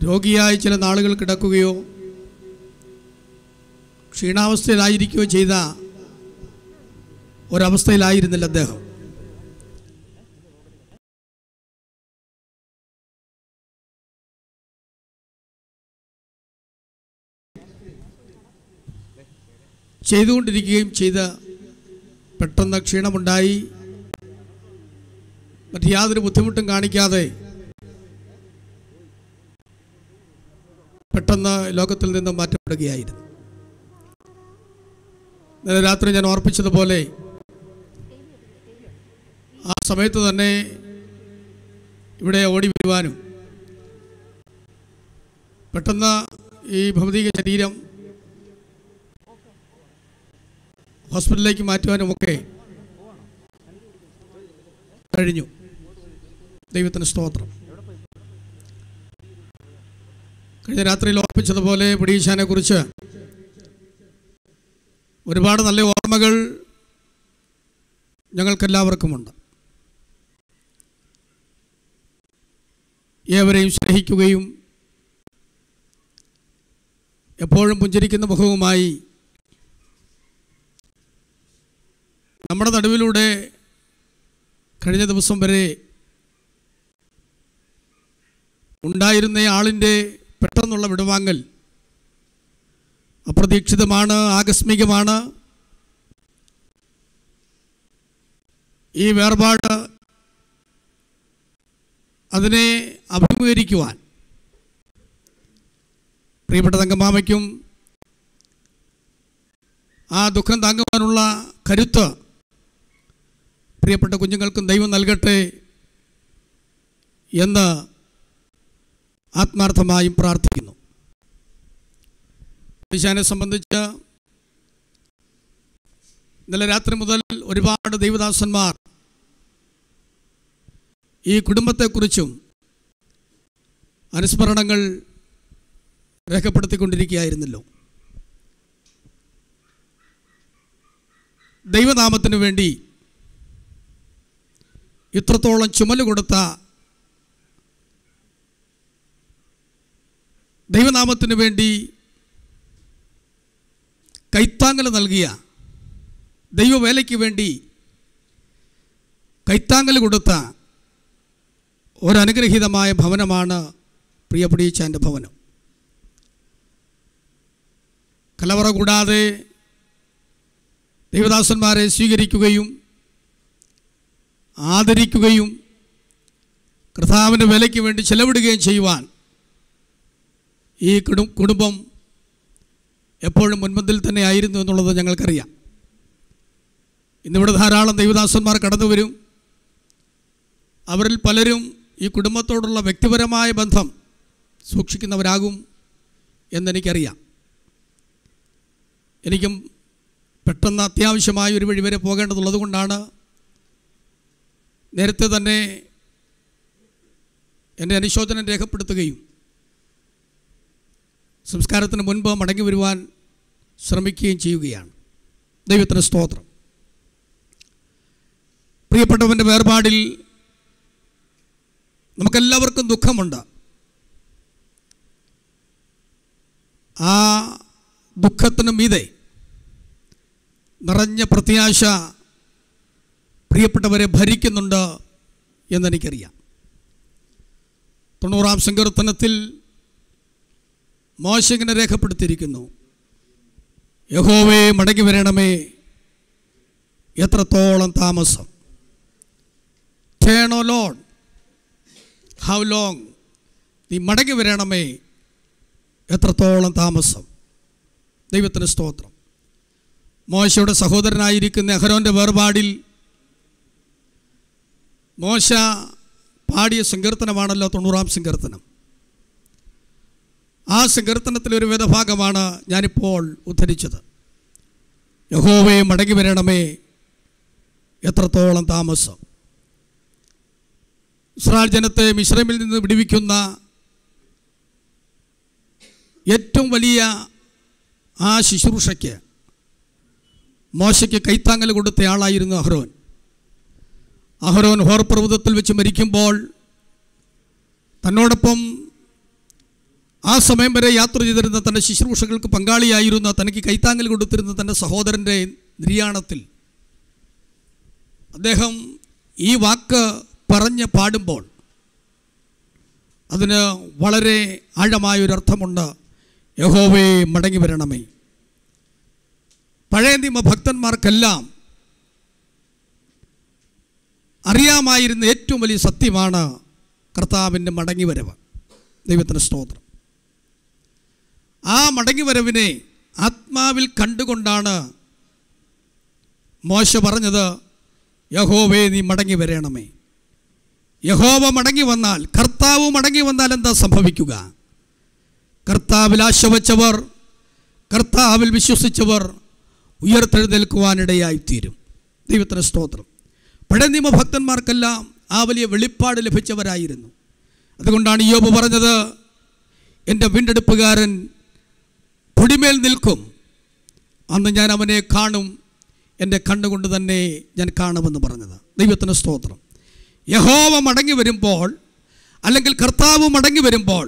രോഗിയായി ചില നാളുകൾ കിടക്കുകയോ ക്ഷീണാവസ്ഥയിലായിരിക്കുകയോ ചെയ്ത ഒരവസ്ഥയിലായിരുന്നില്ല അദ്ദേഹം ചെയ്തുകൊണ്ടിരിക്കുകയും ചെയ്ത പെട്ടെന്ന് ക്ഷീണമുണ്ടായി മറ്റ് യാതൊരു ബുദ്ധിമുട്ടും കാണിക്കാതെ പെട്ടെന്ന് ലോകത്തിൽ നിന്ന് മാറ്റപ്പെടുകയായിരുന്നു ഇന്നലെ രാത്രി ഞാൻ ഓർപ്പിച്ചതുപോലെ ആ സമയത്ത് തന്നെ ഇവിടെ ഓടി വരുവാനും പെട്ടെന്ന് ഈ ഭൗതിക ശരീരം ഹോസ്പിറ്റലിലേക്ക് മാറ്റുവാനുമൊക്കെ കഴിഞ്ഞു ദൈവത്തിന് സ്തോത്രം കഴിഞ്ഞ രാത്രിയിൽ ഓർപ്പിച്ചതുപോലെ പിടീശാനെ കുറിച്ച് ഒരുപാട് നല്ല ഓർമ്മകൾ ഞങ്ങൾക്കെല്ലാവർക്കുമുണ്ട് ഏവരെയും സ്നേഹിക്കുകയും എപ്പോഴും പുഞ്ചരിക്കുന്ന മുഖവുമായി നമ്മുടെ നടുവിലൂടെ കഴിഞ്ഞ ദിവസം വരെ ഉണ്ടായിരുന്ന ആളിൻ്റെ പെട്ടെന്നുള്ള വിടവാങ്ങൽ അപ്രതീക്ഷിതമാണ് ആകസ്മികമാണ് ഈ വേർപാട് അതിനെ അഭിമുഖീകരിക്കുവാൻ പ്രിയപ്പെട്ട തങ്കമാമയ്ക്കും ആ ദുഃഖം താങ്ങുവാനുള്ള കരുത്ത് പ്രിയപ്പെട്ട കുഞ്ഞുങ്ങൾക്കും ദൈവം നൽകട്ടെ എന്ന് ആത്മാർത്ഥമായും പ്രാർത്ഥിക്കുന്നു ഈശാനെ സംബന്ധിച്ച് ഇന്നലെ രാത്രി മുതൽ ഒരുപാട് ദൈവദാസന്മാർ ഈ കുടുംബത്തെക്കുറിച്ചും അനുസ്മരണങ്ങൾ രേഖപ്പെടുത്തിക്കൊണ്ടിരിക്കുകയായിരുന്നല്ലോ ദൈവനാമത്തിനു വേണ്ടി ഇത്രത്തോളം ചുമല് കൊടുത്ത ദൈവനാമത്തിനു വേണ്ടി കൈത്താങ്ങൽ നൽകിയ ദൈവവേലയ്ക്ക് വേണ്ടി കൈത്താങ്ങൽ കൊടുത്ത ഒരനുഗ്രഹീതമായ ഭവനമാണ് പ്രിയപ്പെടിയിച്ചാൻ്റെ ഭവനം കലവറ കൂടാതെ ദൈവദാസന്മാരെ സ്വീകരിക്കുകയും ആദരിക്കുകയും കർത്താവിൻ്റെ വിലയ്ക്ക് വേണ്ടി ചെലവിടുകയും ചെയ്യുവാൻ ഈ കുടും കുടുംബം എപ്പോഴും മുൻപന്തിൽ തന്നെ ആയിരുന്നു എന്നുള്ളത് ഞങ്ങൾക്കറിയാം ഇന്നിവിടെ ധാരാളം ദൈവദാസന്മാർ കടന്നു വരും അവരിൽ പലരും ഈ കുടുംബത്തോടുള്ള വ്യക്തിപരമായ ബന്ധം സൂക്ഷിക്കുന്നവരാകും എന്നെനിക്കറിയാം എനിക്കും പെട്ടെന്ന് അത്യാവശ്യമായ ഒരു വഴി വരെ പോകേണ്ടതുള്ളത് കൊണ്ടാണ് നേരത്തെ തന്നെ എൻ്റെ അനുശോചനം രേഖപ്പെടുത്തുകയും സംസ്കാരത്തിന് മുൻപ് മടങ്ങി വരുവാൻ ശ്രമിക്കുകയും ചെയ്യുകയാണ് ദൈവത്തിന് സ്തോത്രം പ്രിയപ്പെട്ടവൻ്റെ വേർപാടിൽ നമുക്കെല്ലാവർക്കും ദുഃഖമുണ്ട് ആ ദുഃഖത്തിന് മീതെ നിറഞ്ഞ പ്രത്യാശ പ്രിയപ്പെട്ടവരെ ഭരിക്കുന്നുണ്ട് എന്നെനിക്കറിയാം തൊണ്ണൂറാം സങ്കീർത്തനത്തിൽ മോശങ്ങനെ രേഖപ്പെടുത്തിയിരിക്കുന്നു യഹോവേ മടങ്ങി വരണമേ എത്രത്തോളം താമസം ടേണോ ലോൺ ഹൗ ലോങ് നീ മടങ്ങി വരണമേ എത്രത്തോളം താമസം ദൈവത്തിന് സ്തോത്രം മോശയുടെ സഹോദരനായിരിക്കുന്ന അഹരോൻ്റെ വേർപാടിൽ മോശ പാടിയ സങ്കീർത്തനമാണല്ലോ തൊണ്ണൂറാം സങ്കീർത്തനം ആ സങ്കീർത്തനത്തിലെ ഒരു വേദഭാഗമാണ് ഞാനിപ്പോൾ ഉദ്ധരിച്ചത് യഹോവയെ മടങ്ങി വരണമേ എത്രത്തോളം താമസം ഇസ്രായേൽ ജനത്തെ മിശ്രമിൽ നിന്ന് വിടുവിക്കുന്ന ഏറ്റവും വലിയ ആ ശുശ്രൂഷയ്ക്ക് മോശയ്ക്ക് കൈത്താങ്ങൽ കൊടുത്ത ആളായിരുന്നു അഹ്റോൻ അഹ്റോൻ ഹോർ പർവ്വതത്തിൽ വെച്ച് മരിക്കുമ്പോൾ തന്നോടൊപ്പം ആ സമയം വരെ യാത്ര ചെയ്തിരുന്ന തൻ്റെ ശുശ്രൂഷകൾക്ക് പങ്കാളിയായിരുന്ന തനിക്ക് കൈത്താങ്ങൽ കൊടുത്തിരുന്ന തൻ്റെ സഹോദരൻ്റെ നിര്യാണത്തിൽ അദ്ദേഹം ഈ വാക്ക് പറഞ്ഞ് പാടുമ്പോൾ അതിന് വളരെ ആഴമായൊരർത്ഥമുണ്ട് യഹോവേ മടങ്ങി വരണമേ പഴയ നിയമ ഭക്തന്മാർക്കെല്ലാം അറിയാമായിരുന്ന ഏറ്റവും വലിയ സത്യമാണ് കർത്താവിൻ്റെ മടങ്ങിവരവ് ദൈവത്തിന് സ്തോത്രം ആ മടങ്ങിവരവിനെ ആത്മാവിൽ കണ്ടുകൊണ്ടാണ് മോശ പറഞ്ഞത് യഹോവേ നീ മടങ്ങി വരണമേ യഹോവ മടങ്ങി വന്നാൽ കർത്താവ് മടങ്ങി വന്നാൽ എന്താ സംഭവിക്കുക കർത്താവിൽ ആശ വച്ചവർ കർത്താവിൽ വിശ്വസിച്ചവർ ഉയർത്തെഴുന്നേൽക്കുവാനിടയായിത്തീരും ദൈവത്തിന് സ്തോത്രം പഴയ നിയമഭക്തന്മാർക്കെല്ലാം ആ വലിയ വെളിപ്പാട് ലഭിച്ചവരായിരുന്നു അതുകൊണ്ടാണ് യോബ് പറഞ്ഞത് എൻ്റെ വീണ്ടെടുപ്പുകാരൻ പൊടിമേൽ നിൽക്കും അന്ന് ഞാൻ അവനെ കാണും എൻ്റെ കണ്ണുകൊണ്ട് തന്നെ ഞാൻ കാണുമെന്ന് പറഞ്ഞത് ദൈവത്തിന് സ്തോത്രം യഹോവ മടങ്ങി വരുമ്പോൾ അല്ലെങ്കിൽ കർത്താവ് മടങ്ങി വരുമ്പോൾ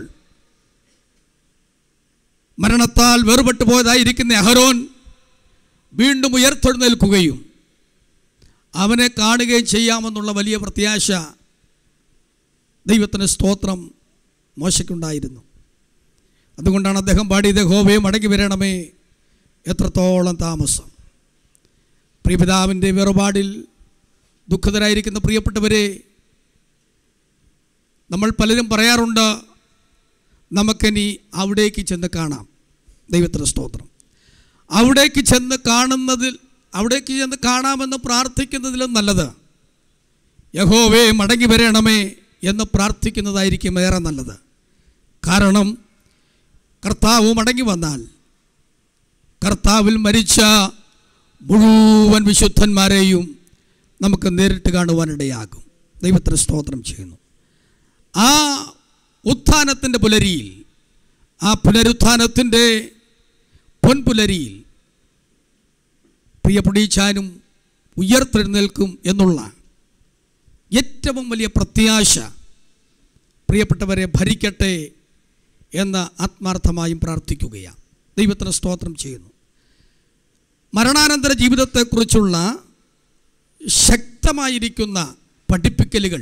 മരണത്താൽ വേർപെട്ടു പോയതായിരിക്കുന്ന അഹരോൻ വീണ്ടും ഉയർത്തെഴുന്നേൽക്കുകയും അവനെ കാണുകയും ചെയ്യാമെന്നുള്ള വലിയ പ്രത്യാശ ദൈവത്തിന് സ്തോത്രം മോശയ്ക്കുണ്ടായിരുന്നു അതുകൊണ്ടാണ് അദ്ദേഹം പാടിയത് ഹോവയെ മടങ്ങി വരണമേ എത്രത്തോളം താമസം പ്രിയപിതാവിൻ്റെ വേറുപാടിൽ ദുഃഖിതരായിരിക്കുന്ന പ്രിയപ്പെട്ടവരെ നമ്മൾ പലരും പറയാറുണ്ട് നമുക്കിനി അവിടേക്ക് ചെന്ന് കാണാം ദൈവത്തിന് സ്തോത്രം അവിടേക്ക് ചെന്ന് കാണുന്നതിൽ അവിടേക്ക് ചെന്ന് കാണാമെന്ന് പ്രാർത്ഥിക്കുന്നതിലും നല്ലത് യഹോവേ മടങ്ങി വരണമേ എന്ന് പ്രാർത്ഥിക്കുന്നതായിരിക്കും ഏറെ നല്ലത് കാരണം കർത്താവ് മടങ്ങി വന്നാൽ കർത്താവിൽ മരിച്ച മുഴുവൻ വിശുദ്ധന്മാരെയും നമുക്ക് നേരിട്ട് കാണുവാനിടയാകും ദൈവത്തിന് സ്തോത്രം ചെയ്യുന്നു ആ ഉത്ഥാനത്തിൻ്റെ പുലരിയിൽ ആ പുനരുത്ഥാനത്തിൻ്റെ പൊൻപുലരിയിൽ പ്രിയപ്പെടീച്ചാനും ഉയർത്തെഴുന്നേൽക്കും എന്നുള്ള ഏറ്റവും വലിയ പ്രത്യാശ പ്രിയപ്പെട്ടവരെ ഭരിക്കട്ടെ എന്ന് ആത്മാർത്ഥമായും പ്രാർത്ഥിക്കുകയാണ് ദൈവത്തിന് സ്തോത്രം ചെയ്യുന്നു മരണാനന്തര ജീവിതത്തെക്കുറിച്ചുള്ള ശക്തമായിരിക്കുന്ന പഠിപ്പിക്കലുകൾ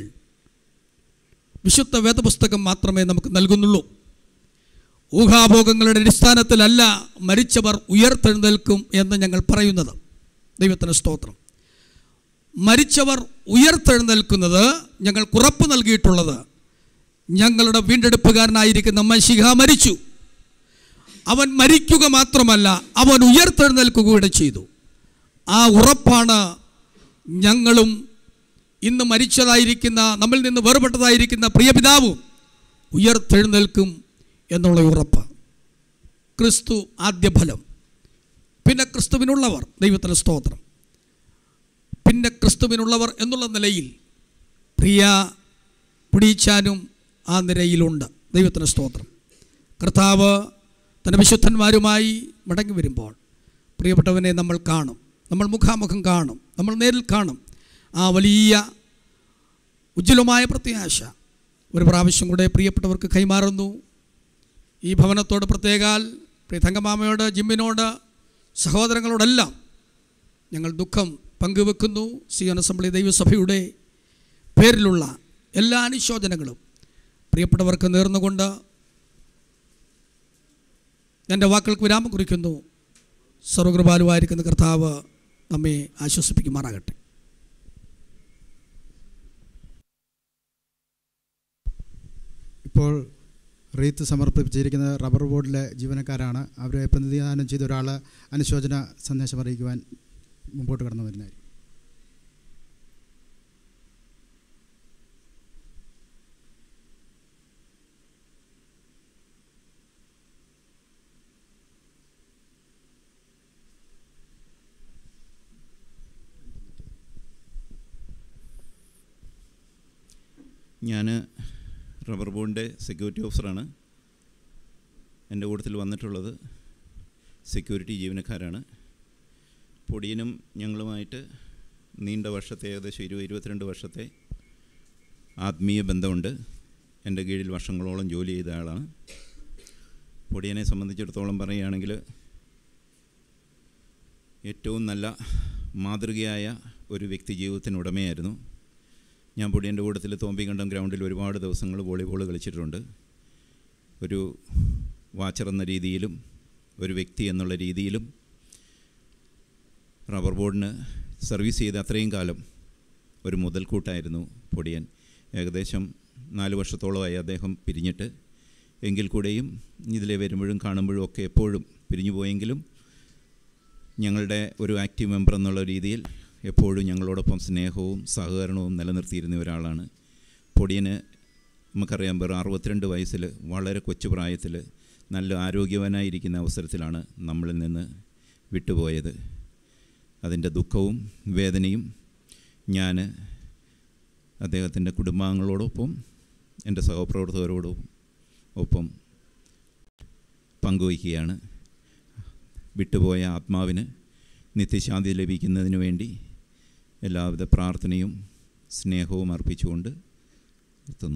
വിശുദ്ധ വേദപുസ്തകം മാത്രമേ നമുക്ക് നൽകുന്നുള്ളൂ ഊഹാഭോഗങ്ങളുടെ അടിസ്ഥാനത്തിലല്ല മരിച്ചവർ ഉയർത്തെഴുന്നേൽക്കും എന്ന് ഞങ്ങൾ പറയുന്നത് ദൈവത്തിന് സ്തോത്രം മരിച്ചവർ ഉയർത്തെഴുന്നേൽക്കുന്നത് ഞങ്ങൾ ഉറപ്പ് നൽകിയിട്ടുള്ളത് ഞങ്ങളുടെ വീണ്ടെടുപ്പുകാരനായിരിക്കുന്ന മഷിഹ മരിച്ചു അവൻ മരിക്കുക മാത്രമല്ല അവൻ ഉയർത്തെഴുന്നേൽക്കുക കൂടെ ചെയ്തു ആ ഉറപ്പാണ് ഞങ്ങളും ഇന്ന് മരിച്ചതായിരിക്കുന്ന നമ്മിൽ നിന്ന് വേർപെട്ടതായിരിക്കുന്ന പ്രിയപിതാവും ഉയർത്തെഴുന്നേൽക്കും എന്നുള്ള ഉറപ്പ് ക്രിസ്തു ആദ്യഫലം പിന്നെ ക്രിസ്തുവിനുള്ളവർ ദൈവത്തിന് സ്തോത്രം പിന്നെ ക്രിസ്തുവിനുള്ളവർ എന്നുള്ള നിലയിൽ പ്രിയ പിടിച്ചാനും ആ നിരയിലുണ്ട് ദൈവത്തിന് സ്തോത്രം കർത്താവ് തൻ്റെ വിശുദ്ധന്മാരുമായി മടങ്ങി വരുമ്പോൾ പ്രിയപ്പെട്ടവനെ നമ്മൾ കാണും നമ്മൾ മുഖാമുഖം കാണും നമ്മൾ നേരിൽ കാണും ആ വലിയ ഉജ്ജ്വലമായ പ്രത്യാശ ഒരു പ്രാവശ്യം കൂടെ പ്രിയപ്പെട്ടവർക്ക് കൈമാറുന്നു ഈ ഭവനത്തോട് പ്രത്യേകാൽ പ്രിയ തങ്കമാമയോട് ജിമ്മിനോട് സഹോദരങ്ങളോടെല്ലാം ഞങ്ങൾ ദുഃഖം പങ്കുവെക്കുന്നു സിയോൻ അസംബ്ലി ദൈവസഭയുടെ പേരിലുള്ള എല്ലാ അനുശോചനങ്ങളും പ്രിയപ്പെട്ടവർക്ക് നേർന്നുകൊണ്ട് എൻ്റെ വാക്കുകൾക്ക് വിരാമം കുറിക്കുന്നു സർവകൃപാലുവായിരിക്കുന്ന കർത്താവ് നമ്മെ ആശ്വസിപ്പിക്കുമാറാകട്ടെ ഇപ്പോൾ റീത്ത് സമർപ്പിച്ചിരിക്കുന്ന റബ്ബർ ബോർഡിലെ ജീവനക്കാരാണ് അവരെ പ്രതിനിധാനം ചെയ്ത ഒരാൾ അനുശോചന സന്ദേശം അറിയിക്കുവാൻ മുമ്പോട്ട് കടന്നു വരുന്നതായിരിക്കും ഞാൻ റബ്ബർ ബോണ്ടിൻ്റെ സെക്യൂരിറ്റി ഓഫീസറാണ് എൻ്റെ കൂട്ടത്തിൽ വന്നിട്ടുള്ളത് സെക്യൂരിറ്റി ജീവനക്കാരാണ് പൊടിയനും ഞങ്ങളുമായിട്ട് നീണ്ട വർഷത്തെ ഏകദേശം ഇരുപത് ഇരുപത്തിരണ്ട് വർഷത്തെ ആത്മീയ ബന്ധമുണ്ട് എൻ്റെ കീഴിൽ വർഷങ്ങളോളം ജോലി ചെയ്ത ആളാണ് പൊടിയനെ സംബന്ധിച്ചിടത്തോളം പറയുകയാണെങ്കിൽ ഏറ്റവും നല്ല മാതൃകയായ ഒരു വ്യക്തി ജീവിതത്തിന് ഉടമയായിരുന്നു ഞാൻ പൊടിയൻ്റെ കൂട്ടത്തിൽ തോമ്പിക്കണ്ടം ഗ്രൗണ്ടിൽ ഒരുപാട് ദിവസങ്ങൾ വോളിബോൾ കളിച്ചിട്ടുണ്ട് ഒരു വാച്ചർ എന്ന രീതിയിലും ഒരു വ്യക്തി എന്നുള്ള രീതിയിലും റബ്ബർ ബോർഡിന് സർവീസ് ചെയ്ത അത്രയും കാലം ഒരു മുതൽക്കൂട്ടായിരുന്നു പൊടിയൻ ഏകദേശം നാല് വർഷത്തോളമായി അദ്ദേഹം പിരിഞ്ഞിട്ട് എങ്കിൽ കൂടെയും ഇതിലെ വരുമ്പോഴും കാണുമ്പോഴും ഒക്കെ എപ്പോഴും പിരിഞ്ഞു പോയെങ്കിലും ഞങ്ങളുടെ ഒരു ആക്റ്റീവ് മെമ്പർ എന്നുള്ള രീതിയിൽ എപ്പോഴും ഞങ്ങളോടൊപ്പം സ്നേഹവും സഹകരണവും നിലനിർത്തിയിരുന്ന ഒരാളാണ് പൊടിയന് നമുക്കറിയാം വെറും അറുപത്തിരണ്ട് വയസ്സിൽ വളരെ കൊച്ചു പ്രായത്തിൽ നല്ല ആരോഗ്യവാനായിരിക്കുന്ന അവസരത്തിലാണ് നമ്മളിൽ നിന്ന് വിട്ടുപോയത് അതിൻ്റെ ദുഃഖവും വേദനയും ഞാൻ അദ്ദേഹത്തിൻ്റെ കുടുംബാംഗങ്ങളോടൊപ്പം എൻ്റെ സഹപ്രവർത്തകരോടും ഒപ്പം പങ്കുവയ്ക്കുകയാണ് വിട്ടുപോയ ആത്മാവിന് നിത്യശാന്തി ലഭിക്കുന്നതിന് വേണ്ടി എല്ലാവിധ പ്രാർത്ഥനയും സ്നേഹവും അർപ്പിച്ചുകൊണ്ട് എത്തുന്നു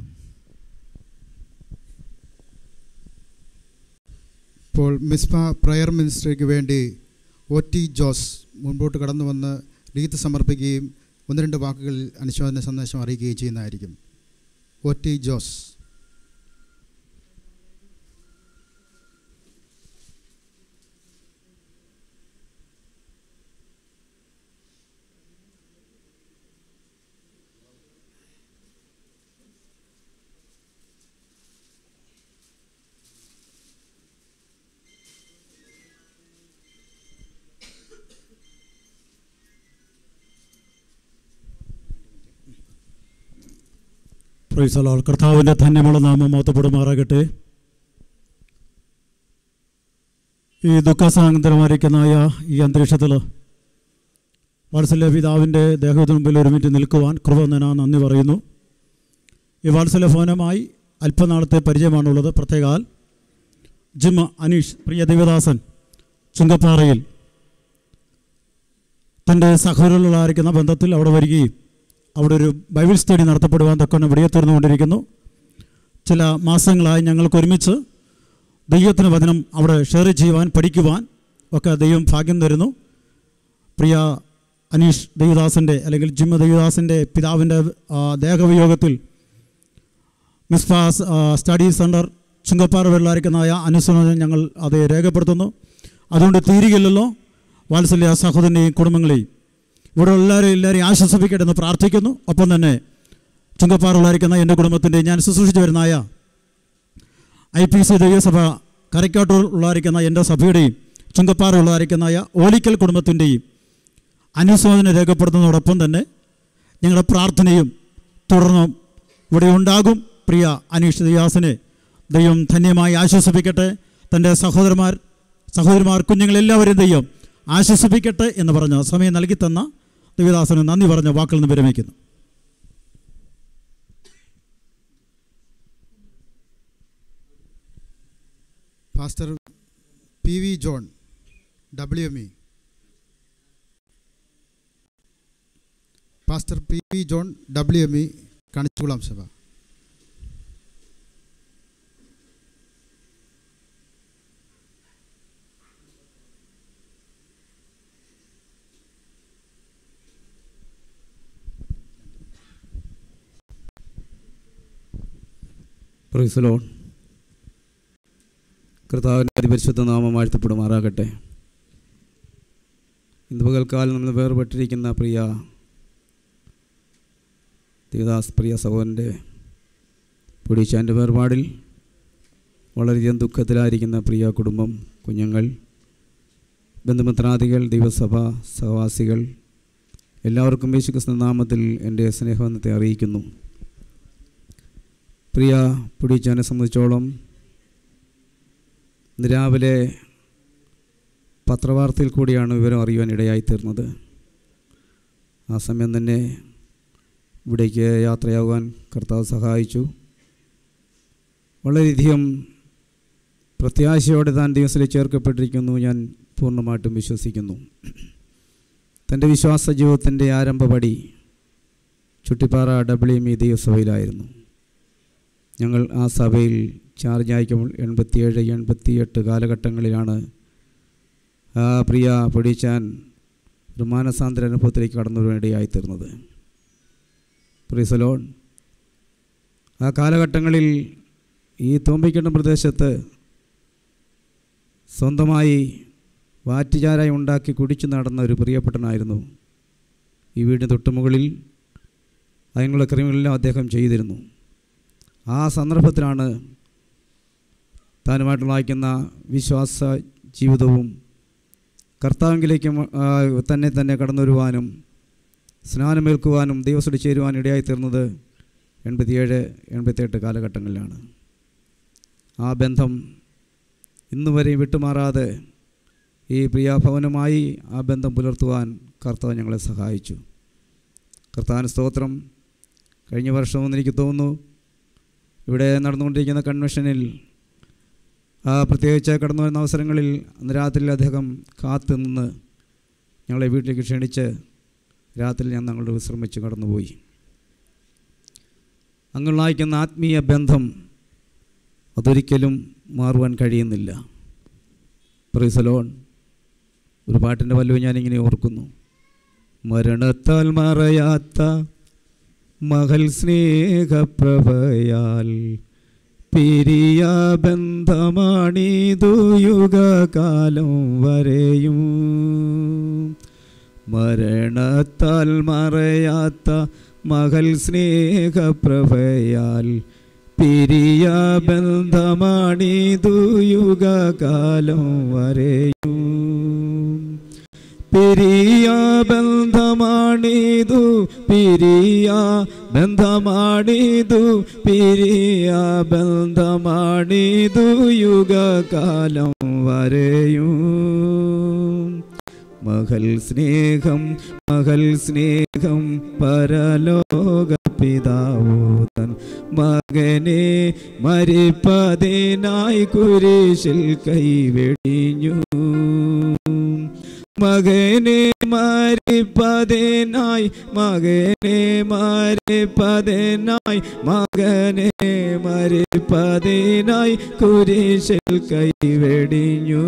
ഇപ്പോൾ മിസ്ബ പ്രയർ മിനിസ്ട്രിക്ക് വേണ്ടി ഒ ടി ജോസ് മുൻപോട്ട് കടന്നു വന്ന് ലീത്ത് സമർപ്പിക്കുകയും ഒന്ന് രണ്ട് വാക്കുകളിൽ അനുശോചന സന്ദേശം അറിയിക്കുകയും ചെയ്യുന്നതായിരിക്കും ഒ ടി ജോസ് പ്രൈസലാൾ കർത്താവിൻ്റെ ധന്യമുള്ള നാമം മഹത്വപ്പെടുമാറാകട്ടെ ഈ ദുഃഖസാന്തരമായിരിക്കുന്നതായ ഈ അന്തരീക്ഷത്തിൽ വാത്സല്യ പിതാവിൻ്റെ ദേഹത്തിന് മുമ്പിൽ ഒരു മിനിറ്റ് നിൽക്കുവാൻ കൃപ ഞാൻ നന്ദി പറയുന്നു ഈ വാത്സല്യ ഭവനമായി അല്പനാളത്തെ പരിചയമാണുള്ളത് പ്രത്യേകാൽ ജിം അനീഷ് പ്രിയ ദേവദാസൻ ചുങ്കപ്പാറയിൽ തൻ്റെ സഹോദരങ്ങളായിരിക്കുന്ന ബന്ധത്തിൽ അവിടെ വരികയും അവിടെ ഒരു ബൈബിൾ സ്റ്റഡി നടത്തപ്പെടുവാൻ തക്കവണ്ണം വിടിയത്തുറന്നുകൊണ്ടിരിക്കുന്നു ചില മാസങ്ങളായി ഞങ്ങൾക്ക് ഒരുമിച്ച് ദൈവത്തിന് വചനം അവിടെ ഷെയർ ചെയ്യുവാൻ പഠിക്കുവാൻ ഒക്കെ ദൈവം ഭാഗ്യം തരുന്നു പ്രിയ അനീഷ് ദേവദാസിൻ്റെ അല്ലെങ്കിൽ ജിമ്മ ദേവദാസിൻ്റെ പിതാവിൻ്റെ ആ, ദേഹവിയോഗത്തിൽ മിസ്ഫാസ് ആ, സ്റ്റഡി സെൻറ്റർ ചുങ്കപ്പാറ വെള്ളാരിക്കുന്നതായ അനുസരണം ഞങ്ങൾ അത് രേഖപ്പെടുത്തുന്നു അതുകൊണ്ട് തീരുകയില്ലല്ലോ വാത്സല്യ സഹോദരനെയും കുടുംബങ്ങളെയും ഇവിടെ എല്ലാവരും എല്ലാവരെയും ആശ്വസിപ്പിക്കട്ടെ എന്ന് പ്രാർത്ഥിക്കുന്നു ഒപ്പം തന്നെ ചുങ്കപ്പാറുള്ളായിരിക്കുന്ന എൻ്റെ കുടുംബത്തിൻ്റെ ഞാൻ ശുശ്രൂഷിച്ചു വരുന്നതായ ഐ പി സി ദൈവസഭ കരക്കാട്ടൂർ ഉള്ളായിരിക്കുന്ന എൻ്റെ സഭയുടെയും ചുങ്കപ്പാറ ഉള്ളായിരിക്കുന്നതായ ഓലിക്കൽ കുടുംബത്തിൻ്റെയും അനുശോചന രേഖപ്പെടുത്തുന്നതോടൊപ്പം തന്നെ ഞങ്ങളുടെ പ്രാർത്ഥനയും തുടർന്നും ഇവിടെ ഉണ്ടാകും പ്രിയ അനീഷ് ദിയാസിനെ ദൈവം ധന്യമായി ആശ്വസിപ്പിക്കട്ടെ തൻ്റെ സഹോദരന്മാർ സഹോദരിമാർ കുഞ്ഞുങ്ങളെല്ലാവരെയും ദൈവം ആശ്വസിപ്പിക്കട്ടെ എന്ന് പറഞ്ഞ് സമയം നൽകി തന്ന ദേവദാസന് നന്ദി പറഞ്ഞ വാക്കിൽ നിന്ന് വിരമിക്കുന്നു pastor P V John W M E pastor P V John W M E Kanichukulam സഭ പ്രൈസലോൺ കർത്താവിൻ്റെ അതിപരിശുദ്ധ നാമം വാഴ്ത്തപ്പെടുമാറാകട്ടെ ഇന്ന് പകൽക്കാലം നമ്മൾ വേർപെട്ടിരിക്കുന്ന പ്രിയ ദേവദാസ് പ്രിയ സഹോദരൻ്റെ പൊടിച്ചാൻ്റെ വേർപാടിൽ വളരെയധികം ദുഃഖത്തിലായിരിക്കുന്ന പ്രിയ കുടുംബം കുഞ്ഞുങ്ങൾ ബന്ധുമിത്രാദികൾ ദൈവസഭ സഹവാസികൾ എല്ലാവർക്കും യേശുക്രിസ്തു നാമത്തിൽ എൻ്റെ സ്നേഹബന്ധത്തെ അറിയിക്കുന്നു പ്രിയ പുടിച്ചാനെ സംബന്ധിച്ചോളം ഇന്ന് രാവിലെ പത്രവാർത്തയിൽ കൂടിയാണ് വിവരം അറിയുവാൻ ഇടയായിത്തീർന്നത് ആ സമയം തന്നെ ഇവിടേക്ക് യാത്രയാകുവാൻ കർത്താവ് സഹായിച്ചു വളരെയധികം പ്രത്യാശയോടെ താൻ ദിവസത്തിൽ ചേർക്കപ്പെട്ടിരിക്കുന്നു ഞാൻ പൂർണ്ണമായിട്ടും വിശ്വസിക്കുന്നു തൻ്റെ വിശ്വാസ ജീവിതത്തിൻ്റെ ആരംഭപടി ചുട്ടിപ്പാറ ഡബ്ല്യു എം ഇ ദൈവസഭയിലായിരുന്നു ഞങ്ങൾ ആ സഭയിൽ ചാർജ് അയക്കുമ്പോൾ എൺപത്തിയേഴ് എൺപത്തിയെട്ട് കാലഘട്ടങ്ങളിലാണ് ആ പ്രിയ പൊടിച്ചാൻ ഒരു മാനസാന്തര അനുഭവത്തിലേക്ക് കടന്നു വരുവാനിടയായിത്തീർന്നത് പ്രീസലോൺ ആ കാലഘട്ടങ്ങളിൽ ഈ തോമ്പിക്കണ്ടം പ്രദേശത്ത് സ്വന്തമായി വാറ്റുചാരായി ഉണ്ടാക്കി കുടിച്ചു നടന്ന ഒരു പ്രിയപ്പെട്ടനായിരുന്നു ഈ വീടിന് തൊട്ടുമുകളിൽ അതിനുള്ള ക്രിമികളെല്ലാം അദ്ദേഹം ചെയ്തിരുന്നു ആ സന്ദർഭത്തിലാണ് താനുമായിട്ട് വായിക്കുന്ന വിശ്വാസ ജീവിതവും കർത്താവിലേക്ക് തന്നെ തന്നെ കടന്നു വരുവാനും സ്നാനമേൽക്കുവാനും ദൈവസോട് ചേരുവാനും ഇടയായിത്തീർന്നത് എൺപത്തിയേഴ് എൺപത്തിയെട്ട് കാലഘട്ടങ്ങളിലാണ് ആ ബന്ധം ഇന്നു വരെ വിട്ടുമാറാതെ ഈ പ്രിയാഭവനുമായി ആ ബന്ധം പുലർത്തുവാൻ കർത്താവ് ഞങ്ങളെ സഹായിച്ചു കർത്താവിന് സ്തോത്രം കഴിഞ്ഞ വർഷമെന്ന് എനിക്ക് തോന്നുന്നു ഇവിടെ നടന്നുകൊണ്ടിരിക്കുന്ന കൺവെൻഷനിൽ ആ പ്രത്യേകിച്ച് കടന്നു വരുന്ന അവസരങ്ങളിൽ അന്ന് രാത്രിയിൽ അദ്ദേഹം കാത്തു നിന്ന് ഞങ്ങളെ വീട്ടിലേക്ക് ക്ഷണിച്ച് രാത്രി ഞാൻ ഞങ്ങളുടെ വിശ്രമിച്ച് കടന്നുപോയി അങ്ങുള്ളായിക്കുന്ന ആത്മീയ ബന്ധം അതൊരിക്കലും മാറുവാൻ കഴിയുന്നില്ല പ്രിസലോൺ ഒരു പാട്ടിൻ്റെ വല്ലതും ഞാനിങ്ങനെ ഓർക്കുന്നു മരണത്താൽ മറയാത്ത മകൾ സ്നേഹപ്രഭയാൽ പിരിയ ബന്ധമാണിതു യുഗകാലം വരെയും മരണത്താൽ മറയാത്ത മകൾ സ്നേഹപ്രഭയാൽ പിരിയ ബന്ധമാണിതു യുഗകാലം വരെയും പിരിയ ബന്ധമാണിതു പിരിയ ബന്ധമാണിതു പിരിയ ബന്ധമാണിതു യുഗകാലം വരെയും മകൾ സ്നേഹം മകൾ സ്നേഹം പരലോക പിതാവൂതൻ മകനെ മരിപ്പതിനായി കുരിശിൽ കൈവെടിഞ്ഞു മകനെ മരിപ്പതിനായി മകനെ മരിപ്പതിനായി മകനെ മരിപ്പതിനായി കുരിശിൽ കൈവെടിഞ്ഞു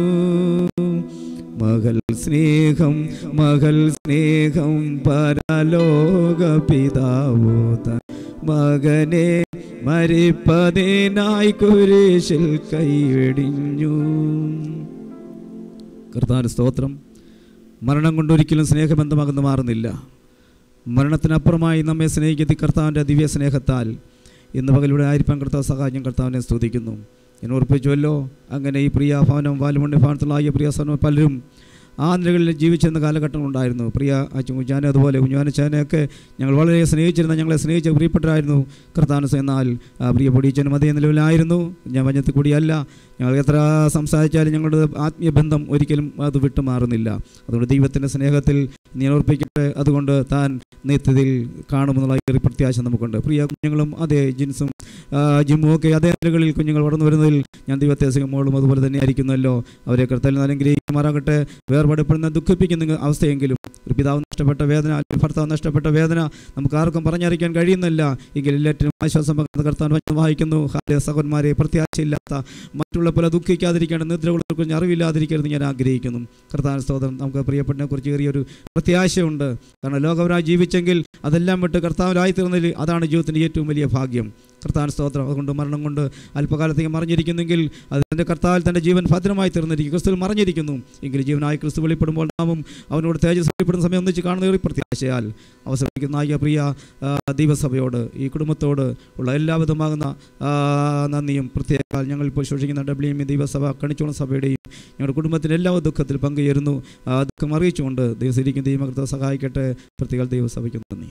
മകൾ സ്നേഹം മകൾ സ്നേഹം പരലോക പിതാവൂതൻ മകനെ മരിപ്പതിനായി കുരിശിൽ കൈവെടിഞ്ഞു കർത്താവിന് സ്തോത്രം മരണം കൊണ്ടൊരിക്കലും സ്നേഹബന്ധമാകുന്നു മാറുന്നില്ല മരണത്തിനപ്പുറമായി നമ്മെ സ്നേഹിക്കുന്ന കർത്താവിൻ്റെ ദിവ്യ സ്നേഹത്താൽ ഇന്ന് പകലിവിടെ ആയിരിക്കാൻ കർത്താവ് സഹായം കർത്താവിനെ സ്തുതിക്കുന്നു ഞാൻ ഓർപ്പിച്ചുവല്ലോ അങ്ങനെ ഈ പ്രിയ ഭവനം വാലുമണ്ണി ഭവനത്തിലായ പ്രിയ സന പലരും ആ നിലകളിൽ ജീവിച്ചിരുന്ന കാലഘട്ടങ്ങളുണ്ടായിരുന്നു പ്രിയ അച്ഛൻ കുഞ്ഞാനെ അതുപോലെ കുഞ്ഞാനച്ചാനെയൊക്കെ ഞങ്ങൾ വളരെ സ്നേഹിച്ചിരുന്ന ഞങ്ങളെ സ്നേഹിച്ച പ്രിയപ്പെട്ടവരായിരുന്നു കർത്താനസ് എന്നാൽ ആ പ്രിയ പൊടിയച്ചനും അതേ നിലവിലായിരുന്നു ഞാൻ വഞ്ഞത്തിൽ കൂടിയല്ല ഞങ്ങൾ എത്ര സംസാരിച്ചാലും ഞങ്ങളുടെ ആത്മീയ ബന്ധം ഒരിക്കലും അത് വിട്ടുമാറുന്നില്ല അതുകൊണ്ട് ദൈവത്തിൻ്റെ സ്നേഹത്തിൽ നീ ഓർപ്പിക്കട്ടെ അതുകൊണ്ട് താൻ നിത്യതയിൽ കാണുമെന്നുള്ള ഒരു പ്രത്യാശ നമുക്കുണ്ട് പ്രിയ കുഞ്ഞുങ്ങളും അതേ ജിൻസും ജിമ്മും ഒക്കെ അതേ നിലകളിൽ കുഞ്ഞുങ്ങൾ വളർന്നു വരുന്നതിൽ ഞാൻ ദൈവത്തെ സിംഹമോളും അതുപോലെ തന്നെ ആയിരിക്കുന്നല്ലോ അവരെ കർത്താവിൽ അനുഗ്രഹിക്കുമാറാകട്ടെ വേർപെടപ്പെടുന്ന ദുഃഖിപ്പിക്കുന്ന അവസ്ഥയെങ്കിലും ഒരു പിതാവ് നഷ്ടപ്പെട്ട വേദന അല്ലെങ്കിൽ ഭർത്താവ് നഷ്ടപ്പെട്ട വേദന നമുക്ക് ആർക്കും പറഞ്ഞറിയിക്കാൻ കഴിയുന്നില്ല എങ്കിൽ എല്ലാറ്റിനും ആശ്വാസം പകർന്ന കർത്താൻ വായിക്കുന്നു ഹാലിയ സഹോന്മാരെ പ്രത്യാശയില്ലാത്ത മറ്റുള്ള പല ദുഃഖിക്കാതിരിക്കേണ്ട നിദ്രകളെ കുറിച്ച് അറിവില്ലാതിരിക്കരുത് ഞാൻ ആഗ്രഹിക്കുന്നു കർത്താൻ സ്തോത്രം നമുക്ക് പ്രിയപ്പെട്ടതിനെ കുറിച്ച് ചെറിയൊരു പ്രത്യാശയുണ്ട് കാരണം ലോകവരായി ജീവിച്ചെങ്കിൽ അതെല്ലാം വിട്ട് കർത്താവിലായി തീർന്നതിൽ അതാണ് ജീവിതത്തിൻ്റെ ഏറ്റവും വലിയ ഭാഗ്യം കർത്താൻ സ്തോത്രം അതുകൊണ്ട് മരണം കൊണ്ട് അല്പകാലത്തേക്ക് മറിഞ്ഞിരിക്കുന്നെങ്കിൽ അതിൻ്റെ കർത്താവിൽ തൻ്റെ ജീവൻ ഭദ്രമായി തീർന്നിരിക്കും ക്രിസ്തുവിൽ മറിഞ്ഞിരിക്കുന്നു എങ്കിൽ ജീവനായി ക്രിസ്തു വെളിപ്പെടുമ്പോൾ നാമും അവനോട് തേജസ് വെളിപ്പെടുന്ന സമയം ഒന്നിച്ച് കാണുന്ന ഒരു പ്രത്യാശയാൽ അവസരിക്കുന്ന ആയ പ്രിയ ആ, ദൈവസഭയോട് ഈ കുടുംബത്തോട് ഉള്ള എല്ലാവിധമാകുന്ന ആ, നന്ദിയും പ്രത്യേക ഞങ്ങൾ ഇപ്പോൾ ശോഷിക്കുന്ന ഡബ്ല്യു എം ദൈവസഭ കണിച്ചോളം സഭയുടെയും ഞങ്ങളുടെ കുടുംബത്തിൻ്റെ എല്ലാ ദുഃഖത്തിൽ പങ്കുചേരുന്നു ആ ദുഃഖം അറിയിച്ചുകൊണ്ട് ദൈവസിരിക്കും ദൈവകർത്ത സഹായിക്കട്ടെ പ്രത്യേക ദൈവസഭയ്ക്ക് നന്ദി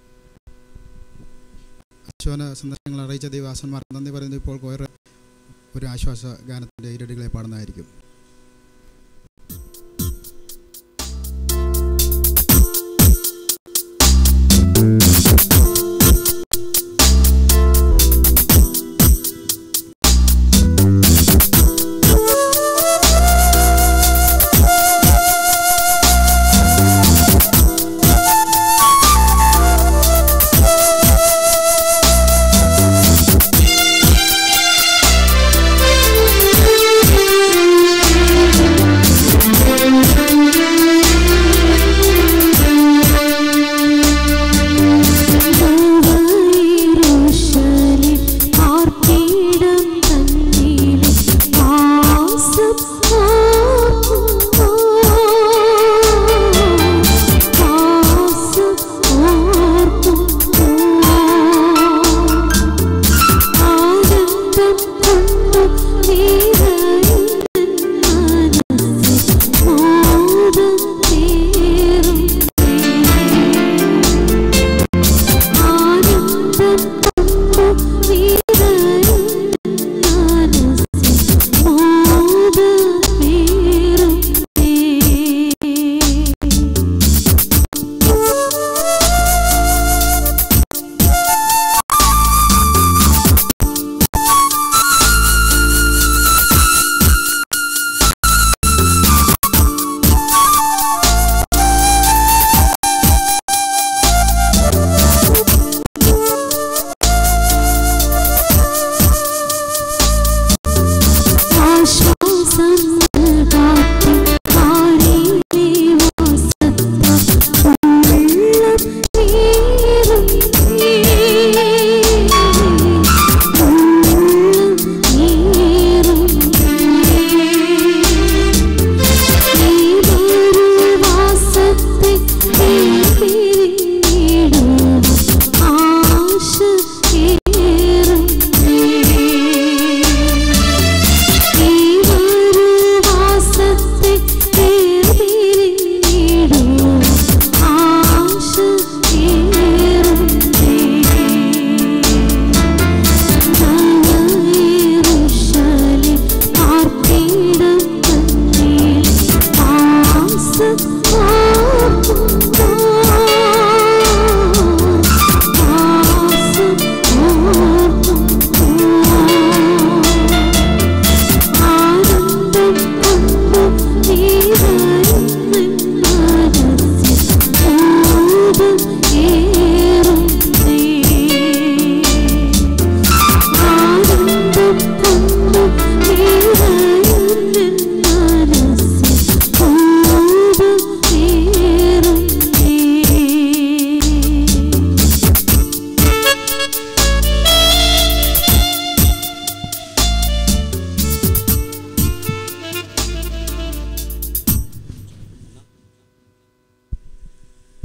അശ്വന സന്ദർശനങ്ങൾ അറിയിച്ച ദൈവാസന്മാർക്ക് നന്ദി പറയുന്നത് ഇപ്പോൾ കോയർ ഒരു ആശ്വാസ ഗാനത്തിൻ്റെ ഇരടികളെ പാടുന്നതായിരിക്കും യേശുവേ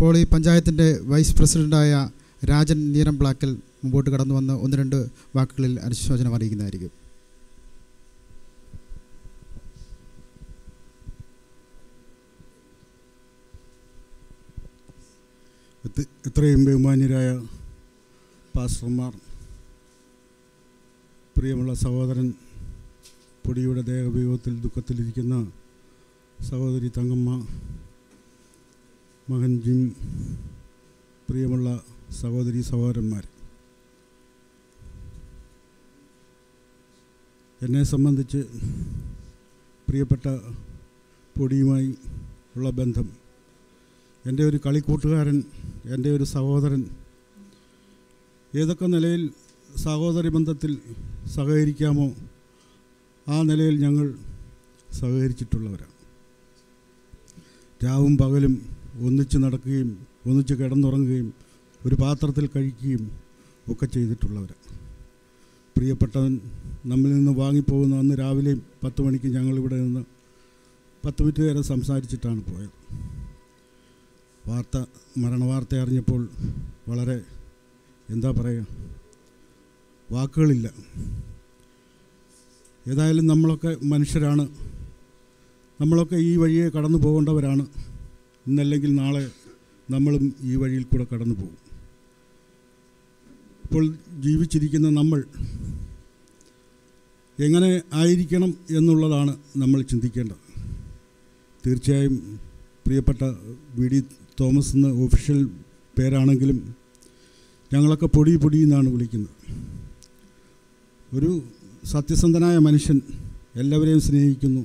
ഇപ്പോൾ ഈ പഞ്ചായത്തിൻ്റെ വൈസ് പ്രസിഡൻ്റായ രാജൻ നീരംപ്ലാക്കൽ മുമ്പോട്ട് കടന്നു വന്ന് ഒന്ന് രണ്ട് വാക്കുകളിൽ അനുശോചനം അറിയിക്കുന്നതായിരിക്കും എത്ര- എത്രയും ബഹുമാന്യരായ പാസ്റ്റർമാർ പ്രിയമുള്ള സഹോദരൻ പൊടിയുടെ ദേഹവിയോഗത്തിൽ ദുഃഖത്തിലിരിക്കുന്ന സഹോദരി തങ്കമ്മ മകൻ ജിം പ്രിയമുള്ള സഹോദരി സഹോദരന്മാർ എന്നെ സംബന്ധിച്ച് പ്രിയപ്പെട്ട പൊടിയുമായി ഉള്ള ബന്ധം എൻ്റെ ഒരു കളിക്കൂട്ടുകാരൻ എൻ്റെ ഒരു സഹോദരൻ ഏതൊക്കെ നിലയിൽ സഹോദരി ബന്ധത്തിൽ സഹകരിക്കാമോ ആ നിലയിൽ ഞങ്ങൾ സഹകരിച്ചിട്ടുള്ളവരാണ് രാവും പകലും ഒന്നിച്ച് നടക്കുകയും ഒന്നിച്ച് കിടന്നുറങ്ങുകയും ഒരു പാത്രത്തിൽ കഴിക്കുകയും ഒക്കെ ചെയ്തിട്ടുള്ളവരാണ് പ്രിയപ്പെട്ടവൻ നമ്മിൽ നിന്ന് വാങ്ങിപ്പോകുന്ന അന്ന് രാവിലെയും പത്ത് മണിക്ക് ഞങ്ങളിവിടെ നിന്ന് പത്ത് മിനിറ്റ് നേരം സംസാരിച്ചിട്ടാണ് പോയത് വാർത്ത മരണവാർത്ത അറിഞ്ഞപ്പോൾ വളരെ എന്താ പറയുക വാക്കുകളില്ല ഏതായാലും നമ്മളൊക്കെ മനുഷ്യരാണ് നമ്മളൊക്കെ ഈ വഴിയെ കടന്നു പോകേണ്ടവരാണ് ഇന്നല്ലെങ്കിൽ നാളെ നമ്മളും ഈ വഴിയിൽ കൂടെ കടന്നു പോകും ഇപ്പോൾ ജീവിച്ചിരിക്കുന്ന നമ്മൾ എങ്ങനെ ആയിരിക്കണം എന്നുള്ളതാണ് നമ്മൾ ചിന്തിക്കേണ്ടത് തീർച്ചയായും പ്രിയപ്പെട്ട വി ഡി തോമസ് എന്ന ഒഫീഷ്യൽ പേരാണെങ്കിലും ഞങ്ങളൊക്കെ പൊടി പൊടി എന്നാണ് വിളിക്കുന്നത് ഒരു സത്യസന്ധനായ മനുഷ്യൻ എല്ലാവരെയും സ്നേഹിക്കുന്നു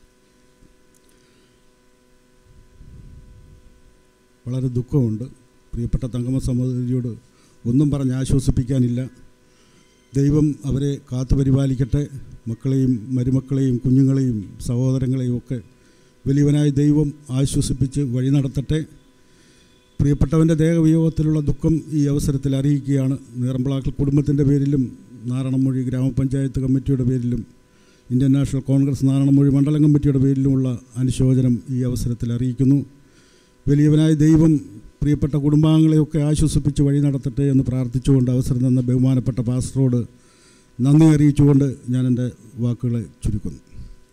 വളരെ ദുഃഖമുണ്ട് പ്രിയപ്പെട്ട തങ്കമ്മ സഹോദരിയോട് ഒന്നും പറഞ്ഞ് ആശ്വസിപ്പിക്കാനില്ല ദൈവം അവരെ കാത്തു പരിപാലിക്കട്ടെ മക്കളെയും മരുമക്കളെയും കുഞ്ഞുങ്ങളെയും സഹോദരങ്ങളെയും ഒക്കെ വലിയവനായ ദൈവം ആശ്വസിപ്പിച്ച് വഴി നടത്തട്ടെ പ്രിയപ്പെട്ടവൻ്റെ ദേഹവിയോഗത്തിലുള്ള ദുഃഖം ഈ അവസരത്തിൽ അറിയിക്കുകയാണ് നീറമ്പിളാക്കൽ കുടുംബത്തിൻ്റെ പേരിലും നാരണമൊഴി ഗ്രാമപഞ്ചായത്ത് കമ്മിറ്റിയുടെ പേരിലും ഇന്ത്യൻ നാഷണൽ കോൺഗ്രസ് നാരണമൊഴി മണ്ഡലം കമ്മിറ്റിയുടെ പേരിലുമുള്ള അനുശോചനം ഈ അവസരത്തിൽ അറിയിക്കുന്നു വലിയവനായ ദൈവം പ്രിയപ്പെട്ട കുടുംബാംഗങ്ങളെയൊക്കെ ആശ്വസിപ്പിച്ച് വഴി നടത്തട്ടെ എന്ന് പ്രാർത്ഥിച്ചുകൊണ്ട് അവസരം തന്ന ബഹുമാനപ്പെട്ട പാസ്റ്ററോട് നന്ദി അറിയിച്ചുകൊണ്ട് ഞാൻ എൻ്റെ വാക്കുകളെ ചുരുക്കുന്നു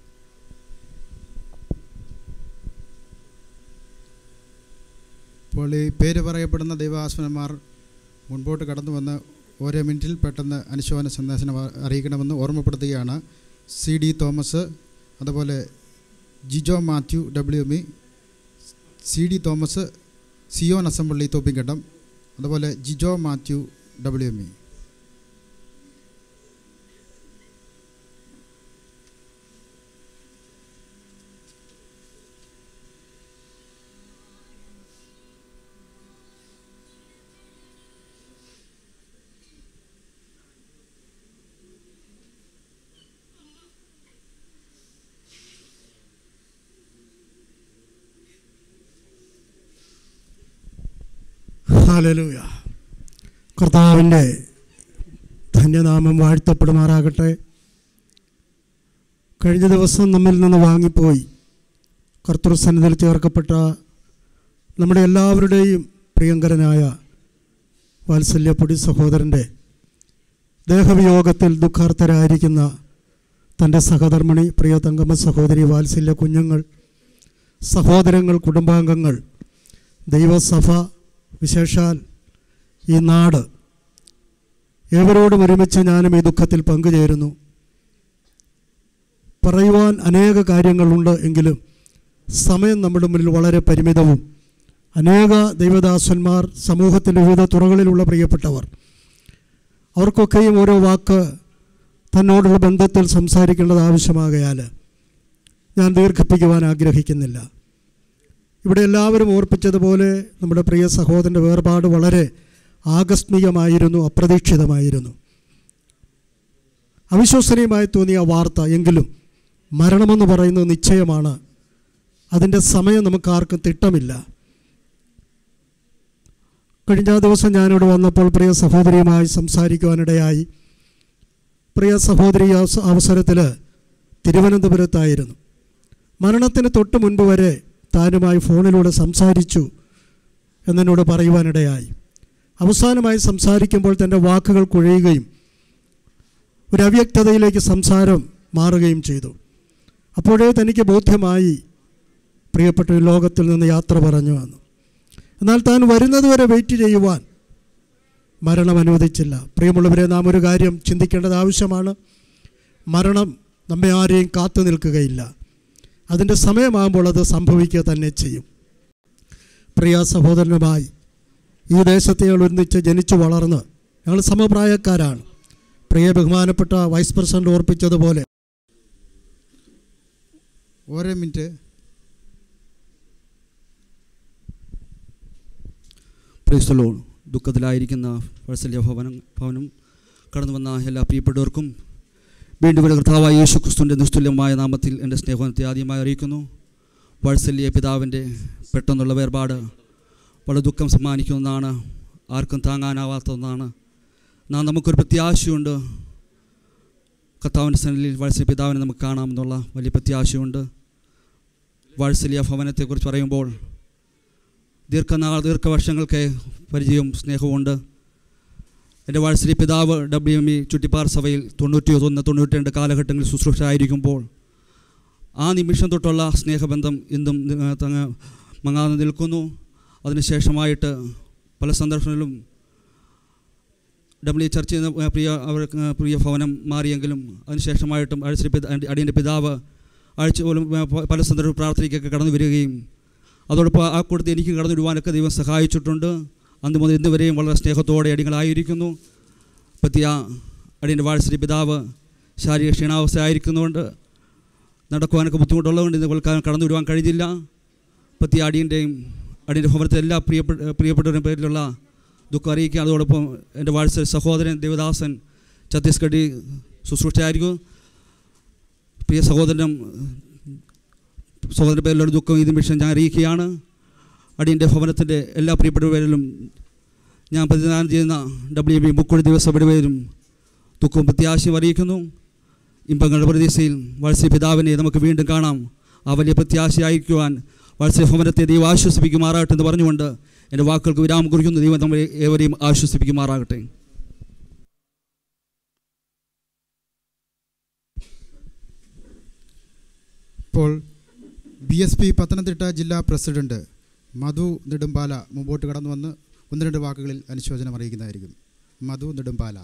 ഇപ്പോൾ ഈ പേര് പറയപ്പെടുന്ന ദൈവാസ്മന്മാർ മുൻപോട്ട് കടന്നു വന്ന് ഓരോ മിനിറ്റിൽ പെട്ടെന്ന് അനുശോചന സന്ദേശം അ- അറിയിക്കണമെന്ന് ഓർമ്മപ്പെടുത്തുകയാണ് സി ഡി തോമസ് അതുപോലെ Jijo Mathew W M E C D Thomas Zion assembly Thoppikandam അതുപോലെ Jijo Mathew W M E hallelujah കർത്താവിൻ്റെ ധന്യനാമം വാഴ്ത്തപ്പെടുമാറാകട്ടെ കഴിഞ്ഞ ദിവസം നമ്മിൽ നിന്ന് വാങ്ങിപ്പോയി കർത്തൃസന്നിധിയിൽ ചേർക്കപ്പെട്ട നമ്മുടെ എല്ലാവരുടെയും പ്രിയങ്കരനായ വാത്സല്യപ്പൊടി സഹോദരൻ്റെ ദേഹവിയോഗത്തിൽ ദുഃഖാർത്ഥരായിരിക്കുന്ന തൻ്റെ സഹധർമ്മിണി പ്രിയ തങ്കമ്മ സഹോദരി വാത്സല്യ കുഞ്ഞുങ്ങൾ സഹോദരങ്ങൾ കുടുംബാംഗങ്ങൾ ദൈവസഭ വിശേഷാൽ ഈ നാട് ഏവരോടും ഒരുമിച്ച് ഞാനും ഈ ദുഃഖത്തിൽ പങ്കുചേരുന്നു പറയുവാൻ അനേക കാര്യങ്ങളുണ്ട് എങ്കിലും സമയം നമ്മുടെ മുന്നിൽ വളരെ പരിമിതവും അനേക ദൈവദാസന്മാർ സമൂഹത്തിൻ്റെ വിവിധ തുറകളിലുള്ള പ്രിയപ്പെട്ടവർ അവർക്കൊക്കെയും ഓരോ വാക്ക് തന്നോടുള്ള ബന്ധത്തിൽ സംസാരിക്കേണ്ടത് ആവശ്യമാകയാൽ ഞാൻ ദീർഘിപ്പിക്കുവാൻ ആഗ്രഹിക്കുന്നില്ല ഇവിടെ എല്ലാവരും ഓർപ്പിച്ചതുപോലെ നമ്മുടെ പ്രിയ സഹോദരൻ്റെ വേർപാട് വളരെ ആകസ്മികമായിരുന്നു അപ്രതീക്ഷിതമായിരുന്നു അവിശ്വസനീയമായി തോന്നിയ വാർത്ത എങ്കിലും മരണമെന്ന് പറയുന്നത് നിശ്ചയമാണ് അതിൻ്റെ സമയം നമുക്ക് ആർക്കും തിട്ടമില്ല കഴിഞ്ഞ ദിവസം ഞാനിവിടെ വന്നപ്പോൾ പ്രിയ സഹോദരിയുമായി സംസാരിക്കുവാനിടയായി പ്രിയ സഹോദരി അവസ- അവസരത്തിൽ തിരുവനന്തപുരത്തായിരുന്നു മരണത്തിന് തൊട്ട് മുൻപ് വരെ താനുമായി ഫോണിലൂടെ സംസാരിച്ചു എന്നോട് പറയുവാനിടയായി അവസാനമായി സംസാരിക്കുമ്പോൾ തൻ്റെ വാക്കുകൾ കുഴയുകയും ഒരു അവ്യക്തതയിലേക്ക് സംസാരം മാറുകയും ചെയ്തു അപ്പോഴേ തനിക്ക് ബോധ്യമായി പ്രിയപ്പെട്ട ഈ ലോകത്തിൽ നിന്ന് യാത്ര പറഞ്ഞു വന്നു എന്നാൽ താൻ വരുന്നതുവരെ വെയിറ്റ് ചെയ്യുവാൻ മരണം അനുവദിച്ചില്ല പ്രിയമുള്ളവരെ നാം ഒരു കാര്യം ചിന്തിക്കേണ്ടത് ആവശ്യമാണ് മരണം നമ്മെ ആരെയും കാത്തു നിൽക്കുകയില്ല അതിൻ്റെ സമയമാകുമ്പോൾ അത് സംഭവിക്കുക തന്നെ ചെയ്യും പ്രിയ സഹോദരനുമായി ഈ ദേശത്തെ ഞങ്ങൾ ഒന്നിച്ച് ജനിച്ചു വളർന്ന് ഞങ്ങൾ സമപ്രായക്കാരാണ് പ്രിയ ബഹുമാനപ്പെട്ട വൈസ് പ്രസിഡന്റ് ഓർപ്പിച്ചതുപോലെ ഓരോ മിനിറ്റ് പ്രീസ്തലോ ദുഃഖത്തിലായിരിക്കുന്ന വത്സല്യ ഭവനം ഭവനം കടന്നു വന്ന എല്ലാ പ്രിയപ്പെട്ടവർക്കും വീണ്ടും ഒരു കർത്താവായ യേശു ക്രിസ്തുവിൻ്റെ നിസ്തുല്യമായ നാമത്തിൽ എൻ്റെ സ്നേഹത്തെ ആദ്യമായി അറിയിക്കുന്നു വത്സല്യ പിതാവിൻ്റെ പെട്ടെന്നുള്ള വേർപാട് വളരെ ദുഃഖം സമ്മാനിക്കുന്നതാണ് ആർക്കും താങ്ങാനാവാത്തതാണ് നാം നമുക്കൊരു പ്രത്യാശയുണ്ട് കർത്താവിൻ്റെ സന്നിധിയിൽ വത്സല്യ പിതാവിനെ നമുക്ക് കാണാമെന്നുള്ള വലിയ പ്രത്യാശയുണ്ട് വാത്സല്യ ഭവനത്തെക്കുറിച്ച് പറയുമ്പോൾ ദീർഘനാൾ ദീർഘവർഷങ്ങൾക്ക് പരിചയവും സ്നേഹവുമുണ്ട് എൻ്റെ വാത്സല്യ പിതാവ് ഡബ്ല്യു എം ഇ ചുറ്റിപ്പാർ സഭയിൽ തൊണ്ണൂറ്റി ഒന്ന് തൊണ്ണൂറ്റി രണ്ട് കാലഘട്ടങ്ങളിൽ ശുശ്രൂഷ ആയിരിക്കുമ്പോൾ ആ നിമിഷം തൊട്ടുള്ള സ്നേഹബന്ധം ഇന്നും നി- തങ്ങ മങ്ങാതെ നിൽക്കുന്നു അതിനുശേഷമായിട്ട് പല സന്ദർഭങ്ങളിലും ഡബ്ല്യു ചർച്ച ചെയ്യുന്ന പ്രിയ അവർ പ്രിയ ഭവനം മാറിയെങ്കിലും അതിനുശേഷമായിട്ടും അഴിശ്രീ പിത അടിയൻ്റെ പിതാവ് ആഴ്ച പോലും പ- പല സന്ദർഭ പ്രാർത്ഥനയ്ക്കൊക്കെ കടന്നു വരികയും അതോടൊപ്പം ആ കൂട്ടത്തിൽ എനിക്ക് കടന്നു വരുവാനൊക്കെ ദൈവം സഹായിച്ചിട്ടുണ്ട് അന്ന് മുതൽ ഇന്ന് വരെയും വളരെ സ്നേഹത്തോടെ അടികളായിരിക്കുന്നു പറ്റിയ അടിയൻ്റെ വാഴ്ശ്രീ പിതാവ് ശാരീരിക ക്ഷീണാവസ്ഥ ആയിരിക്കുന്നതുകൊണ്ട് നടക്കുവാനൊക്കെ ബുദ്ധിമുട്ടുള്ളതുകൊണ്ട് ഇന്ന് കൊൽക്കാലം കടന്നു വരുവാൻ കഴിഞ്ഞില്ല പറ്റിയ അടിയൻ്റെയും അടിയൻ്റെ ഭവനത്തിലെ എല്ലാ പ്രിയപ്പെട്ട പ്രിയപ്പെട്ടവരുടെ പേരിലുള്ള ദുഃഖം അറിയിക്കുക അതോടൊപ്പം എൻ്റെ വാഴ്ച സഹോദരൻ ദേവദാസൻ ഛത്തീസ്ഗഡിൽ ശുശ്രൂഷയായിരിക്കും പ്രിയ സഹോദരനും സഹോദരൻ്റെ പേരിലുള്ള ദുഃഖം ഈ നിമിഷം ഞാൻ അറിയിക്കുകയാണ് അടിയൻ്റെ ഭവനത്തിൻ്റെ എല്ലാ പ്രിയപ്പെട്ട പേരിലും ഞാൻ പ്രതിദാനം ചെയ്യുന്ന ഡബ്ല്യു ബി മുക്കുഴി ദിവസയുടെ പേരും ദുഃഖവും പ്രത്യാശയും അറിയിക്കുന്നു ഇമ്പങ്ങളുടെ പ്രതീക്ഷയിൽ വത്സ്യ പിതാവിനെ നമുക്ക് വീണ്ടും കാണാം ആ വലിയ പ്രത്യാശയായിരിക്കുവാൻ വത്സ്യ ഭവനത്തെ ദൈവം ആശ്വസിപ്പിക്കുമാറാകട്ടെ എന്ന് പറഞ്ഞുകൊണ്ട് എൻ്റെ വാക്കുകൾക്ക് വിരാമം കുറിക്കുന്നു ദൈവം നമ്മളെ ഏവരെയും ആശ്വസിപ്പിക്കുമാറാകട്ടെ ഇപ്പോൾ ബി എസ് പി പത്തനംതിട്ട ജില്ലാ പ്രസിഡന്റ് മധു നെടുമ്പാല മുമ്പോട്ട് കടന്നു വന്ന് ഒന്ന് രണ്ട് വാക്കുകളിൽ അനുശോചനം അറിയിക്കുന്നതായിരിക്കും മധു നെടുമ്പാല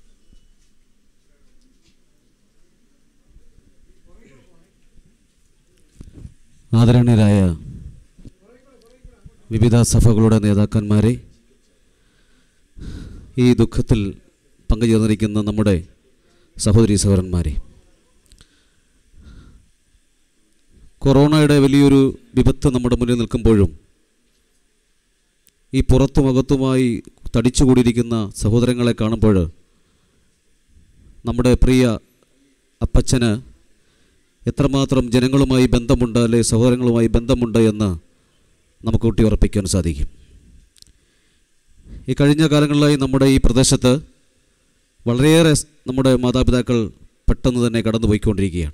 ആദരണീയരായ വിവിധ സഭകളുടെ നേതാക്കന്മാരെ ഈ ദുഃഖത്തിൽ പങ്കുചേർന്നിരിക്കുന്ന നമ്മുടെ സഹോദരി സഹോദരന്മാരെ കൊറോണയുടെ വലിയൊരു വിപത്ത് നമ്മുടെ മുന്നിൽ നിൽക്കുമ്പോഴും ഈ പുറത്തും അകത്തുമായി തടിച്ചുകൂടിയിരിക്കുന്ന സഹോദരങ്ങളെ കാണുമ്പോൾ നമ്മുടെ പ്രിയ അപ്പച്ചന് എത്രമാത്രം ജനങ്ങളുമായി ബന്ധമുണ്ട് അല്ലെ സഹോദരങ്ങളുമായി ബന്ധമുണ്ട് എന്ന് നമുക്ക് ഊട്ടി ഉറപ്പിക്കാൻ സാധിക്കും ഈ കഴിഞ്ഞ കാലങ്ങളിലായി നമ്മുടെ ഈ പ്രദേശത്ത് വളരെയേറെ സ് നമ്മുടെ മാതാപിതാക്കൾ പെട്ടെന്ന് തന്നെ കടന്നു പോയിക്കൊണ്ടിരിക്കുകയാണ്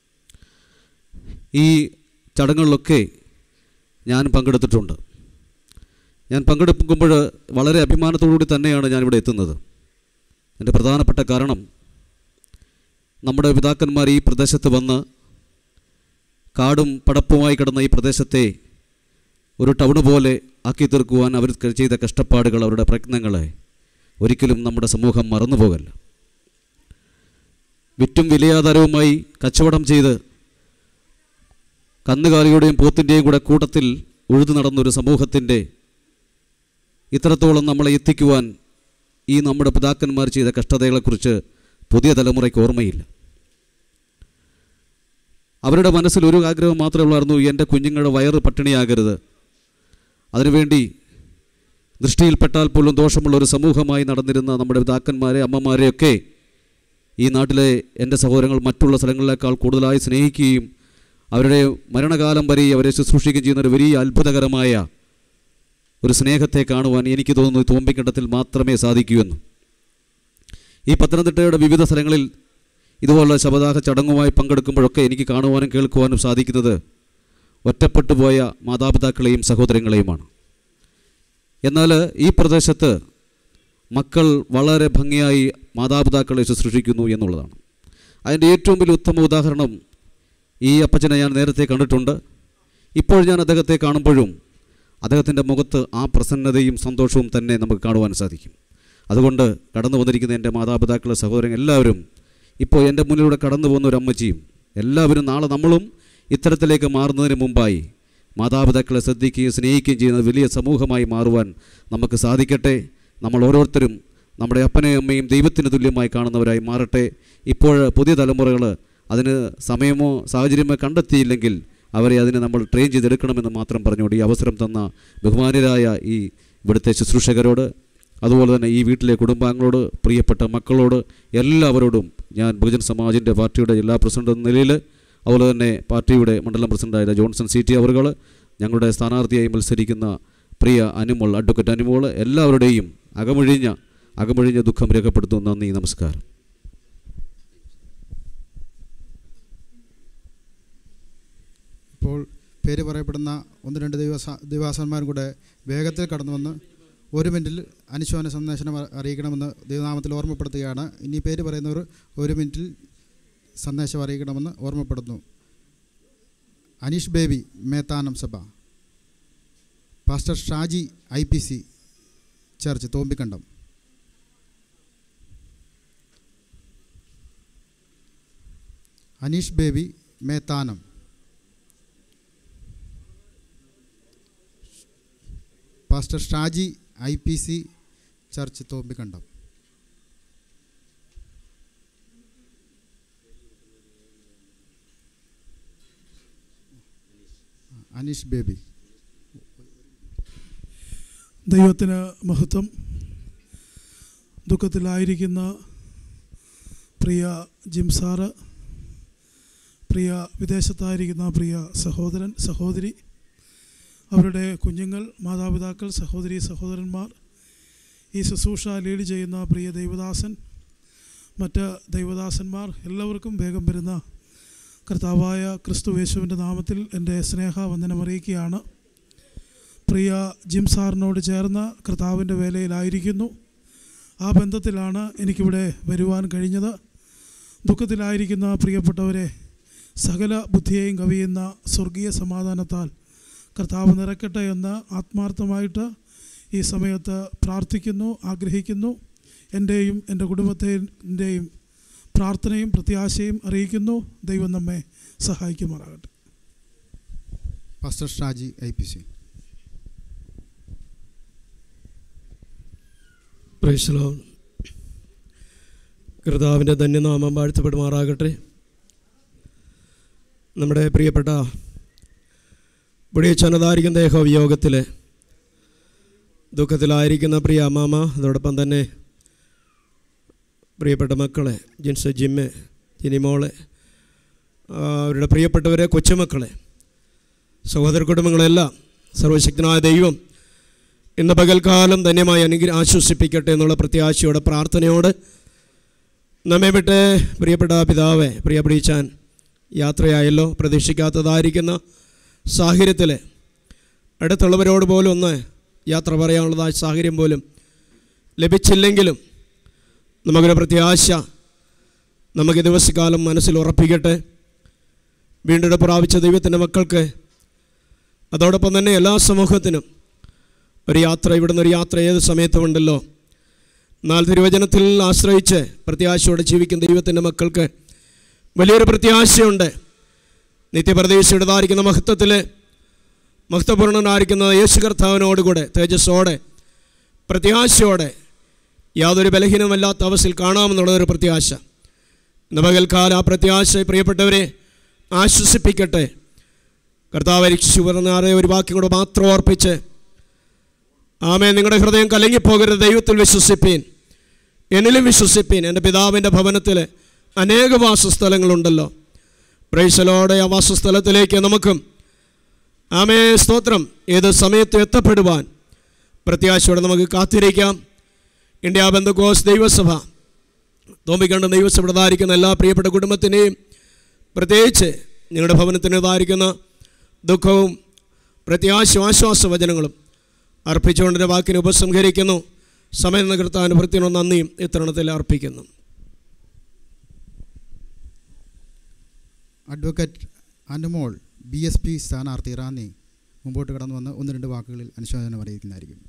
ഈ ചടങ്ങുകളിലൊക്കെ ഞാൻ പങ്കെടുത്തിട്ടുണ്ട് ഞാൻ പങ്കെടുക്കുമ്പോൾ വളരെ അഭിമാനത്തോടുകൂടി തന്നെയാണ് ഞാനിവിടെ എത്തുന്നത് എൻ്റെ പ്രധാനപ്പെട്ട കാരണം നമ്മുടെ പിതാക്കന്മാർ ഈ പ്രദേശത്ത് വന്ന് കാടും പടപ്പുമായി കിടന്ന ഈ പ്രദേശത്തെ ഒരു ടൗണ് പോലെ ആക്കി തീർക്കുവാൻ അവർ ചെയ്ത കഷ്ടപ്പാടുകൾ അവരുടെ പ്രയത്നങ്ങളെ ഒരിക്കലും നമ്മുടെ സമൂഹം മറന്നുപോകല്ല വിറ്റും വിലയാധാരവുമായി കച്ചവടം ചെയ്ത് കന്നുകാലിയുടെയും പോത്തിൻ്റെയും കൂടെ കൂട്ടത്തിൽ ഉഴുതു നടന്നൊരു സമൂഹത്തിൻ്റെ ഇത്രത്തോളം നമ്മളെ എത്തിക്കുവാൻ ഈ നമ്മുടെ പിതാക്കന്മാർ ചെയ്ത കഷ്ടതകളെക്കുറിച്ച് പുതിയ തലമുറയ്ക്ക് ഓർമ്മയില്ല അവരുടെ മനസ്സിൽ ഒരു ആഗ്രഹം മാത്രമേ ഉള്ളായിരുന്നു എൻ്റെ കുഞ്ഞുങ്ങളുടെ വയറ് പട്ടിണിയാകരുത് അതിനുവേണ്ടി ദൃഷ്ടിയിൽപ്പെട്ടാൽ പോലും ദോഷമുള്ള ഒരു സമൂഹമായി നടന്നിരുന്ന നമ്മുടെ പിതാക്കന്മാരെ അമ്മമാരെയൊക്കെ ഈ നാട്ടിലെ എൻ്റെ സഹോദരങ്ങൾ മറ്റുള്ള സ്ഥലങ്ങളിലേക്കാൾ കൂടുതലായി സ്നേഹിക്കുകയും അവരുടെ മരണകാലം വരെ അവരെ ശുശ്രൂഷിക്കുകയും ചെയ്യുന്ന ഒരു വലിയ അത്ഭുതകരമായ ഒരു സ്നേഹത്തെ കാണുവാൻ എനിക്ക് തോന്നുന്നു ഈ തോമ്പിക്കണ്ടത്തിൽ മാത്രമേ സാധിക്കൂ എന്ന് ഈ പത്തനംതിട്ടയുടെ വിവിധ സ്ഥലങ്ങളിൽ ഇതുപോലുള്ള ശബദാഹ ചടങ്ങുമായി പങ്കെടുക്കുമ്പോഴൊക്കെ എനിക്ക് കാണുവാനും കേൾക്കുവാനും സാധിക്കുന്നത് ഒറ്റപ്പെട്ടു പോയ മാതാപിതാക്കളെയും സഹോദരങ്ങളെയുമാണ് എന്നാൽ ഈ പ്രദേശത്ത് മക്കൾ വളരെ ഭംഗിയായി മാതാപിതാക്കളെ ശുശ്രൂഷിക്കുന്നു എന്നുള്ളതാണ് അതിൻ്റെ ഏറ്റവും വലിയ ഉത്തമ ഉദാഹരണം ഈ അപ്പച്ചനെ ഞാൻ നേരത്തെ കണ്ടിട്ടുണ്ട് ഇപ്പോൾ ഞാൻ അദ്ദേഹത്തെ കാണുമ്പോഴും അദ്ദേഹത്തിൻ്റെ മുഖത്ത് ആ പ്രസന്നതയും സന്തോഷവും തന്നെ നമുക്ക് കാണുവാൻ സാധിക്കും അതുകൊണ്ട് കടന്നു വന്നിരിക്കുന്ന എൻ്റെ മാതാപിതാക്കളെ സഹോദരൻ എല്ലാവരും ഇപ്പോൾ എൻ്റെ മുന്നിലൂടെ കടന്നു പോകുന്ന ഒരു അമ്മച്ചിയും എല്ലാവരും നാളെ നമ്മളും ഇത്തരത്തിലേക്ക് മാറുന്നതിന് മുമ്പായി മാതാപിതാക്കളെ ശ്രദ്ധിക്കുകയും സ്നേഹിക്കുകയും ചെയ്യുന്ന വലിയ സമൂഹമായി മാറുവാൻ നമുക്ക് സാധിക്കട്ടെ നമ്മൾ ഓരോരുത്തരും നമ്മുടെ അപ്പനെയും അമ്മയും ദൈവത്തിന് തുല്യമായി കാണുന്നവരായി മാറട്ടെ ഇപ്പോൾ പുതിയ തലമുറകൾ അതിന് സമയമോ സാഹചര്യമോ കണ്ടെത്തിയില്ലെങ്കിൽ അവരെ അതിന് നമ്മൾ ട്രെയിൻ ചെയ്തെടുക്കണമെന്ന് മാത്രം പറഞ്ഞുകൊണ്ട് ഈ അവസരം തന്ന ബഹുമാനരായ ഈ ഇവിടുത്തെ ശുശ്രൂഷകരോട് അതുപോലെ തന്നെ ഈ വീട്ടിലെ കുടുംബാംഗങ്ങളോട് പ്രിയപ്പെട്ട മക്കളോട് എല്ലാവരോടും ഞാൻ ബഹുജൻ സമാജിൻ്റെ പാർട്ടിയുടെ ജില്ലാ പ്രസിഡന്റ് എന്ന നിലയിൽ അതുപോലെ തന്നെ പാർട്ടിയുടെ മണ്ഡലം പ്രസിഡന്റായ ജോൺസൺ സി ടി അവറുകൾ ഞങ്ങളുടെ സ്ഥാനാർത്ഥിയായി മത്സരിക്കുന്ന പ്രിയ അനുമോൾ അഡ്വക്കേറ്റ് അനുമോൾ എല്ലാവരുടെയും അകമൊഴിഞ്ഞ അകമൊഴിഞ്ഞ ദുഃഖം രേഖപ്പെടുത്തുന്നു നന്ദി നമസ്കാരം ഇപ്പോൾ പേര് പറയപ്പെടുന്ന ഒന്ന് രണ്ട് ദൈവസ ദൈവാസന്മാരും കൂടെ വേഗത്തിൽ കടന്നു വന്ന് ഒരു മിനിറ്റിൽ അനുശോചന സന്ദേശനം അ- അറിയിക്കണമെന്ന് ദൈവനാമത്തിൽ ഓർമ്മപ്പെടുത്തുകയാണ് ഇനി പേര് പറയുന്നവർ ഒരു മിനിറ്റിൽ സന്ദേശം അറിയിക്കണമെന്ന് ഓർമ്മപ്പെടുത്തുന്നു അനീഷ് ബേബി മേത്താനം സഭ pastor Shaji I P C church Thombikandam Aneesh Baby Methanam pastor Shaji I P C church Thombikandam Aneesh Baby ദൈവത്തിന് മഹത്വം ദുഃഖത്തിലായിരിക്കുന്ന പ്രിയ ജിംസാറ് പ്രിയ വിദേശത്തായിരിക്കുന്ന പ്രിയ സഹോദരൻ സഹോദരി അവരുടെ കുഞ്ഞുങ്ങൾ മാതാപിതാക്കൾ സഹോദരി സഹോദരന്മാർ ഈ ശുശ്രൂഷ ലീഡ് ചെയ്യുന്ന പ്രിയ ദൈവദാസൻ മറ്റ് ദൈവദാസന്മാർ എല്ലാവർക്കും വേഗം വരുന്ന കർത്താവായ ക്രിസ്തു യേശുവിൻ്റെ നാമത്തിൽ എൻ്റെ സ്നേഹവന്ദനം അറിയിക്കുകയാണ് പ്രിയ ജിം സാറിനോട് ചേർന്ന് കർത്താവിൻ്റെ വേലയിലായിരിക്കുന്നു ആ ബന്ധത്തിലാണ് എനിക്കിവിടെ വരുവാൻ കഴിഞ്ഞത് ദുഃഖത്തിലായിരിക്കുന്ന പ്രിയപ്പെട്ടവരെ സകല ബുദ്ധിയെയും കവിയുന്ന സ്വർഗീയ സമാധാനത്താൽ കർത്താവ് നിറക്കട്ടെ എന്ന് ആത്മാർത്ഥമായിട്ട് ഈ സമയത്ത് പ്രാർത്ഥിക്കുന്നു ആഗ്രഹിക്കുന്നു എൻ്റെയും എൻ്റെ കുടുംബത്തിൻ്റെയും പ്രാർത്ഥനയും പ്രത്യാശയും അറിയിക്കുന്നു ദൈവം നമ്മെ സഹായിക്കുമാറാകട്ടെ pastor Shaji I P C praise the Lord കർത്താവിൻ്റെ ധന്യനാമം വാഴ്ത്തപ്പെടുമാറാകട്ടെ നമ്മുടെ പ്രിയപ്പെട്ട വെടിയച്ചനതായിരിക്കുന്ന ദേഹവിയോഗത്തിൽ ദുഃഖത്തിലായിരിക്കുന്ന പ്രിയ അമ്മാമ അതോടൊപ്പം തന്നെ പ്രിയപ്പെട്ട മക്കളെ ജിൻസ് ജിമ്മ് ജിനിമോളെ ആ, അവരുടെ പ്രിയപ്പെട്ടവരെ കൊച്ചുമക്കളെ സഹോദര കുടുംബങ്ങളെല്ലാം സർവശക്തനായ ദൈവം ഇന്ന് പകൽക്കാലം ധന്യമായി അനുഗ്രഹ ആശ്വസിപ്പിക്കട്ടെ എന്നുള്ള പ്രത്യാശയോടെ പ്രാർത്ഥനയോട് നമ്മെ വിട്ട് പ്രിയപ്പെട്ട പിതാവെ പ്രിയ പ്രീച്ചാൻ യാത്രയായല്ലോ പ്രതീക്ഷിക്കാത്തതായിരിക്കുന്ന സാഹചര്യത്തിൽ അടുത്തുള്ളവരോട് പോലും ഒന്ന് യാത്ര പറയാനുള്ളതായ സാഹചര്യം പോലും ലഭിച്ചില്ലെങ്കിലും നമുക്കൊരു പ്രത്യാശ നമുക്ക് ഈ ദിവസക്കാലം മനസ്സിൽ ഉറപ്പിക്കട്ടെ വീണ്ടെടുപ്പ് പ്രാപിച്ച ദൈവത്തിൻ്റെ മക്കൾക്ക് അതോടൊപ്പം തന്നെ എല്ലാ സമൂഹത്തിനും ഒരു യാത്ര ഇവിടുന്ന് ഒരു യാത്ര ഏത് സമയത്തുമുണ്ടല്ലോ എന്നാൽ തിരുവചനത്തിൽ ആശ്രയിച്ച് പ്രത്യാശയോടെ ജീവിക്കുന്ന ദൈവത്തിൻ്റെ മക്കൾക്ക് വലിയൊരു പ്രത്യാശയുണ്ട് നിത്യപ്രതീക്ഷയുടേതായിരിക്കുന്ന മഹത്വത്തിൽ മഹത്വപൂർണ്ണനായിരിക്കുന്ന യേശു കർത്താവിനോടുകൂടെ തേജസ്സോടെ പ്രത്യാശയോടെ യാതൊരു ബലഹീനമല്ലാത്ത അവസ്ഥയിൽ കാണാമെന്നുള്ളതൊരു പ്രത്യാശ ഇന്ന് പകൽക്കാല ആ പ്രത്യാശ പ്രിയപ്പെട്ടവരെ ആശ്വസിപ്പിക്കട്ടെ കർത്താവ് രക്ഷിച്ചു പറഞ്ഞാറെ ഒരു വാക്യം കൂടെ മാത്രം ഓർപ്പിച്ച് ആമേ നിങ്ങളുടെ ഹൃദയം കലങ്ങിപ്പോകരുത് ദൈവത്തിൽ വിശ്വസിപ്പീൻ എന്നിലും വിശ്വസിപ്പീൻ എൻ്റെ പിതാവിൻ്റെ ഭവനത്തിൽ അനേക വാസസ്ഥലങ്ങളുണ്ടല്ലോ പ്രൈസലോടെ ആ വാസസ്ഥലത്തിലേക്ക് നമുക്കും ആമേ സ്തോത്രം ഏത് സമയത്ത് എത്തപ്പെടുവാൻ പ്രത്യാശയോടെ നമുക്ക് കാത്തിരിക്കാം ഇന്ത്യ ബന്ധുക്കോസ് ദൈവസഭ തോമ്പിക്കണ്ട ദൈവസഭ എല്ലാ പ്രിയപ്പെട്ട കുടുംബത്തിനെയും പ്രത്യേകിച്ച് നിങ്ങളുടെ ഭവനത്തിൻ്റെതായിരിക്കുന്ന ദുഃഖവും പ്രത്യാശ ആശ്വാസ വചനങ്ങളും അർപ്പിച്ചുകൊണ്ടിൻ്റെ വാക്കിനെ ഉപസംഹരിക്കുന്നു സമയം കർത്താവിന് ഭൃത്തിനോ നന്ദിയും ഇത്തരണത്തിൽ അർപ്പിക്കുന്നു advocate Anumol B S P സ്ഥാനാർത്ഥി റാന്നി മുമ്പോട്ട് കടന്നു വന്ന് ഒന്ന് രണ്ട് വാക്കുകളിൽ അനുശോചനം അറിയിക്കുന്നതായിരിക്കും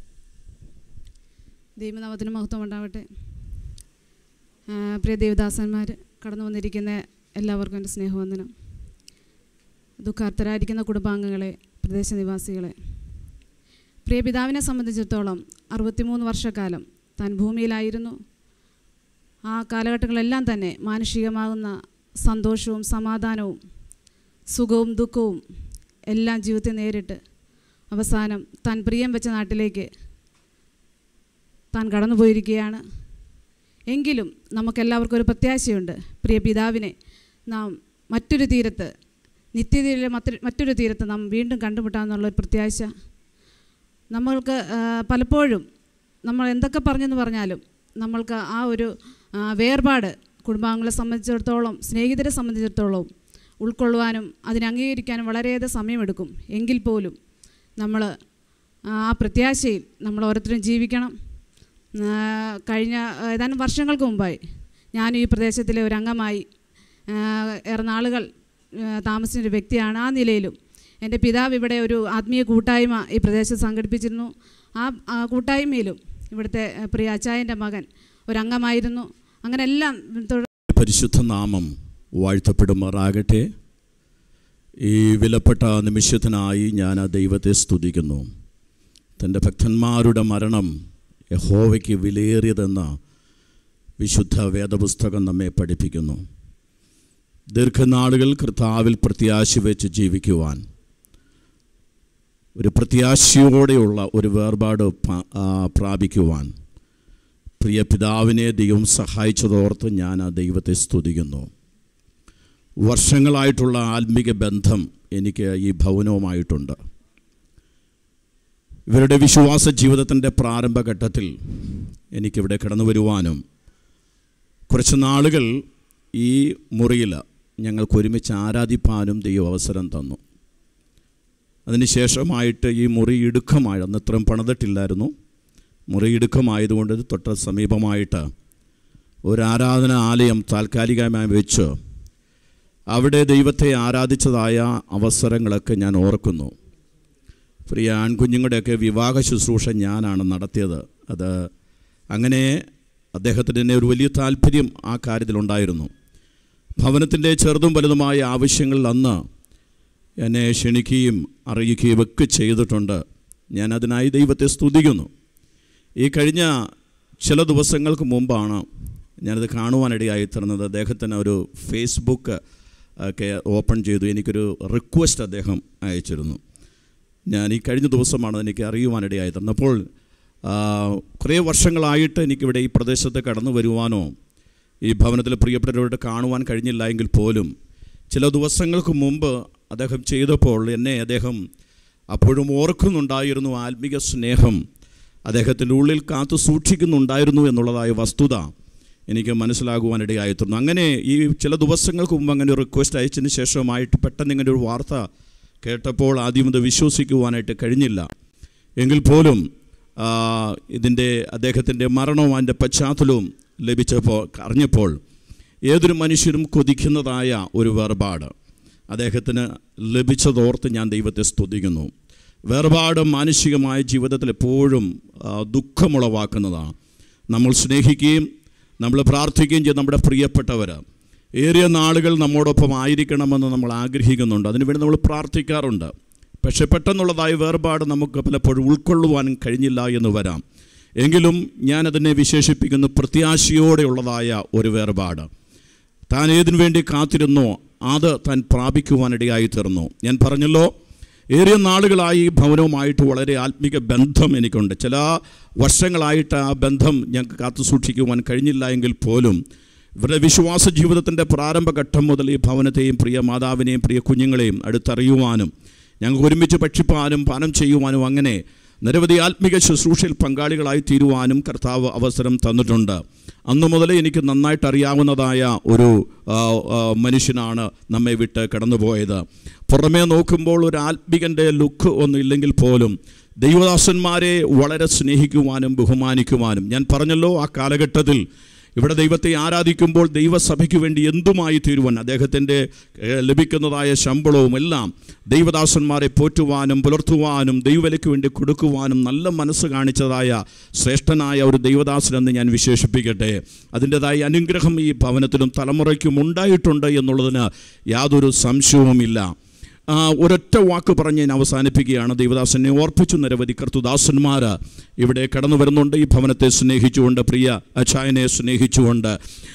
ദൈവനാമത്തിന് മഹത്വം ഉണ്ടാവട്ടെ ആ, പ്രിയ ദേവദാസന്മാർ കടന്നു വന്നിരിക്കുന്ന എല്ലാവർക്കും എൻ്റെ സ്നേഹവന്ദനം ദുഃഖാർത്തരായിരിക്കുന്ന കുടുംബാംഗങ്ങളെ പ്രദേശനിവാസികളെ പ്രിയ പിതാവിനെ സംബന്ധിച്ചിടത്തോളം അറുപത്തിമൂന്ന് വർഷക്കാലം താൻ ഭൂമിയിലായിരുന്നു ആ കാലഘട്ടങ്ങളെല്ലാം തന്നെ മാനുഷികമാകുന്ന സന്തോഷവും സമാധാനവും സുഖവും ദുഃഖവും എല്ലാം ജീവിതത്തിൽ നേരിട്ട് അവസാനം താൻ പ്രിയം വെച്ച നാട്ടിലേക്ക് താൻ കടന്നുപോയിരിക്കുകയാണ് എങ്കിലും നമുക്കെല്ലാവർക്കും ഒരു പ്രത്യാശയുണ്ട് പ്രിയ പിതാവിനെ നാം മറ്റൊരു തീരത്ത് നിത്യതയിലെ മറ്റൊരു മറ്റൊരു തീരത്ത് നാം വീണ്ടും കണ്ടുമുട്ടാമെന്നുള്ളൊരു പ്രത്യാശ നമ്മൾക്ക് ആ, പലപ്പോഴും നമ്മൾ എന്തൊക്കെ പറഞ്ഞെന്ന് പറഞ്ഞാലും നമ്മൾക്ക് ആ ഒരു ആ, വേർപാട് കുടുംബാംഗങ്ങളെ സംബന്ധിച്ചിടത്തോളം സ്നേഹിതരെ സംബന്ധിച്ചിടത്തോളം ഉൾക്കൊള്ളുവാനും അതിനെ അംഗീകരിക്കാനും വളരെയേറെ സമയമെടുക്കും എങ്കിൽ പോലും നമ്മൾ ആ പ്രത്യാശയിൽ നമ്മൾ ഓരോരുത്തരും ജീവിക്കണം ആ, കഴിഞ്ഞ ഏതാനും വർഷങ്ങൾക്ക് മുമ്പായി ഞാൻ ഈ പ്രദേശത്തിലെ ഒരു അംഗമായി ആ, ഏറെ നാളുകൾ ആ, താമസിച്ച ഒരു വ്യക്തിയാണ് ആ നിലയിലും എൻ്റെ പിതാവ് ഇവിടെ ഒരു ആത്മീയ കൂട്ടായ്മ ഈ പ്രദേശത്ത് സംഘടിപ്പിച്ചിരുന്നു ആ ആ കൂട്ടായ്മയിലും ഇവിടുത്തെ ആ, പ്രിയ അച്ചായൻ്റെ മകൻ ഒരംഗമായിരുന്നു അങ്ങനെ എല്ലാം തുടർ പരിശുദ്ധ നാമം വാഴ്ത്തപ്പെടുമാറാകട്ടെ ഈ വിലപ്പെട്ട നിമിഷത്തിനായി ഞാൻ ആ ദൈവത്തെ സ്തുതിക്കുന്നു തൻ്റെ ഭക്തന്മാരുടെ മരണം യഹോവയ്ക്ക് വിലയേറിയതെന്ന വിശുദ്ധ വേദപുസ്തകം നമ്മെ പഠിപ്പിക്കുന്നു ദീർഘനാളുകൾ കർത്താവിൽ പ്രത്യാശ വെച്ച് ജീവിക്കുവാൻ ഒരു പ്രത്യാശയോടെയുള്ള ഒരു വേർപാട് പ- ആ, പ്രാപിക്കുവാൻ പ്രിയ പിതാവിനെ ദൈവം സഹായിച്ചതോർത്ത് ഞാൻ ആ ദൈവത്തെ സ്തുതിക്കുന്നു വർഷങ്ങളായിട്ടുള്ള ആത്മിക ബന്ധം എനിക്ക് ഈ ഭവനവുമായിട്ടുണ്ട് ഇവരുടെ വിശ്വാസ ജീവിതത്തിൻ്റെ പ്രാരംഭഘട്ടത്തിൽ എനിക്കിവിടെ കടന്നു വരുവാനും കുറച്ച് നാളുകൾ ഈ മുറിയിൽ ഞങ്ങൾക്ക് ഒരുമിച്ച് ആരാധിപ്പാനും ദൈവം അവസരം തന്നു അതിനുശേഷമായിട്ട് ഈ മുറി ഇടുക്കമായി അന്ന് ഇത്രയും പണിതിട്ടില്ലായിരുന്നു മുറി ഇടുക്കമായതുകൊണ്ട് ഇത് തൊട്ട് സമീപമായിട്ട് ഒരു ആരാധന ആലയം താൽക്കാലികമായി വെച്ച് അവിടെ ദൈവത്തെ ആരാധിച്ചതായ അവസരങ്ങളൊക്കെ ഞാൻ ഓർക്കുന്നു പ്രിയ ആൺകുഞ്ഞുങ്ങളുടെയൊക്കെ വിവാഹ ശുശ്രൂഷ ഞാനാണ് നടത്തിയത് അത് അങ്ങനെ അദ്ദേഹത്തിന് തന്നെ ഒരു വലിയ താല്പര്യം ആ കാര്യത്തിലുണ്ടായിരുന്നു ഭവനത്തിൻ്റെ ചെറുതും വലുതുമായ ആവശ്യങ്ങളിൽ അന്ന് എന്നെ ക്ഷണിക്കുകയും അറിയിക്കുകയും ഒക്കെ ചെയ്തിട്ടുണ്ട് ഞാൻ അതിനായി ദൈവത്തെ സ്തുതിക്കുന്നു ഈ കഴിഞ്ഞ ചില ദിവസങ്ങൾക്ക് മുമ്പാണ് ഞാനത് കാണുവാനിടയായി തീർന്നത് അദ്ദേഹത്തിന് ഒരു ഫേസ്ബുക്ക് ഒക്കെ ഓപ്പൺ ചെയ്തു എനിക്കൊരു റിക്വസ്റ്റ് അദ്ദേഹം അയച്ചിരുന്നു ഞാൻ ഈ കഴിഞ്ഞ ദിവസമാണ് എനിക്ക് അറിയുവാനിടയായി തീർന്നത് അപ്പോൾ ആ, കുറേ വർഷങ്ങളായിട്ട് എനിക്കിവിടെ ഈ പ്രദേശത്ത് കടന്നു വരുവാനോ ഈ ഭവനത്തിൽ പ്രിയപ്പെട്ടവരോട് കാണുവാൻ കഴിഞ്ഞില്ല എങ്കിൽ പോലും ചില ദിവസങ്ങൾക്ക് മുമ്പ് അദ്ദേഹം ചെയ്തപ്പോൾ എന്നെ അദ്ദേഹം അപ്പോഴും ഓർക്കുന്നുണ്ടായിരുന്നു ആത്മിക സ്നേഹം അദ്ദേഹത്തിൻ്റെ ഉള്ളിൽ കാത്തു സൂക്ഷിക്കുന്നുണ്ടായിരുന്നു എന്നുള്ളതായ വസ്തുത എനിക്ക് മനസ്സിലാകുവാനിടയായിത്തീർന്നു അങ്ങനെ ഈ ചില ദിവസങ്ങൾക്ക് മുമ്പ് അങ്ങനെ ഒരു റിക്വസ്റ്റ് അയച്ചതിന് ശേഷമായിട്ട് പെട്ടെന്ന് ഇങ്ങനെ ഒരു വാർത്ത കേട്ടപ്പോൾ ആദ്യം ഇത് വിശ്വസിക്കുവാനായിട്ട് കഴിഞ്ഞില്ല എങ്കിൽ പോലും ആ, ഇതിൻ്റെ അദ്ദേഹത്തിൻ്റെ മരണവും അതിൻ്റെ പശ്ചാത്തലവും ലഭിച്ചപ്പോൾ അറിഞ്ഞപ്പോൾ ഏതൊരു മനുഷ്യരും കൊതിക്കുന്നതായ ഒരു വേർപാട് അദ്ദേഹത്തിന് ലഭിച്ചതോർത്ത് ഞാൻ ദൈവത്തെ സ്തുതിക്കുന്നു വേർപാട് മാനുഷികമായ ജീവിതത്തിൽ എപ്പോഴും ആ, ദുഃഖമുളവാക്കുന്നതാണ് നമ്മൾ സ്നേഹിക്കുകയും നമ്മൾ പ്രാർത്ഥിക്കുകയും ചെയ്ത് നമ്മുടെ പ്രിയപ്പെട്ടവർ ഏറിയ നാളുകൾ നമ്മോടൊപ്പം ആയിരിക്കണമെന്ന് നമ്മൾ ആഗ്രഹിക്കുന്നുണ്ട് അതിനുവേണ്ടി നമ്മൾ പ്രാർത്ഥിക്കാറുണ്ട് പക്ഷെ പെട്ടെന്നുള്ളതായ വേർപാട് നമുക്ക് പലപ്പോഴും ഉൾക്കൊള്ളുവാൻ കഴിഞ്ഞില്ല എന്ന് വരാം എങ്കിലും ഞാനതിനെ വിശേഷിപ്പിക്കുന്നു പ്രത്യാശയോടെയുള്ളതായ ഒരു വേർപാട് താൻ ഏതിനു വേണ്ടി കാത്തിരുന്നോ അത് താൻ പ്രാപിക്കുവാനിടയായി തീർന്നു ഞാൻ പറഞ്ഞല്ലോ ഏറിയ നാളുകളായി ഈ ഭവനവുമായിട്ട് വളരെ ആത്മിക ബന്ധം എനിക്കുണ്ട് ചില വർഷങ്ങളായിട്ട് ആ ബന്ധം ഞങ്ങൾക്ക് കാത്തു സൂക്ഷിക്കുവാൻ കഴിഞ്ഞില്ല എങ്കിൽ പോലും ഇവരുടെ വിശ്വാസ ജീവിതത്തിൻ്റെ പ്രാരംഭഘട്ടം മുതൽ ഈ ഭവനത്തെയും പ്രിയ മാതാവിനെയും പ്രിയ കുഞ്ഞുങ്ങളെയും അടുത്തറിയുവാനും ഞങ്ങൾക്ക് ഒരുമിച്ച് ഭക്ഷിപ്പാനും പാനം ചെയ്യുവാനും അങ്ങനെ നിരവധി ആത്മിക ശുശ്രൂഷയിൽ പങ്കാളികളായി തീരുവാനും കർത്താവ് അവസരം തന്നിട്ടുണ്ട് അന്നു മുതലേ എനിക്ക് നന്നായിട്ട് അറിയാവുന്നതായ ഒരു ആ, ആ, മനുഷ്യനാണ് നമ്മെ വിട്ട് കടന്നുപോയത് പുറമേ നോക്കുമ്പോൾ ഒരു ആത്മികൻ്റെ ലുക്ക് ഒന്നും ഇല്ലെങ്കിൽ പോലും ദൈവദാസന്മാരെ വളരെ സ്നേഹിക്കുവാനും ബഹുമാനിക്കുവാനും ഞാൻ പറഞ്ഞല്ലോ ആ കാലഘട്ടത്തിൽ ഇവിടെ ദൈവത്തെ ആരാധിക്കുമ്പോൾ ദൈവസഭയ്ക്ക് വേണ്ടി എന്തുമായി തീരുവാൻ അദ്ദേഹത്തിൻ്റെ ഏഹ്, ലഭിക്കുന്നതായ ശമ്പളവും എല്ലാം ദൈവദാസന്മാരെ പോറ്റുവാനും പുലർത്തുവാനും ദൈവവിലയ്ക്ക് വേണ്ടി കൊടുക്കുവാനും നല്ല മനസ്സ് കാണിച്ചതായ ശ്രേഷ്ഠനായ ഒരു ദൈവദാസനെന്ന് ഞാൻ വിശേഷിപ്പിക്കട്ടെ അതിൻ്റെതായ അനുഗ്രഹം ഈ ഭവനത്തിലും തലമുറയ്ക്കും ഉണ്ടായിട്ടുണ്ട് എന്നുള്ളതിന് യാതൊരു സംശയവുമില്ല ആ, ഒരൊറ്റ വാക്ക് പറഞ്ഞ് ഞാൻ അവസാനിപ്പിക്കുകയാണ് ദൈവദാസനെ ഓർപ്പിച്ചു നിരവധി കർത്തുദാസന്മാർ ഇവിടെ കടന്നു വരുന്നുണ്ട് ഈ ഭവനത്തെ സ്നേഹിച്ചുകൊണ്ട് പ്രിയ അച്ചായനെ സ്നേഹിച്ചുകൊണ്ട്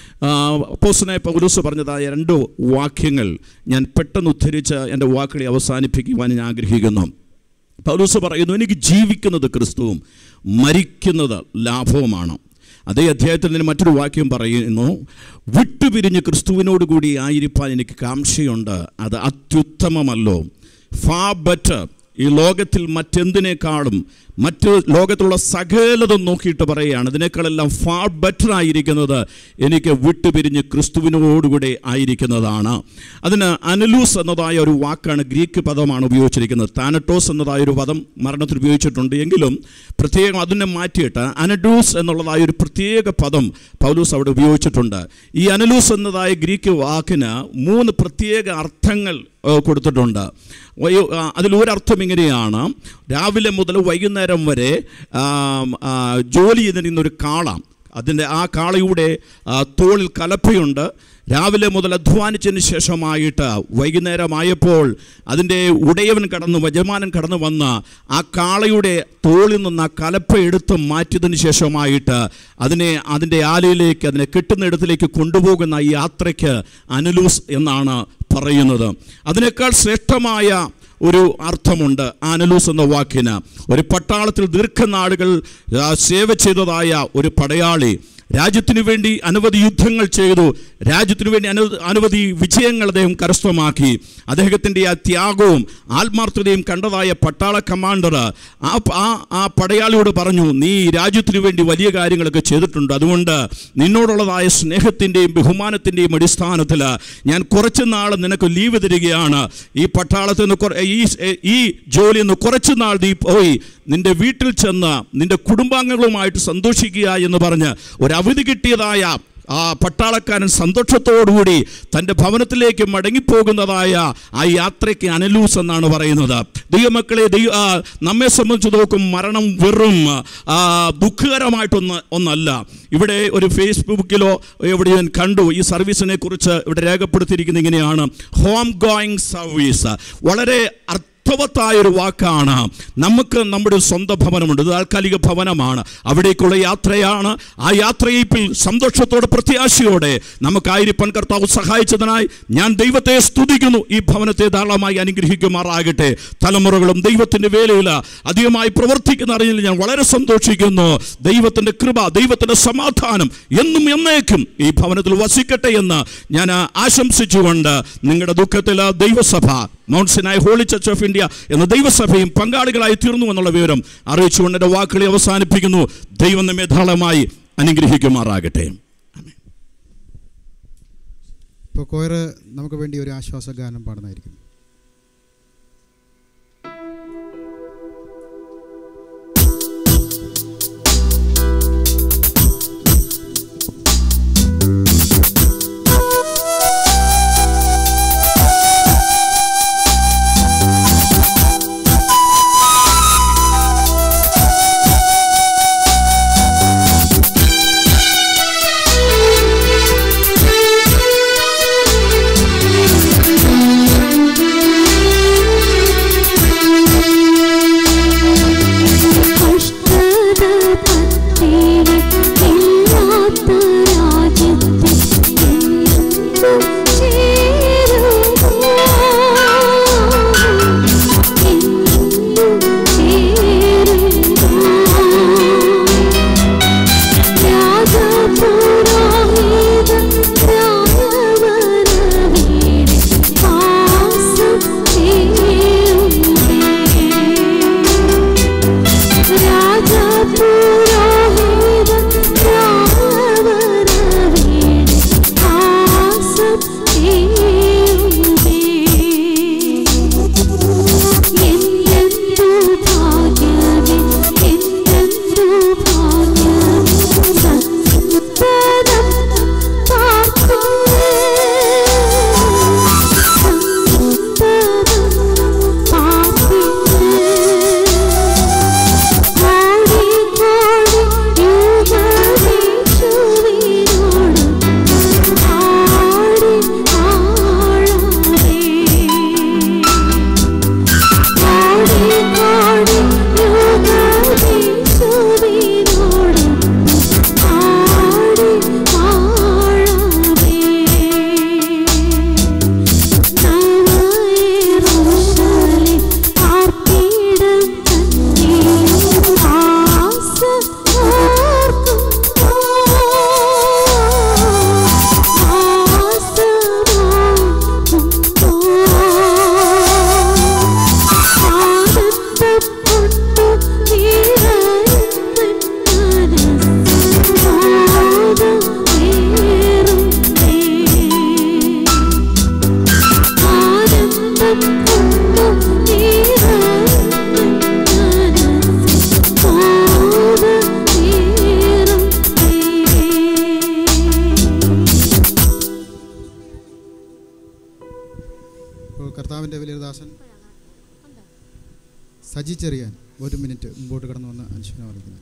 അപ്പോസനായ പൗലൂസ് പറഞ്ഞതായ രണ്ട് വാക്യങ്ങൾ ഞാൻ പെട്ടെന്ന് ഉദ്ധരിച്ച് എൻ്റെ വാക്കുകളെ അവസാനിപ്പിക്കുവാൻ ഞാൻ ആഗ്രഹിക്കുന്നു പൗലൂസ് പറയുന്നു എനിക്ക് ജീവിക്കുന്നത് ക്രിസ്തുവും മരിക്കുന്നത് ലാഭവുമാണ് അതേ അധ്യായത്തിൽ നിന്ന് മറ്റൊരു വാക്യം പറയുന്നു വിട്ടുപിരിഞ്ഞ് ക്രിസ്തുവിനോട് കൂടി ആയിരിക്കാൻ എനിക്ക് കാംക്ഷയുണ്ട് അത് അത്യുത്തമമല്ലോ ഫാ ബെറ്റർ ഈ ലോകത്തിൽ മറ്റെന്തിനേക്കാളും മറ്റ് ലോകത്തിലുള്ള സകലതും നോക്കിയിട്ട് പറയുകയാണ് ഇതിനേക്കാളെല്ലാം ഫാർ ബെറ്റർ ആയിരിക്കുന്നത് എനിക്ക് വിട്ടുപിരിഞ്ഞ് ക്രിസ്തുവിനോടുകൂടെ ആയിരിക്കുന്നതാണ് അതിന് അനലൂസ് എന്നതായ ഒരു വാക്കാണ് ഗ്രീക്ക് പദമാണ് ഉപയോഗിച്ചിരിക്കുന്നത് താനട്ടോസ് എന്നതായ ഒരു പദം മരണത്തിൽ ഉപയോഗിച്ചിട്ടുണ്ട് എങ്കിലും പ്രത്യേകം അതിനെ മാറ്റിയിട്ട് അനഡൂസ് എന്നുള്ളതായ ഒരു പ്രത്യേക പദം പൗലൂസ് അവിടെ ഉപയോഗിച്ചിട്ടുണ്ട് ഈ അനലൂസ് എന്നതായ ഗ്രീക്ക് വാക്കിന് മൂന്ന് പ്രത്യേക അർത്ഥങ്ങൾ ഏഹ്, കൊടുത്തിട്ടുണ്ട് വയോ- ആ, അതിലൊരർത്ഥം ഇങ്ങനെയാണ് രാവിലെ മുതൽ വൈകുന്നേരം വരെ ആം, ആ, ജോലി ചെയ്തിരുന്ന ഒരു കാള അതിൻ്റെ ആ കാളയുടെ ആ, തോളിൽ കലപ്പയുണ്ട് രാവിലെ മുതൽ അധ്വാനിച്ചതിന് ശേഷമായിട്ട് വൈകുന്നേരമായപ്പോൾ അതിൻ്റെ ഉടയവൻ കടന്നു യജമാനൻ കടന്നു വന്ന് ആ കാളയുടെ തോളിൽ നിന്ന് ആ കലപ്പ എടുത്ത് മാറ്റിയതിന് ശേഷമായിട്ട് അതിനെ അതിൻ്റെ ആലയിലേക്ക് അതിനെ കെട്ടുന്ന ഇടത്തിലേക്ക് കൊണ്ടുപോകുന്ന ഈ യാത്രയ്ക്ക് അനലൂസ് എന്നാണ് പറയുന്നത് അതിനേക്കാൾ ശ്രേഷ്ഠമായ ഒരു അർത്ഥമുണ്ട് ആനലൂസ് എന്ന വാക്കിന് ഒരു പട്ടാളത്തിൽ ദീർഘനാളുകൾ ആ, സേവ ചെയ്തതായ ഒരു പടയാളി രാജ്യത്തിനു വേണ്ടി അനവധി യുദ്ധങ്ങൾ ചെയ്തു രാജ്യത്തിനു വേണ്ടി അനു അനവധി വിജയങ്ങൾ അദ്ദേഹം കരസ്ഥമാക്കി അദ്ദേഹത്തിൻ്റെ ആ ത്യാഗവും ആത്മാർത്ഥതയും കണ്ടതായ പട്ടാള കമാൻഡർ ആ ആ ആ പടയാളിയോട് പറഞ്ഞു നീ രാജ്യത്തിനു വേണ്ടി വലിയ കാര്യങ്ങളൊക്കെ ചെയ്തിട്ടുണ്ട് അതുകൊണ്ട് നിന്നോടുള്ളതായ സ്നേഹത്തിൻ്റെയും ബഹുമാനത്തിൻ്റെയും അടിസ്ഥാനത്തിൽ ഞാൻ കുറച്ച് നാൾ നിനക്ക് ലീവ് തരികയാണ് ഈ പട്ടാളത്തിൽ നിന്ന് കുറ- ഈ ഈ ജോലിയിൽ നിന്ന് കുറച്ച് നാൾ നീ പോയി നിന്റെ വീട്ടിൽ ചെന്ന് നിന്റെ കുടുംബാംഗങ്ങളുമായിട്ട് സന്തോഷിക്കുക എന്ന് പറഞ്ഞ് ഒരു അവധി കിട്ടിയതായ ആ പട്ടാളക്കാരൻ സന്തോഷത്തോടുകൂടി തൻ്റെ ഭവനത്തിലേക്ക് മടങ്ങിപ്പോകുന്നതായ ആ യാത്രയ്ക്ക് അനലൂസ് എന്നാണ് പറയുന്നത് ദൈവമക്കളെ ദൈവ ആ, നമ്മെ സംബന്ധിച്ച് നോക്കും മരണം വെറും ആ, ദുഃഖകരമായിട്ടൊന്ന് ഒന്നല്ല ഇവിടെ ഒരു ഫേസ്ബുക്കിലോ എവിടെ ഞാൻ കണ്ടു ഈ സർവീസിനെ കുറിച്ച് ഇവിടെ രേഖപ്പെടുത്തിയിരിക്കുന്നത് ഇങ്ങനെയാണ് ഹോം ഗോയിങ് സർവീസ് വളരെ അർത്ഥവത്തായ ഒരു വാക്കാണ് നമുക്ക് നമ്മുടെ സ്വന്തം ഭവനമുണ്ട് ഇത് താൽക്കാലിക ഭവനമാണ് അവിടേക്കുള്ള യാത്രയാണ് ആ യാത്രയിൽ സന്തോഷത്തോടെ പ്രത്യാശയോടെ നമുക്കായിരിപ്പൻ കർത്താവ് സഹായിച്ചതിനായി ഞാൻ ദൈവത്തെ സ്തുതിക്കുന്നു ഈ ഭവനത്തെ ധാരാളമായി അനുഗ്രഹിക്കുമാറാകട്ടെ തലമുറകളും ദൈവത്തിൻ്റെ വേലയിൽ അധികമായി പ്രവർത്തിക്കുന്ന അറിഞ്ഞതിൽ ഞാൻ വളരെ സന്തോഷിക്കുന്നു ദൈവത്തിൻ്റെ കൃപ ദൈവത്തിൻ്റെ സമാധാനം എന്നും എന്നേക്കും ഈ ഭവനത്തിൽ വസിക്കട്ടെ എന്ന് ഞാൻ ആശംസിച്ചുകൊണ്ട് നിങ്ങളുടെ ദുഃഖത്തിൽ ദൈവസഭ Mount Sinai Holy Church of India എന്ന ദൈവസഭയും പങ്കാളികളായി തീർന്നു എന്നുള്ള വിവരം അറിയിച്ചുകൊണ്ട് എൻ്റെ വാക്കുകളെ അവസാനിപ്പിക്കുന്നു ദൈവം നമ്മെ ധാരാളമായി അനുഗ്രഹിക്കുമാറാകട്ടെ ഇപ്പോൾ കോയർ നമുക്ക് വേണ്ടി ഒരു ആശ്വാസ ഗാനം പാടുന്നതായിരിക്കും Thank you. ഇപ്പോൾ കർത്താവിൻ്റെ വലിയദാസൻ സജി ചെറിയാൻ ഒരു മിനിറ്റ് മുമ്പോട്ട് കടന്നു വന്ന് അനുശോചനം അറിയിക്കുന്നു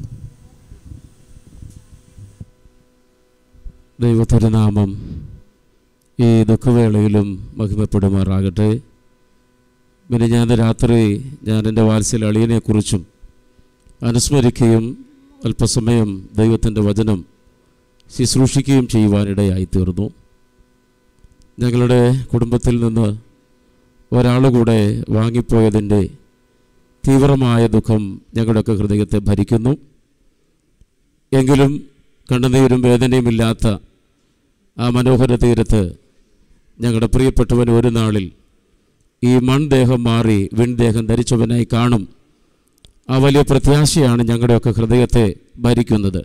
ദൈവത്തിരുനാമം ഈ ദുഃഖവേളയിലും മഹിമപ്പെടുമാറാകട്ടെ പിന്നെ ഞാൻ രാത്രി ഞാൻ എൻ്റെ വാത്സല്യ അളിയനെക്കുറിച്ചും അനുസ്മരിക്കുകയും അല്പസമയം ദൈവത്തിൻ്റെ വചനം ശുശ്രൂഷിക്കുകയും ചെയ്യുവാനിടയായി തീർന്നു ഞങ്ങളുടെ കുടുംബത്തിൽ നിന്ന് ഒരാൾ കൂടെ വാങ്ങിപ്പോയതിൻ്റെ തീവ്രമായ ദുഃഖം ഞങ്ങളുടെയൊക്കെ ഹൃദയത്തെ ഭരിക്കുന്നു എങ്കിലും കണ്ണുനീരും വേദനയുമില്ലാത്ത ആ മനോഹര തീരത്ത് ഞങ്ങളുടെ പ്രിയപ്പെട്ടവൻ ഒരു നാളിൽ ഈ മൺദേഹം മാറി വിൺദേഹം ധരിച്ചവനായി കാണും ആ വലിയ പ്രത്യാശയാണ് ഞങ്ങളുടെയൊക്കെ ഹൃദയത്തെ ഭരിക്കുന്നത്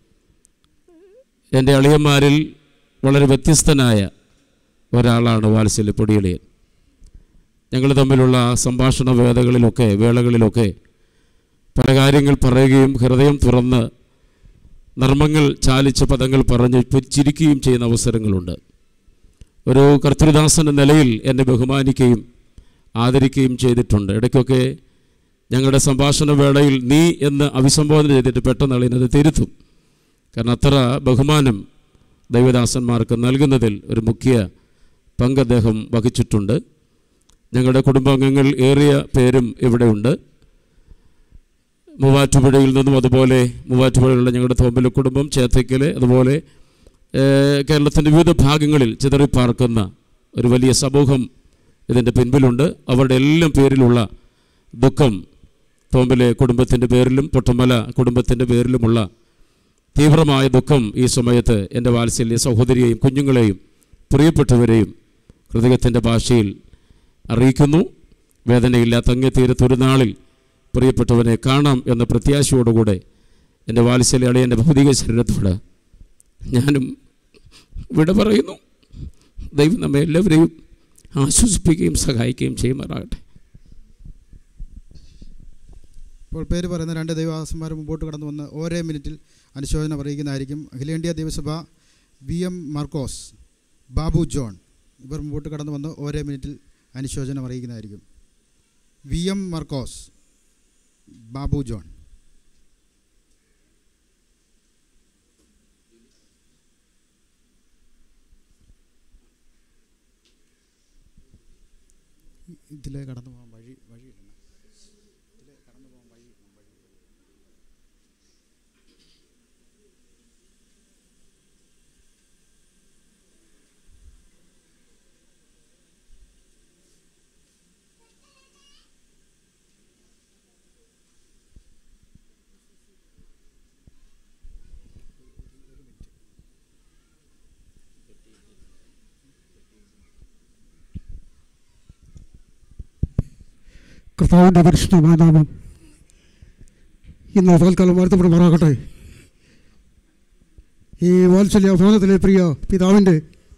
എൻ്റെ അളിയന്മാരിൽ വളരെ വ്യത്യസ്തനായ ഒരാളാണ് വാത്സല്യ പൊടിയളിയൻ ഞങ്ങൾ തമ്മിലുള്ള സംഭാഷണ വേദകളിലൊക്കെ വേളകളിലൊക്കെ പല കാര്യങ്ങൾ പറയുകയും ഹൃദയം തുറന്ന് നർമ്മങ്ങൾ ചാലിച്ച പദങ്ങൾ പറഞ്ഞ് ചിരിക്കുകയും ചെയ്യുന്ന അവസരങ്ങളുണ്ട് ഒരു കർത്തൃദാസൻ എന്ന നിലയിൽ എന്നെ ബഹുമാനിക്കുകയും ആദരിക്കുകയും ചെയ്തിട്ടുണ്ട് ഇടയ്ക്കൊക്കെ ഞങ്ങളുടെ സംഭാഷണ വേളയിൽ നീ എന്ന് അഭിസംബോധന ചെയ്തിട്ട് പെട്ടെന്ന് അളിയനത് തിരുത്തും കാരണം അത്ര ബഹുമാനം ദൈവദാസന്മാർക്ക് നൽകുന്നതിൽ ഒരു മുഖ്യ പങ്ക് അദ്ദേഹം വഹിച്ചിട്ടുണ്ട് ഞങ്ങളുടെ കുടുംബാംഗങ്ങൾ ഏറിയ പേരും ഇവിടെയുണ്ട് മൂവാറ്റുപുഴയിൽ നിന്നും അതുപോലെ മൂവാറ്റുപുഴയിലുള്ള ഞങ്ങളുടെ തോമ്പല കുടുംബം ചേത്തയ്ക്കൽ അതുപോലെ കേരളത്തിൻ്റെ വിവിധ ഭാഗങ്ങളിൽ ചിതറിപ്പാർക്കുന്ന ഒരു വലിയ സമൂഹം ഇതിൻ്റെ പിൻപിലുണ്ട് അവരുടെ എല്ലാം പേരിലുള്ള ദുഃഖം തോമ്പിലെ കുടുംബത്തിൻ്റെ പേരിലും പൊട്ടമല കുടുംബത്തിൻ്റെ പേരിലുമുള്ള തീവ്രമായ ദുഃഖം ഈ സമയത്ത് എൻ്റെ വാത്സല്യ സഹോദരിയെയും കുഞ്ഞുങ്ങളെയും പ്രിയപ്പെട്ടവരെയും ഹൃദയത്തിൻ്റെ ഭാഷയിൽ അറിയിക്കുന്നു വേദനയില്ലാത്ത അങ്ങേ തീരത്തൊരു നാളിൽ പ്രിയപ്പെട്ടവനെ കാണാം എന്ന പ്രത്യാശയോടുകൂടെ എൻ്റെ വാത്സല്യാളെ എൻ്റെ ഭൗതിക ശരീരത്തോട് ഞാനും വിട പറയുന്നു ദൈവം നമ്മെ എല്ലാവരെയും ആശ്വസിപ്പിക്കുകയും സഹായിക്കുകയും ചെയ്യുമാറാകട്ടെ ഇപ്പോൾ പേര് പറയുന്ന രണ്ട് ദൈവദാസന്മാർ മുമ്പോട്ട് കടന്നു വന്ന് ഓരോ മിനിറ്റിൽ അനുശോചനം അറിയിക്കുന്നതായിരിക്കും അഖിലേന്ത്യാ ദൈവസഭ V M Markose Babu John ഇവർ മുമ്പോട്ട് കടന്നു വന്ന് ഓരോ മിനിറ്റിൽ അനുശോചനം അറിയിക്കുന്നതായിരിക്കും V M Markose Babu John ഇതിലെ കടന്നു പോകാൻ വഴി വഴിയില്ല ഇതിലെ കടന്നു പോകാൻ വഴി വഴി കർത്താവിൻ്റെ പരിശുദ്ധമായ നാമം ഇന്ന് തൽക്കാലം വാഴ്ത്തപ്പെടുമാറാകട്ടെ ഈ വാത്സല്യ ഭവനത്തിലെ പ്രിയ പിതാവിൻ്റെ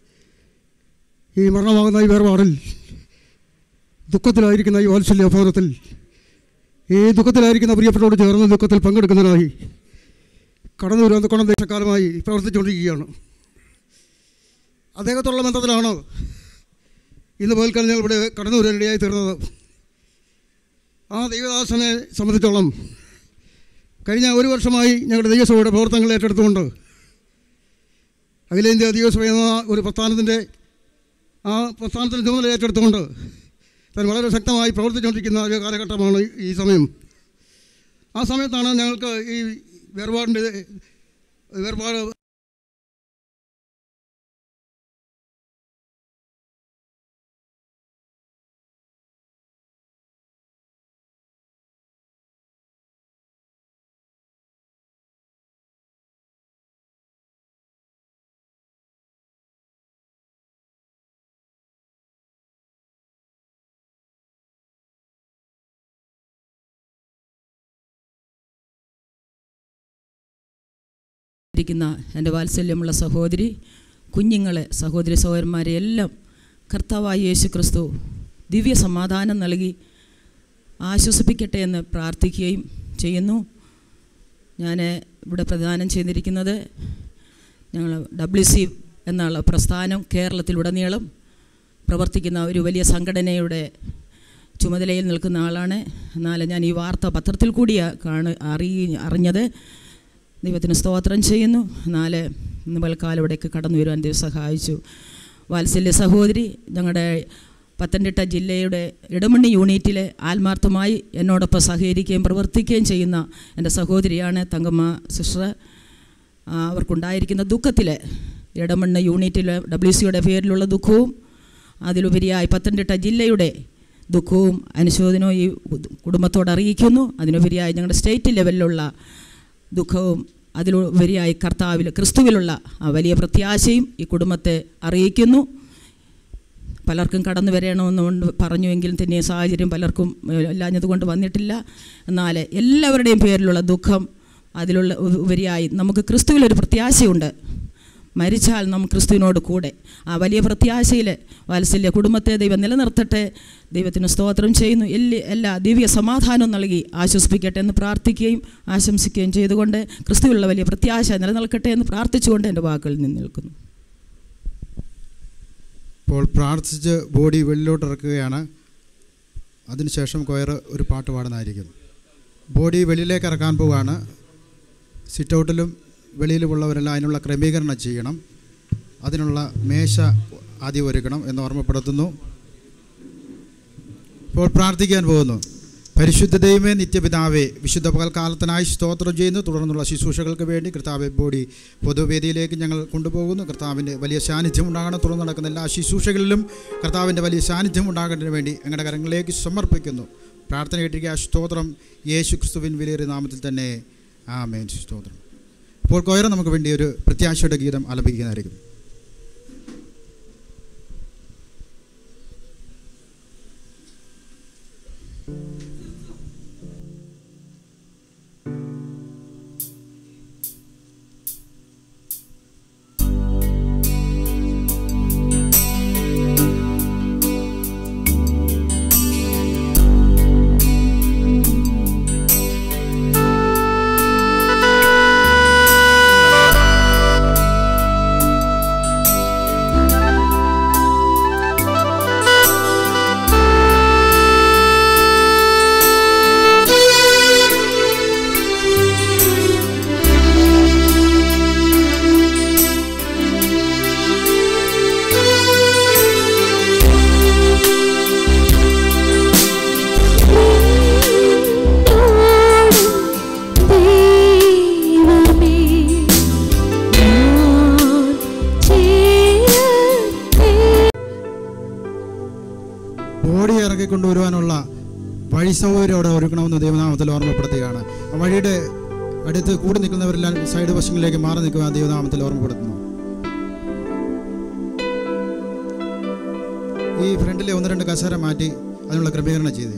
ഈ മരണമാകുന്ന ഈ വേർപാടിൽ ദുഃഖത്തിലായിരിക്കുന്ന ഈ വാത്സല്യ ഭവനത്തിൽ ഈ ദുഃഖത്തിലായിരിക്കുന്ന പ്രിയപ്പെട്ടോട് ചേർന്ന് ദുഃഖത്തിൽ പങ്കെടുക്കുന്നതിനായി കടന്നു വരുന്ന കൊണ്ടം ദേശക്കാലമായി പ്രവർത്തിച്ചുകൊണ്ടിരിക്കുകയാണ് അദ്ദേഹത്തോടുള്ള ബന്ധത്തിലാണ് ഇന്ന് പകൽക്കാലം ഞങ്ങൾ ഇവിടെ കടന്നു വരാനിടയായി തീർന്നത് ആ ദൈവദാസനെ സംബന്ധിച്ചോളം കഴിഞ്ഞ ഒരു വർഷമായി ഞങ്ങളുടെ ദൈവസഭയുടെ പ്രവർത്തനങ്ങൾ ഏറ്റെടുത്തുകൊണ്ട് അഖിലേന്ത്യാ ദൈവസഭ എന്ന ഒരു പ്രസ്ഥാനത്തിൻ്റെ ആ പ്രസ്ഥാനത്തിൻ്റെ ചുമതല ഏറ്റെടുത്തുകൊണ്ട് താൻ വളരെ ശക്തമായി പ്രവർത്തിച്ചുകൊണ്ടിരിക്കുന്ന ഒരു കാലഘട്ടമാണ് ഈ സമയം ആ സമയത്താണ് ഞങ്ങൾക്ക് ഈ വേർപാടിൻ്റെ വേർപാട് ഇരിക്കുന്ന എൻ്റെ വാത്സല്യമുള്ള സഹോദരി കുഞ്ഞുങ്ങളെ സഹോദരി സഹോദരന്മാരെ എല്ലാം കർത്താവായ യേശു ക്രിസ്തു ദിവ്യ സമാധാനം നൽകി ആശ്വസിപ്പിക്കട്ടെ എന്ന് പ്രാർത്ഥിക്കുകയും ചെയ്യുന്നു ഞാൻ ഇവിടെ പ്രദാനം ചെയ്തിരിക്കുന്നത് ഞങ്ങൾ ഡബ്ല്യു സി എന്നുള്ള പ്രസ്ഥാനം കേരളത്തിലുടനീളം പ്രവർത്തിക്കുന്ന ഒരു വലിയ സംഘടനയുടെ ചുമതലയിൽ നിൽക്കുന്ന ആളാണ് എന്നാൽ ഞാൻ ഈ വാർത്ത പത്രത്തിൽ കൂടിയാണ് കാണു അറി അറിഞ്ഞത് ദൈവത്തിന് സ്തോത്രം ചെയ്യുന്നു എന്നാൽ ഇന്ന് പൽക്കാലം ഇവിടേക്ക് കടന്നു വരുവാൻ ദൈവം സഹായിച്ചു വാത്സല്യ സഹോദരി ഞങ്ങളുടെ പത്തനംതിട്ട ജില്ലയുടെ ഇടമണ്ണി യൂണിറ്റിലെ ആത്മാർത്ഥമായി എന്നോടൊപ്പം സഹകരിക്കുകയും പ്രവർത്തിക്കുകയും ചെയ്യുന്ന എൻ്റെ സഹോദരിയാണ് തങ്കമ്മ സിസ്റ്റർ ആ, അവർക്കുണ്ടായിരിക്കുന്ന ദുഃഖത്തിൽ ഇടമണ്ണ യൂണിറ്റിലെ ഡബ്ല്യു സിയുടെ പേരിലുള്ള ദുഃഖവും അതിലുപരിയായി പത്തനംതിട്ട ജില്ലയുടെ ദുഃഖവും അനുശോചനവും ഈ കുടുംബത്തോട് അറിയിക്കുന്നു അതിനുപരിയായി ഞങ്ങളുടെ സ്റ്റേറ്റ് ലെവലിലുള്ള ദുഃഖവും അതിലുപരിയായി കർത്താവിൽ ക്രിസ്തുവിലുള്ള ആ വലിയ പ്രത്യാശയും ഈ കുടുംബത്തെ അറിയിക്കുന്നു പലർക്കും കടന്നു വരണമെന്നുകൊണ്ട് പറഞ്ഞുവെങ്കിലും തന്നെ സാഹചര്യം പലർക്കും ഏഹ്, ഇല്ലാഞ്ഞതുകൊണ്ട് വന്നിട്ടില്ല എന്നാൽ എല്ലാവരുടെയും പേരിലുള്ള ദുഃഖം അതിലുള്ള ഉ- ഉപരിയായി നമുക്ക് ക്രിസ്തുവിലൊരു പ്രത്യാശയുണ്ട് മരിച്ചാൽ നാം ക്രിസ്തുവിനോട് കൂടെ ആ വലിയ പ്രത്യാശയിൽ വാത്സല്യ കുടുംബത്തെ ദൈവം നിലനിർത്തട്ടെ ദൈവത്തിന് സ്തോത്രം ചെയ്യുന്നു എല്ലാ എല്ലാ ദിവ്യ സമാധാനവും നൽകി ആശ്വസിപ്പിക്കട്ടെ എന്ന് പ്രാർത്ഥിക്കുകയും ആശംസിക്കുകയും ചെയ്തുകൊണ്ട് ക്രിസ്തുവിലുള്ള വലിയ പ്രത്യാശ നിലനിൽക്കട്ടെ എന്ന് പ്രാർത്ഥിച്ചുകൊണ്ട് എൻ്റെ വാക്കുകളിൽ നിന്ന് നിൽക്കുന്നു ഇപ്പോൾ പ്രാർത്ഥിച്ച് ബോഡി വെളിയിലോട്ട് ഇറക്കുകയാണ് അതിനുശേഷം കൊയർ ഒരു പാട്ട് പാടുന്നതായിരിക്കും ബോഡി വെളിയിലേക്ക് ഇറക്കാൻ പോവുകയാണ് സിറ്റ് ഔട്ടിലും വെളിയിലുമുള്ളവരെല്ലാം അതിനുള്ള ക്രമീകരണം ചെയ്യണം അതിനുള്ള മേശ ആദ്യം ഒരുക്കണം എന്ന് ഓർമ്മപ്പെടുത്തുന്നു ഇപ്പോൾ പ്രാർത്ഥിക്കാൻ പോകുന്നു പരിശുദ്ധ ദൈവമേ നിത്യപിതാവേ വിശുദ്ധ പകൽക്കാലത്തിനായി സ്തോത്രം ചെയ്യുന്നു തുടർന്നുള്ള ശുശ്രൂഷകൾക്ക് വേണ്ടി കർത്താവെ ബോഡി പൊതുവേദിയിലേക്ക് ഞങ്ങൾ കൊണ്ടുപോകുന്നു കർത്താവിൻ്റെ വലിയ സാന്നിധ്യം ഉണ്ടാകണം തുടർന്ന് നടക്കുന്ന എല്ലാ ശുശ്രൂഷകളിലും കർത്താവിൻ്റെ വലിയ സാന്നിധ്യം ഉണ്ടാകുന്നതിന് വേണ്ടി ഞങ്ങളുടെ കരങ്ങളിലേക്ക് സമർപ്പിക്കുന്നു പ്രാർത്ഥന കേട്ടിരിക്കുക സ്തോത്രം യേശു ക്രിസ്തുവിൻ വിലയേറിയ നാമത്തിൽ തന്നെ ആമേൻ സ്തോത്രം ഇപ്പോൾ കൊയറ നമുക്ക് വേണ്ടി ഒരു പ്രത്യാശയുടെ ഗീതം ആലപിക്കുന്നതായിരിക്കും ബോഡി ഇറക്കി കൊണ്ടുവരുവാനുള്ള വഴി സൗകര്യം അവിടെ ഒരുക്കണമെന്ന് ദൈവനാമത്തിൽ ഓർമ്മപ്പെടുത്തുകയാണ് ആ വഴിയുടെ അടുത്ത് കൂടി നിൽക്കുന്നവരെല്ലാം സൈഡ് വശങ്ങളിലേക്ക് മാറി നിൽക്കുക ദൈവനാമത്തിൽ ഓർമ്മപ്പെടുത്തുന്നു ഈ ഫ്രണ്ടിലെ ഒന്ന് രണ്ട് കസേര മാറ്റി അതിനുള്ള ക്രമീകരണം ചെയ്തേ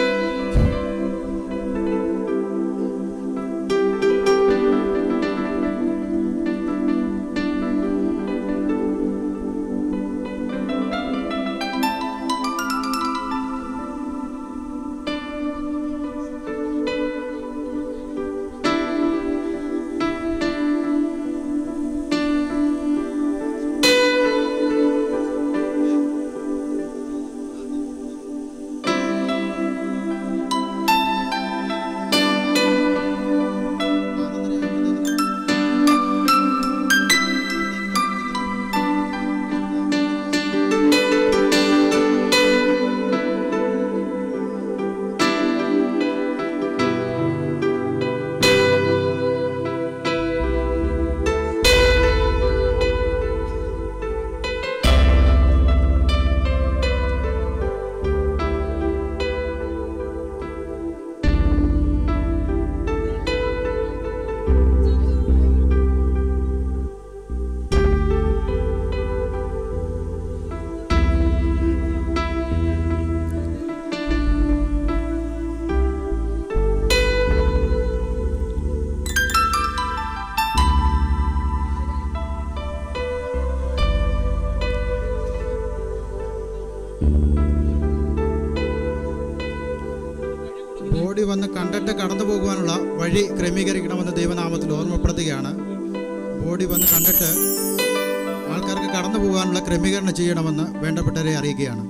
ബോഡി വന്ന് കണ്ടിട്ട് കടന്നു പോകുവാനുള്ള വഴി ക്രമീകരിക്കണമെന്ന് ദൈവനാമത്തിൽ ഓർമ്മപ്പെടുത്തുകയാണ് ബോഡി വന്ന് കണ്ടിട്ട് ആൾക്കാർ ആൾക്കാർക്ക് കടന്നു പോകാനുള്ള ക്രമീകരണം ചെയ്യണമെന്ന് വേണ്ടപ്പെട്ടവരെ അറിയിക്കുകയാണ്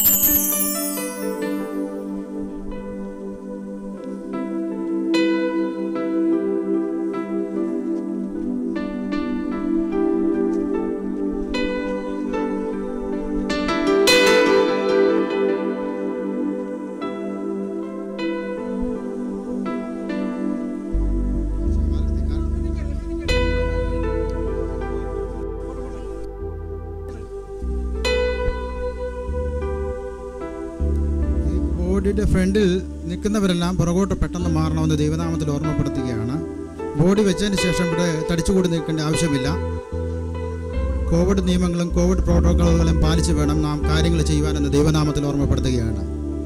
ബോഡിയുടെ ഫ്രണ്ടിൽ നിൽക്കുന്നവരെല്ലാം പുറകോട്ട് പെട്ടെന്ന് മാറണമെന്ന് ദൈവനാമത്തിൽ ഓർമ്മപ്പെടുത്തുകയാണ് ബോഡി വെച്ചതിന് ശേഷം ഇവിടെ തടിച്ചുകൂടി നിൽക്കേണ്ട ആവശ്യമില്ല കോവിഡ് നിയമങ്ങളും കോവിഡ് പ്രോട്ടോക്കോളുകളും പാലിച്ച് വേണം നാം കാര്യങ്ങൾ ചെയ്യുവാനെന്ന് ദൈവനാമത്തിൽ ഓർമ്മപ്പെടുത്തുകയാണ്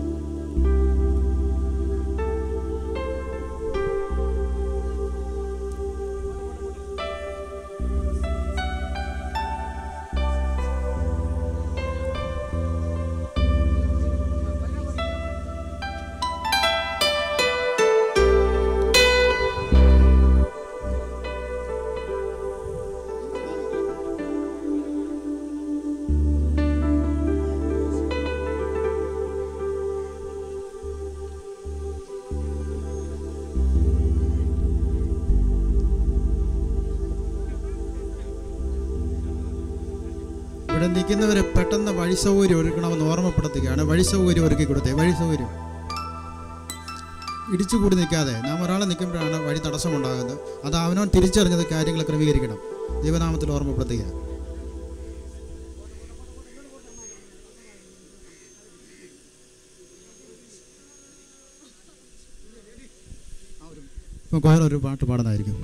ഇവിടെ നിൽക്കുന്നവരെ പെട്ടെന്ന് വഴി സൗകര്യം ഒരുക്കണമെന്ന് ഓർമ്മപ്പെടുത്തുകയാണ് വഴി സൗകര്യം ഒരുക്കി കൊടുത്തേ വഴി സൗകര്യം ഇടിച്ചുകൂടി നിൽക്കാതെ നാം ഒരാളെ നിൽക്കുമ്പോഴാണ് വഴി തടസ്സമുണ്ടാകുന്നത് അത് അവനവൻ തിരിച്ചറിഞ്ഞത് കാര്യങ്ങൾ ക്രമീകരിക്കണം ദൈവനാമത്തിൽ ഓർമ്മപ്പെടുത്തുക ഇപ്പോൾ കൊയർ ഒരു പാട്ട് പാടുന്നതായിരിക്കും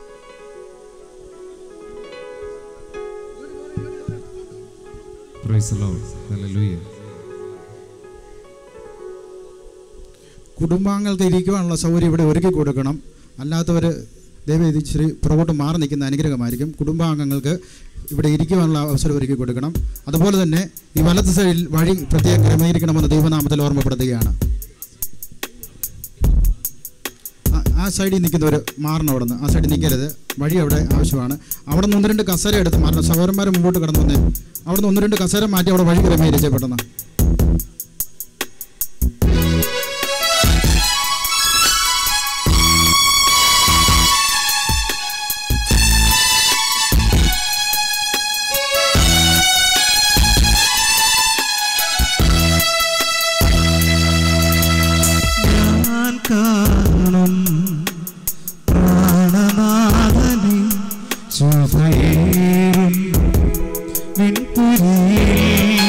Praise the Lord. Hallelujah. കുടുംബാംഗങ്ങൾക്ക് ഇരിക്കുവാനുള്ള സൗകര്യം ഇവിടെ ഒരുക്കി കൊടുക്കണം അല്ലാത്തവർ ദൈവം ഇത് ഇച്ചിരി പുറകോട്ട് മാറി നിൽക്കുന്ന അനുഗ്രഹമായിരിക്കും കുടുംബാംഗങ്ങൾക്ക് ഇവിടെ ഇരിക്കുവാനുള്ള അവസരം ഒരുക്കി കൊടുക്കണം അതുപോലെ തന്നെ ഈ വലത്ത് സൈഡിൽ വഴി പ്രത്യേകം ക്രമീകരിക്കണമെന്ന് ദൈവനാമത്തിൽ ഓർമ്മപ്പെടുത്തുകയാണ് ആ- ആ സൈഡിൽ നിൽക്കുന്നവർ മാറണം അവിടെ നിന്ന് ആ സൈഡിൽ നിൽക്കരുത് വഴി അവിടെ ആവശ്യമാണ് അവിടെ നിന്ന് ഒന്ന് രണ്ട് കസേര എടുത്ത് മാറണം സഹോദരന്മാർ മുമ്പോട്ട് കടന്നു വന്നേ അവിടെ നിന്ന് ഒന്ന് രണ്ട് കസേര മാറ്റി അവിടെ വഴി ക്രമീകരിച്ചേ പെട്ടെന്ന് ഞാൻ കാണും പ്രാണനാഥനെ ശോഭയേറും വിൺപുരിയിൽ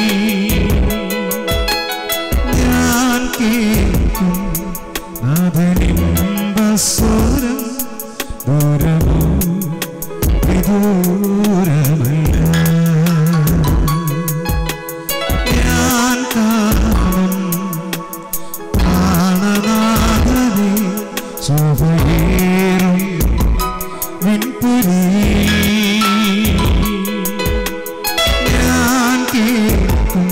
ഞാൻ കേൾക്കും നാഥനിമ്പസ്വരം ദൂരമോ വിദൂരമല്ല ഞാൻ കാണും പ്രാണനാഥനെ ശോഭയേറും വിൺപുരിയിൽ ഞാൻ കേൾക്കും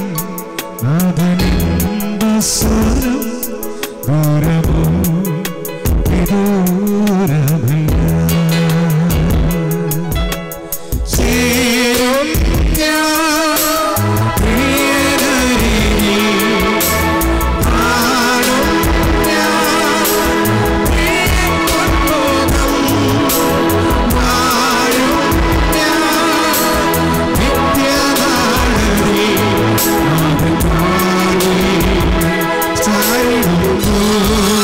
നാഥനിമ്പസ്വരം ദൂരമോ വിദൂരമല്ല ചേരും ഞാൻ പ്രിയനരികിൽ കാണും ഞാൻ പ്രിയക്കൊണ്ടോകം വാഴും ഞാൻ നിത്യനാളിൽ നാഥൻ പാടിൽ ചാരിടുന്നു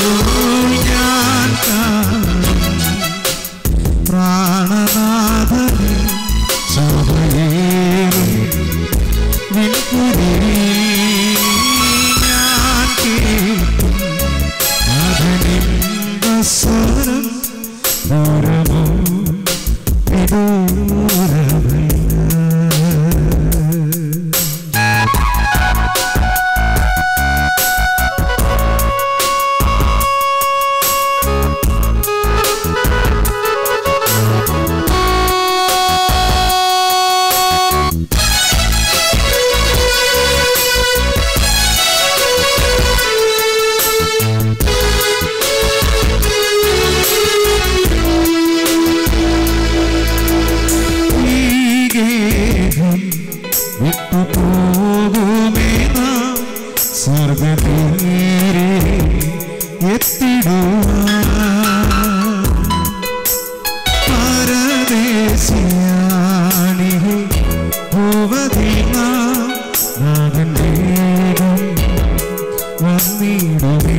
വന്നിടുമേ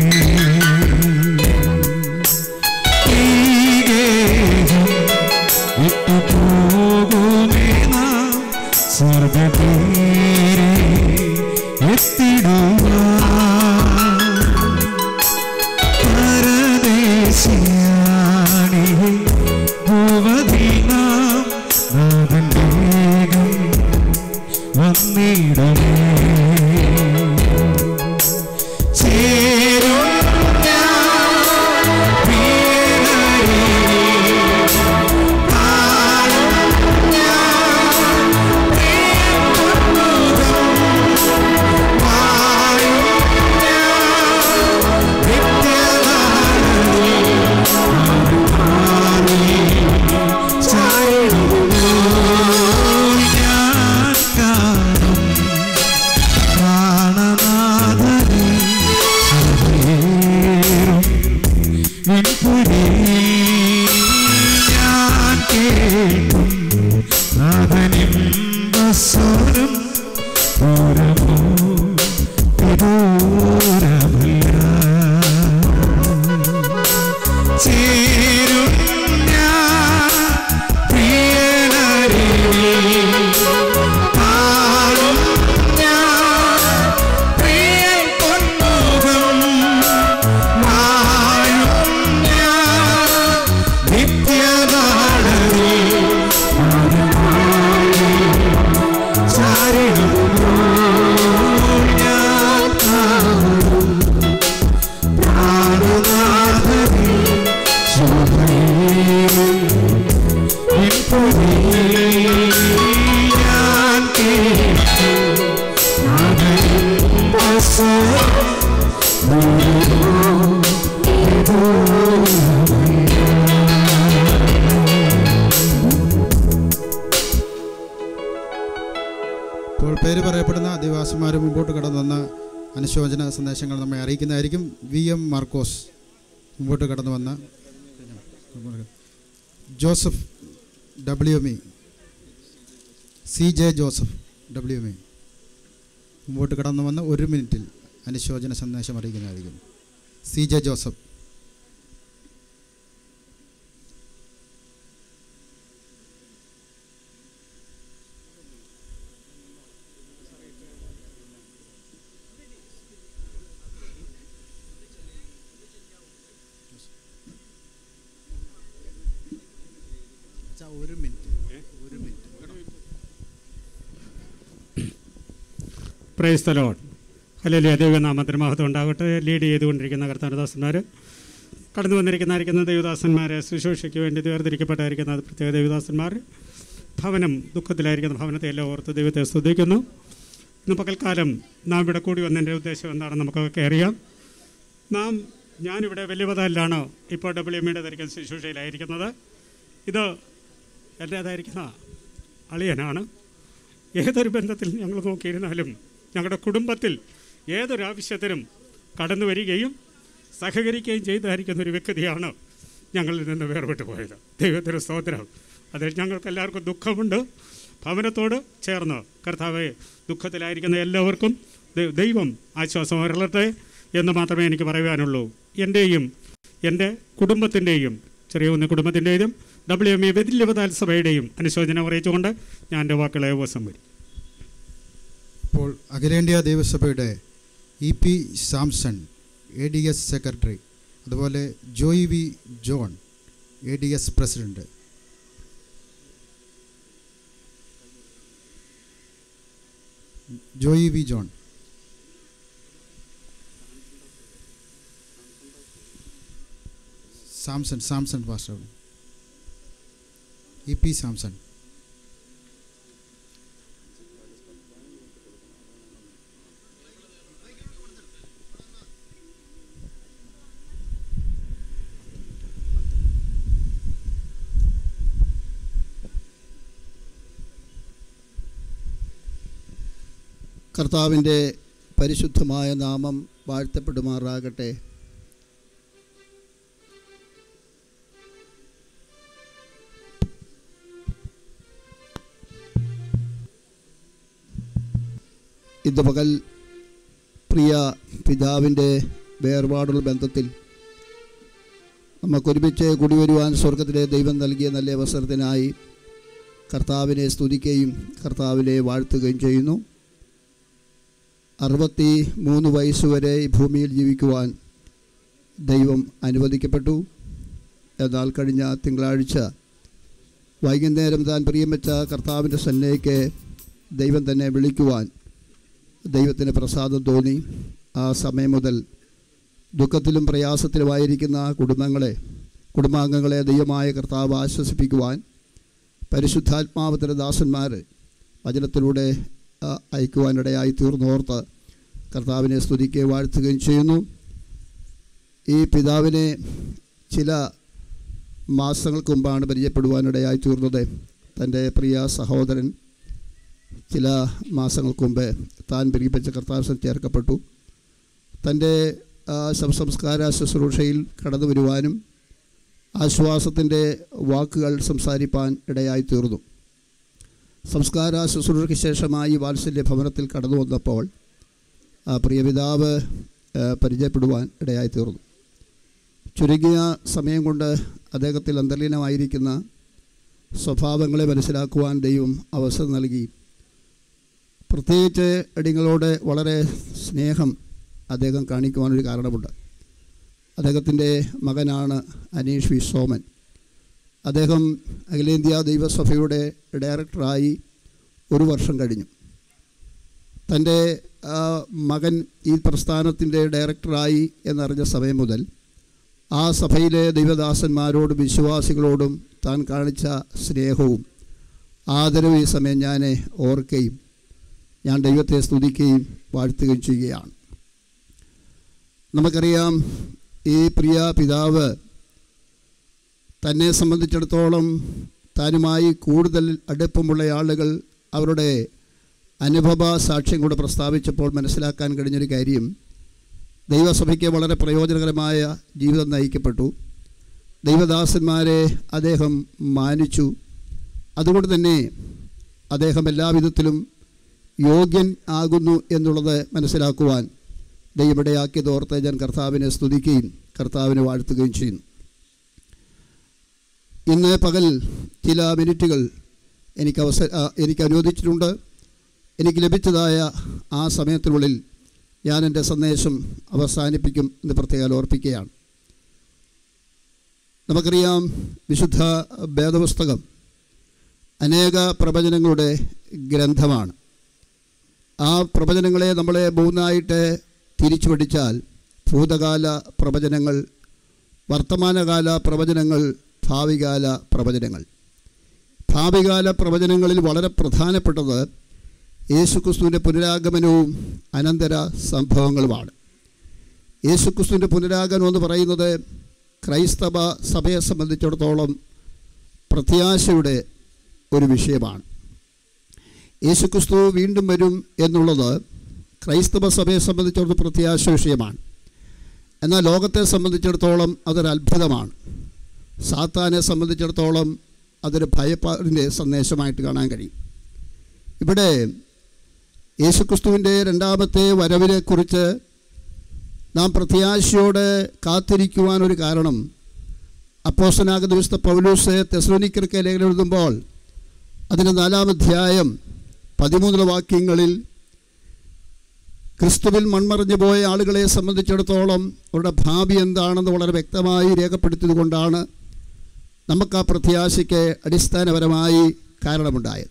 ഈ ഗേഹം വിട്ടു പോകുമേ നാം സ്വർഗതീരെ എത്തിടുവാൻ പരദേശിയാണി ഭൂവതി നാം നാഥൻ വേഗം വന്നിടമേ ചേരും ഞാൻ പ്രിയനരികിൽ. കാണും ഞാൻ പ്രിയമുഖം. വാഴും ഞാൻ നിത്യനാളിൽ. മാറിൽ ചായുന്നു ഞാൻ കാണും പ്രാണനാഥനെ സഭയേറും നിൻപുരി ഞാൻ കേൾക്കും നാഥനിമ്പസ്വരം ദൂരമോ വിദൂരമല്ല ചേരും ഞാൻ പ്രിയനരികിൽ കാണും ഞാൻ പ്രിയൻ പൊന്മുഖം വാഴും ഞാൻ നിത്യനാളറിൽ ചാരിടുന്നു ഞാൻ കാണും പ്രാണനാഥനെ ശോഭയേറും നിൻപൊഴി ഞാൻ കേൾക്കും ഇപ്പോൾ പേര് പറയപ്പെടുന്ന ആദിവാസിമാർ മുമ്പോട്ട് കടന്നു വന്ന അനുശോചന സന്ദേശങ്ങൾ നമ്മെ അറിയിക്കുന്നതായിരിക്കും വി എം മാർക്കോസ് മുമ്പോട്ട് കടന്നു വന്ന Joseph W M E C J Joseph W M E മുമ്പോട്ട് കടന്നു വന്ന ഒരു മിനിറ്റിൽ അനുശോചന സന്ദേശം അറിയിക്കുന്നതായിരിക്കും സി ജെ ജോസഫ് ഒരു മിനിറ്റ് ഒരു മിനിറ്റ് പ്രൈസ് തലോൺ ഹല്ലേലൂയ ദൈവനാമത്തിന് മഹത്വം ഉണ്ടാകട്ടെ ലീഡ് ചെയ്തുകൊണ്ടിരിക്കുന്ന കർത്താനദാസന്മാർ കടന്നു വന്നിരിക്കുന്നതായിരിക്കുന്ന ദൈവദാസന്മാരെ ശുശ്രൂഷയ്ക്ക് വേണ്ടി വേർതിരിക്കപ്പെട്ടായിരിക്കുന്ന പ്രത്യേക ദൈവദാസന്മാർ ഭവനം ദുഃഖത്തിലായിരിക്കുന്ന ഭവനത്തെ എല്ലാം ഓർത്ത് ദൈവത്തെ സ്തുതിക്കുന്നു ഇന്ന് പകൽക്കാലം നാം ഇവിടെ കൂടി വന്നതിൻ്റെ ഉദ്ദേശം എന്താണെന്ന് നമുക്കൊക്കെ അറിയാം നാം ഞാനിവിടെ വലിയപതാലിലാണ് ഇപ്പോൾ ഡബ്ല്യു എമ്മിയുടെ ധരിക്കുന്ന ശുശ്രൂഷയിലായിരിക്കുന്നത് ഇത് എൻ്റേതായിരിക്കുന്ന അളിയനാണ് ഏതൊരു ബന്ധത്തിൽ ഞങ്ങൾ നോക്കിയിരുന്നാലും ഞങ്ങളുടെ കുടുംബത്തിൽ ഏതൊരു ആവശ്യത്തിനും കടന്നു വരികയും സഹകരിക്കുകയും ചെയ്തായിരിക്കുന്ന ഒരു വ്യക്തിയാണ് ഞങ്ങളിൽ നിന്ന് വേർപെട്ടു പോയത് ദൈവത്തിന് സ്തോത്രം അതിൽ ഞങ്ങൾക്ക് എല്ലാവർക്കും ദുഃഖമുണ്ട് ഭവനത്തോട് ചേർന്ന് കർത്താവെ ദുഃഖത്തിലായിരിക്കുന്ന എല്ലാവർക്കും ദൈ- ദൈവം ആശ്വാസം അരുളട്ടെ എന്ന് മാത്രമേ എനിക്ക് പറയുവാനുള്ളൂ എൻ്റെയും എൻ്റെ കുടുംബത്തിൻ്റെയും ചെറിയ ഒന്ന് കുടുംബത്തിൻ്റെയും ഡബ്ല്യു എം ഇ വ്യതില്യവതാൽ സഭയുടെയും അനുശോചനം അറിയിച്ചുകൊണ്ട് ഞാൻ എൻ്റെ വാക്കുകളെ ഉപസംഹരിക്കും ഇപ്പോൾ അഖിലേന്ത്യാ ദേവസഭയുടെ E P Samson A D S secretary അതുപോലെ Joy V John A D S president Joy V John Samson Samson pastor E P Samson കർത്താവിൻ്റെ പരിശുദ്ധമായ നാമം വാഴ്ത്തപ്പെടുമാറാകട്ടെ ഇന്ന് പകൽ പ്രിയ പിതാവിൻ്റെ വേർപാടുള്ള ബന്ധത്തിൽ നമുക്കൊരുമിച്ച് കുടിവരുവാൻ സ്വർഗത്തിലെ ദൈവം നൽകിയ നല്ല അവസരത്തിനായി കർത്താവിനെ സ്തുതിക്കുകയും കർത്താവിനെ വാഴ്ത്തുകയും ചെയ്യുന്നു അറുപത്തി മൂന്ന് വയസ്സുവരെ ഈ ഭൂമിയിൽ ജീവിക്കുവാൻ ദൈവം അനുവദിക്കപ്പെട്ടു എന്നാൽ കഴിഞ്ഞ തിങ്കളാഴ്ച വൈകുന്നേരം താൻ പ്രിയം കർത്താവിൻ്റെ സന്നയ്ക്ക് ദൈവം തന്നെ വിളിക്കുവാൻ ദൈവത്തിന് പ്രസാദം തോന്നി ആ സമയം മുതൽ ദുഃഖത്തിലും പ്രയാസത്തിലുമായിരിക്കുന്ന കുടുംബങ്ങളെ കുടുംബാംഗങ്ങളെ ദൈവമായ കർത്താവ് ആശ്വസിപ്പിക്കുവാൻ പരിശുദ്ധാത്മാവത്തിൻ്റെ ദാസന്മാർ വചനത്തിലൂടെ ആ, അയക്കുവാനിടയായി തീർന്നോർത്ത് കർത്താവിനെ സ്തുതിക്കുകയും വാഴ്ത്തുകയും ചെയ്യുന്നു ഈ പിതാവിനെ ചില മാസങ്ങൾക്ക് മുമ്പാണ് പരിചയപ്പെടുവാനിടയായി തീർന്നത് തൻ്റെ പ്രിയ സഹോദരൻ ചില മാസങ്ങൾക്ക് മുമ്പ് താൻ പിരിപ്പിച്ച കർത്താവ് ചേർക്കപ്പെട്ടു തൻ്റെ ആ, ശവസംസ്കാര ശുശ്രൂഷയിൽ കടന്നു വരുവാനും ആശ്വാസത്തിൻ്റെ വാക്കുകൾ സംസാരിപ്പാൻ ഇടയായി തീർന്നു സംസ്കാര ശുശ്രൂഷയ്ക്ക് ശേഷമായി വാത്സല്യ ഭവനത്തിൽ കടന്നു വന്നപ്പോൾ ആ പ്രിയപിതാവ് ആ, പരിചയപ്പെടുവാൻ ഇടയായി തീർന്നു ചുരുങ്ങിയ സമയം കൊണ്ട് അദ്ദേഹത്തിൽ അന്തർലീനമായിരിക്കുന്ന സ്വഭാവങ്ങളെ മനസ്സിലാക്കുവാൻ ദൈവം അവസരം നൽകി പ്രത്യേകിച്ച് അടിങ്ങളോട് വളരെ സ്നേഹം അദ്ദേഹം കാണിക്കുവാനൊരു കാരണമുണ്ട് അദ്ദേഹത്തിൻ്റെ മകനാണ് അനീഷ് വി സോമൻ അദ്ദേഹം അഖിലേന്ത്യാ ദൈവസഭയുടെ ഡയറക്ടറായി ഒരു വർഷം കഴിഞ്ഞു തൻ്റെ ആ, മകൻ ഈ പ്രസ്ഥാനത്തിൻ്റെ ഡയറക്ടറായി എന്നറിഞ്ഞ സമയം മുതൽ ആ സഭയിലെ ദൈവദാസന്മാരോടും വിശ്വാസികളോടും താൻ കാണിച്ച സ്നേഹവും ആദരവും ഈ സമയം ഞാൻ ഓർക്കുകയും ഞാൻ ദൈവത്തെ സ്തുതിക്കുകയും വാഴ്ത്തുകയും ചെയ്യുകയാണ് നമുക്കറിയാം ഈ പ്രിയ പിതാവ് തന്നെ സംബന്ധിച്ചിടത്തോളം താനുമായി കൂടുതൽ അടുപ്പമുള്ള ആളുകൾ അവരുടെ അനുഭവ സാക്ഷ്യം കൂടെ പ്രസ്താവിച്ചപ്പോൾ മനസ്സിലാക്കാൻ കഴിഞ്ഞൊരു കാര്യം ദൈവസഭയ്ക്ക് വളരെ പ്രയോജനകരമായ ജീവിതം നയിക്കപ്പെട്ടു ദൈവദാസന്മാരെ അദ്ദേഹം മാനിച്ചു അതുകൊണ്ട് തന്നെ അദ്ദേഹം എല്ലാവിധത്തിലും യോഗ്യൻ ആകുന്നു എന്നുള്ളത് മനസ്സിലാക്കുവാൻ ദൈവമിടയാക്കിയത് ഓർത്ത് ഞാൻ കർത്താവിനെ സ്തുതിക്കുകയും കർത്താവിനെ വാഴ്ത്തുകയും ചെയ്യുന്നു ഇന്ന് പകൽ ചില മിനിറ്റുകൾ എനിക്ക് അവസര ആ, എനിക്ക് അനുവദിച്ചിട്ടുണ്ട് എനിക്ക് ലഭിച്ചതായ ആ സമയത്തിനുള്ളിൽ ഞാൻ എൻ്റെ സന്ദേശം അവസാനിപ്പിക്കും എന്ന് പ്രത്യേകം ഓർപ്പിക്കുകയാണ് നമുക്കറിയാം വിശുദ്ധ വേദപുസ്തകം അനേക പ്രവചനങ്ങളുടെ ഗ്രന്ഥമാണ് ആ പ്രവചനങ്ങളെ നമ്മളെ മൂന്നായിട്ട് തിരിച്ചു പഠിച്ചാൽ ഭൂതകാല പ്രവചനങ്ങൾ വർത്തമാനകാല പ്രവചനങ്ങൾ ഭാവികാല പ്രവചനങ്ങൾ ഭാവികാല പ്രവചനങ്ങളിൽ വളരെ പ്രധാനപ്പെട്ടത് യേശുക്രിസ്തുവിൻ്റെ പുനരാഗമനവും അനന്തര സംഭവങ്ങളുമാണ് യേശുക്രിസ്തുവിൻ്റെ പുനരാഗമനം എന്ന് പറയുന്നത് ക്രൈസ്തവ സഭയെ സംബന്ധിച്ചിടത്തോളം പ്രത്യാശയുടെ ഒരു വിഷയമാണ് യേശുക്രിസ്തു വീണ്ടും വരും എന്നുള്ളത് ക്രൈസ്തവ സഭയെ സംബന്ധിച്ചിടത്തോളം പ്രത്യാശ വിഷയമാണ് എന്നാൽ ലോകത്തെ സംബന്ധിച്ചിടത്തോളം അതൊരു അത്ഭുതമാണ് സാത്താനെ സംബന്ധിച്ചിടത്തോളം അതൊരു ഭയപ്പാടിൻ്റെ സന്ദേശമായിട്ട് കാണാൻ കഴിയും ഇവിടെ യേശുക്രിസ്തുവിൻ്റെ രണ്ടാമത്തെ വരവിനെക്കുറിച്ച് നാം പ്രത്യാശയോടെ കാത്തിരിക്കുവാൻ ഒരു കാരണം അപ്പോസ്റ്റനാകുന്ന വിശുദ്ധ പൗലൂസ് തെസ്ലോനിക്കർക്ക് ലേഖനം എഴുതുമ്പോൾ അതിൻ്റെ നാലാം അധ്യായം പതിമൂന്നിലെ വാക്യങ്ങളിൽ ക്രിസ്തുവിൽ മൺമറിഞ്ഞു പോയ ആളുകളെ സംബന്ധിച്ചിടത്തോളം അവരുടെ ഭാവി എന്താണെന്ന് വളരെ വ്യക്തമായി രേഖപ്പെടുത്തിയത് കൊണ്ടാണ് നമുക്ക് ആ പ്രത്യാശയ്ക്ക് അടിസ്ഥാനപരമായി കാരണമുണ്ടായത്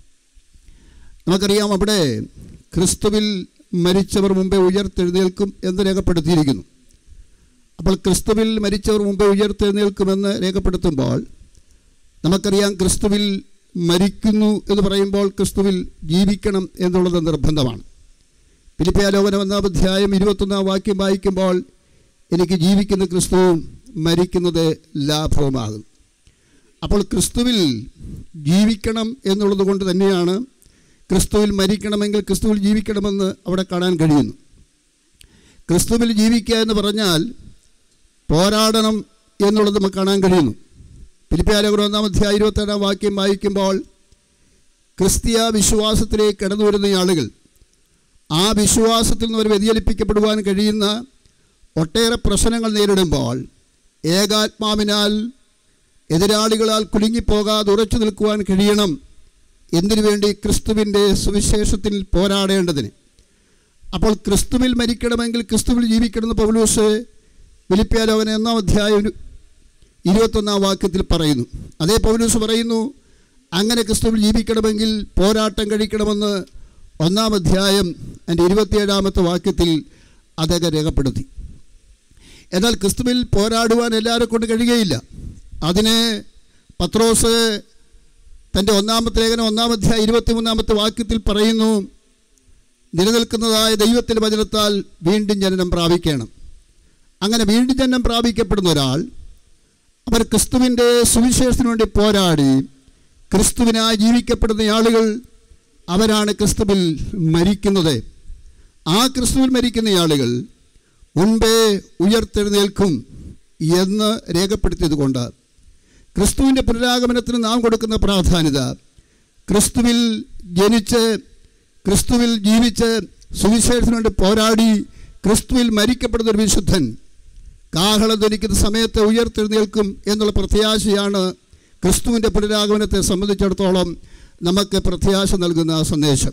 നമുക്കറിയാം അവിടെ ക്രിസ്തുവിൽ മരിച്ചവർ മുമ്പേ ഉയർത്തെഴുന്നേൽക്കും എന്ന് രേഖപ്പെടുത്തിയിരിക്കുന്നു അപ്പോൾ ക്രിസ്തുവിൽ മരിച്ചവർ മുമ്പേ ഉയർത്തെഴുന്നേൽക്കുമെന്ന് രേഖപ്പെടുത്തുമ്പോൾ നമുക്കറിയാം ക്രിസ്തുവിൽ മരിക്കുന്നു എന്ന് പറയുമ്പോൾ ക്രിസ്തുവിൽ ജീവിക്കണം എന്നുള്ളത് നിർബന്ധമാണ് ഫിലിപ്പിയാലോകനം ഒന്നാം അധ്യായം ഇരുപത്തൊന്നാം വാക്യം വായിക്കുമ്പോൾ എനിക്ക് ജീവിക്കുന്ന ക്രിസ്തുവും മരിക്കുന്നത് ലാഭവുമാകും അപ്പോൾ ക്രിസ്തുവിൽ ജീവിക്കണം എന്നുള്ളത് കൊണ്ട് തന്നെയാണ് ക്രിസ്തുവിൽ മരിക്കണമെങ്കിൽ ക്രിസ്തുവിൽ ജീവിക്കണമെന്ന് അവിടെ കാണാൻ കഴിയുന്നു ക്രിസ്തുവിൽ ജീവിക്കുക എന്ന് പറഞ്ഞാൽ പോരാടണം എന്നുള്ളത് നമുക്ക് കാണാൻ കഴിയുന്നു ഫിലിപ്പിയാലോകനം ഒന്നാം അധ്യായം ഇരുപത്തേഴാം വാക്യം വായിക്കുമ്പോൾ ക്രിസ്തീയ വിശ്വാസത്തിലേക്ക് കടന്നു വരുന്ന ആളുകൾ ആ വിശ്വാസത്തിൽ നിന്ന് അവർ വ്യതിചലിപ്പിക്കപ്പെടുവാൻ കഴിയുന്ന ഒട്ടേറെ പ്രശ്നങ്ങൾ നേരിടുമ്പോൾ ഏകാത്മാവിനാൽ എതിരാളികളാൽ കുലുങ്ങിപ്പോകാതെ ഉറച്ചു നിൽക്കുവാൻ കഴിയണം എന്തിനു വേണ്ടി ക്രിസ്തുവിൻ്റെ സുവിശേഷത്തിൽ പോരാടേണ്ടതിന് അപ്പോൾ ക്രിസ്തുവിൽ മരിക്കണമെങ്കിൽ ക്രിസ്തുവിൽ ജീവിക്കണമെന്ന് പൗലൂസ് വിലിപ്യാലോകന ഒന്നാം അധ്യായം ഒരു ഇരുപത്തൊന്നാം വാക്യത്തിൽ പറയുന്നു അതേ പൗലൂസ് പറയുന്നു അങ്ങനെ ക്രിസ്തുവിൽ ജീവിക്കണമെങ്കിൽ പോരാട്ടം കഴിക്കണമെന്ന് ഒന്നാം അധ്യായം എൻ്റെ ഇരുപത്തിയേഴാമത്തെ വാക്യത്തിൽ അദ്ദേഹം രേഖപ്പെടുത്തി എന്നാൽ ക്രിസ്തുവിൽ പോരാടുവാൻ എല്ലാവരെ കൊണ്ട് കഴിയുകയില്ല അതിന് പത്രോസ് തൻ്റെ ഒന്നാമത്തെ ലേഖനം ഒന്നാം അധ്യായം ഇരുപത്തിമൂന്നാമത്തെ വാക്യത്തിൽ പറയുന്നു നിലനിൽക്കുന്നതായ ദൈവത്തിൻ്റെ വചനത്താൽ വീണ്ടും ജനനം പ്രാപിക്കണം അങ്ങനെ വീണ്ടും ജനനം പ്രാപിക്കപ്പെടുന്ന ഒരാൾ അവർ ക്രിസ്തുവിൻ്റെ സുവിശേഷത്തിന് വേണ്ടി പോരാടി ക്രിസ്തുവിനായി ജീവിക്കപ്പെടുന്ന ആളുകൾ അവരാണ് ക്രിസ്തുവിൽ മരിക്കുന്നത് ആ ക്രിസ്തുവിൽ മരിക്കുന്ന ആളുകൾ മുൻപേ ഉയർത്തെഴുന്നേൽക്കും എന്ന് രേഖപ്പെടുത്തിയത് കൊണ്ട് ക്രിസ്തുവിൻ്റെ പുനരാഗമനത്തിന് നാം കൊടുക്കുന്ന പ്രാധാന്യത ക്രിസ്തുവിൽ ജനിച്ച് ക്രിസ്തുവിൽ ജീവിച്ച് സുവിശേഷത്തിന് വേണ്ടി പോരാടി ക്രിസ്തുവിൽ മരിക്കപ്പെടുന്ന ഒരു വിശുദ്ധൻ കാഹളം ധരിക്കുന്ന സമയത്ത് ഉയർത്തെഴുന്നേൽക്കും എന്നുള്ള പ്രത്യാശയാണ് ക്രിസ്തുവിൻ്റെ പുനരാഗമനത്തെ സംബന്ധിച്ചിടത്തോളം നമുക്ക് പ്രത്യാശ നൽകുന്ന സന്ദേശം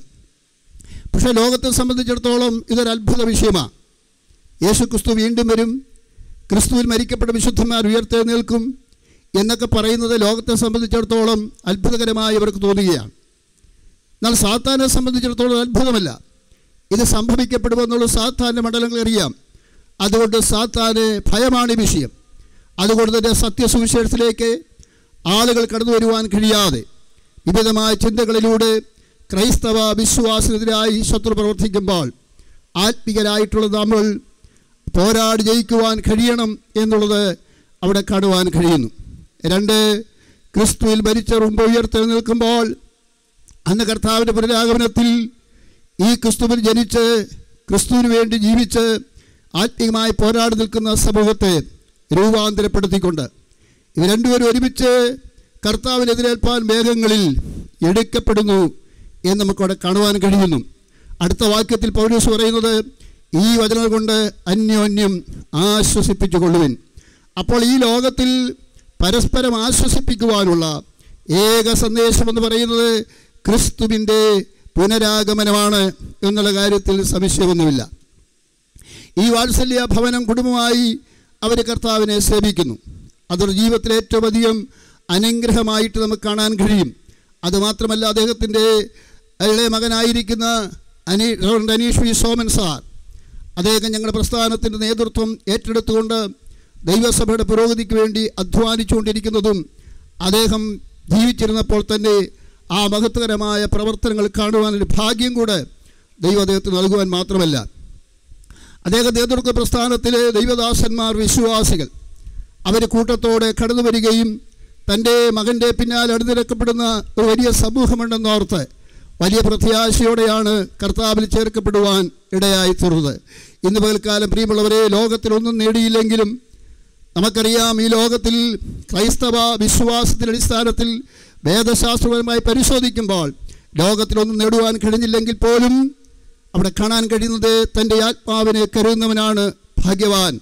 പക്ഷേ ലോകത്തെ സംബന്ധിച്ചിടത്തോളം ഇതൊരു അത്ഭുത വിഷയമാണ് യേശു ക്രിസ്തു വീണ്ടും വരും ക്രിസ്തുവിൽ മരിക്കപ്പെട്ട വിശുദ്ധന്മാർ ഉയർത്തെഴുന്നേൽക്കും എന്നൊക്കെ പറയുന്നത് ലോകത്തെ സംബന്ധിച്ചിടത്തോളം അത്ഭുതകരമായി ഇവർക്ക് തോന്നുകയാണ് എന്നാൽ സാത്താനെ സംബന്ധിച്ചിടത്തോളം അത്ഭുതമല്ല ഇത് സംഭവിക്കപ്പെടുമെന്നുള്ള സാത്താൻ്റെ മണ്ഡലങ്ങൾ അറിയാം അതുകൊണ്ട് സാത്താന് ഭയമാണ് ഈ വിഷയം അതുകൊണ്ട് തന്നെ സത്യസുവിശേഷത്തിലേക്ക് ആളുകൾ കടന്നു വരുവാൻ കഴിയാതെ വിവിധമായ ചിന്തകളിലൂടെ ക്രൈസ്തവ വിശ്വാസത്തിനെതിരായി ശത്രു പ്രവർത്തിക്കുമ്പോൾ ആത്മികരായിട്ടുള്ള നമ്മൾ പോരാടി ജയിക്കുവാൻ കഴിയണം എന്നുള്ളത് അവിടെ കാണുവാൻ കഴിയുന്നു രണ്ട് ക്രിസ്തുവിൽ മരിച്ച മുമ്പ് ഉയർത്തെഴുന്നേൽക്കുമ്പോൾ അന്ന് കർത്താവിൻ്റെ പുനരാഗമനത്തിൽ ഈ ക്രിസ്തുവിൽ ജനിച്ച് ക്രിസ്തുവിന് വേണ്ടി ജീവിച്ച് ആത്മീയമായി പോരാടി നിൽക്കുന്ന സമൂഹത്തെ രൂപാന്തരപ്പെടുത്തിക്കൊണ്ട് ഇവർ രണ്ടുപേരും ഒരുമിച്ച് കർത്താവിനെതിരേൽപ്പാൻ മേഘങ്ങളിൽ എടുക്കപ്പെടുന്നു എന്ന് നമുക്കവിടെ കാണുവാൻ കഴിയുന്നു അടുത്ത വാക്യത്തിൽ പൗരൂസ് പറയുന്നത് ഈ വചനം കൊണ്ട് അന്യോന്യം ആശ്വസിപ്പിച്ചു കൊള്ളുവിൻ അപ്പോൾ ഈ ലോകത്തിൽ പരസ്പരം ആശ്വസിപ്പിക്കുവാനുള്ള ഏക സന്ദേശം എന്ന് പറയുന്നത് ക്രിസ്തുവിൻ്റെ പുനരാഗമനമാണ് എന്നുള്ള കാര്യത്തിൽ സംശയമൊന്നുമില്ല ഈ വാത്സല്യ ഭവനം കുടുംബമായി അവർ കർത്താവിനെ സേവിക്കുന്നു അതൊരു ജീവിതത്തിലെ ഏറ്റവും അധികം അനുഗ്രഹമായിട്ട് നമുക്ക് കാണാൻ കഴിയും അതുമാത്രമല്ല അദ്ദേഹത്തിൻ്റെ ഇളയ മകനായിരിക്കുന്ന അനി reverend Aneesh V Soman sir അദ്ദേഹം ഞങ്ങളുടെ പ്രസ്ഥാനത്തിൻ്റെ നേതൃത്വം ഏറ്റെടുത്തുകൊണ്ട് ദൈവസഭയുടെ പുരോഗതിക്ക് വേണ്ടി അധ്വാനിച്ചുകൊണ്ടിരിക്കുന്നതും അദ്ദേഹം ജീവിച്ചിരുന്നപ്പോൾ തന്നെ ആ മഹത്വകരമായ പ്രവർത്തനങ്ങൾ കാണുവാനൊരു ഭാഗ്യം കൂടെ ദൈവം അദ്ദേഹത്തിന് നൽകുവാൻ മാത്രമല്ല അദ്ദേഹം നേതൃത്വ പ്രസ്ഥാനത്തിലെ ദൈവദാസന്മാർ വിശ്വാസികൾ അവർ കൂട്ടത്തോടെ കടന്നു വരികയും തൻ്റെ മകൻ്റെ പിന്നാലെ അണിനിരക്കപ്പെടുന്ന ഒരു വലിയ സമൂഹമുണ്ടെന്നോർത്ത് വലിയ പ്രത്യാശയോടെയാണ് കർത്താവിൽ ചേർക്കപ്പെടുവാൻ ഇടയായി തീർന്നത് ഇന്ന് പകൽക്കാലം പ്രിയമുള്ളവരെ ലോകത്തിലൊന്നും നേടിയില്ലെങ്കിലും നമുക്കറിയാം ഈ ലോകത്തിൽ ക്രൈസ്തവ വിശ്വാസത്തിൻ്റെ അടിസ്ഥാനത്തിൽ വേദശാസ്ത്രപരമായി പരിശോധിക്കുമ്പോൾ ലോകത്തിലൊന്നും നേടുവാൻ കഴിഞ്ഞില്ലെങ്കിൽ പോലും അവിടെ കാണാൻ കഴിയുന്നത് തൻ്റെ ആത്മാവിനെ കരുതുന്നവനാണ് ഭാഗ്യവാൻ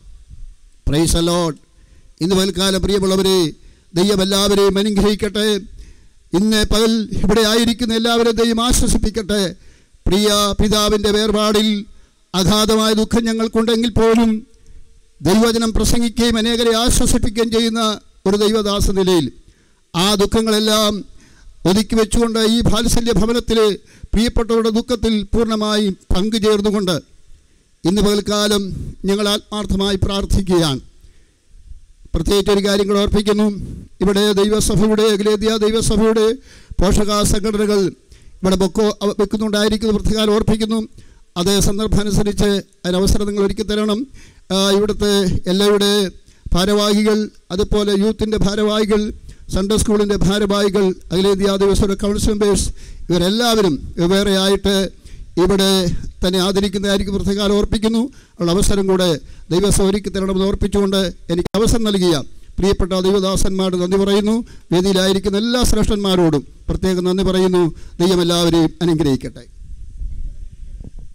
പ്രൈസ് അലോഡ് ഇന്ന് പകൽക്കാലം പ്രിയമുള്ളവരെ ദൈവം എല്ലാവരെയും അനുഗ്രഹിക്കട്ടെ ഇന്ന് പകൽ ഇവിടെ ആയിരിക്കുന്ന എല്ലാവരെയും ദൈവം ആശ്വസിപ്പിക്കട്ടെ പ്രിയ പിതാവിൻ്റെ വേർപാടിൽ അഗാധമായ ദുഃഖം ഞങ്ങൾക്കുണ്ടെങ്കിൽ പോലും ദൈവവചനം പ്രസംഗിക്കുകയും അനേകരെ ആശ്വസിപ്പിക്കുകയും ചെയ്യുന്ന ഒരു ദൈവദാസ നിലയിൽ ആ ദുഃഖങ്ങളെല്ലാം ഒതുക്കി വെച്ചുകൊണ്ട് ഈ ബാത്സല്യ ഭവനത്തിൽ പ്രിയപ്പെട്ടവരുടെ ദുഃഖത്തിൽ പൂർണ്ണമായി പങ്കുചേർന്നുകൊണ്ട് ഇന്ന് പകൽക്കാലം ഞങ്ങൾ ആത്മാർത്ഥമായി പ്രാർത്ഥിക്കുകയാണ് പ്രത്യേകിച്ച് ഒരു കാര്യങ്ങൾ ഓർപ്പിക്കുന്നു ഇവിടെ ദൈവസഭയുടെ അഖിലേന്ത്യാ ദൈവസഭയുടെ പോഷക സംഘടനകൾ ഇവിടെ ബൊക്കോ വെക്കുന്നുണ്ടായിരിക്കുന്ന പ്രത്യേകം ഓർപ്പിക്കുന്നു അതേ സന്ദർഭമനുസരിച്ച് അതിനവസരം നിങ്ങൾ ഒരുക്കി തരണം ആ, ഇവിടുത്തെ എല്ലാവരുടെ ഭാരവാഹികൾ അതുപോലെ യൂത്തിൻ്റെ ഭാരവാഹികൾ സൺഡേ സ്കൂളിൻ്റെ ഭാരവാഹികൾ അഖിലേന്ത്യാ ദിവസയുടെ കൗൺസിൽ മെമ്പേഴ്സ് ഇവരെല്ലാവരും വെവ്വേറെയായിട്ട് ഇവിടെ തന്നെ ആദരിക്കുന്നതായിരിക്കും പ്രത്യേകം ഓർപ്പിക്കുന്നു ഉള്ള അവസരം കൂടെ ദൈവസം ഒരുക്കി തരണമെന്ന് ഓർപ്പിച്ചുകൊണ്ട് എനിക്ക് അവസരം നൽകിയ പ്രിയപ്പെട്ട ദൈവദാസന്മാരോട് നന്ദി പറയുന്നു വേദിയിലായിരിക്കുന്ന എല്ലാ ശ്രേഷ്ഠന്മാരോടും പ്രത്യേകം നന്ദി പറയുന്നു ദൈവം എല്ലാവരെയും അനുഗ്രഹിക്കട്ടെ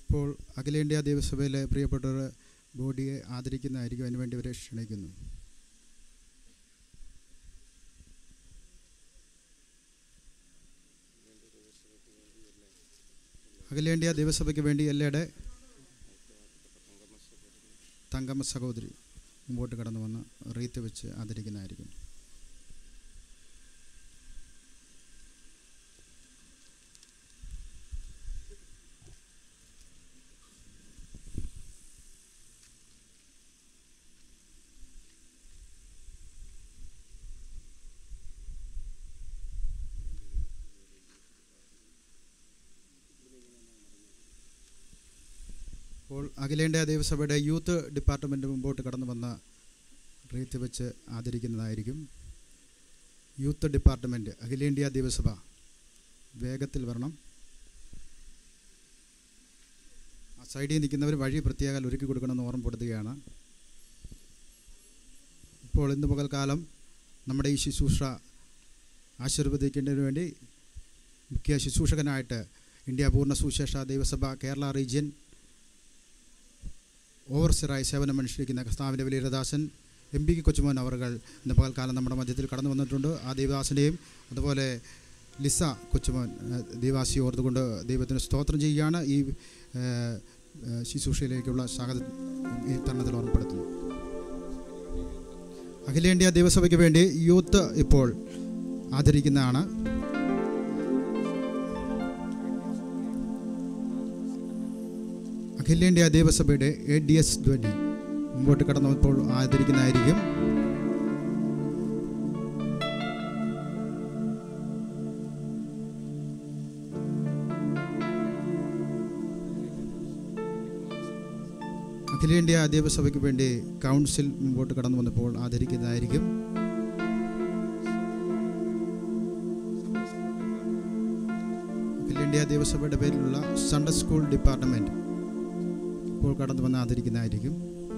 ഇപ്പോൾ അഖിലേന്ത്യാ ദേവസഭയിലെ പ്രിയപ്പെട്ടവർ ബോഡിയെ ആദരിക്കുന്നതായിരിക്കും അതിനുവേണ്ടി അവരെ ക്ഷണിക്കുന്നു അഖിലേന്ത്യാ ദേവസഭയ്ക്ക് വേണ്ടി എല്ലയുടെ തങ്കമ്മ സഹോദരി മുമ്പോട്ട് കടന്നു വന്ന് റീത്ത് വെച്ച് ആദരിക്കുന്നതായിരിക്കും അപ്പോൾ അഖിലേന്ത്യാ ദേവസഭയുടെ യൂത്ത് ഡിപ്പാർട്ട്മെൻറ്റ് മുമ്പോട്ട് കടന്നു വന്ന റീത്ത് വെച്ച് ആദരിക്കുന്നതായിരിക്കും യൂത്ത് ഡിപ്പാർട്ട്മെൻറ്റ് അഖിലേന്ത്യാ ദേവസഭ വേഗത്തിൽ വരണം ആ സൈഡിൽ നിൽക്കുന്നവർ വഴി പ്രത്യേകം ഒരുക്കി കൊടുക്കണമെന്ന് ഓർമ്മപ്പെടുത്തുകയാണ് ഇപ്പോൾ ഇന്ന് പകൽക്കാലം നമ്മുടെ ഈ ശുശ്രൂഷ ആശീർവദിക്കുന്നതിന് വേണ്ടി മുഖ്യ ശുശ്രൂഷകനായിട്ട് ഇന്ത്യ പൂർണ്ണ സുശേഷ ദേവസഭ കേരള റീജിയൻ ഓവർസിയറായി സേവനമനുഷ്ഠിക്കുന്ന കർത്താവിൻ്റെ വലിയദാസൻ എം പി കൊച്ചുമോൻ അവർകൾ ഇന്ന് പകൽക്കാലം നമ്മുടെ മധ്യത്തിൽ കടന്നു വന്നിട്ടുണ്ട് ആ ദേവദാസനെയും അതുപോലെ ലിസ കൊച്ചുമോൻ ഏഹ്, ദേവാസി ഓർത്തുകൊണ്ട് ദൈവത്തിന് സ്തോത്രം ചെയ്യുകയാണ് ഈ ഏഹ്, ഏഹ്, ശുശ്രൂഷയിലേക്കുള്ള സ്വാഗതം ഈ തരണത്തിൽ ഓർമ്മപ്പെടുത്തുന്നു അഖിലേന്ത്യാ ദേവസഭയ്ക്ക് വേണ്ടി യൂത്ത് ഇപ്പോൾ ആദരിക്കുന്നതാണ് അഖിലേന്ത്യാ ദേവസഭയുടെ എ ഡി എസ് ധ്വനി മുമ്പോട്ട് കടന്നപ്പോൾ ആദരിക്കുന്നതായിരിക്കും അഖിലേന്ത്യാ ദേവസഭയ്ക്ക് വേണ്ടി കൗൺസിൽ മുമ്പോട്ട് കടന്നു വന്നപ്പോൾ ആദരിക്കുന്നതായിരിക്കും അഖിലേന്ത്യാ ദേവസഭയുടെ പേരിലുള്ള സൺഡേ സ്കൂൾ ഡിപ്പാർട്ട്മെൻറ്റ് ഇപ്പോൾ കടന്നു വന്ന് ആദരിക്കുന്നതായിരിക്കും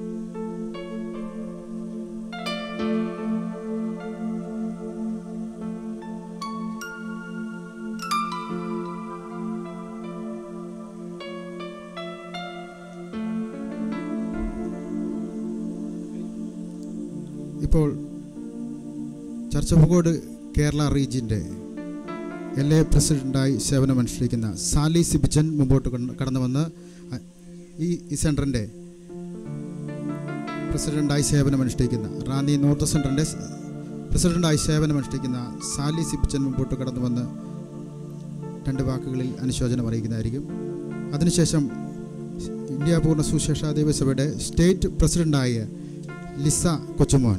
ഇപ്പോൾ ചർച്ചപ്പുകോട് കേരള റീജിയൻ്റെ എൽ എ പ്രസിഡൻ്റായി സേവനമനുഷ്ഠിക്കുന്ന സാലി സിബിച്ചൻ മുമ്പോട്ട് കടന്ന് കടന്നു വന്ന് അ- ഈ ഈ സെൻറ്ററിൻ്റെ പ്രസിഡൻ്റായി സേവനമനുഷ്ഠിക്കുന്ന റാന്നി നോർത്ത് സെൻറ്ററിൻ്റെ സ് പ്രസിഡൻ്റായി സേവനമനുഷ്ഠിക്കുന്ന സാലി സിബിച്ചൻ മുമ്പോട്ട് കടന്നു വന്ന് രണ്ട് വാക്കുകളിൽ അനുശോചനം അറിയിക്കുന്നതായിരിക്കും അതിനുശേഷം ഇന്ത്യ പൂർണ്ണ സുശേഷ ദേവസഭയുടെ സ്റ്റേറ്റ് പ്രസിഡൻ്റായ ലിസ കൊച്ചുമോൻ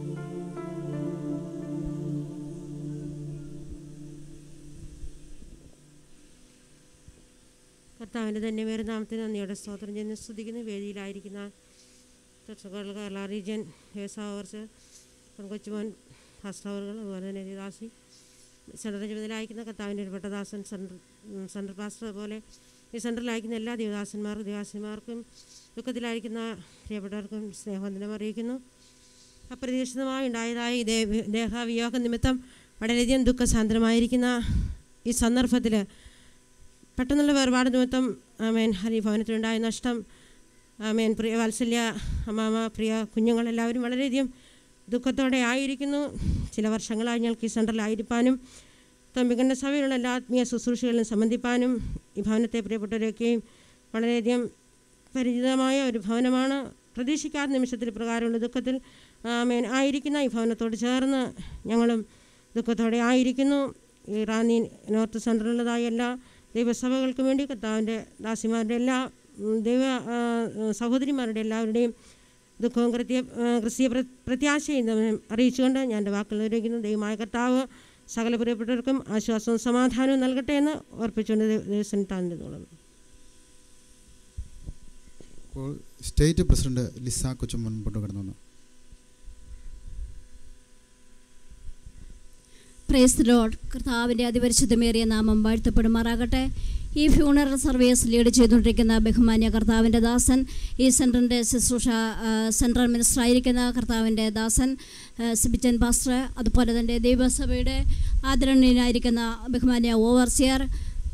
കർത്താവിൻ്റെ തന്നെ വേറെ നാമത്തിന് നന്ദിയോടെ സ്തോത്രം ചെയ്യുന്ന സ്തുതിക്കുന്ന വേദിയിലായിരിക്കുന്ന ചർച്ചകൾ കേരള റീജിയൻ വ്യവസായവർച്ച് കൊച്ചുമോൻ ഫാസ്റ്റവറുകൾ അതുപോലെ തന്നെ ദാസി സെൻട്രൽ ചുമതലയായിരിക്കുന്ന കർത്താവിൻ്റെ ഒരു പെട്ടദാസൻ സെൻട്രൽ സെൻട്രൽ പാസ്റ്റർ പോലെ ഈ സെൻട്രലായിരിക്കുന്ന എല്ലാ ദേവദാസന്മാർക്കും ദേവാസിമാർക്കും ദുഃഖത്തിലായിരിക്കുന്ന പ്രിയപ്പെട്ടവർക്കും സ്നേഹവന്ദനം അറിയിക്കുന്നു അപ്രതീക്ഷിതമായി ഉണ്ടായതായ ഈ ദേവ ദേഹവിയോഗ നിമിത്തം വളരെയധികം ദുഃഖസാന്ദ്രമായിരിക്കുന്ന ഈ സന്ദർഭത്തിൽ പെട്ടെന്നുള്ള വേർപാട് നിമിത്തം ആമേൻ ഹരിഭവനത്തിലുണ്ടായ നഷ്ടം ആമേൻ പ്രിയ വാത്സല്യ അമ്മാമ പ്രിയ കുഞ്ഞുങ്ങളെല്ലാവരും വളരെയധികം ദുഃഖത്തോടെ ആയിരിക്കുന്നു ചില വർഷങ്ങളായി ഞങ്ങൾക്ക് ഈ സെൻറ്ററിലായിരിക്കാനും തമ്പിക്കണ്ട സഭയിലുള്ള എല്ലാ ആത്മീയ ശുശ്രൂഷകളിലും സംബന്ധിപ്പാനും ഈ ഭവനത്തെ പ്രിയപ്പെട്ടവരൊക്കെയും വളരെയധികം പരിചിതമായ ഒരു ഭവനമാണ് പ്രതീക്ഷിക്കാത്ത നിമിഷത്തിൽ പ്രകാരമുള്ള ദുഃഖത്തിൽ ആമേൻ ആയിരിക്കുന്ന ഈ ഭവനത്തോട് ചേർന്ന് ഞങ്ങളും ദുഃഖത്തോടെ ആയിരിക്കുന്നു ഈ റാന്നി നോർത്ത് സെൻറ്ററിലുള്ളതായ എല്ലാ ദൈവസഭകൾക്കും വേണ്ടി കർത്താവിൻ്റെ ദാസിമാരുടെ എല്ലാ ഉം, ദൈവ ആ, സഹോദരിമാരുടെ എല്ലാവരുടെയും ദുഃഖവും കൃത്യ ആ, ക്രിസ്തീയ പ്ര- പ്രത്യാശയും തമ്മിൽ അറിയിച്ചുകൊണ്ട് ഞാൻ എൻ്റെ വാക്കുകൾ നിർവഹിക്കുന്നു ദൈവമായ കർത്താവ് സകല പ്രിയപ്പെട്ടവർക്കും ആശ്വാസവും സമാധാനവും നൽകട്ടെ എന്ന് ഓർപ്പിച്ചുകൊണ്ട് ദേവസ്വം താഴ്ന്നു തുടങ്ങുന്നു ഇപ്പോൾ സ്റ്റേറ്റ് പ്രസിഡന്റ് ലിസ കൊച്ചുമോൻ മുമ്പോട്ട് കടന്നു വന്നു പ്രേസ് ലോഡ് കർത്താവിൻ്റെ അതിപരിശുദ്ധമേറിയ നാമം വാഴ്ത്തപ്പെടുമാറാകട്ടെ ഈ ഫ്യൂണറൽ സർവീസ് ലീഡ് ചെയ്തുകൊണ്ടിരിക്കുന്ന ബഹുമാന്യ കർത്താവിൻ്റെ ദാസൻ ഈ സെൻറ്ററിൻ്റെ ശുശ്രൂഷ ആ, സെൻട്രൽ മിനിസ്റ്റർ ആയിരിക്കുന്ന കർത്താവിൻ്റെ ദാസൻ ആ, സിബിച്ചൻ പാസ്റ്റർ അതുപോലെ തന്നെ ദൈവസഭയുടെ ആദരണീയനായിരിക്കുന്ന ബഹുമാന്യ ഓവർസിയർ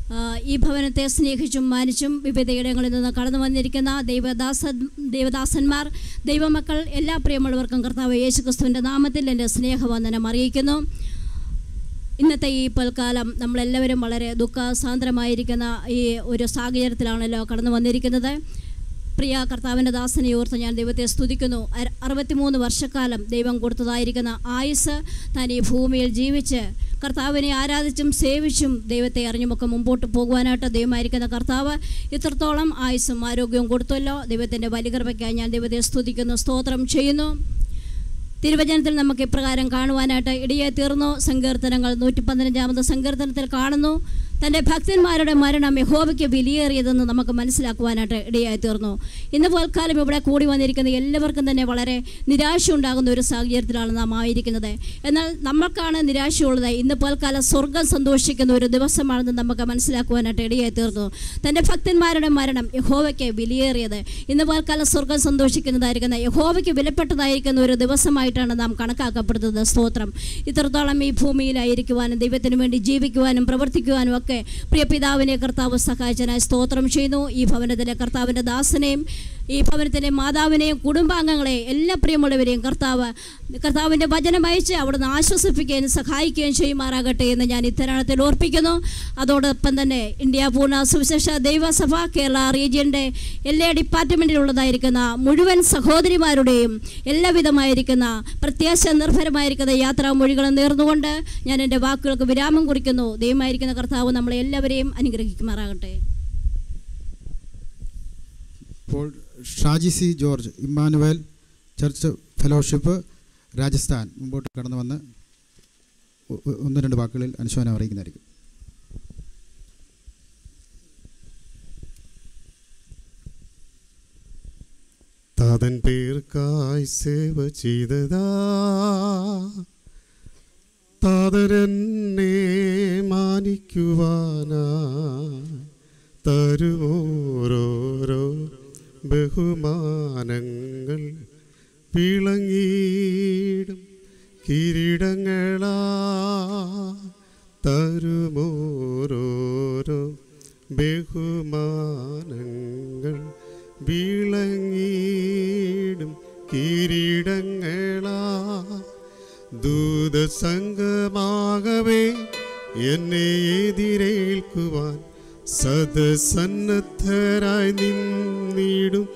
ആ, ഈ ഭവനത്തെ സ്നേഹിച്ചും മാനിച്ചും വിവിധയിടങ്ങളിൽ നിന്ന് കടന്നു വന്നിരിക്കുന്ന ദൈവദാസ ദൈവദാസന്മാർ ദൈവമക്കൾ എല്ലാ പ്രിയമുള്ളവർക്കും കർത്താവ് യേശു ക്രിസ്തുവിൻ്റെ നാമത്തിൽ എൻ്റെ സ്നേഹവന്ദനം അറിയിക്കുന്നു ഇന്നത്തെ ഈ പൽക്കാലം നമ്മളെല്ലാവരും വളരെ ദുഃഖസാന്ദ്രമായിരിക്കുന്ന ഈ ഒരു സാഹചര്യത്തിലാണല്ലോ കടന്നു വന്നിരിക്കുന്നത് പ്രിയ കർത്താവിൻ്റെ ദാസനെ ഓർത്ത് ഞാൻ ദൈവത്തെ സ്തുതിക്കുന്നു അര- അറുപത്തിമൂന്ന് വർഷക്കാലം ദൈവം കൊടുത്തതായിരിക്കുന്ന ആയുസ് താൻ ഈ ഭൂമിയിൽ ജീവിച്ച് കർത്താവിനെ ആരാധിച്ചും സേവിച്ചും ദൈവത്തെ അറിഞ്ഞുമൊക്കെ മുമ്പോട്ട് പോകുവാനായിട്ട് ദൈവമായിരിക്കുന്ന കർത്താവ് ഇത്രത്തോളം ആയുസ്സും ആരോഗ്യവും കൊടുത്തല്ലോ ദൈവത്തിൻ്റെ വലികൃപയ്ക്കായി ഞാൻ ദൈവത്തെ സ്തുതിക്കുന്നു സ്തോത്രം ചെയ്യുന്നു തിരുവചനത്തിൽ നമുക്ക് ഇപ്രകാരം കാണുവാനായിട്ട് ഇടയെ തീർന്നു സങ്കീർത്തനങ്ങൾ നൂറ്റി പതിനഞ്ചാമത് സങ്കീർത്തനത്തിൽ കാണുന്നു തൻ്റെ ഭക്തന്മാരുടെ മരണം യഹോവയ്ക്ക് വിലയേറിയതെന്ന് നമുക്ക് മനസ്സിലാക്കുവാനായിട്ട് ഇടയായി തീർന്നു ഇന്ന് പോൽക്കാലം ഇവിടെ കൂടി വന്നിരിക്കുന്ന എല്ലാവർക്കും തന്നെ വളരെ നിരാശ ഉണ്ടാകുന്ന ഒരു സാഹചര്യത്തിലാണ് നാം ആയിരിക്കുന്നത് എന്നാൽ നമ്മൾക്കാണ് നിരാശയുള്ളത് ഇന്ന് പോൽക്കാലം സ്വർഗം സന്തോഷിക്കുന്ന ഒരു ദിവസമാണെന്ന് നമുക്ക് മനസ്സിലാക്കുവാനായിട്ട് ഇടയായി തീർന്നു തൻ്റെ ഭക്തന്മാരുടെ മരണം യഹോവയ്ക്ക് വിലയേറിയത് ഇന്ന് പോൽക്കാലം സ്വർഗം സന്തോഷിക്കുന്നതായിരിക്കുന്ന യഹോവയ്ക്ക് വിലപ്പെട്ടതായിരിക്കുന്ന ഒരു ദിവസമായിട്ടാണ് നാം കണക്കാക്കപ്പെടുന്നത് സ്തോത്രം ഇത്രത്തോളം ഈ ഭൂമിയിലായിരിക്കുവാനും ദൈവത്തിന് വേണ്ടി ജീവിക്കുവാനും പ്രവർത്തിക്കുവാനും ഒക്കെ പ്രിയ പിതാവിനെ കർത്താവ് സഹായിച്ചതിനായി സ്തോത്രം ചെയ്യുന്നു ഈ ഭവനത്തിലെ കർത്താവിൻ്റെ ദാസനെയും ഈ ഭവനത്തിലെ മാതാവിനെയും കുടുംബാംഗങ്ങളെയും എല്ലാ പ്രിയമുള്ളവരെയും കർത്താവ് കർത്താവിൻ്റെ വചനം അയച്ച് അവിടുന്ന് ആശ്വസിപ്പിക്കുകയും സഹായിക്കുകയും ചെയ്യുമാറാകട്ടെ എന്ന് ഞാൻ ഇത്തരണത്തിൽ ഓർപ്പിക്കുന്നു അതോടൊപ്പം തന്നെ ഇന്ത്യ പൂർണ്ണ സുവിശേഷ ദൈവസഭ കേരള റീജിയൻ്റെ എല്ലാ ഡിപ്പാർട്ട്മെൻറ്റിലുള്ളതായിരിക്കുന്ന മുഴുവൻ സഹോദരിമാരുടെയും എല്ലാവിധമായിരിക്കുന്ന പ്രത്യാശ നിർഭരമായിരിക്കുന്ന യാത്രാമൊഴികളും നേർന്നുകൊണ്ട് ഞാൻ എൻ്റെ വാക്കുകൾക്ക് വിരാമം കുറിക്കുന്നു ദൈവമായിരിക്കുന്ന കർത്താവ് നമ്മളെ എല്ലാവരെയും അനുഗ്രഹിക്കുമാറാകട്ടെ ഇപ്പോൾ Shaji C George Emmanuel church fellowship Rajasthan മുമ്പോട്ട് കടന്നു വന്ന് ഒ- ഒ- ഒന്ന് രണ്ട് വാക്കുകളിൽ അനുശോചനം അറിയിക്കുന്നതായിരിക്കും താതൻ പേർക്കായി സേവ ചെയ്തതാ താതരന്നെ മാനിക്കുവാനാ തരുമോരോരോ ബഹുമാനങ്ങൾ വിളങ്ങിയിടും കിരീടങ്ങളാ തരുമോരോരോ ബഹുമാനങ്ങൾ വിളങ്ങിയിടും കിരീടങ്ങളാ ദൂതസംഗമാകവേ എന്നെ എതിരേൽക്കുവാൻ സദസന്നദ്ധരായി നിന്നിടും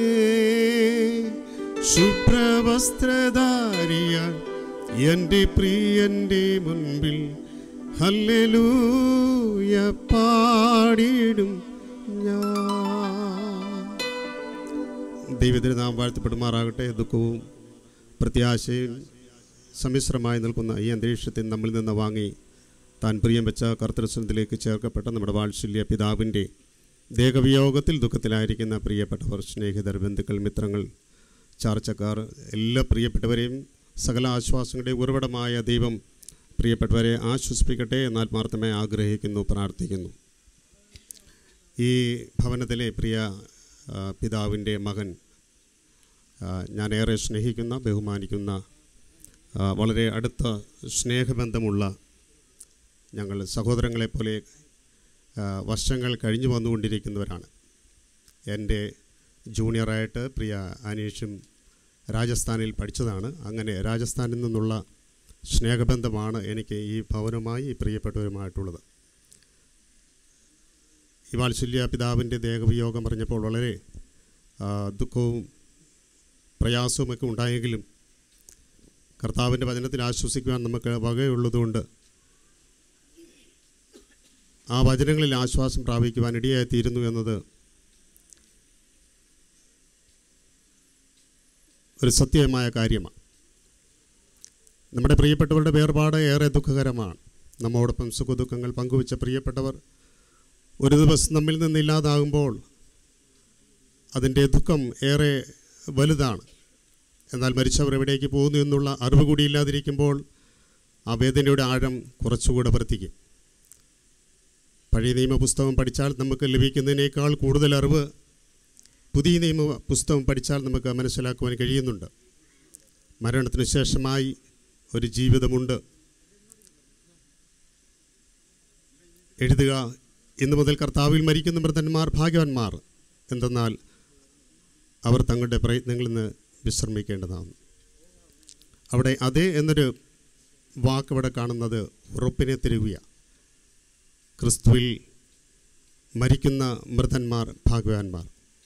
ശുഭ്രവസ്ത്രധാരിയാൽ എൻ്റെ പ്രിയൻ്റെ മുൻപിൽ ഹല്ലേലൂയ പാടിയിടും ഞാൻ ദൈവത്തിന് നാം വാഴ്ത്തപ്പെടുമാറാകട്ടെ ദുഃഖവും പ്രത്യാശയും സമ്മിശ്രമായി നിൽക്കുന്ന ഈ അന്തരീക്ഷത്തിൽ നമ്മിൽ നിന്ന് വാങ്ങി താൻ പ്രിയം വെച്ച കർത്തൃസ്വനത്തിലേക്ക് ചേർക്കപ്പെട്ട നമ്മുടെ വാത്സല്യ പിതാവിൻ്റെ ദേഹവിയോഗത്തിൽ ദുഃഖത്തിലായിരിക്കുന്ന പ്രിയപ്പെട്ടവർ സ്നേഹിതർ ബന്ധുക്കൾ മിത്രങ്ങൾ ചാർച്ചക്കാർ എല്ലാ പ്രിയപ്പെട്ടവരെയും സകല ആശ്വാസങ്ങളുടെ ഉറവിടമായ ദൈവം പ്രിയപ്പെട്ടവരെ ആശ്വസിപ്പിക്കട്ടെ എന്ന് ആത്മാർത്ഥമായി ആഗ്രഹിക്കുന്നു പ്രാർത്ഥിക്കുന്നു ഈ ഭവനത്തിലെ പ്രിയ ആ, പിതാവിൻ്റെ മകൻ ആ, ഞാൻ ഏറെ സ്നേഹിക്കുന്ന ബഹുമാനിക്കുന്ന ആ, വളരെ അടുത്ത സ്നേഹബന്ധമുള്ള ഞങ്ങൾ സഹോദരങ്ങളെപ്പോലെ ആ, വർഷങ്ങൾ കഴിഞ്ഞു വന്നുകൊണ്ടിരിക്കുന്നവരാണ് എൻ്റെ ജൂനിയറായിട്ട് പ്രിയ അനീഷും രാജസ്ഥാനിൽ പഠിച്ചതാണ് അങ്ങനെ രാജസ്ഥാനിൽ നിന്നുള്ള സ്നേഹബന്ധമാണ് എനിക്ക് ഈ ഭവനവുമായി ഈ പ്രിയപ്പെട്ടവരുമായിട്ടുള്ളത് ഈ വാത്സല്യ പിതാവിൻ്റെ ദേഹവിയോഗം പറഞ്ഞപ്പോൾ വളരെ ആ, ദുഃഖവും പ്രയാസവുമൊക്കെ ഉണ്ടായെങ്കിലും കർത്താവിൻ്റെ വചനത്തിൽ ആശ്വസിക്കുവാൻ നമുക്ക് വകയുള്ളതുകൊണ്ട് ആ വചനങ്ങളിൽ ആശ്വാസം പ്രാപിക്കുവാൻ ഇടയായിത്തീരുന്നു എന്നത് ഒരു സത്യമായ കാര്യമാണ് നമ്മുടെ പ്രിയപ്പെട്ടവരുടെ വേർപാട് ഏറെ ദുഃഖകരമാണ് നമ്മോടൊപ്പം സുഖദുഃഖങ്ങൾ പങ്കുവച്ച പ്രിയപ്പെട്ടവർ ഒരു ദിവസം നമ്മിൽ നിന്നില്ലാതാകുമ്പോൾ അതിൻ്റെ ദുഃഖം ഏറെ വലുതാണ് എന്നാൽ മരിച്ചവർ എവിടേക്ക് പോകുന്നു എന്നുള്ള അറിവ് കൂടി ഇല്ലാതിരിക്കുമ്പോൾ ആ വേദനയുടെ ആഴം കുറച്ചുകൂടെ വർദ്ധിക്കും പഴയ നിയമ പുസ്തകം പഠിച്ചാൽ നമുക്ക് ലഭിക്കുന്നതിനേക്കാൾ കൂടുതൽ അറിവ് പുതിയ നിയമ പുസ്തകം പഠിച്ചാൽ നമുക്ക് മനസ്സിലാക്കുവാൻ കഴിയുന്നുണ്ട് മരണത്തിന് ശേഷമായി ഒരു ജീവിതമുണ്ട് എഴുതുക ഇന്നു മുതൽ കർത്താവിൽ മരിക്കുന്ന മൃതന്മാർ ഭാഗ്യവാന്മാർ എന്തെന്നാൽ അവർ തങ്ങളുടെ പ്രയത്നങ്ങളിൽ നിന്ന് വിശ്രമിക്കേണ്ടതാണ് അവിടെ അതേ എന്നൊരു വാക്കവിടെ കാണുന്നത് ഉറപ്പിനെ തിരുവിയ ക്രിസ്തുവിൽ മരിക്കുന്ന മൃതന്മാർ ഭാഗ്യവാന്മാർ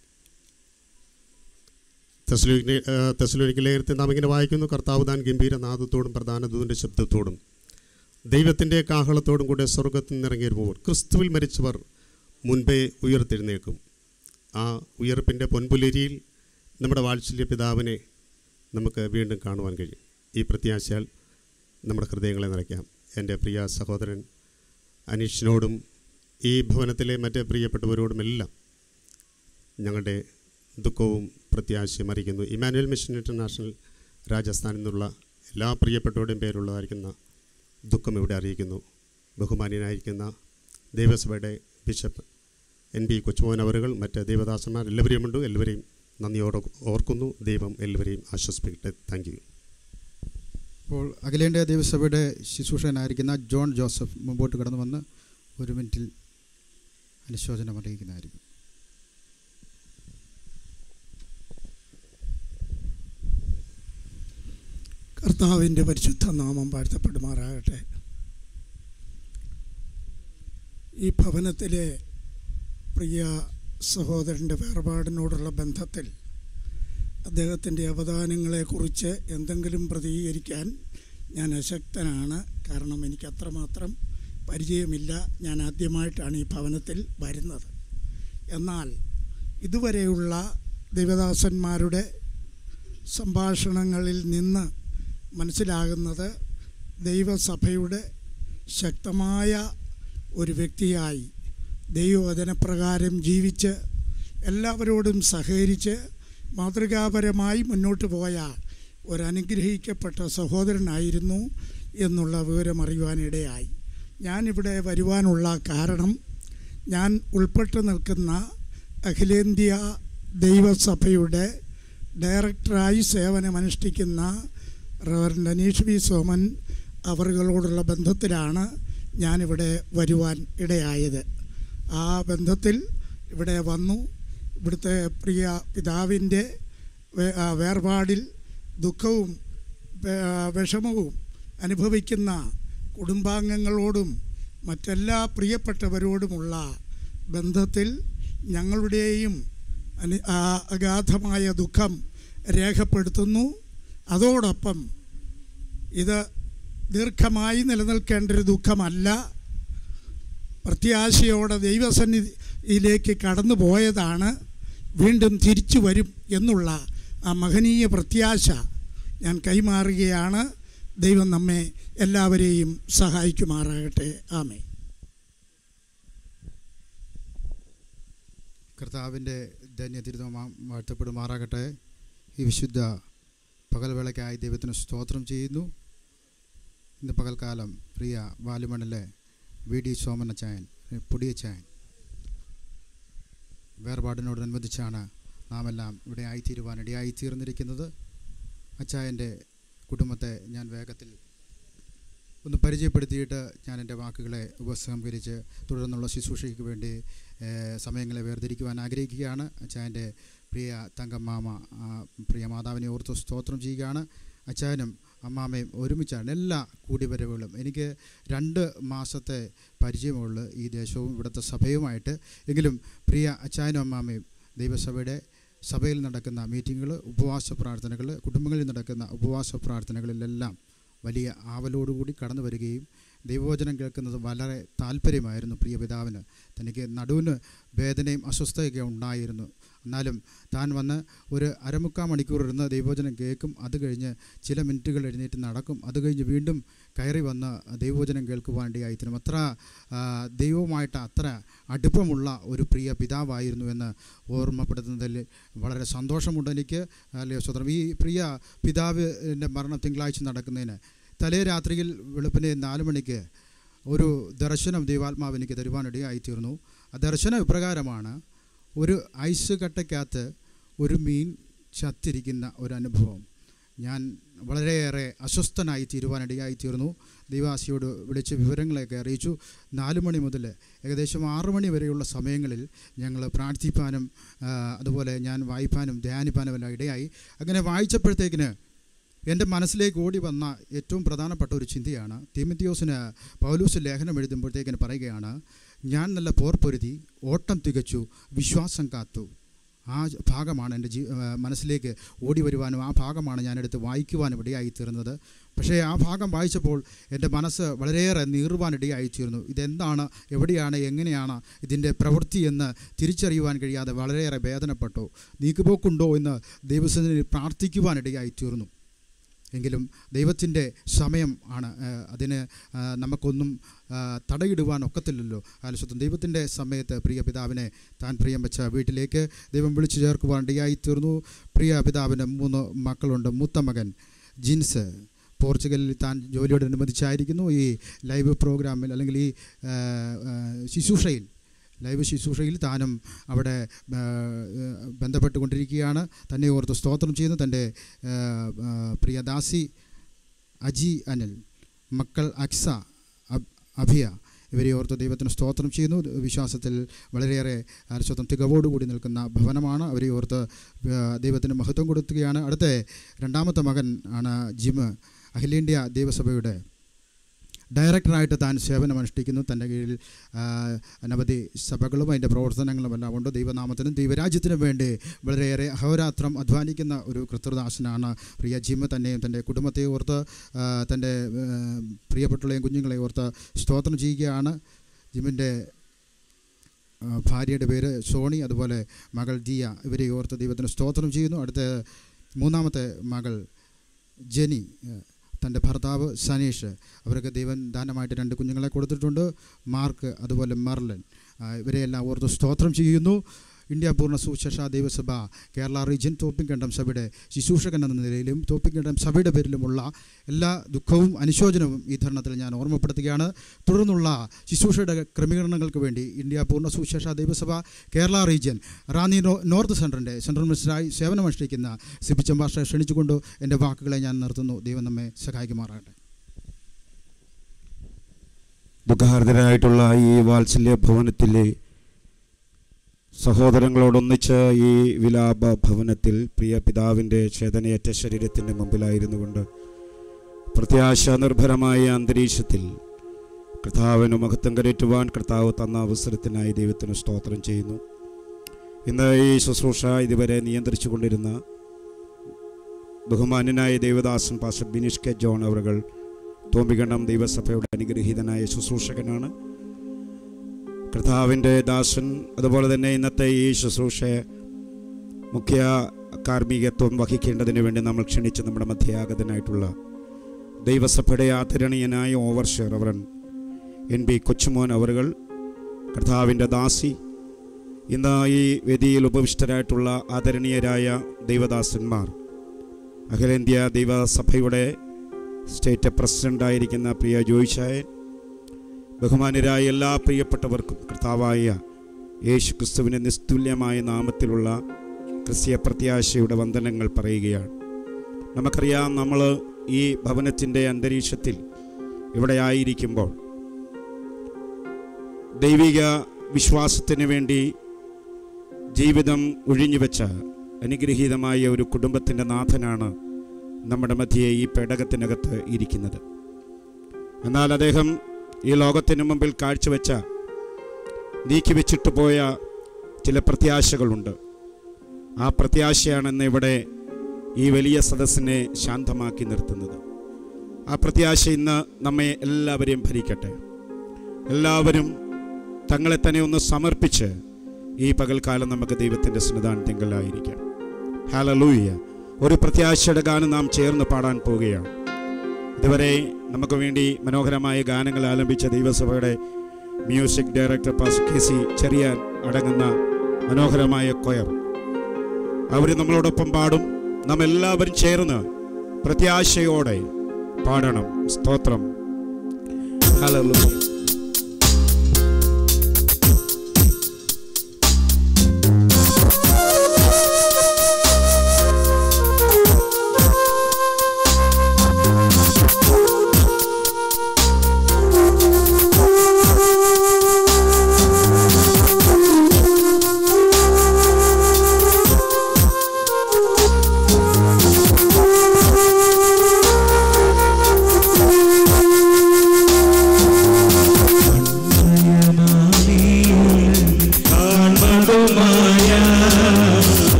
തെസ്ലോനിക്ക് ലേഖനത്തിൽ നാം ഇങ്ങനെ വായിക്കുന്നു കർത്താവ് താൻ ഗംഭീരനാദത്തോടും പ്രധാന ദൂതിൻ്റെ ശബ്ദത്തോടും ദൈവത്തിൻ്റെ കാഹളത്തോടും കൂടെ സ്വർഗത്തിൽ നിന്നിറങ്ങി വരുമ്പോൾ ക്രിസ്തുവിൽ മരിച്ചവർ മുൻപേ ഉയർത്തെഴുന്നേൽക്കും ആ ഉയർപ്പിൻ്റെ പൊൻപുലരിയിൽ നമ്മുടെ വാത്സല്യ പിതാവിനെ നമുക്ക് വീണ്ടും കാണുവാൻ കഴിയും ഈ പ്രത്യാശയാൽ നമ്മുടെ ഹൃദയങ്ങളെ നിറയ്ക്കാം എൻ്റെ പ്രിയ സഹോദരൻ അനീഷിനോടും ഈ ഭവനത്തിലെ മറ്റ് പ്രിയപ്പെട്ടവരോടുമെല്ലാം ഞങ്ങളുടെ ദുഃഖവും പ്രത്യാശയും അറിയിക്കുന്നു ഇമാനുവൽ മിഷൻ ഇൻ്റർനാഷണൽ രാജസ്ഥാനിൽ നിന്നുള്ള എല്ലാ പ്രിയപ്പെട്ടവരുടെയും പേരുള്ളതായിരിക്കുന്ന ദുഃഖം ഇവിടെ അറിയിക്കുന്നു ബഹുമാന്യനായിരിക്കുന്ന ദേവസഭയുടെ ബിഷപ്പ് എൻ ബി കൊച്ചുമോൻ അവറുകൾ മറ്റ് ദേവദാസന്മാർ എല്ലാവരെയും ഉണ്ട് എല്ലാവരെയും നന്ദിയോടെ ഓർക്കുന്നു ദൈവം എല്ലാവരെയും ആശ്വസിപ്പിക്കട്ടെ താങ്ക് യു ഇപ്പോൾ അഖിലേന്ത്യാ ദേവസഭയുടെ ശുശ്രൂഷകനായിരിക്കുന്ന ജോൺ ജോസഫ് മുമ്പോട്ട് കടന്നു വന്ന് ഒരു മിനിറ്റിൽ അനുശോചനം അറിയിക്കുന്നതായിരിക്കും കർത്താവിൻ്റെ പരിശുദ്ധ നാമം വാഴ്ത്തപ്പെടുമാറാകട്ടെ ഈ ഭവനത്തിലെ പ്രിയ സഹോദരൻ്റെ വേർപാടിനോടുള്ള ബന്ധത്തിൽ അദ്ദേഹത്തിൻ്റെ അവദാനങ്ങളെക്കുറിച്ച് എന്തെങ്കിലും പ്രതികരിക്കാൻ ഞാൻ അശക്തനാണ് കാരണം എനിക്ക് അത്രമാത്രം പരിചയമില്ല ഞാൻ ആദ്യമായിട്ടാണ് ഈ ഭവനത്തിൽ വരുന്നത് എന്നാൽ ഇതുവരെയുള്ള ദൈവദാസന്മാരുടെ സംഭാഷണങ്ങളിൽ നിന്ന് മനസ്സിലാകുന്നത് ദൈവസഭയുടെ ശക്തമായ ഒരു വ്യക്തിയായി ദൈവവചനപ്രകാരം ജീവിച്ച് എല്ലാവരോടും സഹകരിച്ച് മാതൃകാപരമായി മുന്നോട്ട് പോയ ഒരനുഗ്രഹിക്കപ്പെട്ട സഹോദരനായിരുന്നു എന്നുള്ള വിവരം അറിയുവാനിടയായി ഞാനിവിടെ വരുവാനുള്ള കാരണം ഞാൻ ഉൾപ്പെട്ട് നിൽക്കുന്ന അഖിലേന്ത്യാ ദൈവസഭയുടെ ഡയറക്ടറായി സേവനമനുഷ്ഠിക്കുന്ന റവറൻഡ് അനീഷ് വി സോമൻ അവറുകളോടുള്ള ബന്ധത്തിലാണ് ഞാനിവിടെ വരുവാൻ ഇടയായത് ആ ബന്ധത്തിൽ ഇവിടെ വന്നു ഇവിടുത്തെ പ്രിയ പിതാവിൻ്റെ വേർപാടിൽ ദുഃഖവും വിഷമവും അനുഭവിക്കുന്ന കുടുംബാംഗങ്ങളോടും മറ്റെല്ലാ പ്രിയപ്പെട്ടവരോടുമുള്ള ബന്ധത്തിൽ ഞങ്ങളുടെയും അനു അഗാധമായ ദുഃഖം രേഖപ്പെടുത്തുന്നു അതോടൊപ്പം ഇത് ദീർഘമായി നിലനിൽക്കേണ്ട ഒരു ദുഃഖമല്ല പ്രത്യാശയോടെ ദൈവസന്നിധിയിലേക്ക് കടന്നു പോയതാണ് വീണ്ടും തിരിച്ചു വരും എന്നുള്ള ആ മഹനീയ പ്രത്യാശ ഞാൻ കൈമാറുകയാണ് ദൈവം നമ്മെ എല്ലാവരെയും സഹായിക്കുമാറാകട്ടെ ആമേ കർത്താവിൻ്റെ ധന്യതിരുതമാം വാഴ്ത്തപ്പെടുമാറാകട്ടെ ഈ വിശുദ്ധ പകൽവേളയ്ക്കായി ദൈവത്തിന് സ്തോത്രം ചെയ്യുന്നു ഇന്ന് പകൽക്കാലം പ്രിയ വാലുമണ്ണിലെ വി ഡി സോമനച്ചായൻ പൊടിയച്ചായൻ വേർപാടിനോടനുബന്ധിച്ചാണ് നാം എല്ലാം ഇവിടെ ആയിത്തീരുവാൻ ഇടയായി തീർന്നിരിക്കുന്നത് അച്ചായൻ്റെ കുടുംബത്തെ ഞാൻ വേഗത്തിൽ ഒന്ന് പരിചയപ്പെടുത്തിയിട്ട് ഞാൻ എൻ്റെ വാക്കുകളെ ഉപസംഹരിച്ച് തുടർന്നുള്ള ശുശ്രൂഷയ്ക്ക് വേണ്ടി സമയങ്ങളെ വേർതിരിക്കുവാൻ ആഗ്രഹിക്കുകയാണ് അച്ചായൻ്റെ പ്രിയ തങ്കമ്മാമ പ്രിയ മാതാവിനെ ഓർത്ത് സ്തോത്രം ചെയ്യുകയാണ് അച്ചായനും അമ്മാമയും ഒരുമിച്ചാണ് എല്ലാ കൂടിവരവുകളും എനിക്ക് രണ്ട് മാസത്തെ പരിചയമുള്ളൂ ഈ ദേശവും ഇവിടുത്തെ സഭയുമായിട്ട് എങ്കിലും പ്രിയ അച്ചായനും അമ്മാമയും ദൈവസഭയുടെ സഭയിൽ നടക്കുന്ന മീറ്റിങ്ങുകൾ ഉപവാസ പ്രാർത്ഥനകൾ കുടുംബങ്ങളിൽ നടക്കുന്ന ഉപവാസ പ്രാർത്ഥനകളിലെല്ലാം വലിയ ആവലോടുകൂടി കടന്നു വരികയും ദൈവവചനം കേൾക്കുന്നത് വളരെ താല്പര്യമായിരുന്നു പ്രിയ പിതാവിന് തനിക്ക് നടുവിന് വേദനയും അസ്വസ്ഥയൊക്കെ ഉണ്ടായിരുന്നു എന്നാലും താൻ വന്ന് ഒരു അരമുക്കാൽ മണിക്കൂർ ഇരുന്ന് ദൈവവചനം കേൾക്കും അത് കഴിഞ്ഞ് ചില മിനിറ്റുകൾ എഴുന്നേറ്റ് നടക്കും അത് കഴിഞ്ഞ് വീണ്ടും കയറി വന്ന് ദൈവവചനം കേൾക്കുവാണ്ടിയായി തീരും അത്ര ദൈവവുമായിട്ട് അത്ര അടുപ്പമുള്ള ഒരു പ്രിയ പിതാവായിരുന്നു എന്ന് ഓർമ്മപ്പെടുത്തുന്നതിൽ വളരെ സന്തോഷമുണ്ട് എനിക്ക് അല്ലയോ സ്വതന്ത്രം ഈ പ്രിയ പിതാവിൻ്റെ മരണം തിങ്കളാഴ്ച നടക്കുന്നതിന് തലേ രാത്രിയിൽ വെളുപ്പിന് നാല് മണിക്ക് ഒരു ദർശനം ദൈവാത്മാവ് എനിക്ക് തരുവാനിടയായിത്തീർന്നു ആ ദർശനം ഇപ്രകാരമാണ് ഒരു ഐസ് കട്ടയ്ക്കകത്ത് ഒരു മീൻ ചത്തിരിക്കുന്ന ഒരു അനുഭവം ഞാൻ വളരെയേറെ അസ്വസ്ഥനായി തീരുവാനിടയായി തീർന്നു ദൈവാസിയോട് വിളിച്ച് വിവരങ്ങളൊക്കെ അറിയിച്ചു നാല് മണി മുതൽ ഏകദേശം ആറു മണി വരെയുള്ള സമയങ്ങളിൽ ഞങ്ങൾ പ്രാർത്ഥിപ്പാനും ആ, അതുപോലെ ഞാൻ വായിപ്പാനും ധ്യാനിപ്പാനും എല്ലാം ഇടയായി അങ്ങനെ വായിച്ചപ്പോഴത്തേക്കിന് എൻ്റെ മനസ്സിലേക്ക് ഓടി വന്ന ഏറ്റവും പ്രധാനപ്പെട്ട ഒരു ചിന്തയാണ് തിമിത്തിയോസിന് പൗലൂസ് ലേഖനം എഴുതുമ്പോഴത്തേക്കിന് പറയുകയാണ് ഞാൻ നല്ല പോർ പൊരുതി ഓട്ടം തികച്ചു വിശ്വാസം കാത്തു ആ ഭാഗമാണ് എൻ്റെ ജീ ആ, മനസ്സിലേക്ക് ഓടി വരുവാനും ആ ഭാഗമാണ് ഞാനെടുത്ത് വായിക്കുവാനും ഇടയായി തീർന്നത് പക്ഷേ ആ ഭാഗം വായിച്ചപ്പോൾ എൻ്റെ മനസ്സ് വളരെയേറെ നീറുവാനിടയായി തീർന്നു ഇതെന്താണ് എവിടെയാണ് എങ്ങനെയാണ് ഇതിൻ്റെ പ്രവൃത്തി എന്ന് തിരിച്ചറിയുവാൻ കഴിയാതെ വളരെയേറെ വേദനപ്പെട്ടു നീക്കുപോക്കുണ്ടോ എന്ന് ദൈവസന്നിധിയിൽ പ്രാർത്ഥിക്കുവാനിടയായി തീർന്നു എങ്കിലും ദൈവത്തിൻ്റെ സമയം ആണ് ആ, അതിന് ആ, നമുക്കൊന്നും ആ, തടയിടുവാൻ ഒക്കത്തില്ലല്ലോ ആലസ്വത്തം ദൈവത്തിൻ്റെ സമയത്ത് പ്രിയ പിതാവിനെ താൻ പ്രിയം വെച്ച വീട്ടിലേക്ക് ദൈവം വിളിച്ചു ചേർക്കുവാൻ ഇടയായി തീർന്നു പ്രിയ പിതാവിന് മൂന്ന് മക്കളുണ്ട് മൂത്ത മകൻ ജിൻസ് പോർച്ചുഗലിൽ താൻ ജോലിയോടനുബന്ധിച്ചായിരിക്കുന്നു ഈ ലൈവ് പ്രോഗ്രാമിൽ അല്ലെങ്കിൽ ഈ ആ, ആ, ശുശ്രൂഷയിൽ ലൈവ് ശുശ്രൂഷയിൽ താനും അവിടെ ആ, ആ, ബന്ധപ്പെട്ടുകൊണ്ടിരിക്കുകയാണ് തന്നെ ഓർത്ത് സ്തോത്രം ചെയ്യുന്നു തൻ്റെ ആ, ആ, പ്രിയദാസി അജി അനിൽ മക്കൾ അക്സ അബ്- അഭിയ ഇവരെ ഓർത്ത് ദൈവത്തിന് സ്തോത്രം ചെയ്യുന്നു വിശ്വാസത്തിൽ വളരെയേറെ ആശ്വാസം തികവോടുകൂടി നിൽക്കുന്ന ഭവനമാണ് അവരെ ഓർത്ത് ആ, ദൈവത്തിന് മഹത്വം കൊടുക്കുകയാണ് അടുത്ത രണ്ടാമത്തെ മകൻ ആണ് ജിമ് അഖിലേന്ത്യാ ദൈവസഭയുടെ ഡയറക്ടറായിട്ട് താൻ സേവനമനുഷ്ഠിക്കുന്നു തൻ്റെ കീഴിൽ ആ, അനവധി സഭകളും അതിൻ്റെ പ്രവർത്തനങ്ങളും എല്ലാം ഉണ്ട് ദൈവനാമത്തിനും ദൈവരാജ്യത്തിനും വേണ്ടി വളരെയേറെ അഹോരാത്രം അധ്വാനിക്കുന്ന ഒരു കൃത്യദാസനാണ് പ്രിയ ജിമ്മ തന്നെയും തൻ്റെ കുടുംബത്തെ ഓർത്ത് ആ, തൻ്റെ ആ, പ്രിയപ്പെട്ടുള്ളയും കുഞ്ഞുങ്ങളെ ഓർത്ത് സ്തോത്രം ചെയ്യുകയാണ് ജിമ്മിൻ്റെ ആ, ഭാര്യയുടെ പേര് സോണി അതുപോലെ മകൾ ദിയ ഇവരെ ഓർത്ത് ദൈവത്തിന് സ്തോത്രം ചെയ്യുന്നു അടുത്ത മൂന്നാമത്തെ മകൾ ജെനി ആ, തൻ്റെ ഭർത്താവ് സനീഷ് അവർക്ക് ദൈവം ദാനമായിട്ട് രണ്ട് കുഞ്ഞുങ്ങളെ കൊടുത്തിട്ടുണ്ട് മാർക്ക് അതുപോലെ മെർലൻ ആ, ഇവരെയെല്ലാം ഓർത്ത് സ്തോത്രം ചെയ്യുന്നു ഇന്ത്യ പൂർണ്ണ സുശേഷ ദൈവസഭ കേരള റീജ്യൻ തോപ്പിക്കണ്ടം സഭയുടെ ശുശ്രൂഷകൻ എന്ന നിലയിലും തോപ്പിക്കണ്ടം സഭയുടെ പേരിലുമുള്ള എല്ലാ ദുഃഖവും അനുശോചനവും ഈ ധർണത്തിൽ ഞാൻ ഓർമ്മപ്പെടുത്തുകയാണ് തുടർന്നുള്ള ശുശ്രൂഷയുടെ ക്രമീകരണങ്ങൾക്ക് വേണ്ടി ഇന്ത്യ പൂർണ്ണ സുശേഷ ദൈവസഭ കേരള റീജ്യൻ റാന്നി നോ- നോർത്ത് സെൻറ്ററിൻ്റെ സെൻട്രൽ മിനിസ്റ്ററായി സേവനമനുഷ്ഠിക്കുന്ന സിബി ചമ്പാഷ ക്ഷണിച്ചുകൊണ്ട് എൻ്റെ വാക്കുകളെ ഞാൻ നിർത്തുന്നു ദൈവം നമ്മെ സഹായിക്കുമാറാകട്ടെ ദുഃഖാർദ്ധരായിട്ടുള്ള ഈ വാത്സല്യ ഭവനത്തിലെ സഹോദരങ്ങളോടൊന്നിച്ച് ഈ വിലാപ ഭവനത്തിൽ പ്രിയ പിതാവിൻ്റെ ചേതനയേറ്റ ശരീരത്തിൻ്റെ മുമ്പിലായിരുന്നു കൊണ്ട് പ്രത്യാശ നിർഭരമായ അന്തരീക്ഷത്തിൽ കർത്താവിന് മഹത്വം കരറ്റുവാൻ കർത്താവ് തന്ന അവസരത്തിനായി ദൈവത്തിന് സ്തോത്രം ചെയ്യുന്നു ഇന്ന് ഈ ശുശ്രൂഷ ഇതുവരെ നിയന്ത്രിച്ചു കൊണ്ടിരുന്ന ബഹുമാന്യനായ ദേവദാസൻ പാസ്റ്റർ ബിനീഷ് കെ ജോൺ അവറുകൾ തോമ്പികണ്ണം ദൈവസഭയുടെ അനുഗ്രഹീതനായ ശുശ്രൂഷകനാണ് കർത്താവിൻ്റെ ദാസൻ അതുപോലെ തന്നെ ഇന്നത്തെ ഈ ശുശ്രൂഷയെ മുഖ്യ കാർമ്മികത്വം വഹിക്കേണ്ടതിന് വേണ്ടി നമ്മൾ ക്ഷണിച്ച് നമ്മുടെ മധ്യാഗതനായിട്ടുള്ള ദൈവസഭയുടെ ആദരണീയനായ ഓവർഷർ അവരൻ എൻ ബി കൊച്ചുമോൻ അവറുകൾ കർത്താവിൻ്റെ ദാസി ഇന്ന് ഈ വേദിയിൽ ഉപവിഷ്ടരായിട്ടുള്ള ആദരണീയരായ ദൈവദാസന്മാർ അഖിലേന്ത്യാ ദൈവസഭയുടെ സ്റ്റേറ്റ് പ്രസിഡൻ്റായിരിക്കുന്ന പ്രിയ ജോയിഷായൻ ബഹുമാനരായ എല്ലാ പ്രിയപ്പെട്ടവർക്കും കർത്താവായ യേശു ക്രിസ്തുവിൻ്റെ നിസ്തുല്യമായ നാമത്തിലുള്ള ക്രിസ്തീയ പ്രത്യാശയുടെ വന്ദനങ്ങൾ പറയുകയാണ് നമുക്കറിയാം നമ്മൾ ഈ ഭവനത്തിൻ്റെ അന്തരീക്ഷത്തിൽ ഇവിടെ ആയിരിക്കുമ്പോൾ ദൈവിക വിശ്വാസത്തിന് വേണ്ടി ജീവിതം ഒഴിഞ്ഞുവെച്ച അനുഗ്രഹീതമായ ഒരു കുടുംബത്തിൻ്റെ നാഥനാണ് നമ്മുടെ മധ്യയെ ഈ പേടകത്തിനകത്ത് ഇരിക്കുന്നത് എന്നാൽ അദ്ദേഹം ഈ ലോകത്തിന് മുമ്പിൽ കാഴ്ചവെച്ച നീക്കിവെച്ചിട്ട് പോയ ചില പ്രത്യാശകളുണ്ട് ആ പ്രത്യാശയാണെന്ന് ഇവിടെ ഈ വലിയ സദസ്സിനെ ശാന്തമാക്കി നിർത്തുന്നത് ആ പ്രത്യാശ ഇന്ന് നമ്മെ എല്ലാവരെയും ഭരിക്കട്ടെ എല്ലാവരും തങ്ങളെ തന്നെ ഒന്ന് സമർപ്പിച്ച് ഈ പകൽക്കാലം നമുക്ക് ദൈവത്തിൻ്റെ സന്നിധാനത്തെങ്കിലായിരിക്കാം ഹാലലൂയ്യ ഒരു പ്രത്യാശയുടെ ഗാനം നാം ചേർന്ന് പാടാൻ പോവുകയാണ് ഇതുവരെ നമുക്ക് വേണ്ടി മനോഹരമായ ഗാനങ്ങൾ ആലപിച്ച ദൈവസഭയുടെ music director pas K C Cherian അടങ്ങുന്ന മനോഹരമായ കൊയർ അവർ നമ്മളോടൊപ്പം പാടും നാം എല്ലാവരും ചേർന്ന് പ്രത്യാശയോടെ പാടണം സ്തോത്രം ഹല്ലേലൂയ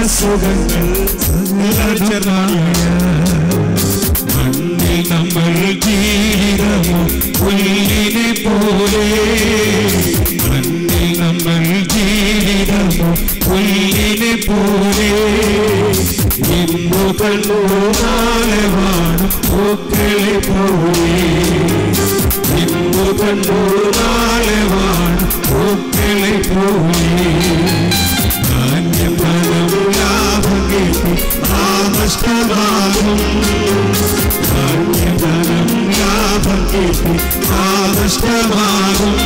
സുഖങ്ങൾ സകലതുമായ മണ്ണിൽ നമ്മൾ ജീവിതമോ പുല്ലിനെ പോലെ മണ്ണിൽ നമ്മൾ ജീവിതമോ പുല്ലിനെ പോലെ ഇന്നു കണ്ടു നാളെ വാണം പൂക്കളെ പോലെ ഇന്നു കണ്ടു നാളെ വാണം പൂക്കളെ പോലെ ധാന്യം ധനം ലാഭം കിട്ടി ആ നഷ്ടമാകും ധാന്യം ധനം ലാഭം കിട്ടി ആ നഷ്ടമാകും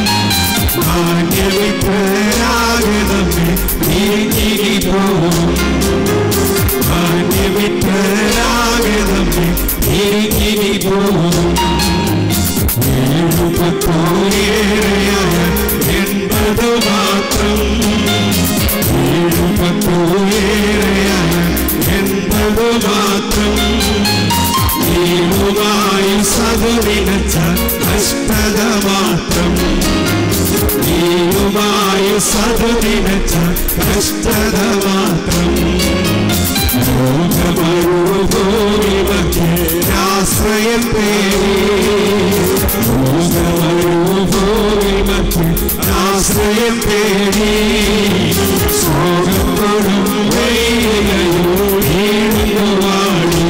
ധാന്യമിത്രരാകെ നമ്മെ നീങ്ങി പോകും ധാന്യമിത്രരാകെ നമ്മെ നീങ്ങി പോകും ഏഴു പത്തോ ഏറെയായ എൺപത് മാത്രം ഏഴു പത്തോ ഏറെയായ എൺപത് മാത്രം ഏഴുമായി സതുവിനച്ച കഷ്ടത മാത്രം ഏഴുമായി സതുവിനച്ച കഷ്ടത മാത്രം ലോകമരുഭൂമി മധ്യരാശ്രയം പേരി ലോകമരുഭൂമി മധ്യരാശ്രയം പേരി ശോകപ്പെടും വെയിലയോ വീഴുന്നു വാടി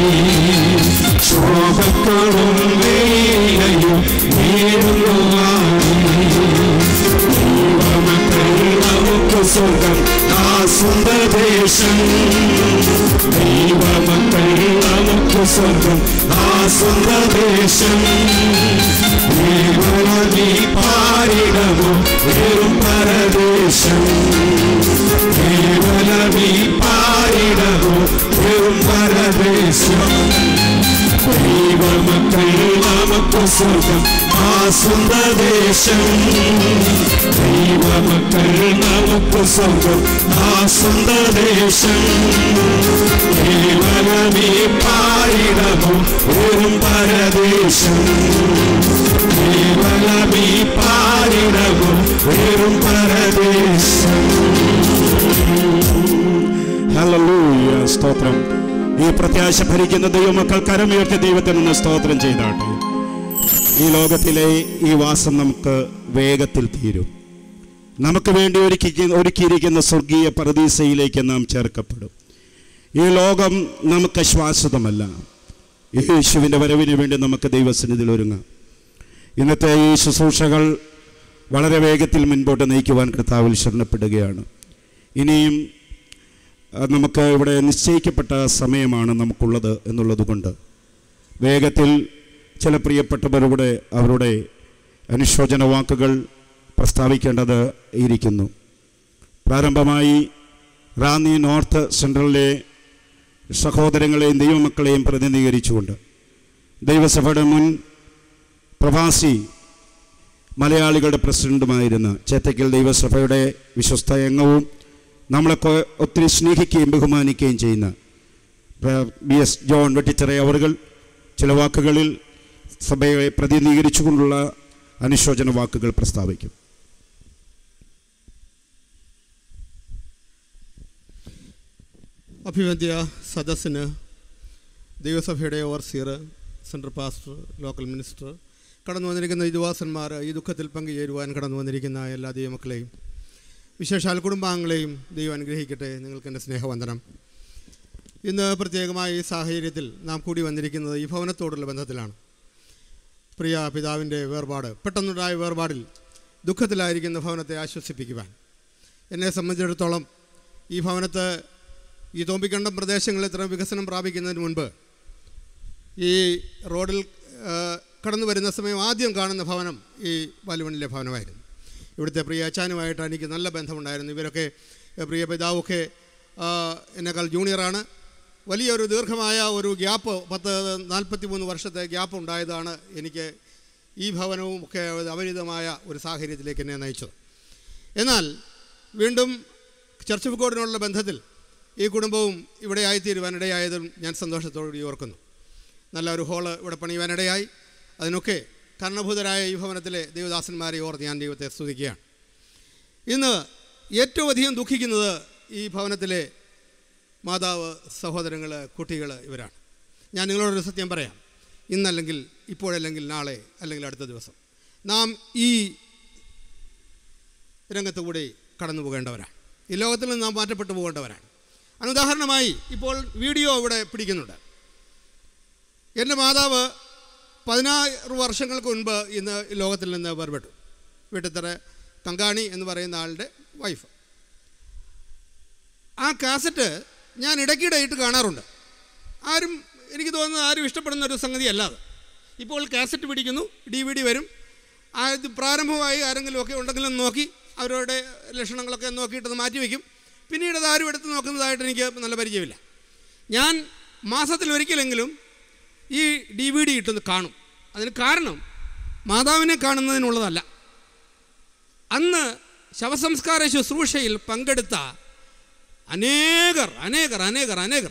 ശോകപ്പെടും വെയിലയോ വീഴുന്നു വാടി ദൈവമക്കൾ നമുക്ക് സ്വർഗം ആ സുന്ദരദേശം ദൈവമക്കൾ നമുക്ക് സ്വർഗം ആ സുന്ദരദേശം ദൈവനീ പാരിടമോ വെറും പരദേശം ദൈവനീ പാരിടമോ വെറും പരദേശം ദൈവമക്കൾ നമുക്ക് സ്വർഗം ആ സുന്ദരദേശം ദൈവമക്കൾ നമുക്ക് സ്വർഗം ആ സുന്ദരദേശം കേവലമേ പാരിടമോ വെറും പരദേശം കേവലമേ പാരിടമോ വെറും പരദേശം ഹല്ലേലൂയ സ്തോത്രം ഈ പ്രത്യാശ ഭരിക്കുന്ന ദൈവമക്കൾ കരമുയർത്തി ദൈവത്തിൽ നിന്ന് സ്തോത്രം ചെയ്താട്ടെ ഈ ലോകത്തിലെ ഈ വാസം നമുക്ക് വേഗത്തിൽ തീരും നമുക്ക് വേണ്ടി ഒരുക്കി ഒരുക്കിയിരിക്കുന്ന സ്വർഗീയ പരദീസയിലേക്ക് നാം ചേർക്കപ്പെടും ഈ ലോകം നമുക്ക് ശ്വാസതമല്ല യേശുവിൻ്റെ വരവിന് വേണ്ടി നമുക്ക് ദൈവസന്നിധിയിൽ ഒരുങ്ങാം ഇന്നത്തെ ഈ ശുശ്രൂഷകൾ വളരെ വേഗത്തിൽ മുൻപോട്ട് നയിക്കുവാൻ കർത്താവിൽ ശരണപ്പെടുകയാണ് ഇനിയും അഹ് നമുക്ക് ഇവിടെ നിശ്ചയിക്കപ്പെട്ട സമയമാണ് നമുക്കുള്ളത് എന്നുള്ളത് കൊണ്ട് വേഗത്തിൽ ചില പ്രിയപ്പെട്ടവരുടെ അവരുടെ അനുശോചന വാക്കുകൾ പ്രസ്താവിക്കേണ്ടത് ഇരിക്കുന്നു പ്രാരംഭമായി റാന്നി നോർത്ത് സെൻട്രലിലെ സഹോദരങ്ങളെയും ദൈവമക്കളെയും പ്രതിനിധീകരിച്ചുകൊണ്ട് ദൈവസഭയുടെ മുൻ പ്രവാസി മലയാളികളുടെ പ്രസിഡന്റുമായിരുന്ന ചേത്തക്കൽ ദൈവസഭയുടെ വിശ്വസ്ത അംഗവും നമ്മളൊക്കെ ഒത്തിരി സ്നേഹിക്കുകയും ബഹുമാനിക്കുകയും ചെയ്യുന്ന ബി എസ് ജോൺ വെട്ടിച്ചിറ അവറുകൾ ചില വാക്കുകളിൽ സഭയെ പ്രതിനിധീകരിച്ചുകൊണ്ടുള്ള അനുശോചന വാക്കുകൾ പ്രസ്താവിക്കും അഭിവന്ദ്യ സദസ്സിന് ദൈവസഭയുടെ overseer central pastor local minister കടന്നു വന്നിരിക്കുന്ന യുവാസന്മാർ ഈ ദുഃഖത്തിൽ പങ്കുചേരുവാൻ കടന്നു വന്നിരിക്കുന്ന എല്ലാ ദൈവമക്കളെയും വിശേഷാൽ കുടുംബാംഗങ്ങളെയും ദൈവം അനുഗ്രഹിക്കട്ടെ നിങ്ങൾക്ക് എൻ്റെ സ്നേഹവന്ദനം ഇന്ന് പ്രത്യേകമായ ഈ സാഹചര്യത്തിൽ നാം കൂടി വന്നിരിക്കുന്നത് ഈ ഭവനത്തോടുള്ള ബന്ധത്തിലാണ് പ്രിയ പിതാവിൻ്റെ വേർപാട് പെട്ടെന്നുണ്ടായ വേർപാടിൽ ദുഃഖത്തിലായിരിക്കുന്ന ഭവനത്തെ ആശ്വസിപ്പിക്കുവാൻ എന്നെ സംബന്ധിച്ചിടത്തോളം ഈ ഭവനത്ത് ഈ തോമ്പിക്കണ്ടം പ്രദേശങ്ങളിൽ ഇത്ര വികസനം പ്രാപിക്കുന്നതിന് മുൻപ് ഈ റോഡിൽ ആ, കടന്നു വരുന്ന സമയം ആദ്യം കാണുന്ന ഭവനം ഈ വാലുവണിലെ ഭവനമായിരുന്നു ഇവിടുത്തെ പ്രിയ അച്ചാനുമായിട്ട് എനിക്ക് നല്ല ബന്ധമുണ്ടായിരുന്നു ഇവരൊക്കെ ഏ, പ്രിയ പിതാവൊക്കെ ആ, എന്നെക്കാൾ ജൂനിയറാണ് വലിയൊരു ദീർഘമായ ഒരു ഗ്യാപ്പ് പത്ത് നാൽപ്പത്തി മൂന്ന് വർഷത്തെ ഗ്യാപ്പ് ഉണ്ടായതാണ് എനിക്ക് ഈ ഭവനവും ഒക്കെ അപരിതമായ ഒരു സാഹചര്യത്തിലേക്ക് എന്നെ നയിച്ചത് എന്നാൽ വീണ്ടും ചർച്ച് ഓഫ് ഗോഡിനുള്ള ബന്ധത്തിൽ ഈ കുടുംബവും ഇവിടെ ആയിത്തീരുവാനിടയായതും ഞാൻ സന്തോഷത്തോടുകൂടി ഓർക്കുന്നു നല്ല ഒരു ഹോള് ഇവിടെ പണിയുവാനിടയായി അതിനൊക്കെ കർണഭൂതരായ ഈ ഭവനത്തിലെ ദേവദാസന്മാരെ ഓർത്ത് ഞാൻ ദൈവത്തെ സ്തുതിക്കുകയാണ് ഇന്ന് ഏറ്റവും അധികം ദുഃഖിക്കുന്നത് ഈ ഭവനത്തിലെ മാതാവ് സഹോദരങ്ങൾ കുട്ടികൾ ഇവരാണ് ഞാൻ നിങ്ങളോടൊരു സത്യം പറയാം ഇന്നല്ലെങ്കിൽ ഇപ്പോഴല്ലെങ്കിൽ നാളെ അല്ലെങ്കിൽ അടുത്ത ദിവസം നാം ഈ രംഗത്ത് കൂടി കടന്നു പോകേണ്ടവരാണ് ഈ ലോകത്തിൽ നിന്ന് നാം മാറ്റപ്പെട്ടു പോകേണ്ടവരാണ് അനുദാഹരണമായി ഇപ്പോൾ വീഡിയോ ഇവിടെ പിടിക്കുന്നുണ്ട് എൻ്റെ മാതാവ് പതിനാറ് വർഷങ്ങൾക്ക് മുൻപ് ഇന്ന് ഈ ലോകത്തിൽ നിന്ന് വേർപെട്ടു വീട്ടിത്തറ കങ്കാണി എന്ന് പറയുന്ന ആളുടെ വൈഫ് ആ കാസറ്റ് ഞാൻ ഇടയ്ക്കിടെയിട്ട് കാണാറുണ്ട് ആരും എനിക്ക് തോന്നുന്നത് ആരും ഇഷ്ടപ്പെടുന്ന ഒരു സംഗതിയല്ല അത് ഇപ്പോൾ കാസറ്റ് പിടിക്കുന്നു ഡി വി ഡി വരും ആ ഇത് പ്രാരംഭമായി ആരെങ്കിലുമൊക്കെ ഉണ്ടെങ്കിലും നോക്കി അവരുടെ ലക്ഷണങ്ങളൊക്കെ നോക്കിയിട്ടത് മാറ്റി വയ്ക്കും പിന്നീട് അത് ആരും എടുത്ത് നോക്കുന്നതായിട്ട് എനിക്ക് നല്ല പരിചയമില്ല ഞാൻ മാസത്തിൽ ഒരിക്കലെങ്കിലും ഈ ഡി വി ഡി ഇട്ടൊന്ന് കാണും അതിന് കാരണം മാതാവിനെ കാണുന്നതിനുള്ളതല്ല അന്ന് ശവസംസ്കാര ശുശ്രൂഷയിൽ പങ്കെടുത്ത അനേകർ അനേകർ അനേകർ അനേകർ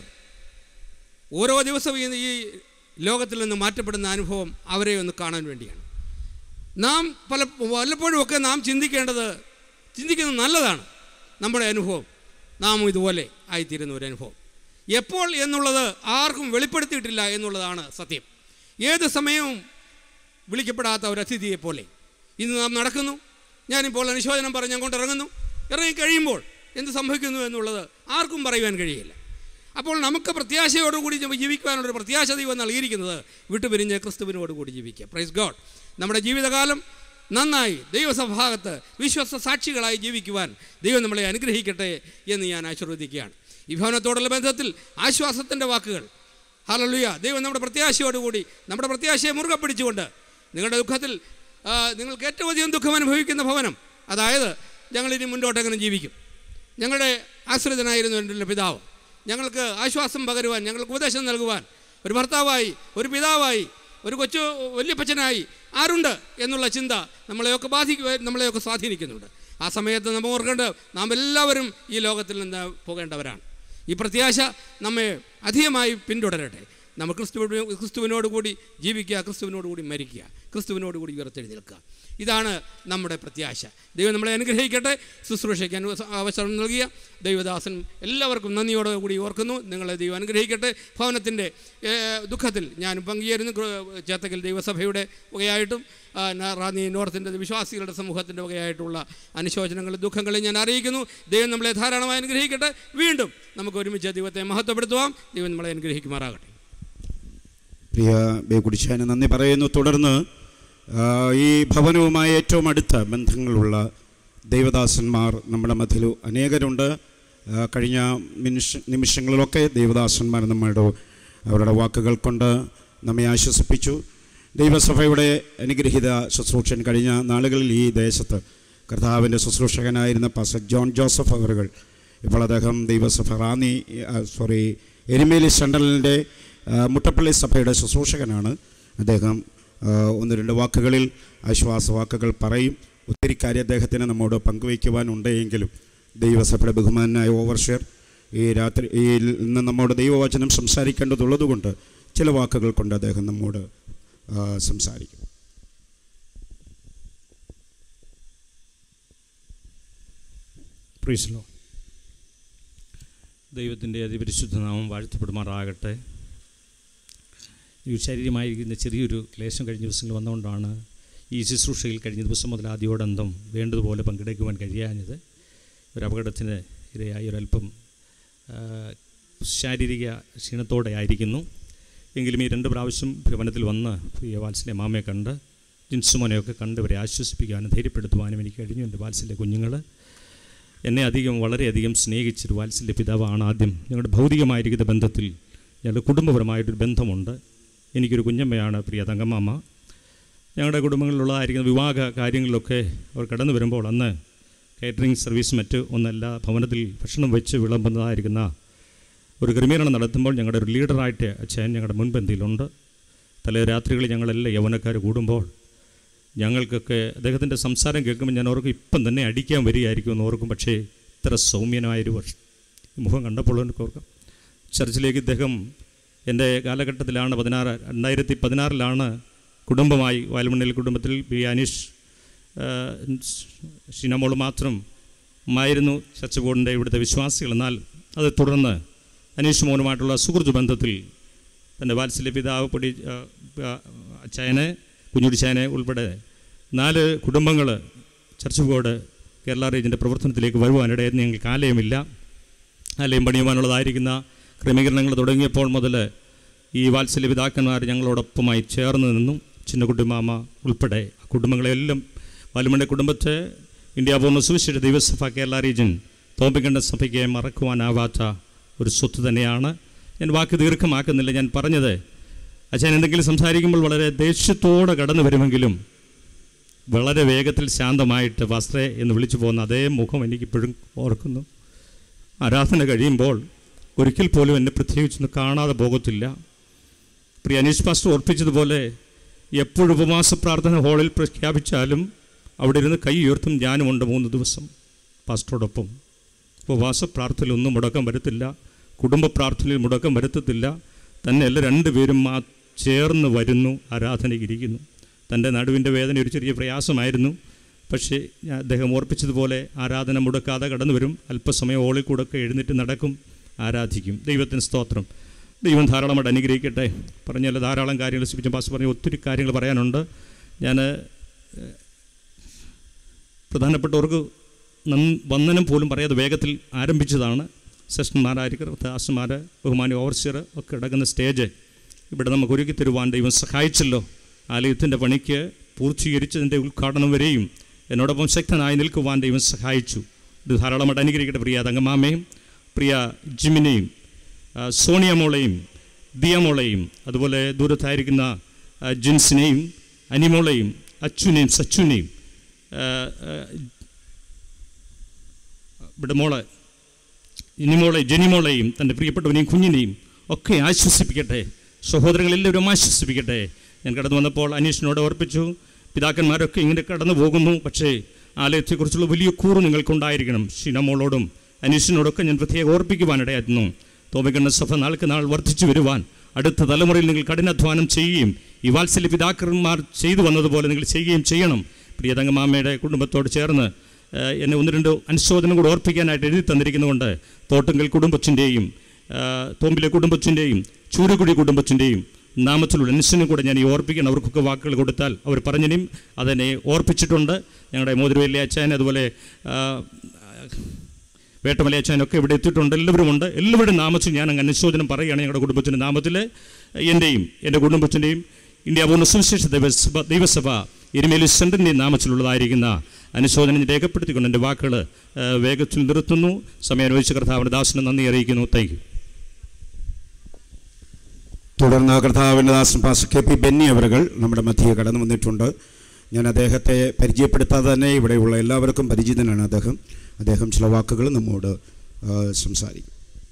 ഓരോ ദിവസവും ഈ- ഈ ലോകത്തിൽ നിന്ന് മാറ്റപ്പെടുന്ന അനുഭവം അവരെ ഒന്ന് കാണാൻ വേണ്ടിയാണ് നാം പല വല്ലപ്പോഴും ഒക്കെ നാം ചിന്തിക്കേണ്ടത് ചിന്തിക്കുന്നത് നല്ലതാണ് നമ്മുടെ അനുഭവം നാം ഇതുപോലെ ആയിത്തീരുന്ന ഒരു അനുഭവം എപ്പോൾ എന്നുള്ളത് ആർക്കും വെളിപ്പെടുത്തിയിട്ടില്ല എന്നുള്ളതാണ് സത്യം ഏത് സമയവും വിളിക്കപ്പെടാത്ത ഒരു അതിഥിയെ പോലെ ഇന്ന് നാം നടക്കുന്നു ഞാനിപ്പോൾ അനുശോചനം പറഞ്ഞ് അങ്ങോട്ട് ഇറങ്ങുന്നു ഇറങ്ങിക്കഴിയുമ്പോൾ എന്ത് സംഭവിക്കുന്നു എന്നുള്ളത് ആർക്കും പറയുവാൻ കഴിയില്ല അപ്പോൾ നമുക്ക് പ്രത്യാശയോടുകൂടി ജീവിക്കുവാനുള്ളൊരു പ്രത്യാശ ദൈവം നൽകിയിരിക്കുന്നത് വിട്ടുപിരിഞ്ഞ് ക്രിസ്തുവിനോട് കൂടി ജീവിക്കുക പ്രൈസ് ഗോഡ് നമ്മുടെ ജീവിതകാലം നന്നായി ദൈവസഭാഗത്ത് വിശ്വസ സാക്ഷികളായി ജീവിക്കുവാൻ ദൈവം നമ്മളെ അനുഗ്രഹിക്കട്ടെ എന്ന് ഞാൻ ആശീർവദിക്കുകയാണ് ഈ ഭവനത്തോടുള്ള ബന്ധത്തിൽ ആശ്വാസത്തിൻ്റെ വാക്കുകൾ ഹലലുയ ദൈവം നമ്മുടെ പ്രത്യാശയോടുകൂടി നമ്മുടെ പ്രത്യാശയെ മുറുകെ പിടിച്ചുകൊണ്ട് നിങ്ങളുടെ ദുഃഖത്തിൽ ആ, നിങ്ങൾക്ക് ഏറ്റവും അധികം ദുഃഖം അനുഭവിക്കുന്ന ഭവനം അതായത് ഞങ്ങളിനി മുന്നോട്ടെങ്ങനെ ജീവിക്കും ഞങ്ങളുടെ ആശ്രിതനായിരുന്നു എൻ്റെ പിതാവ് ഞങ്ങൾക്ക് ആശ്വാസം പകരുവാൻ ഞങ്ങൾക്ക് ഉപദേശം നൽകുവാൻ ഒരു ഭർത്താവായി ഒരു പിതാവായി ഒരു കൊച്ചു വല്യപ്പച്ചനായി ആരുണ്ട് എന്നുള്ള ചിന്ത നമ്മളെയൊക്കെ ബാധിക്കുക നമ്മളെയൊക്കെ സ്വാധീനിക്കുന്നുണ്ട് ആ സമയത്ത് നമ്മൾ ഓർക്കേണ്ടത് നാം എല്ലാവരും ഈ ലോകത്തിൽ നിന്ന് പോകേണ്ടവരാണ് ഈ പ്രത്യാശ നമ്മെ അധികമായി പിന്തുടരട്ടെ നമ്മൾ ക്രിസ്തു ക്രിസ്തുവിനോട് കൂടി ജീവിക്കുക ക്രിസ്തുവിനോട് കൂടി മരിക്കുക ക്രിസ്തുവിനോട് കൂടി ഉയർത്തെഴുന്നേൽക്കുക ഇതാണ് നമ്മുടെ പ്രത്യാശ ദൈവം നമ്മളെ അനുഗ്രഹിക്കട്ടെ ശുശ്രൂഷയ്ക്ക് അനു അവസരം നൽകിയ ദൈവദാസൻ എല്ലാവർക്കും നന്ദിയോടെ കൂടി ഓർക്കുന്നു നിങ്ങളെ ദൈവം അനുഗ്രഹിക്കട്ടെ ഭവനത്തിൻ്റെ ഏഹ്, ദുഃഖത്തിൽ ഞാൻ പങ്കുചേരുന്നു കൃ- ചേത്തക്കൽ ദൈവസഭയുടെ വകയായിട്ടും ആ, ന- റാന്നി നോർത്തിൻ്റെ വിശ്വാസികളുടെ സമൂഹത്തിൻ്റെ വകയായിട്ടുള്ള അനുശോചനങ്ങളും ദുഃഖങ്ങളും ഞാൻ അറിയിക്കുന്നു ദൈവം നമ്മളെ ധാരാളമായി അനുഗ്രഹിക്കട്ടെ വീണ്ടും നമുക്ക് ഒരുമിച്ച് ദൈവത്തെ മഹത്വപ്പെടുത്തുവാം ദൈവം നമ്മളെ അനുഗ്രഹിക്കുമാറാകട്ടെ പ്രിയ ബേകുടിച്ചാന് നന്ദി പറയുന്നു തുടർന്ന് ആ, ഈ ഭവനവുമായി ഏറ്റവും അടുത്ത ബന്ധങ്ങളുള്ള ദൈവദാസന്മാർ നമ്മുടെ മധ്യയിൽ അനേകരുണ്ട് ആ, കഴിഞ്ഞ നിമിഷ നിമിഷങ്ങളിലൊക്കെ ദൈവദാസന്മാർ നമ്മുടെ അവരുടെ വാക്കുകൾ കൊണ്ട് നമ്മെ ആശ്വസിപ്പിച്ചു ദൈവസഭയുടെ അനുഗ്രഹീത ശുശ്രൂഷൻ കഴിഞ്ഞ നാളുകളിൽ ഈ ദേശത്ത് കർത്താവിൻ്റെ ശുശ്രൂഷകനായിരുന്ന പാസ ജോൺ ജോസഫ് അവറുകൾ ഇപ്പോൾ അദ്ദേഹം ദൈവസഭ റാന്നി ആ, സോറി എരുമേലി സെൻട്രലിൻ്റെ ആ, മുട്ടപ്പള്ളി സഭയുടെ ശുശ്രൂഷകനാണ് അദ്ദേഹം ആ, ഒന്ന് രണ്ട് വാക്കുകളിൽ ആശ്വാസ വാക്കുകൾ പറയും ഒത്തിരി കാര്യം അദ്ദേഹത്തിന് നമ്മോട് പങ്കുവയ്ക്കുവാനുണ്ട് എങ്കിലും ദൈവസഭയുടെ ബഹുമാനായ ഓവർഷെയർ ഈ രാത്രി ഈ ഇന്ന് നമ്മോട് ദൈവവചനം സംസാരിക്കേണ്ടതുള്ളതുകൊണ്ട് ചില വാക്കുകൾ കൊണ്ട് അദ്ദേഹം നമ്മോട് ആ, സംസാരിക്കും പ്രീസ്ലോ ദൈവത്തിൻ്റെ അതിപരിശുദ്ധ നാമം വാഴ്ത്തപ്പെടുമാറാകട്ടെ ഈ ശരീരമായിരിക്കുന്ന ചെറിയൊരു ക്ലേശം കഴിഞ്ഞ ദിവസങ്ങൾ വന്നുകൊണ്ടാണ് ഈ ശുശ്രൂഷയിൽ കഴിഞ്ഞ ദിവസം മുതൽ ആദ്യോടന്തം വേണ്ടതുപോലെ പങ്കെടുക്കുവാൻ കഴിയാഞ്ഞത് ഒരു അപകടത്തിന് ഇരയായി ഒരല്പം ആ, ശാരീരിക ക്ഷീണത്തോടെ ആയിരിക്കുന്നു എങ്കിലും ഈ രണ്ട് പ്രാവശ്യം ഭവനത്തിൽ വന്ന് പ്രിയ വാത്സല്യ മാമയെ കണ്ട് ജിൻസുമോനെയൊക്കെ കണ്ട് ഇവരെ ആശ്വസിപ്പിക്കാനും ധൈര്യപ്പെടുത്തുവാനും എനിക്ക് കഴിഞ്ഞു എൻ്റെ വാത്സല്യ കുഞ്ഞുങ്ങൾ എന്നെ അധികം വളരെയധികം സ്നേഹിച്ചൊരു വാത്സല്യ പിതാവാണ് ആദ്യം ഞങ്ങളുടെ ഭൗതികമായിരിക്കുന്ന ബന്ധത്തിൽ ഞങ്ങളുടെ കുടുംബപരമായിട്ടൊരു ബന്ധമുണ്ട് എനിക്കൊരു കുഞ്ഞമ്മയാണ് പ്രിയ തങ്കമ്മ ഞങ്ങളുടെ കുടുംബങ്ങളിലുള്ളതായിരിക്കുന്ന വിവാഹ കാര്യങ്ങളിലൊക്കെ അവർ കടന്നു വരുമ്പോൾ അന്ന് കേറ്ററിംഗ് സർവീസ് മറ്റ് ഒന്നല്ല ഭവനത്തിൽ ഭക്ഷണം വെച്ച് വിളമ്പുന്നതായിരിക്കുന്ന ഒരു ക്രമീകരണം നടത്തുമ്പോൾ ഞങ്ങളുടെ ഒരു ലീഡറായിട്ട് അച്ഛൻ ഞങ്ങളുടെ മുൻപന്തിയിലുണ്ട് തലേ രാത്രികളിൽ ഞങ്ങളെല്ലാം യൗവനക്കാർ കൂടുമ്പോൾ ഞങ്ങൾക്കൊക്കെ അദ്ദേഹത്തിൻ്റെ സംസാരം കേൾക്കുമ്പോൾ ഞാൻ ഓർക്കും ഇപ്പം തന്നെ അടിക്കാൻ വരികയായിരിക്കും എന്ന് ഓർക്കും പക്ഷേ ഇത്ര സൗമ്യനായൊരു വർഷം മുഖം കണ്ടപ്പോൾ എനിക്ക് ഓർക്കാം ചർച്ചിലേക്ക് ഇദ്ദേഹം എൻ്റെ കാലഘട്ടത്തിലാണ് പതിനാറ് രണ്ടായിരത്തി പതിനാറിലാണ് കുടുംബമായി വയൽമണ്ണിൽ കുടുംബത്തിൽ ബി അനീഷ് ഷിനമോൾ മാത്രം ആയിരുന്നു ചർച്ച് ബോർഡിൻ്റെ ഇവിടുത്തെ വിശ്വാസികൾ എന്നാൽ അത് തുടർന്ന് അനീഷ് മോനുമായിട്ടുള്ള സുഹൃത്ത് ബന്ധത്തിൽ തൻ്റെ വാത്സല്യ പിതാവ് പൊടി ആ, ആ, അച്ചായനെ കുഞ്ഞുടിച്ചായനെ ഉൾപ്പെടെ നാല് കുടുംബങ്ങൾ ചർച്ച് ബോർഡ് കേരള റീജിയൻ്റെ പ്രവർത്തനത്തിലേക്ക് വരുവാനിടയെന്ന് ഞങ്ങൾക്ക് ആലയമില്ല ആലയം പണിയുവാനുള്ളതായിരിക്കുന്ന ക്രമീകരണങ്ങൾ തുടങ്ങിയപ്പോൾ മുതൽ ഈ വാത്സല്യ പിതാക്കന്മാർ ഞങ്ങളോടൊപ്പമായി ചേർന്ന് നിന്നു ചിന്നക്കുട്ടി മാമ ഉൾപ്പെടെ ആ കുടുംബങ്ങളെല്ലാം വാലുമണ്ണി കുടുംബത്തെ ഇന്ത്യ പൂർണ്ണ സുവിശേഷ ദൈവസഭ കേരള റീജിയൻ തോമ്പിക്കണ്ട സഭയ്ക്ക് മറക്കുവാനാവാത്ത ഒരു സ്വത്ത് തന്നെയാണ് ഞാൻ വാക്ക് ദീർഘമാക്കുന്നില്ല ഞാൻ പറഞ്ഞത് അച്ഛൻ എന്തെങ്കിലും സംസാരിക്കുമ്പോൾ വളരെ ദേഷ്യത്തോടെ കടന്നു വരുമെങ്കിലും വളരെ വേഗത്തിൽ ശാന്തമായിട്ട് വസ്ത്രേ എന്ന് വിളിച്ചു പോകുന്ന അതേ മുഖം എനിക്കിപ്പോഴും ഓർക്കുന്നു ആരാധന കഴിയുമ്പോൾ ഒരിക്കൽ പോലും എന്നെ പ്രത്യേകിച്ചൊന്നും കാണാതെ പോകത്തില്ല പ്രിയ അനീഷ് പാസ്റ്റർ ഓർപ്പിച്ചതുപോലെ എപ്പോഴും ഉപവാസ പ്രാർത്ഥന ഹാളിൽ പ്രഖ്യാപിച്ചാലും അവിടെ ഇരുന്ന് കൈ ഉയർത്തും ഞാനുമുണ്ട് മൂന്ന് ദിവസം പാസ്റ്ററോടൊപ്പം ഉപവാസ പ്രാർത്ഥനയിലൊന്നും മുടക്കം വരത്തില്ല കുടുംബ പ്രാർത്ഥനയിൽ മുടക്കം വരുത്തത്തില്ല തന്നെയല്ല രണ്ടുപേരും ആ ചേർന്ന് വരുന്നു ആരാധനയ്ക്കിരിക്കുന്നു തൻ്റെ നടുവിൻ്റെ വേദന ഒരു ചെറിയ പ്രയാസമായിരുന്നു പക്ഷേ ഞാൻ അദ്ദേഹം ഓർപ്പിച്ചതുപോലെ ആരാധന മുടക്കാതെ കടന്നു വരും അല്പസമയം ഓളിൽ കൂടൊക്കെ എഴുന്നേറ്റ് നടക്കും ആരാധിക്കും ദൈവത്തിന് സ്തോത്രം ദൈവം ധാരാളമായിട്ട് അനുഗ്രഹിക്കട്ടെ പറഞ്ഞാൽ ധാരാളം കാര്യങ്ങൾ സിപ്പിച്ച പാസ് പറഞ്ഞ ഒത്തിരി കാര്യങ്ങൾ പറയാനുണ്ട് ഞാൻ പ്രധാനപ്പെട്ടവർക്ക് നൻ വന്ദനം പോലും പറയാതെ വേഗത്തിൽ ആരംഭിച്ചതാണ് സെഷന്മാരായിരിക്കും ദാസന്മാർ ബഹുമാനി ഓവർസിയർ ഒക്കെ കിടക്കുന്ന സ്റ്റേജ് ഇവിടെ നമുക്ക് ഒരുക്കി തരുവാൻ ദൈവം സഹായിച്ചല്ലോ ആലയത്തിൻ്റെ പണിക്ക് പൂർത്തീകരിച്ചതിൻ്റെ ഉദ്ഘാടനം വരെയും എന്നോടൊപ്പം ശക്തനായി നിൽക്കുവാൻ ദൈവം സഹായിച്ചു ഇത് ധാരാളമായിട്ട് അനുഗ്രഹിക്കട്ടെ പ്രിയ തങ്കമാമയും പ്രിയ ജിമിനെയും ആ, സോണിയ മോളെയും ദിയ മോളെയും അതുപോലെ ദൂരത്തായിരിക്കുന്ന ആ, ജിൻസിനെയും അനിമോളെയും അച്ചുനെയും സച്ചുനെയും ആ, ആ, ഇവിടെ മോളെ ഇനിമോളെ ജനിമോളെയും തൻ്റെ പ്രിയപ്പെട്ടവനെയും കുഞ്ഞിനെയും ഒക്കെ ആശ്വസിപ്പിക്കട്ടെ സഹോദരങ്ങളെല്ലാവരും ആശ്വസിപ്പിക്കട്ടെ ഞാൻ കടന്നു വന്നപ്പോൾ അനീഷിനോട് ഓർപ്പിച്ചു പിതാക്കന്മാരൊക്കെ ഇങ്ങനെ കടന്നു പോകുന്നു പക്ഷേ ആലയത്തെക്കുറിച്ചുള്ള വലിയ കൂറ് നിങ്ങൾക്കുണ്ടായിരിക്കണം ഷിനമോളോടും അനീഷിനോടൊക്കെ ഞാൻ പ്രത്യേകം ഓർപ്പിക്കുവാനിടയായിരുന്നു തോമിക്കണ്ണ സഭ നാൾക്ക് നാൾ വർദ്ധിച്ചു വരുവാൻ അടുത്ത തലമുറയിൽ നിങ്ങൾ കഠിനാധ്വാനം ചെയ്യുകയും ഈ വാത്സല്യ പിതാക്കന്മാർ ചെയ്തു വന്നതുപോലെ നിങ്ങൾ ചെയ്യുകയും ചെയ്യണം പ്രിയതങ്കമാമയുടെ കുടുംബത്തോട് ചേർന്ന് ഏഹ്, എന്നെ ഒന്ന് രണ്ട് അനുശോചനം കൂടെ ഓർപ്പിക്കാനായിട്ട് എഴുതി തന്നിരിക്കുന്നതുകൊണ്ട് തോട്ടുങ്കൽ കുടുംബത്തിൻ്റെയും തോമ്പിലെ കുടുംബത്തിൻ്റെയും ചൂരുകുടി കുടുംബത്തിൻ്റെയും നാമത്തിലുള്ള അനുസരണം കൂടെ ഞാൻ ഈ ഓർപ്പിക്കണം അവർക്കൊക്കെ വാക്കുകൾ കൊടുത്താൽ അവർ പറഞ്ഞതിനും അതെന്നെ ഓർപ്പിച്ചിട്ടുണ്ട് ഞങ്ങളുടെ മോതിരവേലി അച്ചായൻ അതുപോലെ ആ, വേട്ടമല അച്ചായനൊക്കെ ഇവിടെ എത്തിയിട്ടുണ്ട് എല്ലാവരും ഉണ്ട് എല്ലാവരുടെയും നാമത്തിൽ ഞാൻ അങ്ങ് അനുശോചനം പറയുകയാണ് ഞങ്ങളുടെ കുടുംബത്തിൻ്റെ നാമത്തിൽ എൻ്റെയും എൻ്റെ കുടുംബത്തിൻ്റെയും ഇന്ത്യ പൂർണ്ണ സുവിശേഷ ദൈവസഭ ദൈവസഭ എരുമേലി സെൻറ്ററിൻ്റെയും നാമത്തിലുള്ളതായിരിക്കുന്ന അനുശോചനം രേഖപ്പെടുത്തിക്കൊണ്ട് എൻ്റെ വാക്കുകൾ ആ, വേഗത്തിൽ നിർത്തുന്നു സമയം അനുവദിച്ച കർത്താവിൻ്റെ ദാസന് നന്ദി അറിയിക്കുന്നു താങ്ക് യു തുടർന്ന് കർത്താവിൻ്റെ ദാസൻ പാസ് കെ പി ബെന്നി അവരുകൾ നമ്മുടെ മധ്യയെ കടന്നു വന്നിട്ടുണ്ട് ഞാൻ അദ്ദേഹത്തെ പരിചയപ്പെടുത്താതെ തന്നെ ഇവിടെയുള്ള എല്ലാവർക്കും പരിചിതനാണ് അദ്ദേഹം അദ്ദേഹം ചില വാക്കുകൾ നമ്മോട് ആ, സംസാരിക്കും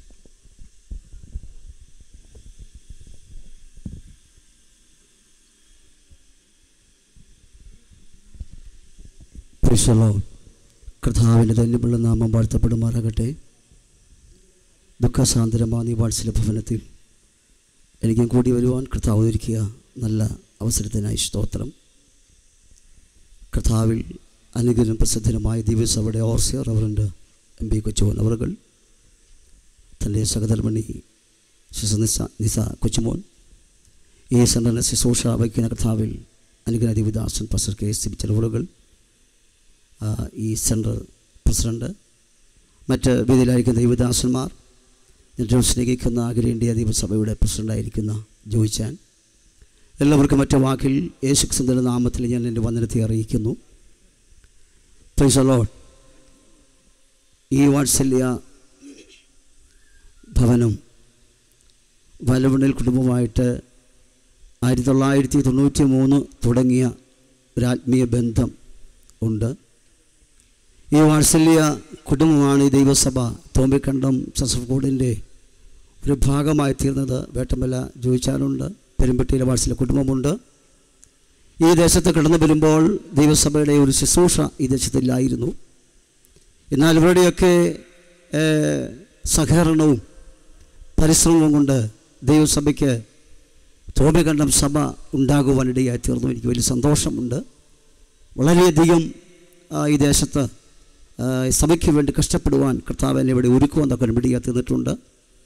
പ്രിശലോ കർത്താവിൻ്റെ ധന്യമുള്ള നാമം വാഴ്ത്തപ്പെടുമാറാകട്ടെ ദുഃഖസാന്ദ്രമായ ഈ വാത്സല്യ ഭവനത്തിൽ എനിക്കും കൂടി വരുവാൻ കർത്താവ് ഒരുക്കിയ നല്ല അവസരത്തിനായി സ്തോത്രം കർത്താവിൽ അനുഗ്രഹം പ്രസിദ്ധനുമായ ദിവസവിടെ ഓർസിയർ അവരുണ്ട് എം പി കൊച്ചുമോൻ അവറുകൾ തൻ്റെ സഹധർമ്മണി ശിശു നിസ നിസ കൊച്ചുമോൻ ഈ സെൻട്രലിനെ ശുശ്രൂഷ വയ്ക്കുന്ന കർത്താവിൽ അനുഗ്രഹ ദേവിദാസൻ പ്രൊഫസർ കെ എസ് സി ചെലവുകൾ ആ, ഈ സെൻട്രൽ പ്രസിഡൻറ്റ് മറ്റ് വേദിയിലായിരിക്കുന്ന ദൈവദാസന്മാർ ഏറ്റവും സ്നേഹിക്കുന്ന അഖിലേന്ത്യാ ദൈവസഭയുടെ പ്രസിഡൻ്റായിരിക്കുന്ന ജോയിച്ചാൻ എല്ലാവർക്കും മറ്റു വാക്കിൽ യേശു ക്രിസ്തുവിൻ്റെ നാമത്തിൽ ഞാൻ എൻ്റെ വന്ദനത്തെ അറിയിക്കുന്നു പ്രൈസ് അലോട്ട് ഈ വാത്സല്യ ഭവനം വലവിണൽ കുടുംബമായിട്ട് ആയിരത്തി തൊള്ളായിരത്തി തൊണ്ണൂറ്റി മൂന്ന് തുടങ്ങിയ ഒരു ആത്മീയ ബന്ധം ഉണ്ട് ഈ വാത്സല്യ കുടുംബമാണ് ഈ ദൈവസഭ തോമ്പിക്കണ്ടം സസഫ് ബോർഡിൻ്റെ ഒരു ഭാഗമായി തീർന്നത് വേട്ടമല ജോയിച്ചാലുണ്ട് പെരുമ്പട്ടിയിലെ വാത്സല്യ കുടുംബമുണ്ട് ഈ ദേശത്ത് കടന്നു വരുമ്പോൾ ദൈവസഭയുടെ ഒരു ശുശ്രൂഷ ഈ ദേശത്തില്ലായിരുന്നു എന്നാൽ ഇവരുടെയൊക്കെ ഏഹ്, സഹകരണവും പരിശ്രമവും കൊണ്ട് ദൈവസഭയ്ക്ക് തോമ്പിക്കണ്ടം സഭ ഉണ്ടാകുവാനിടയായി തീർന്നു എനിക്ക് വലിയ സന്തോഷമുണ്ട് വളരെയധികം ആ, ഈ ദേശത്ത് ആ, ഈ സഭയ്ക്ക് വേണ്ടി കഷ്ടപ്പെടുവാൻ കർത്താവ് എന്നെ ഇവിടെ ഒരുക്കുവാൻ തക്ക ഇടയായി തീർന്നിട്ടുണ്ട്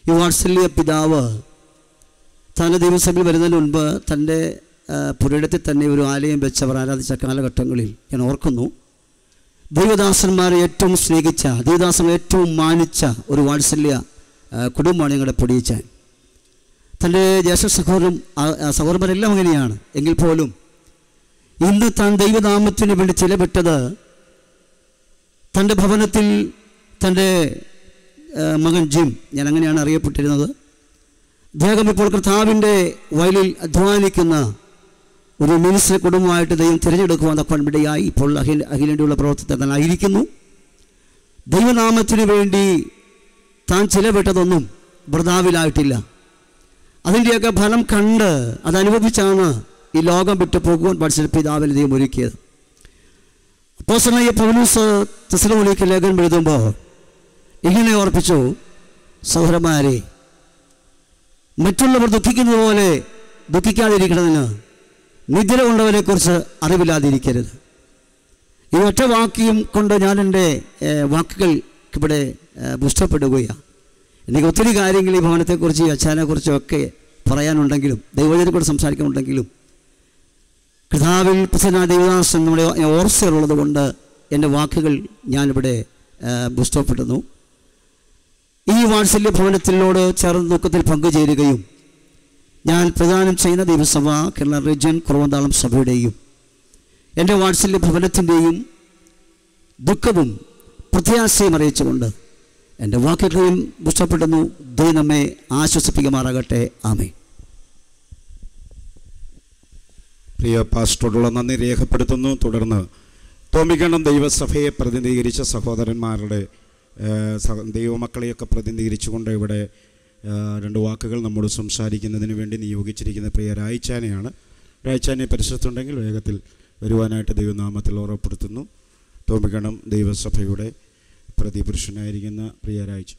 ഈ വാത്സല്യ പിതാവ് തൻ്റെ ദൈവസഭയിൽ വരുന്നതിന് മുൻപ് തൻ്റെ ആ, പുരയിടത്തിൽ തന്നെ ഒരു ആലയം വെച്ച് അവർ ആരാധിച്ച കാലഘട്ടങ്ങളിൽ ഞാൻ ഓർക്കുന്നു ദൈവദാസന്മാരെ ഏറ്റവും സ്നേഹിച്ച ദൈവദാസന്മാരെ ഏറ്റവും മാനിച്ച ഒരു വാത്സല്യ ആ, കുടുംബമാണ് ഞങ്ങളുടെ പൊടിയിച്ചാൻ തൻ്റെ ജ്യേഷ്ഠ സഹോദരൻ സഹോദരന്മാരെല്ലാം അങ്ങനെയാണ് എങ്കിൽ പോലും ഇന്ന് താൻ ദൈവനാമത്തിന് വേണ്ടി ചിലവിട്ടത് തൻ്റെ ഭവനത്തിൽ തൻ്റെ ആ, മകൻ ജിം ഞാൻ അങ്ങനെയാണ് അറിയപ്പെട്ടിരുന്നത് അദ്ദേഹം ഇപ്പോൾ കർത്താവിൻ്റെ വയലിൽ അധ്വാനിക്കുന്ന ഒരു മിനിസ്റ്റർ കുടുംബമായിട്ട് ദൈവം തിരഞ്ഞെടുക്കുവാൻ തക്കവണ്ണിടയായി ഇപ്പോൾ അഖിൽ അഖിലേണ്ടിയുള്ള പ്രവർത്തനത്തിൽ താൻ ആയിരിക്കുന്നു ദൈവനാമത്തിന് വേണ്ടി താൻ ചിലവിട്ടതൊന്നും വൃതാവിലായിട്ടില്ല അതിൻ്റെയൊക്കെ ഫലം കണ്ട് അതനുഭവിച്ചാണ് ഈ ലോകം വിട്ടു പോകുവാൻ പഠിച്ച പിതാവിന് ദൈവം ഒരുക്കിയത് അപ്പോസനായ പൗലൂസ് തെസലോണിക്ക് ലേഖനം എഴുതുമ്പോൾ ഇങ്ങനെ ഓർപ്പിച്ചു സഹോദരന്മാരെ മറ്റുള്ളവർ ദുഃഖിക്കുന്നത് പോലെ ദുഃഖിക്കാതിരിക്കണമെന്ന് നിദ്ര കൊണ്ടവരെക്കുറിച്ച് അറിവില്ലാതിരിക്കരുത് ഈ ഒറ്റ വാക്യം കൊണ്ട് ഞാൻ എൻ്റെ ഏഹ്, വാക്കുകൾ ഇവിടെ ഏഹ്, പുഷ്ടപ്പെടുകയാണ് എനിക്ക് ഒത്തിരി കാര്യങ്ങൾ ഈ ഭവനത്തെക്കുറിച്ച് ഈ അച്ഛനെക്കുറിച്ചും ഒക്കെ പറയാനുണ്ടെങ്കിലും ദൈവജനെക്കുറിച്ച് സംസാരിക്കാനുണ്ടെങ്കിലും കൃതാവിൽ പ്രസന്ന ദൈവദാസൻ നമ്മുടെ ഓർച്ചയുള്ളത് കൊണ്ട് എൻ്റെ വാക്കുകൾ ഞാനിവിടെ ഏഹ്, പുഷ്ടപ്പെടുന്നു ഈ വാത്സല്യ ഭവനത്തിനോട് ചേർന്ന് ദുഃഖത്തിൽ പങ്കുചേരുകയും ഞാൻ പ്രദാനം ചെയ്യുന്ന ദൈവസഭ കേരള റീജ്യൻ കുറവന്താളം സഭയുടെയും എൻ്റെ വാത്സല്യ ഭവനത്തിൻ്റെയും ദുഃഖവും പ്രത്യാശയും അറിയിച്ചുകൊണ്ട് എൻ്റെ വാക്കുകളെയും പുഷ്ടപ്പെടുന്നു ദൈവം നമ്മെ ആശ്വസിപ്പിക്കുമാറാകട്ടെ ആമേ പ്രിയ പാസ്റ്ററോടുള്ള നന്ദി രേഖപ്പെടുത്തുന്നു തുടർന്ന് തോമിക്കണ്ണം ദൈവസഭയെ പ്രതിനിധീകരിച്ച സഹോദരന്മാരുടെ ആ, സഹ- ദൈവമക്കളെയൊക്കെ പ്രതിനിധീകരിച്ചുകൊണ്ട് ഇവിടെ ആ, രണ്ട് വാക്കുകൾ നമ്മോട് സംസാരിക്കുന്നതിന് വേണ്ടി നിയോഗിച്ചിരിക്കുന്ന പ്രിയ രായ്ച്ചാനെയാണ് രായ്ച്ചാനെ പരിസരത്തുണ്ടെങ്കിൽ വേഗത്തിൽ വരുവാനായിട്ട് ദൈവനാമത്തിൽ ഓർമ്മപ്പെടുത്തുന്നു തോമിക്കണ്ണം ദൈവസഭയുടെ പ്രതിപുരുഷനായിരിക്കുന്ന പ്രിയ രായ്ച്ച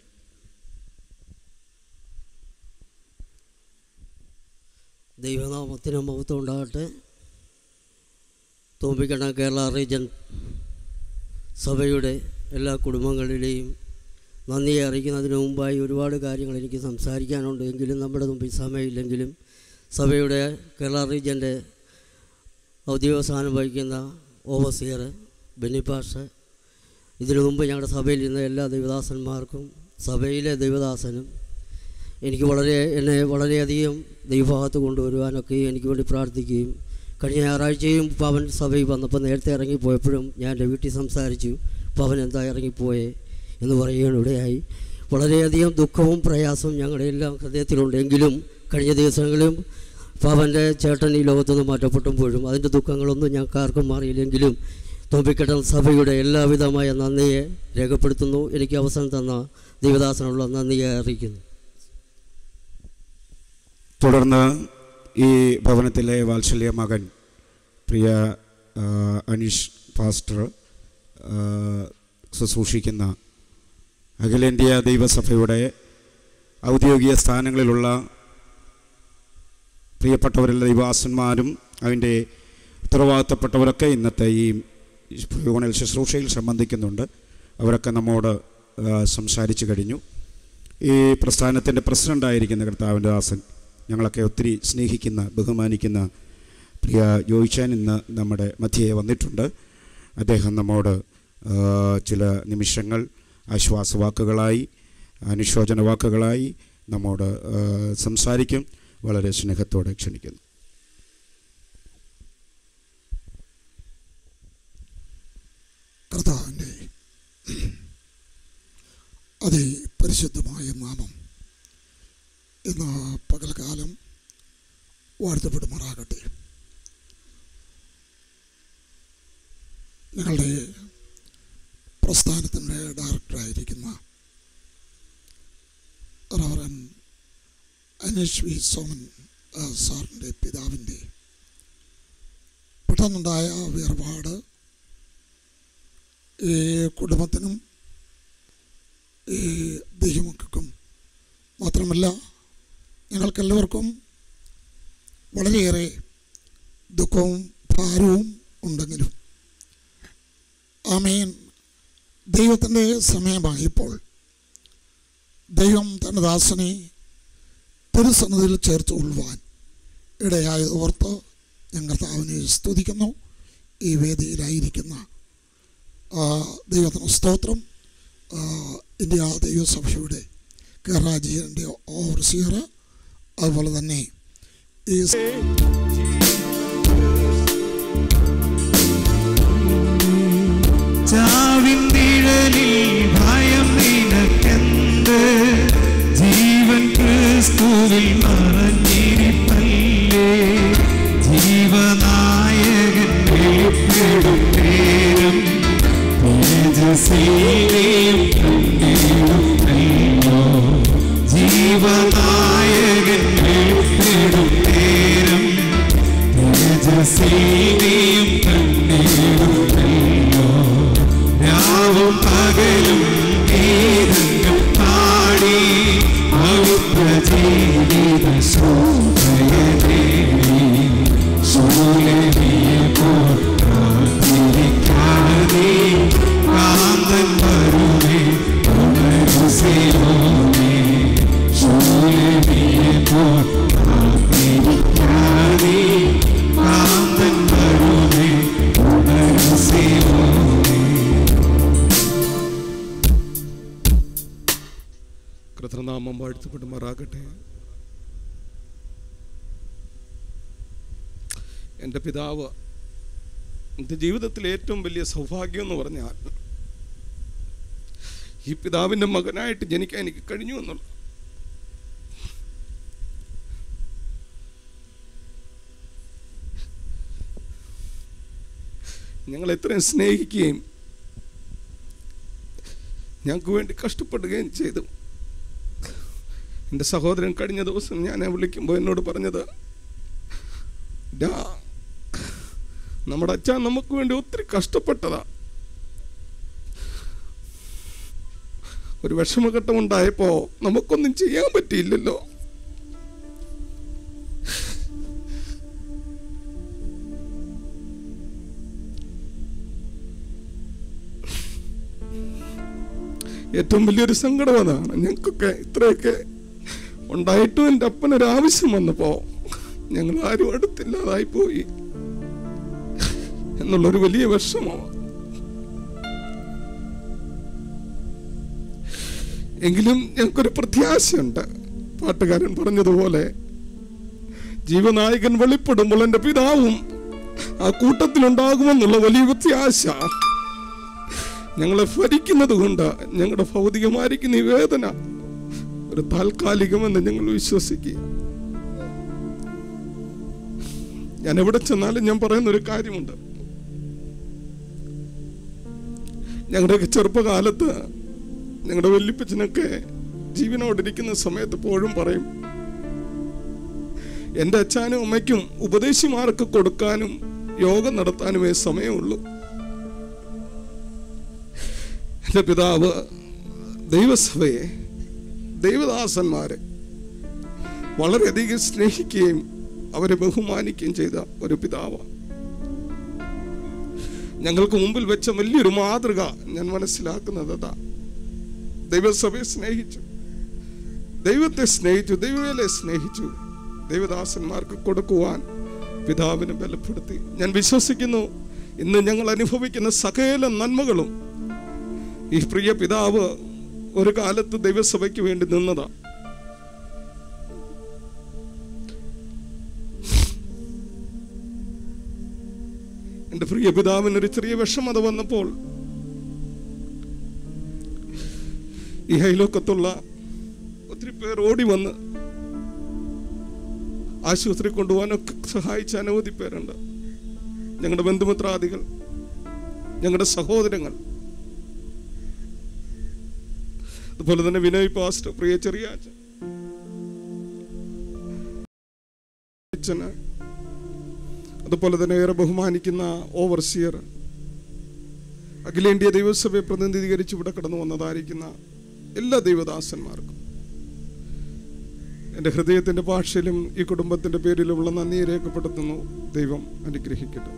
ദൈവനാമത്തിന് മഹത്വം ഉണ്ടാകട്ടെ തോമ്പിക്കണ കേരള റീജൻ സഭയുടെ എല്ലാ കുടുംബങ്ങളിലെയും നന്ദിയെ അറിയിക്കുന്നതിന് മുമ്പായി ഒരുപാട് കാര്യങ്ങൾ എനിക്ക് സംസാരിക്കാനുണ്ട് എങ്കിലും നമ്മുടെ മുമ്പിൽ സമയമില്ലെങ്കിലും സഭയുടെ കേരള റീജൻ്റെ ഔദ്യോഗിക സ്ഥാനം വഹിക്കുന്ന ഓവസിയർ ബെന്നിപ്പാഷ് ഇതിനു മുമ്പ് ഞങ്ങളുടെ സഭയിൽ ഇരുന്ന എല്ലാ ദൈവദാസന്മാർക്കും സഭയിലെ ദൈവദാസനും എനിക്ക് വളരെ എന്നെ വളരെയധികം ദൈവഭാഗത്ത് കൊണ്ടുവരുവാനൊക്കെ എനിക്ക് വേണ്ടി പ്രാർത്ഥിക്കുകയും കഴിഞ്ഞ ഞായറാഴ്ചയും പവൻ സഭയിൽ വന്നപ്പോൾ നേരത്തെ ഇറങ്ങിപ്പോയപ്പോഴും ഞാൻ എൻ്റെ വീട്ടിൽ സംസാരിച്ചു പവൻ എന്താ ഇറങ്ങിപ്പോയേ എന്ന് പറയുകയാണ് ഇവിടെയായി വളരെയധികം ദുഃഖവും പ്രയാസവും ഞങ്ങളുടെ എല്ലാം ഹൃദയത്തിലുണ്ട് എങ്കിലും കഴിഞ്ഞ ദിവസങ്ങളിലും പവൻ്റെ ചേട്ടൻ ഈ ലോകത്തുനിന്ന് മാറ്റപ്പെട്ടുമ്പോഴും അതിൻ്റെ ദുഃഖങ്ങളൊന്നും ഞങ്ങൾക്ക് ആർക്കും മാറിയില്ലെങ്കിലും തോമ്പിക്കെട്ടൻ സഭയുടെ എല്ലാവിധമായ നന്ദിയെ രേഖപ്പെടുത്തുന്നു എനിക്ക് അവസരം തന്ന ദൈവദാസനുള്ള നന്ദിയെ അറിയിക്കുന്നു തുടർന്ന് ഈ ഭവനത്തിലെ വാത്സല്യ മകൻ പ്രിയ ആ, അനീഷ് പാസ്റ്റർ ആ, ശുശ്രൂഷിക്കുന്ന അഖിലേന്ത്യാ ദൈവസഭയുടെ ഔദ്യോഗിക സ്ഥാനങ്ങളിലുള്ള പ്രിയപ്പെട്ടവരെല്ലാം ദൈവാസന്മാരും അതിൻ്റെ ഉത്തരവാദിത്തപ്പെട്ടവരൊക്കെ ഇന്നത്തെ ഈ യൂണിൽ ശുശ്രൂഷയിൽ സംബന്ധിക്കുന്നുണ്ട് അവരൊക്കെ നമ്മോട് ആ, സംസാരിച്ചു കഴിഞ്ഞു ഈ പ്രസ്ഥാനത്തിൻ്റെ പ്രസിഡൻ്റായിരിക്കുന്ന കർത്താവിൻ്റെ ദാസൻ ഞങ്ങളൊക്കെ ഒത്തിരി സ്നേഹിക്കുന്ന ബഹുമാനിക്കുന്ന പ്രിയ ജോയിച്ചാൻ ഇന്ന് നമ്മുടെ മധ്യയെ വന്നിട്ടുണ്ട് അദ്ദേഹം നമ്മോട് ആ, ചില നിമിഷങ്ങൾ ആശ്വാസവാക്കുകളായി അനുശോചന വാക്കുകളായി നമ്മോട് ആ, സംസാരിക്കും വളരെ സ്നേഹത്തോടെ ക്ഷണിക്കുന്നു കർത്താവിൻ്റെ അതി പരിശുദ്ധമായ നാമം ഇന്ന് പകൽക്കാലം വാഴ്ത്തപ്പെടുമാറാകട്ടെ ഞങ്ങളുടെ പ്രസ്ഥാനത്തിൻ്റെ ഡയറക്ടറായിരിക്കുന്ന റവറൻ അനീഷ് വി സോമൻ ആ, സാറിൻ്റെ പിതാവിൻ്റെ പെട്ടെന്നുണ്ടായ വേർപാട് ഈ കുടുംബത്തിനും ഈ ദൈവമക്കൾക്കും മാത്രമല്ല ഞങ്ങൾക്കെല്ലാവർക്കും വളരെയേറെ ദുഃഖവും ഭാരവും ഉണ്ടെങ്കിലും ആമേൻ ദൈവത്തിൻ്റെ സമയമായപ്പോൾ ദൈവം തൻ്റെ ദാസനെ തിരുസന്നതിൽ ചേർത്ത് കൊള്ളുവാൻ ഇടയായത് ഓർത്ത് ഞങ്ങൾ കർത്താവിനെ സ്തുതിക്കുന്നു ഈ വേദിയിലായിരിക്കുന്ന ആ, ദൈവത്തിന് സ്തോത്രം ആ, ഇന്ത്യ ദൈവസഭയുടെ കേരളാജിയൻ്റെ ഓവർസിയർ അതുപോലെ തന്നെ ഈ ചാവിന്തിഴലിൽ ഭയം നിനക്കെന്ത് ജീവൻ ക്രിസ്തുവിൽ മറഞ്ഞിരിപ്പല്ലേ ജീവനായകൻ വെളിപ്പെടും നേരം തേജസ്സിലെയും കണ്ടിടുന്നല്ലോ ജീവനായകൻ വെളിപ്പെടും നേരം തേജസ്സിലെയും കണ്ടിടുന്നല്ലോ രാവും പകലും ഗീതങ്ങൾ പാടി പവിത്ര ജീവിത ശോഭയനേ ശൂലനിയെ പോൽ പ്രാർത്ഥിക്കാതെ കാന്തൻ വരുവേ ഉണരുസിയോനേ ശൂലനിയെ പോൽ പ്രാർത്ഥിക്കാതെ കാന്തൻ വരുവേ ഉണരുസിയോനേ കൃതനാമം വാഴ്ത്തപ്പെടുമാറാകട്ടെ എൻ്റെ പിതാവ് എൻ്റെ ജീവിതത്തിലെ ഏറ്റവും വലിയ സൗഭാഗ്യം എന്ന് പറഞ്ഞാൽ ഈ പിതാവിൻ്റെ മകനായിട്ട് ജനിക്കാൻ എനിക്ക് കഴിഞ്ഞു എന്നുള്ള ഞങ്ങൾ എത്രയും സ്നേഹിക്കുകയും ഞങ്ങൾക്ക് വേണ്ടി കഷ്ടപ്പെടുകയും ചെയ്തു എൻ്റെ സഹോദരൻ കഴിഞ്ഞ ദിവസം ഞാൻ വിളിക്കുമ്പോൾ എന്നോട് പറഞ്ഞത് "ഡാ, നമ്മുടെ അച്ഛൻ നമുക്ക് വേണ്ടി ഒത്തിരി കഷ്ടപ്പെട്ടതാ ഒരു വിഷമഘട്ടം ഉണ്ടായപ്പോ നമുക്കൊന്നും ചെയ്യാൻ പറ്റിയില്ലല്ലോ ഏറ്റവും വലിയൊരു സങ്കടം അതാണ് ഞങ്ങൾക്കൊക്കെ ഇത്രയൊക്കെ ഉണ്ടായിട്ടും എൻ്റെ അപ്പനൊരു ആവശ്യം വന്നപ്പോ ഞങ്ങൾ ആരും അടുത്തില്ലാതായി പോയി എന്നുള്ളൊരു വലിയ വിഷമമാണ് എങ്കിലും ഞങ്ങൾക്കൊരു പ്രത്യാശയുണ്ട് പാട്ടുകാരൻ പറഞ്ഞതുപോലെ ജീവനായകൻ വെളിപ്പെടുമ്പോൾ എൻ്റെ പിതാവും ആ കൂട്ടത്തിലുണ്ടാകുമെന്നുള്ള വലിയ പ്രത്യാശ ഞങ്ങളെ ഭരിക്കുന്നത് കൊണ്ട് ഞങ്ങളുടെ ഭൗതികമായിരിക്കുന്ന ഈ വേദന ഒരു താൽക്കാലികമെന്ന് ഞങ്ങൾ വിശ്വസിക്കുക ഞാൻ എവിടെ ചെന്നാലും ഞാൻ പറയുന്ന ഒരു കാര്യമുണ്ട് ഞങ്ങളുടെയൊക്കെ ചെറുപ്പകാലത്ത് ഞങ്ങളുടെ വല്യപ്പച്ചനൊക്കെ ജീവനോടിരിക്കുന്ന സമയത്ത് എപ്പോഴും പറയും എൻ്റെ അച്ഛനും അമ്മയ്ക്കും ഉപദേശിമാർക്ക് കൊടുക്കാനും യോഗം നടത്താനുമേ സമയമുള്ളൂ എൻ്റെ പിതാവ് ദൈവസഭയെ ദൈവദാസന്മാരെ വളരെയധികം സ്നേഹിക്കുകയും അവരെ ബഹുമാനിക്കുകയും ചെയ്ത ഒരു പിതാവ് ഞങ്ങൾക്ക് മുമ്പിൽ വെച്ച വലിയൊരു മാതൃക ഞാൻ മനസ്സിലാക്കുന്നത് അതാ ദൈവസഭയെ സ്നേഹിച്ചു ദൈവത്തെ സ്നേഹിച്ചു ദൈവവേലയെ സ്നേഹിച്ചു ദൈവദാസന്മാർക്ക് കൊടുക്കുവാൻ പിതാവിനെ ബലപ്പെടുത്തി ഞാൻ വിശ്വസിക്കുന്നു ഇന്ന് ഞങ്ങൾ അനുഭവിക്കുന്ന സകല നന്മകളും ഈ പ്രിയ പിതാവ് ഒരു കാലത്ത് ദൈവസഭയ്ക്ക് വേണ്ടി നിന്നതാ എൻ്റെ പ്രിയ പിതാവിന് ഒരു ചെറിയ വിഷമത വന്നപ്പോൾ ഈ ഹൈലോക്കത്തുള്ള ഒത്തിരി പേർ ഓടി വന്ന് ആശുപത്രി കൊണ്ടുപോകാനൊക്കെ സഹായിച്ച അനവധി പേരുണ്ട് ഞങ്ങളുടെ ബന്ധുമിത്രാദികൾ ഞങ്ങളുടെ സഹോദരങ്ങൾ അതുപോലെ തന്നെ വിനയ് പാസ്റ്റർ പ്രിയ ചെറിയ അച്ഛന് അതുപോലെ തന്നെ ഏറെ ബഹുമാനിക്കുന്ന ഓവർസിയർ അഖിലേന്ത്യാ ദൈവസഭയെ പ്രതിനിധീകരിച്ച് ഇവിടെ കടന്നു വന്നതായിരിക്കുന്ന എല്ലാ ദൈവദാസന്മാർക്കും എൻ്റെ ഹൃദയത്തിൻ്റെ ഭാഷയിലും ഈ കുടുംബത്തിൻ്റെ പേരിലുമുള്ള നന്ദി രേഖപ്പെടുത്തുന്നു ദൈവം അനുഗ്രഹിക്കട്ടെ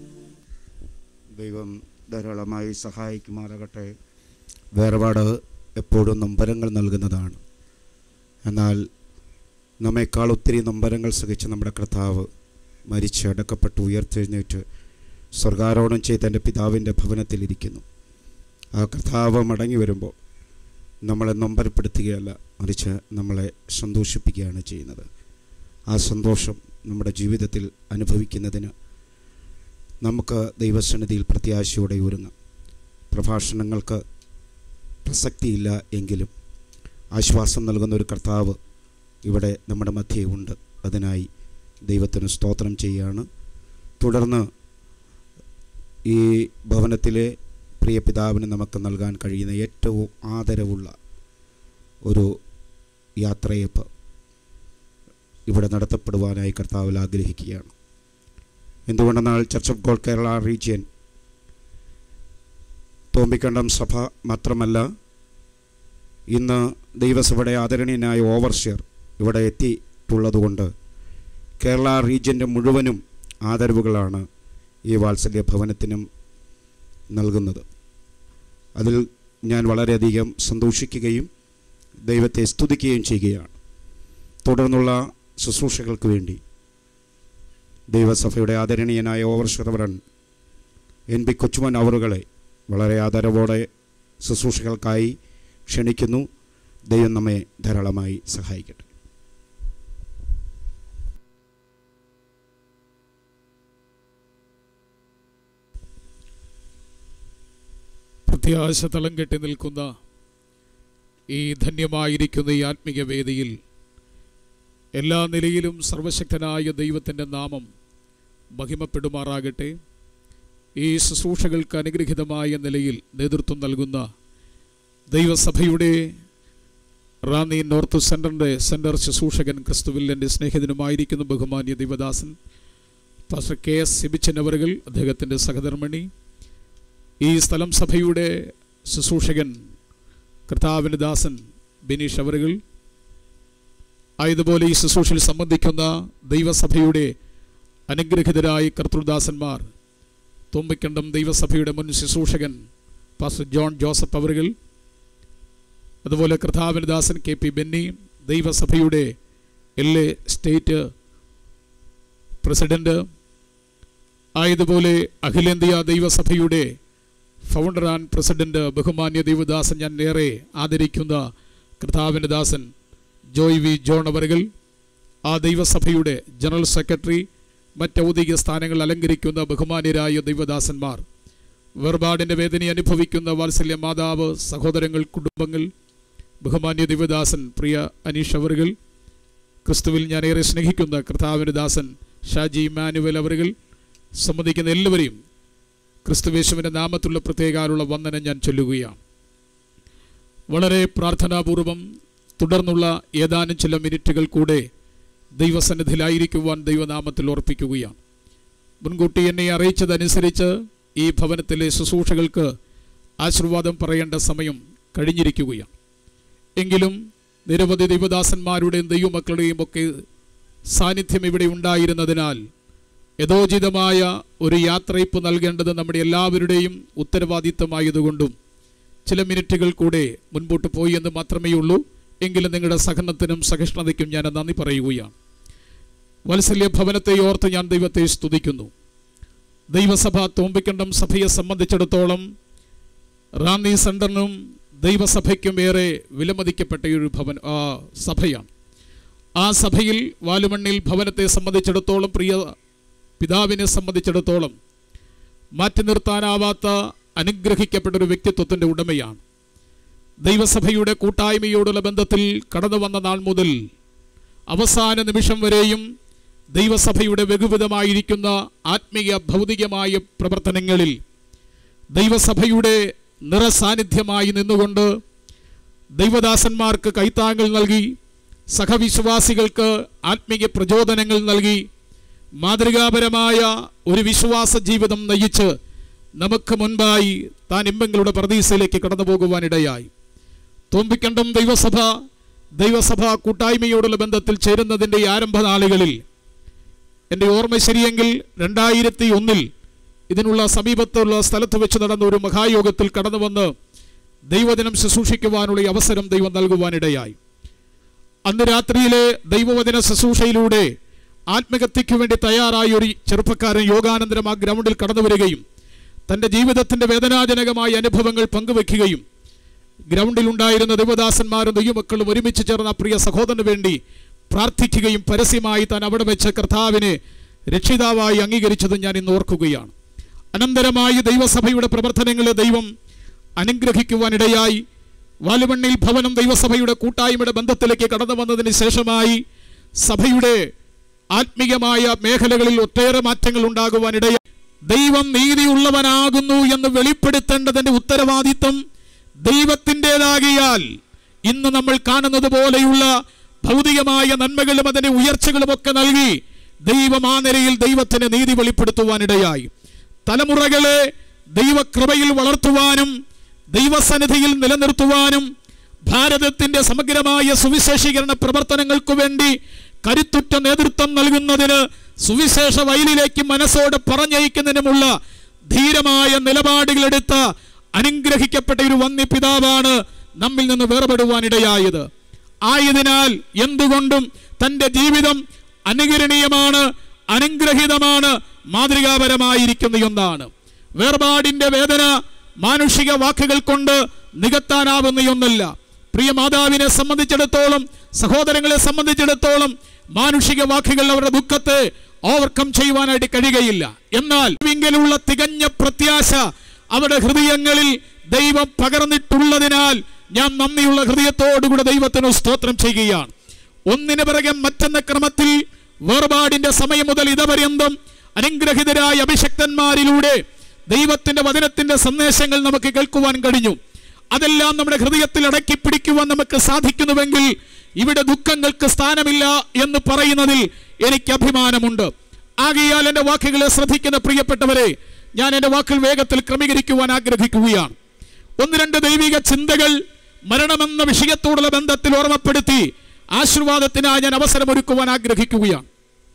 ദൈവം ധാരാളമായി സഹായിക്കുമാറാകട്ടെ വേർപാട് എപ്പോഴും നൊമ്പരങ്ങൾ നൽകുന്നതാണ് എന്നാൽ നമ്മേക്കാൾ ഒത്തിരി നൊമ്പരങ്ങൾ സഹിച്ച് നമ്മുടെ കർത്താവ് മരിച്ച് അടക്കപ്പെട്ട് ഉയർത്തെഴുന്നേറ്റ് സ്വർഗാരോഹണം ചെയ്ത് എൻ്റെ പിതാവിൻ്റെ ഭവനത്തിലിരിക്കുന്നു ആ കർത്താവ് മടങ്ങി വരുമ്പോൾ നമ്മളെ നൊമ്പരപ്പെടുത്തുകയല്ല മറിച്ച് നമ്മളെ സന്തോഷിപ്പിക്കുകയാണ് ചെയ്യുന്നത് ആ സന്തോഷം നമ്മുടെ ജീവിതത്തിൽ അനുഭവിക്കുന്നതിന് നമുക്ക് ദൈവസന്നിധിയിൽ പ്രത്യാശയോടെ ഒരുങ്ങാം പ്രഭാഷണങ്ങൾക്ക് പ്രസക്തിയില്ല എങ്കിലും ആശ്വാസം നൽകുന്ന ഒരു കർത്താവ് ഇവിടെ നമ്മുടെ മധ്യേ ഉണ്ട് അതിനായി ദൈവത്തിന് സ്തോത്രം ചെയ്യുകയാണ് തുടർന്ന് ഈ ഭവനത്തിലെ പ്രിയ പിതാവിന് നമുക്ക് നൽകാൻ കഴിയുന്ന ഏറ്റവും ആദരവുള്ള ഒരു യാത്രയപ്പ് ഇവിടെ നടത്തപ്പെടുവാനായി കർത്താവിൽ ആഗ്രഹിക്കുകയാണ് എന്തുകൊണ്ടെന്നാൽ church of God Kerala region Thombikandam സഭ മാത്രമല്ല ഇന്ന് ദൈവസഭയുടെ ആദരണീയനായ ഓവർഷിയർ ഇവിടെ എത്തിയിട്ടുള്ളതുകൊണ്ട് കേരള റീജിയൻ്റെ മുഴുവനും ആദരവുകളാണ് ഈ വാത്സല്യ ഭവനത്തിനും നൽകുന്നത് അതിൽ ഞാൻ വളരെയധികം സന്തോഷിക്കുകയും ദൈവത്തെ സ്തുതിക്കുകയും ചെയ്യുകയാണ് തുടർന്നുള്ള ശുശ്രൂഷകൾക്ക് വേണ്ടി ദൈവസഭയുടെ ആദരണീയനായ ഓവർഷറവറൻ എൻ ബി കൊച്ചുമൻ അവറുകളെ വളരെ ആദരവോടെ ശുശ്രൂഷകൾക്കായി ക്ഷണിക്കുന്നു ദൈവം നമ്മെ ധാരാളമായി സഹായിക്കട്ടെ പ്രത്യാശ തളം കെട്ടി നിൽക്കുന്ന ഈ ധന്യമായിരിക്കുന്ന ഈ ആത്മീയ വേദിയിൽ എല്ലാ നിലയിലും സർവശക്തനായ ദൈവത്തിൻ്റെ നാമം മഹിമപ്പെടുമാറാകട്ടെ ഈ ശുശ്രൂഷകൾക്ക് അനുഗ്രഹിതമായ നിലയിൽ നേതൃത്വം നൽകുന്ന ദൈവസഭയുടെ റാന്നി നോർത്ത് സെൻറ്ററിൻ്റെ സെൻറ്റർ ശുശ്രൂഷകൻ ക്രിസ്തുവിൽ എൻ്റെ സ്നേഹിതനുമായിരിക്കുന്ന ബഹുമാന്യ ദൈവദാസൻ പാസ്റ്റർ കെ എസ് സിബിച്ചൻ അവറുകൾ അദ്ദേഹത്തിൻ്റെ സഹധർമ്മിണി ഈ സ്ഥലം സഭയുടെ ശുശ്രൂഷകൻ കർത്താവിന് ദാസൻ ബിനീഷ് അവറുകൾ ആയതുപോലെ ഈ ശുശ്രൂഷയിൽ സംബന്ധിക്കുന്ന ദൈവസഭയുടെ അനുഗ്രഹിതരായ കർത്തൃദാസന്മാർ തുമ്പിക്കണ്ടം ദൈവസഭയുടെ മുൻ ശുശ്രൂഷകൻ പാസ്റ്റർ ജോൺ ജോസഫ് അവറുകൾ അതുപോലെ കർത്താവിന് ദാസൻ കെ പി ബെന്നി ദൈവസഭയുടെ എൽ എ സ്റ്റേറ്റ് പ്രസിഡന്റ് ആയതുപോലെ അഖിലേന്ത്യാ ദൈവസഭയുടെ ഫൗണ്ടർ ആൻഡ് പ്രസിഡന്റ് ബഹുമാന്യ ദൈവദാസൻ ഞാൻ ഏറെ ആദരിക്കുന്ന കർത്താവിൻ്റെ ദാസൻ ജോയ് വി ജോൺ അവറുകൾ ആ ദൈവസഭയുടെ ജനറൽ സെക്രട്ടറി മറ്റൗദ്യോഗിക സ്ഥാനങ്ങൾ അലങ്കരിക്കുന്ന ബഹുമാന്യരായ ദൈവദാസന്മാർ വേർപാടിൻ്റെ വേദന അനുഭവിക്കുന്ന വാത്സല്യ മാതാവ് സഹോദരങ്ങൾ കുടുംബങ്ങൾ ബഹുമാന്യ ദിവദാസൻ പ്രിയ അനീഷ് അവറുകൾ ക്രിസ്തുവിൽ ഞാൻ ഏറെ സ്നേഹിക്കുന്ന കർത്താവിൻ്റെ ദാസൻ ഷാജി ഇമാനുവൽ അവറുകൾ സംബന്ധിക്കുന്ന എല്ലാവരെയും ക്രിസ്തുവേശുവിൻ്റെ നാമത്തുള്ള പ്രത്യേകാലുള്ള വന്ദനം ഞാൻ ചൊല്ലുകയാണ് വളരെ പ്രാർത്ഥനാപൂർവം തുടർന്നുള്ള ഏതാനും ചില മിനിറ്റുകൾ കൂടെ ദൈവസന്നിധിയിലായിരിക്കുവാൻ ദൈവനാമത്തിൽ ഓർപ്പിക്കുകയാണ് മുൻകൂട്ടി എന്നെ അറിയിച്ചതനുസരിച്ച് ഈ ഭവനത്തിലെ ശുശ്രൂഷകൾക്ക് ആശീർവാദം പറയേണ്ട സമയം കഴിഞ്ഞിരിക്കുകയാണ് എങ്കിലും നിരവധി ദൈവദാസന്മാരുടെയും ദൈവമക്കളുടെയും ഒക്കെ സാന്നിധ്യം ഇവിടെ ഉണ്ടായിരുന്നതിനാൽ യഥോചിതമായ ഒരു യാത്രയിപ്പ് നൽകേണ്ടത് നമ്മുടെ എല്ലാവരുടെയും ഉത്തരവാദിത്തമായതുകൊണ്ടും ചില മിനിറ്റുകൾ കൂടെ മുൻപോട്ട് പോയി എന്ന് മാത്രമേ ഉള്ളൂ എങ്കിലും നിങ്ങളുടെ സഹനത്തിനും സഹിഷ്ണുതയ്ക്കും ഞാൻ നന്ദി പറയുകയാണ് വത്സല്യ ഭവനത്തെ ഓർത്ത് ഞാൻ ദൈവത്തെ സ്തുതിക്കുന്നു ദൈവസഭ തോമ്പിക്കണ്ടം സഭയെ സംബന്ധിച്ചിടത്തോളം റാന്നി സെൻറ്ററിനും ദൈവസഭയ്ക്കും ഏറെ വിലമതിക്കപ്പെട്ട ഒരു ഭവൻ ആ സഭയാണ് ആ സഭയിൽ വാലുമണ്ണിൽ ഭവനത്തെ സംബന്ധിച്ചിടത്തോളം പ്രിയ പിതാവിനെ സംബന്ധിച്ചിടത്തോളം മാറ്റി നിർത്താനാവാത്ത അനുഗ്രഹിക്കപ്പെട്ട ഒരു വ്യക്തിത്വത്തിൻ്റെ ഉടമയാണ് ദൈവസഭയുടെ കൂട്ടായ്മയോടുള്ള ബന്ധത്തിൽ കടന്നു വന്ന നാൾ മുതൽ അവസാന നിമിഷം വരെയും ദൈവസഭയുടെ ബഹുവിധമായിരിക്കുന്ന ആത്മീയ ഭൗതികമായ പ്രവർത്തനങ്ങളിൽ ദൈവസഭയുടെ നിറസാന്നിധ്യമായി നിന്നുകൊണ്ട് ദൈവദാസന്മാർക്ക് കൈത്താങ്ങൾ നൽകി സഹവിശ്വാസികൾക്ക് ആത്മീയ പ്രചോദനങ്ങൾ നൽകി മാതൃകാപരമായ ഒരു വിശ്വാസ ജീവിതം നയിച്ച് നമുക്ക് മുൻപായി താൻ ഇമ്പങ്ങളുടെ പ്രതീക്ഷയിലേക്ക് കടന്നു പോകുവാനിടയായി തോമ്പിക്കണ്ടം ദൈവസഭ ദൈവസഭ കൂട്ടായ്മയോടുള്ള ബന്ധത്തിൽ ചേരുന്നതിൻ്റെ ആരംഭ നാളുകളിൽ എൻ്റെ ഓർമ്മ ശരിയെങ്കിൽ രണ്ടായിരത്തി ഒന്നിൽ ഇതിനുള്ള സമീപത്തുള്ള സ്ഥലത്ത് വെച്ച് നടന്ന ഒരു മഹായോഗത്തിൽ കടന്നു വന്ന് ദൈവദിനം ശുശ്രൂഷിക്കുവാനുള്ള ഈ അവസരം ദൈവം നൽകുവാനിടയായി അന്ന് രാത്രിയിലെ ദൈവവചന ശുശ്രൂഷയിലൂടെ ആത്മഹത്യയ്ക്ക് വേണ്ടി തയ്യാറായ ഒരു ചെറുപ്പക്കാരൻ യോഗാനന്തരം ആ ഗ്രൗണ്ടിൽ കടന്നു വരികയും തൻ്റെ ജീവിതത്തിൻ്റെ വേദനാജനകമായ അനുഭവങ്ങൾ പങ്കുവെക്കുകയും ഗ്രൗണ്ടിലുണ്ടായിരുന്ന ദൈവദാസന്മാരും ദൈവമക്കളും ഒരുമിച്ച് ചേർന്ന ആ പ്രിയ സഹോദരന് വേണ്ടി പ്രാർത്ഥിക്കുകയും പരസ്യമായി താൻ അവിടെ വെച്ച് കർത്താവിനെ രക്ഷിതാവായി അംഗീകരിച്ചതും ഞാൻ ഇന്ന് ഓർക്കുകയാണ് അനന്തരമായി ദൈവസഭയുടെ പ്രവർത്തനങ്ങളെ ദൈവം അനുഗ്രഹിക്കുവാനിടയായി വാലുമണ്ണിൽ ഭവനം ദൈവസഭയുടെ കൂട്ടായ്മയുടെ ബന്ധത്തിലേക്ക് കടന്നു വന്നതിന് ശേഷമായി സഭയുടെ ആത്മീയമായ മേഖലകളിൽ ഒട്ടേറെ മാറ്റങ്ങൾ ഉണ്ടാകുവാനിടയായി ദൈവം നീതിയുള്ളവനാകുന്നു എന്ന് വെളിപ്പെടുത്തേണ്ടതിന്റെ ഉത്തരവാദിത്വം ദൈവത്തിൻ്റെതാകിയാൽ ഇന്ന് നമ്മൾ കാണുന്നത് പോലെയുള്ള ഭൗതികമായ നന്മകളും അതിന്റെ ഉയർച്ചകളും ഒക്കെ നൽകി ദൈവം ആ നിലയിൽ ദൈവത്തിന് നീതി വെളിപ്പെടുത്തുവാനിടയായി തലമുറകളെ ദൈവകൃപയിൽ വളർത്തുവാനും ദൈവസന്നിധിയിൽ നിലനിർത്തുവാനും ഭാരതത്തിന്റെ സമഗ്രമായ സുവിശേഷീകരണ പ്രവർത്തനങ്ങൾക്കു വേണ്ടി കരുത്തുറ്റ നേതൃത്വം നൽകുന്നതിന് സുവിശേഷ വയലിലേക്ക് മനസ്സോടെ പറഞ്ഞയക്കുന്നതിനുമുള്ള ധീരമായ നിലപാടുകളെടുത്ത അനുഗ്രഹിക്കപ്പെട്ട ഒരു വന്യ പിതാവാണ് നമ്മിൽ നിന്ന് വേർപെടുവാനിടയായത് ആയതിനാൽ എന്തുകൊണ്ടും തൻ്റെ ജീവിതം അനുകരണീയമാണ് അനുഗ്രഹീതമാണ് മാതൃകാപരമായിരിക്കുന്ന ഒന്നാണ് വേർപാടിന്റെ വേദന മാനുഷിക വാക്കുകൾ കൊണ്ട് നികത്താനാവുന്ന ഒന്നല്ല പ്രിയ മാതാവിനെ സംബന്ധിച്ചിടത്തോളം സഹോദരങ്ങളെ സംബന്ധിച്ചിടത്തോളം മാനുഷിക വാക്കുകൾ അവരുടെ ദുഃഖത്തെ ഓവർകം ചെയ്യുവാനായിട്ട് കഴിയുകയില്ല എന്നാൽ വിങ്കലുള്ള തികഞ്ഞ പ്രത്യാശ അവരുടെ ഹൃദയങ്ങളിൽ ദൈവം പകർന്നിട്ടുള്ളതിനാൽ ഞാൻ നന്ദിയുള്ള ഹൃദയത്തോടുകൂടെ ദൈവത്തിന് സ്തോത്രം ചെയ്യുകയാണ് ഒന്നിനു പിറകെ മറ്റെന്ന ക്രമത്തിൽ വേർപാടിന്റെ സമയം മുതൽ ഇതപര്യന്തം അനുഗ്രഹിതരായ അഭിഷക്തന്മാരിലൂടെ ദൈവത്തിന്റെ വചനത്തിന്റെ സന്ദേശങ്ങൾ നമുക്ക് കേൾക്കുവാൻ കഴിഞ്ഞു അതെല്ലാം നമ്മുടെ ഹൃദയത്തിൽ അടക്കി പിടിക്കുവാൻ നമുക്ക് സാധിക്കുന്നുവെങ്കിൽ ഇവിടെ ദുഃഖങ്ങൾക്ക് സ്ഥാനമില്ല എന്ന് പറയുന്നതിൽ എനിക്ക് അഭിമാനമുണ്ട് ആകയാൽ എൻ്റെ വാക്കുകളെ ശ്രദ്ധിക്കുന്ന പ്രിയപ്പെട്ടവരെ ഞാൻ എൻ്റെ വാക്കുകൾ വേഗത്തിൽ ക്രമീകരിക്കുവാൻ ആഗ്രഹിക്കുകയാണ് ഒന്ന് രണ്ട് ദൈവിക ചിന്തകൾ മരണമെന്ന വിഷയത്തോടുള്ള ബന്ധത്തിൽ ഓർമ്മപ്പെടുത്തി ആശീർവാദത്തിനായി ഞാൻ അവസരമൊരുക്കുവാൻ ആഗ്രഹിക്കുകയാണ്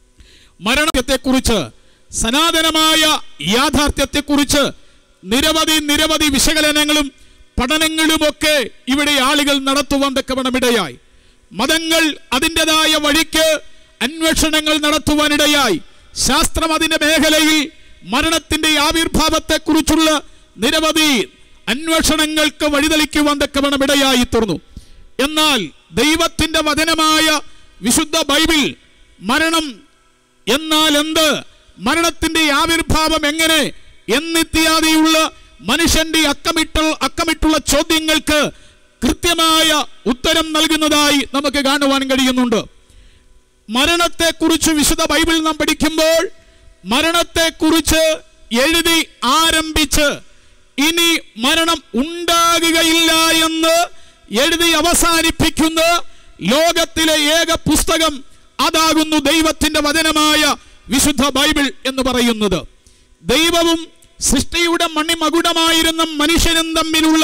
മരണത്തെക്കുറിച്ച് സനാതനമായ യാഥാർത്ഥ്യത്തെക്കുറിച്ച് നിരവധി നിരവധി വിശകലനങ്ങളും പഠനങ്ങളുമൊക്കെ ഇവിടെ ആളുകൾ നടത്തുവാൻ തക്കവണ്ണമിടയായി മതങ്ങൾ അതിൻ്റെതായ വഴിക്ക് അന്വേഷണങ്ങൾ നടത്തുവാനിടയായി ശാസ്ത്രം അതിൻ്റെ മേഖലയിൽ മരണത്തിന്റെ ആവിർഭാവത്തെക്കുറിച്ചുള്ള നിരവധി അന്വേഷണങ്ങൾക്ക് വഴിതെളിക്കുവാൻ തക്കവണ്ണം ഇടയായി തീർന്നു എന്നാൽ ദൈവത്തിന്റെ വചനമായ വിശുദ്ധ ബൈബിൾ മരണം എന്നാൽ എന്ത് മരണത്തിന്റെ ആവിർഭാവം എങ്ങനെ എന്നിത്യാദിയുള്ള മനുഷ്യന്റെ അക്കമിട്ട അക്കമിട്ടുള്ള ചോദ്യങ്ങൾക്ക് കൃത്യമായ ഉത്തരം നൽകുന്നതായി നമുക്ക് കാണുവാൻ കഴിയുന്നുണ്ട് മരണത്തെക്കുറിച്ച് വിശുദ്ധ ബൈബിൾ നാം പഠിക്കുമ്പോൾ മരണത്തെക്കുറിച്ച് എഴുതി ആരംഭിച്ച് ഇനി മരണം ഉണ്ടാകുകയില്ല എന്ന് എഴുതി അവസാനിപ്പിക്കുന്ന ലോകത്തിലെ ഏക പുസ്തകം അതാകുന്നു ദൈവത്തിന്റെ വചനമായ വിശുദ്ധ ബൈബിൾ എന്ന് പറയുന്നത് ദൈവവും സൃഷ്ടിയുടെ മണിമകുടമായിരുന്ന മനുഷ്യനും തമ്മിലുള്ള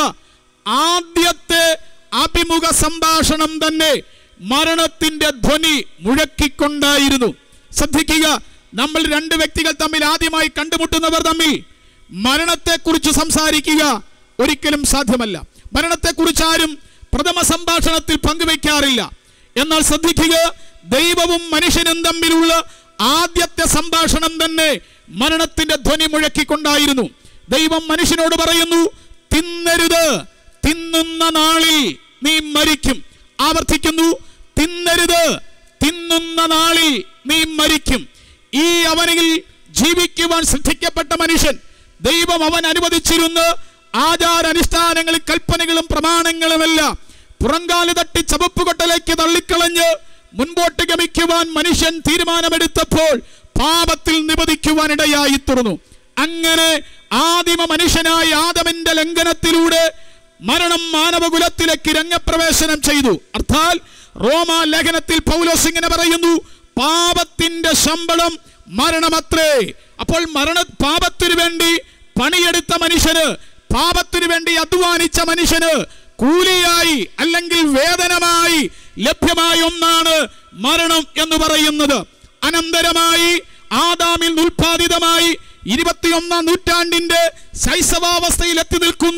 ആദ്യത്തെ അഭിമുഖ സംഭാഷണം തന്നെ മരണത്തിന്റെ ധ്വനി മുഴക്കിക്കൊണ്ടായിരുന്നു ശ്രദ്ധിക്കുക നമ്മൾ രണ്ട് വ്യക്തികൾ തമ്മിൽ ആദ്യമായി കണ്ടുമുട്ടുന്നവർ തമ്മിൽ മരണത്തെക്കുറിച്ച് സംസാരിക്കുക ഒരിക്കലും സാധ്യമല്ല മരണത്തെക്കുറിച്ച് ആരും പ്രഥമ സംഭാഷണത്തിൽ പങ്കുവെക്കാറില്ല എന്നാൽ ശ്രദ്ധിക്കുക ദൈവവും മനുഷ്യനും തമ്മിലുള്ള ആദ്യത്തെ സംഭാഷണം തന്നെ മരണത്തിന്റെ ധ്വനി മുഴക്കിക്കൊണ്ടായിരുന്നു ദൈവം മനുഷ്യനോട് പറയുന്നു തിന്നരുത് തിന്നുന്ന നാളിൽ നീ മരിക്കും ആവർത്തിക്കുന്നു തിന്നരുത് തിന്നുന്ന നാളിൽ നീ മരിക്കും ഈ അവനിൽ ജീവിക്കുവാൻ ശ്രദ്ധിക്കപ്പെട്ട മനുഷ്യൻ ദൈവം അവൻ അനുവദിച്ചിരുന്ന് ആചാരാനുഷ്ഠാനങ്ങളും കൽപ്പനകളും പ്രമാണങ്ങളുമെല്ലാം പുറങ്കാല് തട്ടി ചവപ്പുകൊട്ടലേക്ക് തള്ളിക്കളഞ്ഞ് മുൻപോട്ട് ഗമിക്കുവാൻ മനുഷ്യൻ തീരുമാനമെടുത്തപ്പോൾ പാപത്തിൽ നിബദിക്കുവാൻ ഇടയായി തീർന്നു അങ്ങനെ ആദിമ മനുഷ്യനായ ആദമിന്റെ ലംഘനത്തിലൂടെ മരണം മാനവകുലത്തിലേക്ക് രംഗപ്രവേശനം ചെയ്തു അർത്ഥാൽ റോമ ലേഖനത്തിൽ പൗലോസ് ഇങ്ങനെ പറയുന്നു പാപത്തിന്റെ ശമ്പളം മരണമത്രേ അപ്പോൾ മരണ പാപത്തിനു വേണ്ടി പണിയെടുത്ത മനുഷ്യന് പാപത്തിനു വേണ്ടി അധ്വാനിച്ച മനുഷ്യന് കൂലിയായി അല്ലെങ്കിൽ വേതനമായി ലഭ്യമായ ഒന്നാണ് മരണം എന്ന് പറയുന്നത് അനന്തരമായി ആദാമിൽ ഉൽപാദിതമായി ഇരുപത്തിയൊന്നാം നൂറ്റാണ്ടിന്റെ ശൈശവാവസ്ഥയിൽ എത്തി നിൽക്കുന്ന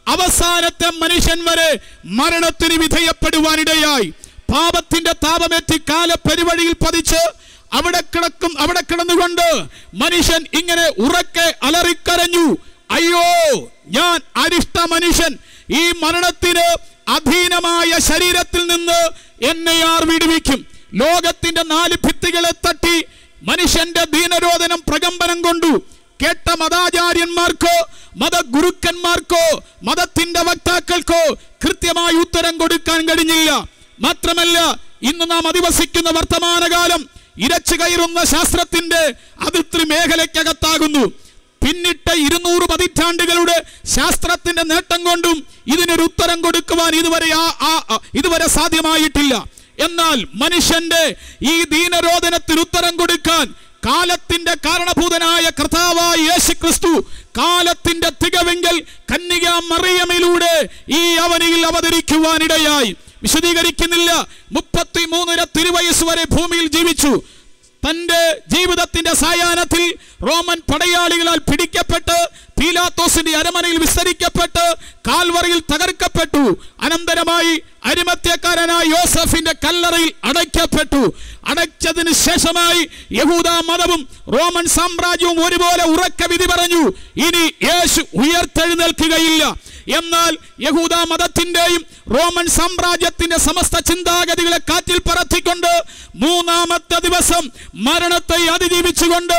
അവസാനത്തെ മനുഷ്യൻ വരെ മരണത്തിന് വിധേയപ്പെടുവാനിടയായി പാപത്തിന്റെ താപമേറ്റി കാല പെരുവഴിയിൽ പതിച്ച് അവിടെ കിടക്കും അവിടെ കിടന്നുകൊണ്ട് മനുഷ്യൻ ഇങ്ങനെ ഉറക്കെ അലറിക്കരഞ്ഞു അയ്യോ ഞാൻ അരിഷ്ട മനുഷ്യൻ ഈ മരണത്തിന് അധീനമായ ശരീരത്തിൽ നിന്ന് എന്നെ ആർ വിടുവിക്കും ലോകത്തിന്റെ നാല് ഭിത്തികളെ തട്ടി മനുഷ്യന്റെ ദീനരോധനം പ്രകമ്പനം കൊണ്ടു കേട്ട മതാചാര്യന്മാർക്കോ മതഗുരുക്കന്മാർക്കോ മതത്തിന്റെ വക്താക്കൾക്കോ കൃത്യമായി ഉത്തരം കൊടുക്കാൻ കഴിഞ്ഞില്ല മാത്രമല്ല ഇന്ന് നാം അധിവസിക്കുന്ന വർത്തമാനകാലം ഇരച്ചു കയറുന്ന ശാസ്ത്രത്തിന്റെ അതിർത്തി മേഖലയ്ക്കകത്താകുന്നു പിന്നിട്ട ഇരുന്നൂറ് പതിറ്റാണ്ടുകളുടെ ശാസ്ത്രത്തിന്റെ നേട്ടം കൊണ്ടും ഇതിനൊരു ഉത്തരം കൊടുക്കുവാൻ ഇതുവരെ ആ- ആ- ആ- ഇതുവരെ സാധ്യമായിട്ടില്ല എന്നാൽ മനുഷ്യന്റെ ഈ ദീനരോധനത്തിന് ഉത്തരം കൊടുക്കാൻ കാലത്തിന്റെ കാരണഭൂതനായ കർത്താവായ യേശു ക്രിസ്തു കാലത്തിന്റെ തികവെങ്കിൽ കന്യക മറിയമിലൂടെ ഈ അവനിയിൽ അവതരിക്കുവാനിടയായി വിശദീകരിക്കുന്നില്ല മുപ്പത്തി മൂന്നര തിരുവയസ് വരെ ഭൂമിയിൽ ജീവിച്ചു തന്റെ ജീവിതത്തിന്റെ സായാഹ്നത്തിൽ റോമൻ പടയാളികളാൽ പിടിക്കപ്പെട്ട് പീലാത്തോസിന്റെ അരമനയിൽ വിസ്തരിക്കപ്പെട്ട് കാൽവറിയിൽ തകർക്കപ്പെട്ടു അനന്തരമായി അരിമത്യക്കാരനായ യോസഫിന്റെ കല്ലറയിൽ അടയ്ക്കപ്പെട്ടു അടച്ചതിന് ശേഷമായി യഹൂദ മതവും റോമൻ സാമ്രാജ്യവും ഒരുപോലെ ഉറക്ക വിധി പറഞ്ഞു ഇനി യേശു ഉയർത്തെഴുന്നേൽക്കുകയില്ല എന്നാൽ യഹൂദ മതത്തിന്റെയും റോമൻ സാമ്രാജ്യത്തിന്റെ സമസ്ത ചിന്താഗതികളെ കാറ്റിൽ പറത്തിക്കൊണ്ട് മൂന്നാമത്തെ ദിവസം മരണത്തെ അതിജീവിച്ചുകൊണ്ട്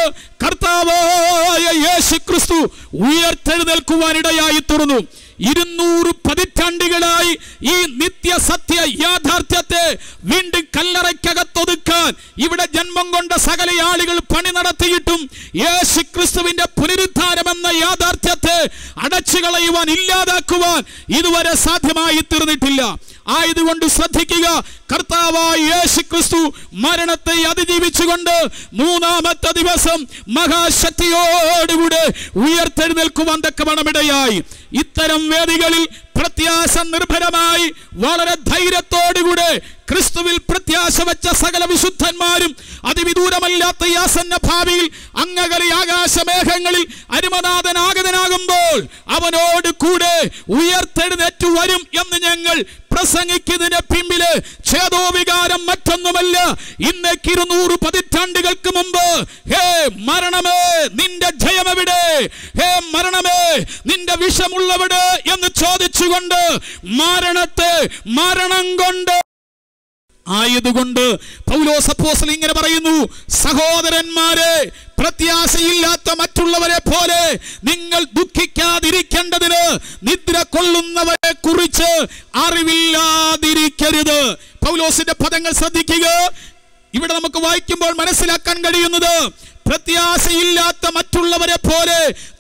കർത്താവായ യേശു ക്രിസ്തു ഉയർത്തെഴുന്നേൽക്കുവാനിടയായി തുറന്നു ഇരുന്നൂറ് പതിറ്റാണ്ടുകളായി ഈ നിത്യസത്യ യാഥാർത്ഥ്യത്തെ വീണ്ടും കല്ലറയ്ക്കകത്തൊതുക്കാൻ ഇവിടെ ജന്മം കൊണ്ട സകല ആളുകൾ പണി നടത്തിയിട്ടും യേശു ക്രിസ്തുവിന്റെ പുനരുദ്ധാരം എന്ന യാഥാർത്ഥ്യത്തെ അടച്ചു കളയുവാൻ ഇല്ലാതാക്കുവാൻ ഇതുവരെ സാധ്യമായി തീർന്നിട്ടില്ല ആയതുകൊണ്ട് ശ്രദ്ധിക്കുക കർത്താവായ യേശു ക്രിസ്തു മരണത്തെ അതിജീവിച്ചുകൊണ്ട് മൂന്നാമത്തെ ദിവസം മഹാശക്തിയോടുകൂടെ ഉയർത്തെഴുന്നേൽക്കുവാൻ തക്കവണമിടയായി ഇത്തരം വേദികളിൽ പ്രത്യാശ നിർഭരമായി വളരെ ധൈര്യത്തോടുകൂടെ ക്രിസ്തുവിൽ പ്രത്യാശ വെച്ച സകല വിശുദ്ധന്മാരും അതിവിദൂരമല്ലാത്ത ഈ ആസന്ന ഭാവിയിൽ അങ്ങകലെ ആകാശമേഘങ്ങളിൽ അരുമനാഥനാഗതനാകുമ്പോൾ അവനോട് കൂടെ ഉയർത്തെഴുന്നേറ്റു വരും എന്ന് ഞങ്ങൾ പ്രസംഗിക്കുന്നതിന് പിമ്പില് ഛേദോവികാരം മറ്റൊന്നുമല്ല ഇന്നേക്ക് ഇരുന്നൂറ് പതിറ്റാണ്ടുകൾക്ക് മുമ്പ് ഹേ മരണമേ നിന്റെ ജയമെവിടെ ഹേ മരണമേ നിന്റെ വിഷമുള്ളവിടെ എന്ന് ചോദിച്ചുകൊണ്ട് മരണത്തെ മരണം കൊണ്ട് ആയതുകൊണ്ട് പൗലോസ് അപ്പോസ്തലൻ ഇങ്ങനെ പറയുന്നു സഹോദരന്മാരെ പ്രത്യാശയില്ലാത്ത മറ്റുള്ളവരെ പോലെ നിങ്ങൾ ദുഃഖിക്കാതിരിക്കേണ്ടതിന് നിദ്ര കൊള്ളുന്നവരെ കുറിച്ച് അറിവില്ലാതിരിക്കരുത് പൗലോസിന്റെ പദങ്ങൾ ശ്രദ്ധിക്കുക ഇവിടെ നമുക്ക് വായിക്കുമ്പോൾ മനസ്സിലാക്കാൻ കഴിയുന്നത് പ്രത്യാശയില്ലാത്ത മറ്റുള്ളവരെ പോലെ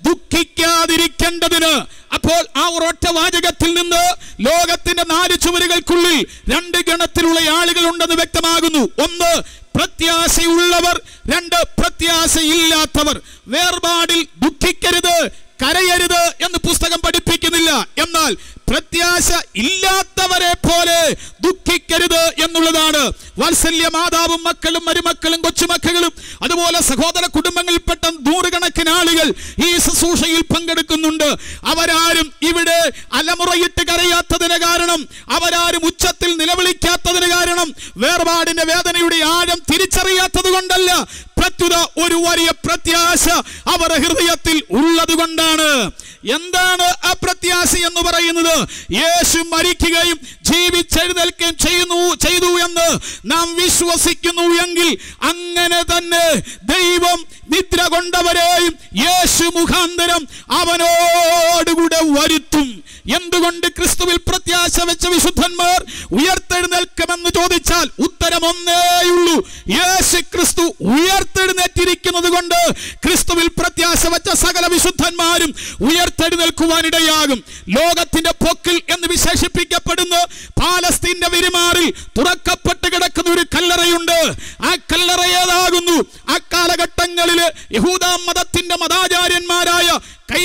ദുഃഖിക്കാതിരിക്കേണ്ടതിന് അപ്പോൾ ആ ഒരൊറ്റ വാചകത്തിൽ നിന്ന് ലോകത്തിന്റെ നാല് ചുവരുകൾക്കുള്ളിൽ രണ്ട് ഗണത്തിലുള്ള ആളുകൾ ഉണ്ടെന്ന് വ്യക്തമാകുന്നു ഒന്ന് പ്രത്യാശയുള്ളവർ രണ്ട് പ്രത്യാശയില്ലാത്തവർ വേർപാടിൽ ദുഃഖിക്കരുത് കരയരുത് എന്ന് പുസ്തകം പഠിപ്പിക്കുന്നില്ല എന്നാൽ പ്രത്യാശ ഇല്ലാത്തവരെ പോലെ ദുഃഖിക്കരുത് എന്നുള്ളതാണ് വാത്സല്യ മാതാവും മക്കളും മരുമക്കളും കൊച്ചുമക്കളും അതുപോലെ സഹോദര കുടുംബങ്ങളിൽപ്പെട്ട നൂറുകണക്കിന് ആളുകൾ ഈ ശുശ്രൂഷയിൽ പങ്കെടുക്കുന്നുണ്ട് അവരാരും ഇവിടെ അലമുറയിട്ട് കരയാത്തതിന് കാരണം അവരാരും ഉച്ചത്തിൽ നിലവിളിക്കാത്തതിന് കാരണം വേർപാടിന്റെ വേദനയുടെ ആഴം തിരിച്ചറിയാത്തത് കൊണ്ടല്ല പ്രത്യുത ഒരു വലിയ പ്രത്യാശ അവരുടെ ഹൃദയത്തിൽ ഉള്ളത് കൊണ്ടാണ് എന്താണ് ആ പ്രത്യാശ എന്ന് പറയുന്നത് യേശു മരിക്കുകയും ജീവിച്ചെഴുന്നേൽക്കുകയും ചെയ്യുന്നു ചെയ്തു എന്ന് നാം വിശ്വസിക്കുന്നു എങ്കിൽ അങ്ങനെ തന്നെ ദൈവം നിദ്ര കൊണ്ടവരെയും യേശു മുഖാന്തരം അവനോടുകൂടെ വരുത്തും എന്തുകൊണ്ട് ക്രിസ്തുവിൽ പ്രത്യാശ വെച്ച വിശുദ്ധന്മാർ ഉയർത്തെഴുന്നേൽക്കുമെന്ന് ചോദിച്ചാൽ ഉത്തരം ഒന്നേയുള്ളൂ യേശു ക്രിസ്തു ഉയർത്തെഴുന്നേറ്റിരിക്കുന്നത് കൊണ്ട് ക്രിസ്തുവിൽ പ്രത്യാശ വെച്ച സകല വിശുദ്ധന്മാരും ഉയർത്തെഴുന്നേൽക്കുവാനിടയാകും ലോകത്തിന്റെ പൊക്കിൽ എന്ന് വിശേഷിപ്പിക്കപ്പെടുന്ന പാലസ്തീന്റെ വിരിമാറിൽ തുറക്കപ്പെട്ട് കിടക്കുന്ന ഒരു കല്ലറയുണ്ട് ആ കല്ലറ ഏതാകുന്നു ആ കാലഘട്ടങ്ങളിൽ യഹൂദ മതത്തിന്റെ മതാചാര്യന്മാരായ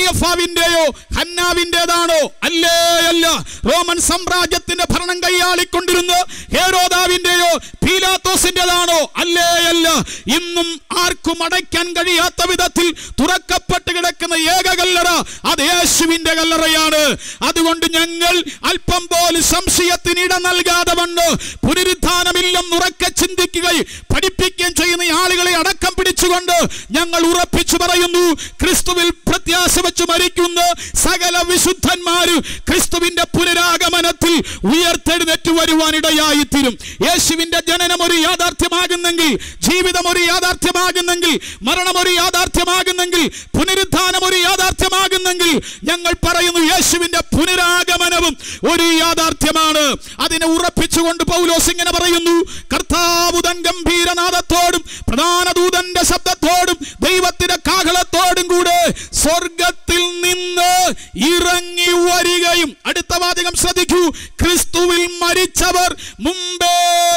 കയ്യഫാവിന്റെയോ ഹന്നാവിൻ്റെതാണോ അല്ലേ അല്ല റോമൻ സാമ്രാജ്യത്തിന്റെ ഭരണം കൈയാളിക്കൊണ്ടിരുന്ന ഹേരോദാവിന്റെയോ പീലാത്തോസിന്റേതാണോ അല്ലേ അല്ല ഇന്നും ആർക്കും അടയ്ക്കാൻ കഴിയാത്ത വിധത്തിൽ തുറക്കപ്പെട്ട് കിടക്കുന്ന ഏക കല്ലറ അത് യേശുവിന്റെ കല്ലറയാണ് അതുകൊണ്ട് ഞങ്ങൾ അല്പം പോലും സംശയത്തിന് ഇട നൽകാതെ വണ്ണ് പുനരുദ്ധാനമില്ലെന്ന് ഉറക്കെ ചിന്തിക്കുകയും പഠിപ്പിക്കുകയും ചെയ്യുന്ന ആളുകളെ അടക്കം പിടിച്ചുകൊണ്ട് ഞങ്ങൾ ഉറപ്പിച്ചു പറയുന്നു ക്രിസ്തുവിൽ പ്രത്യാശ വെച്ച് മരിക്കുന്ന സകല വിശുദ്ധന്മാരും ക്രിസ്തുവിന്റെ പുനരാഗമനത്തിൽ ഉയർത്തെഴുന്നേറ്റ് വരുവാനിടയായി തീരും യേശുവിന്റെ ജനനം ഒരു യാഥാർത്ഥ്യമാകുന്നെങ്കിൽ ജീവിതം ഒരു യാഥാർത്ഥ്യമാകുന്നെങ്കിൽ മരണം ഒരു യാഥാർത്ഥ്യമാകുന്നെങ്കിൽ പുനരുദ്ധാനം ഒരു യാഥാർത്ഥ്യമാകുന്നെങ്കിൽ ഞങ്ങൾ പറയുന്നു യേശുവിന്റെ പുനരാഗമനവും ഒരു യാഥാർത്ഥ്യമാണ് അതിനെ ഉറപ്പിച്ചുകൊണ്ട് പൗലോസ് ഇങ്ങനെ പറയുന്നു കർത്താവുതൻ ഗംഭീരനാദത്തോടും പ്രധാന ദൂതന്റെ ശബ്ദത്തോടും ദൈവത്തിന്റെ കാഹളത്തോടും കൂടെ സ്വർഗത്തിൽ നിന്ന് ഇറങ്ങി വരികയും അടുത്ത വാചകം ശ്രദ്ധിക്കൂ ക്രിസ്തുവിൽ മരിച്ചവർ മുമ്പേ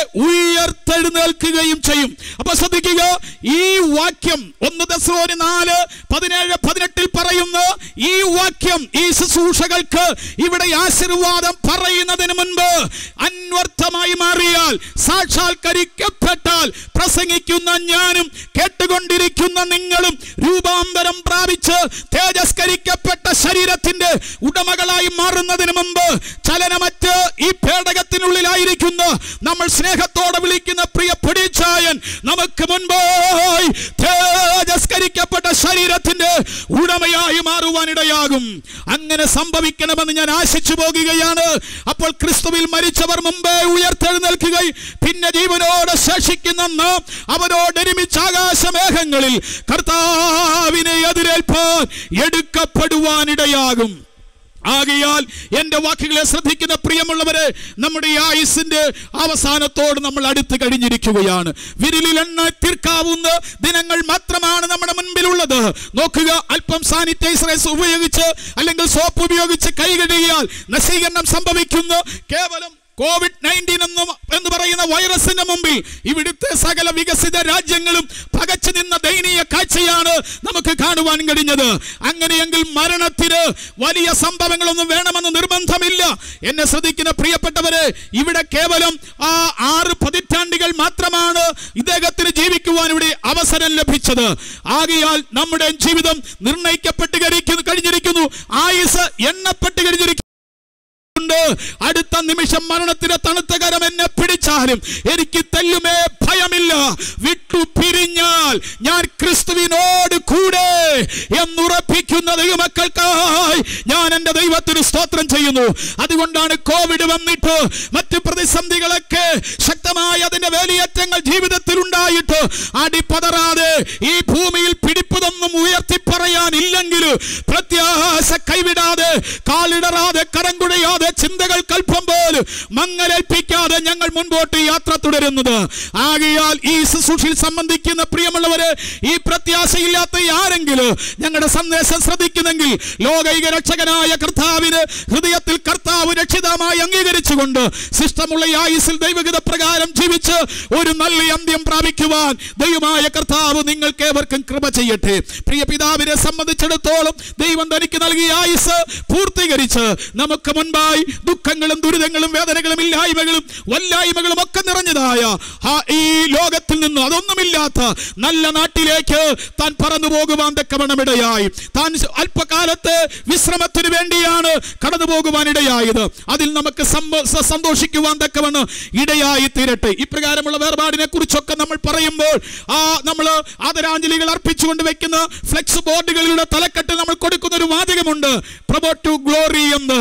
ഉയർത്തെഴുന്നേൽക്കുകയും ചെയ്യും അപ്പൊ ശ്രദ്ധിക്കുക ഈ വാക്യം ഒന്ന് ദശോന് നാല് പതിനേഴ് പതിനെട്ടിൽ പറയുന്ന ഈ വാക്യം ഈ ശുശ്രൂഷകൾക്ക് ഇവിടെ ആശീർവാദം പറയുന്നതിന് മുൻപ് അന്വർത്ഥമായി മാറിയാൽ സാക്ഷാത്കരിക്കപ്പെട്ടാൽ പ്രസംഗിക്കുന്ന ഞാനും കേട്ടുകൊണ്ടിരിക്കുന്ന നിങ്ങളും രൂപാന്തരം പ്രാപിച്ച് തേജസ്കരിക്കപ്പെട്ട ശരീരത്തിന്റെ ഉടമകളായി മാറുന്നതിന് മുമ്പ് ചലനമറ്റ് ഈ പേടകത്തിനുള്ളിലായിരിക്കുന്ന നമ്മൾ സ്നേഹത്തോടെ വിളിക്കുന്ന പ്രിയ പൊടിച്ചായൻ നമുക്ക് മുൻപായി തേജസ്കരിക്കപ്പെട്ട ശരീരത്തിന്റെ ഉടമയായി മാറുവാനിടയാകും അങ്ങനെ സംഭവിക്കണമെന്ന് ഞാൻ ആശിച്ചു പോകുകയാണ് അപ്പോൾ ക്രിസ്തുവിൽ മരിച്ചവർ മുമ്പേ ഉയർത്തെഴുന്നേൽക്കുകയും പിന്നെ ജീവനോട് ശേഷിക്കുന്ന നാം അവരോട് ഒരുമിച്ച് ആകാശമേഘങ്ങളിൽ കർത്താവിനെ എതിരേൽപ്പാൻ എടുക്കപ്പെടുവാനിടയാകും ആകയാൽ എൻ്റെ വാക്കുകളെ ശ്രദ്ധിക്കുന്ന പ്രിയമുള്ളവരെ നമ്മുടെ ഈ ആയുസിന്റെ അവസാനത്തോട് നമ്മൾ അടുത്ത് കഴിഞ്ഞിരിക്കുകയാണ് വിരലിൽ എണ്ണ തീർക്കാവുന്ന ദിനങ്ങൾ മാത്രമാണ് നമ്മുടെ മുൻപിലുള്ളത് നോക്കുക അല്പം സാനിറ്റൈസറേഴ്സ് ഉപയോഗിച്ച് അല്ലെങ്കിൽ സോപ്പ് ഉപയോഗിച്ച് കൈ കഴുകിയാൽ നശീകരണം സംഭവിക്കുന്നു കേവലം കോവിഡ് നയൻറ്റീൻ എന്ന് എന്ന് പറയുന്ന വൈറസിന്റെ മുമ്പിൽ ഇവിടുത്തെ സകല വികസിത രാജ്യങ്ങളും പകച്ചു നിന്ന ദയനീയ കാഴ്ചയാണ് നമുക്ക് കാണുവാൻ കഴിഞ്ഞത് അങ്ങനെയെങ്കിൽ മരണത്തിന് വലിയ സംഭവങ്ങളൊന്നും വേണമെന്ന് നിർബന്ധമില്ല എന്നെ ശ്രദ്ധിക്കുന്ന പ്രിയപ്പെട്ടവരെ ഇവിടെ കേവലം ആ ആറ് പതിറ്റാണ്ടുകൾ മാത്രമാണ് ഇദ്ദേഹത്തിന് ജീവിക്കുവാൻ ഇവിടെ അവസരം ലഭിച്ചത് ആകയാൽ നമ്മുടെ ജീവിതം നിർണയിക്കപ്പെട്ട് കഴിക്കുന്നു- കഴിഞ്ഞിരിക്കുന്നു ആയുസ് എണ്ണപ്പെട്ട് കഴിഞ്ഞിരിക്കുന്നു ഉണ്ട് അടുത്ത നിമിഷം മരണത്തിന്റെ തണുത്ത കരം എന്നെ പിടിച്ചാലും എനിക്ക് തെല്ലുമേ ഭയമില്ല വിട്ടു പിരിഞ്ഞാൽ ഞാൻ ക്രിസ്തുവിനോട് കൂടെ എന്നുറപ്പിക്കുന്ന ദൈവമക്കൾക്കായി ഞാൻ എൻ്റെ ദൈവത്തിന് സ്തോത്രം ചെയ്യുന്നു അതുകൊണ്ടാണ് കോവിഡ് വന്നിട്ട് മറ്റ് പ്രതിസന്ധികളൊക്കെ ശക്തമായ അതിന്റെ വേലിയേറ്റങ്ങൾ ജീവിതത്തിൽ ഉണ്ടായിട്ട് അടിപ്പതറാതെ ഈ ഭൂമിയിൽ പിടിപ്പതൊന്നും ഉയർത്തി പറയാനില്ലെങ്കിൽ പ്രത്യാശ കൈവിടാതെ കാലിടറാതെ കരം കുഴയാതെ ചിന്തകൾ കൽപ്പം പോലും മങ്ങലേൽപ്പിക്കാതെ ഞങ്ങൾ മുൻപോട്ട് യാത്ര തുടരുന്നത് ആകയാൽ ഈ ശുശ്രൂഷയിൽ സംബന്ധിക്കുന്ന പ്രിയമുള്ളവര് ഈ പ്രത്യാശയില്ലാത്ത ആരെങ്കിലും ഞങ്ങളുടെ സന്ദേശം ശ്രദ്ധിക്കുന്നെങ്കിൽ ലോകൈക രക്ഷകനായ കർത്താവിന് ഹൃദയത്തിൽ കർത്താവ് രക്ഷിതമായി അംഗീകരിച്ചുകൊണ്ട് ശിഷ്ടമുള്ള ഈ ആയുസിൽ ദൈവഗത പ്രകാരം ജീവിച്ച് ഒരു നല്ല അന്ത്യം പ്രാപിക്കുവാൻ ദൈവമായ കർത്താവ് നിങ്ങൾക്ക് ഏവർക്കും കൃപ ചെയ്യട്ടെ പ്രിയ പിതാവിനെ സംബന്ധിച്ചിടത്തോളം ദൈവം തനിക്ക് നൽകിയ ആയുസ് പൂർത്തീകരിച്ച് നമുക്ക് മുൻപായി ദുഃഖങ്ങളും ദുരിതങ്ങളും വേദനകളും ഇല്ലായ്മകളും വല്ലായ്മകളും ഒക്കെ നിറഞ്ഞതായ ആ ഈ ലോകത്തിൽ നിന്ന് അതൊന്നുമില്ലാത്ത നല്ല നാട്ടിലേക്ക് താൻ പറന്നു പോകുവാൻ തക്കവണ്ണം ഇടയായി താൻ അല്പകാലത്ത് വിശ്രമത്തിന് വേണ്ടിയാണ് കടന്നു പോകുവാൻ ഇടയായത് അതിൽ നമുക്ക് സമ്മ- സ- സന്തോഷിക്കുവാൻ തക്കവണ്ണം ഇടയായി തീരട്ടെ ഇപ്രകാരമുള്ള വേർപാടിനെ കുറിച്ചൊക്കെ നമ്മൾ പറയുമ്പോൾ ആ നമ്മൾ ആദരാഞ്ജലികൾ അർപ്പിച്ചുകൊണ്ട് വെക്കുന്ന ഫ്ലെക്സ് ബോർഡുകളുടെ തലക്കെട്ട് നമ്മൾ കൊടുക്കുന്ന ഒരു വാചകമുണ്ട് പ്രൊമോ ടു ഗ്ലോറി എന്ന്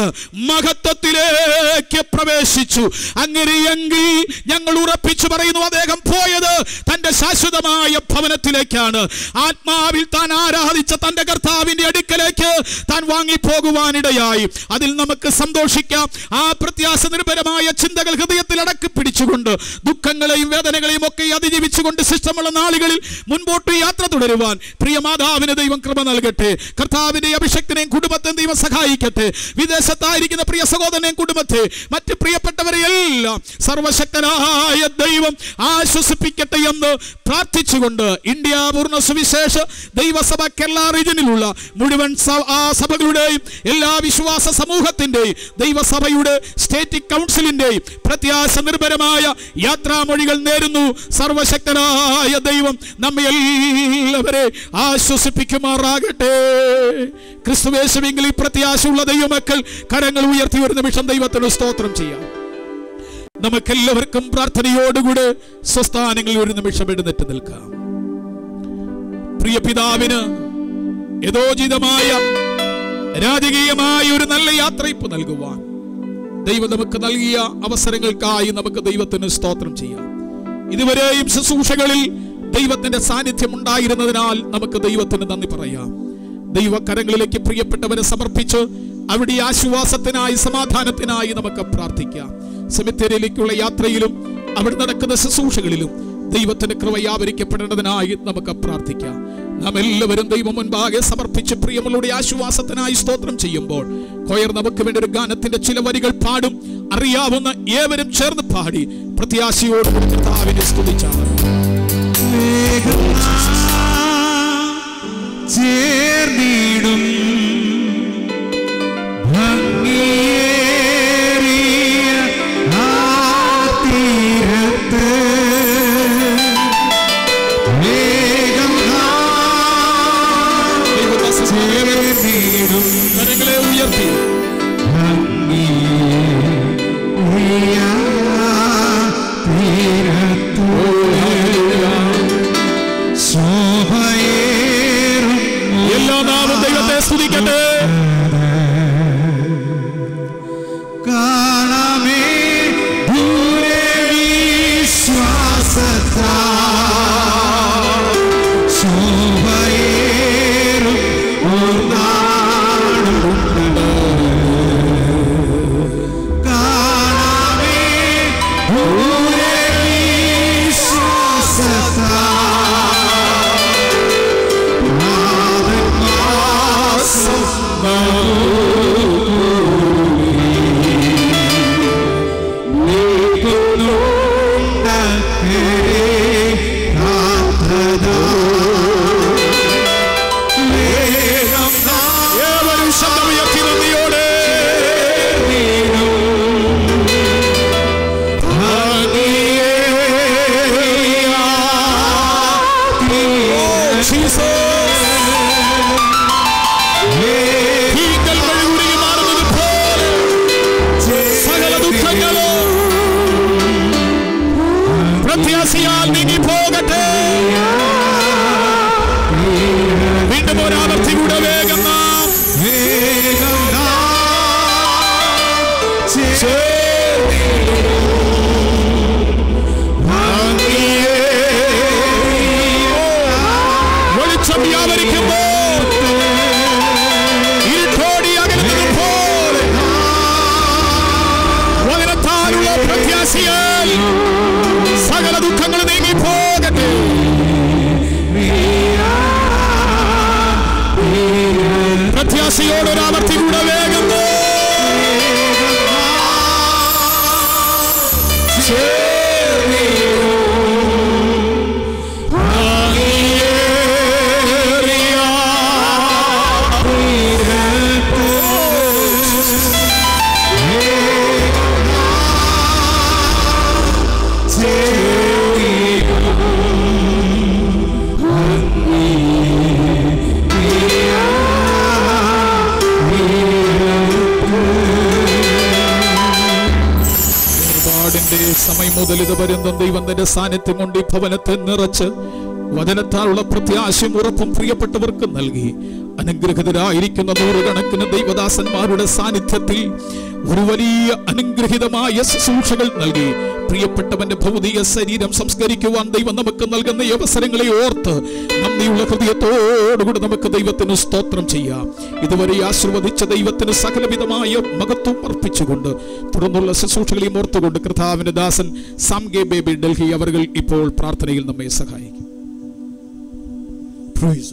മഹത്വത്തിലേക്ക് പ്രവേശിച്ചു അങ്ങനെയെങ്കിൽ ഞങ്ങൾ ഉറപ്പിച്ചു പറയുന്നു അദ്ദേഹം പോയത് തന്റെ ശാശ്വതമായ ഭവനത്തിലേക്കാണ് ആത്മാവിൽ താൻ ആരാധിച്ച തന്റെ കർത്താവിന്റെ അടുക്കലേക്ക് താൻ വാങ്ങിപ്പോകുവാനിടയായി അതിൽ നമുക്ക് സന്തോഷിക്കാം ആ പ്രത്യാശ നിർഭരമായ ചിന്തകൾ ഹൃദയത്തിൽ അടക്കി പിടിച്ചുകൊണ്ട് ദുഃഖങ്ങളെയും വേദനകളെയും ഒക്കെ അതിജീവിച്ചുകൊണ്ട് ശിഷ്ടമുള്ള നാളുകളിൽ മുൻപോട്ട് യാത്ര തുടരുവാൻ പ്രിയ മാതാവിനെ കർത്താവിന് ദൈവം കൃപ നൽകട്ടെ കർത്താവിന്റെ അഭിഷക്തനെയും കുടുംബത്തെയും ദൈവം സഹായിക്കട്ടെ വിദേശത്തായിരിക്കുന്ന പ്രിയ സഹോദരനെയും കുടുംബത്തെ മറ്റ് പ്രിയപ്പെട്ടവരെ എല്ലാം സർവശക്തനായ ദൈവം ആശ്വസിപ്പിക്കട്ടെ എന്ന് പ്രാർത്ഥിച്ചുകൊണ്ട് ഇന്ത്യ പൂർണ്ണ സുവിശേഷ ദൈവസഭ കേരള റീജിയനിലുള്ള മുഴുവൻ സ- ആ സഭകളുടെയും എല്ലാ വിശ്വാസ സമൂഹത്തിന്റെയും ദൈവസഭയുടെ സ്റ്റേറ്റ് കൗൺസിലിന്റെയും പ്രത്യാശ നിർഭരമായ യാത്രാമൊഴികൾ നേരുന്നു സർവശക്തനായ ദൈവം നമ്മെ എല്ലാവരെ ആശ്വസിപ്പിക്കുമാറാകട്ടെ ക്രിസ്തുവേശമെങ്കിൽ ഈ പ്രത്യാശയുള്ള ദൈവമക്കൾ കരങ്ങൾ ഉയർത്തി ഒരു നിമിഷം ദൈവത്തിന് സ്തോത്രം ചെയ്യാം നമുക്കെല്ലാവർക്കും പ്രാർത്ഥനയോടുകൂടെ സ്വസ്ഥാനങ്ങളിൽ ഒരു നിമിഷം എഴുന്നേറ്റ് നിൽക്കാം പ്രിയ പിതാവിന് യഥോചിതമായ രാജകീയമായ ഒരു നല്ല യാത്രയിപ്പ് നൽകുവാൻ ദൈവം നമുക്ക് നൽകിയ അവസരങ്ങൾക്കായി നമുക്ക് ദൈവത്തിന് സ്തോത്രം ചെയ്യാം ഇതുവരെയും ശുശ്രൂഷകളിൽ ദൈവത്തിന്റെ സാന്നിധ്യം ഉണ്ടായിരുന്നതിനാൽ നമുക്ക് ദൈവത്തിന് നന്ദി പറയാം ദൈവകരങ്ങളിലേക്ക് പ്രിയപ്പെട്ടവരെ സമർപ്പിച്ച് അവിടെ ആശ്വാസത്തിനായി സമാധാനത്തിനായി നമുക്ക് പ്രാർത്ഥിക്കാം സെമിത്തേരിയിലേക്കുള്ള യാത്രയിലും അവിടെ നടക്കുന്ന ശുശ്രൂഷകളിലും ദൈവത്തിന്റെ കൃപ വ്യാപരിക്കപ്പെടേണ്ടതിനായി നമുക്ക് പ്രാർത്ഥിക്കാം നാം എല്ലാവരും ദൈവം മുൻപാകെ സമർപ്പിച്ച് പ്രിയമുള്ളവരുടെ ആശ്വാസത്തിനായി സ്തോത്രം ചെയ്യുമ്പോൾ കൊയർ നമുക്ക് വേണ്ടി ഒരു ഗാനത്തിന്റെ ചില വരികൾ പാടും അറിയാവുന്ന ഏവരും ചേർന്ന് പാടി പ്രത്യാശയോട് കർത്താവിനെ സ്തുതിച്ചാണ് ചേർന്നിടും ഭംഗിയേറിയ ആ തീരത്ത് വേഗം ചേർന്നിടും കരങ്ങളെ ഉയർത്തി ഭംഗിയേറിയ തീരത്ത് ശോഭയേറും എല്ലാ നാമം ദൈവത്തെ സ്തുതിക്കട്ടെ കാണാമേ ദൂരെ വിശ്വാസത്താ ശോഭയേറും ഓർന്നാടുണ്ട് കാണാമേ ദൂരെ വിശ്വാസത്താ നാഥൻ മാസം ഏവരും ശബ്ദമുയർത്തി നന്ദിയോടെ തീങ്കൽ വഴികുരുകി മാറുന്നത് പോലെ സകല ദുഃഖങ്ങളും പ്രത്യാശയാൽ നീങ്ങി പോകട്ടെ വീണ്ടും ഒരാവർത്തി കൂടെ വേഗം നാം വെളിച്ചം വ്യാപരിക്കുമ്പോൾ ഇരുട്ടോടി അകലുന്നത് പോലെ വചനത്താലുള്ള പ്രത്യാശയാൽ സകല ദുഃഖങ്ങൾ നീങ്ങി പോകട്ടെ പ്രത്യാശയോടൊരാവർത്തി കൂടെ വേഗം ഒരുപാടിന്റെ സമയം മുതൽ ഇത് പര്യന്തം ദൈവം തന്റെ സാന്നിധ്യം കൊണ്ട് ഈ ഭവനത്തെ നിറച്ച് വചനത്താലുള്ള പ്രത്യാശയും ഉറപ്പും പ്രിയപ്പെട്ടവർക്ക് നൽകി അനുഗ്രഹിതരായിരിക്കുന്ന നൂറുകണക്കിന് ദൈവദാസന്മാരുടെ സാന്നിധ്യത്തിൽ ഒരു വലിയ അനുഗ്രഹിതമായ ശുശ്രൂഷകൾ നൽകി പ്രിയപ്പെട്ടവന്റെ ഭൗതിക ശരീരം സംസ്കരിക്കുവാൻ ദൈവം നമുക്ക് നൽകുന്ന ഈ അവസരങ്ങളെ ഓർത്ത് നന്ദിയുള്ള ഹൃദയത്തോടുകൂടി നമുക്ക് ദൈവത്തിന് സ്തോത്രം ചെയ്യാം ഇതുവരെ ആശീർവദിച്ച ദൈവത്തിന് സകലവിധമായ മഹത്വം അർപ്പിച്ചുകൊണ്ട് തുടർന്നുള്ള ശുശ്രൂഷകളെയും ഓർത്തുകൊണ്ട് കർത്താവിന്റെ ദാസൻ സാംഗെ ബേബി ഡൽഹി അവർ ഇപ്പോൾ പ്രാർത്ഥനയിൽ നമ്മെ സഹായിക്കും Praise the Lord.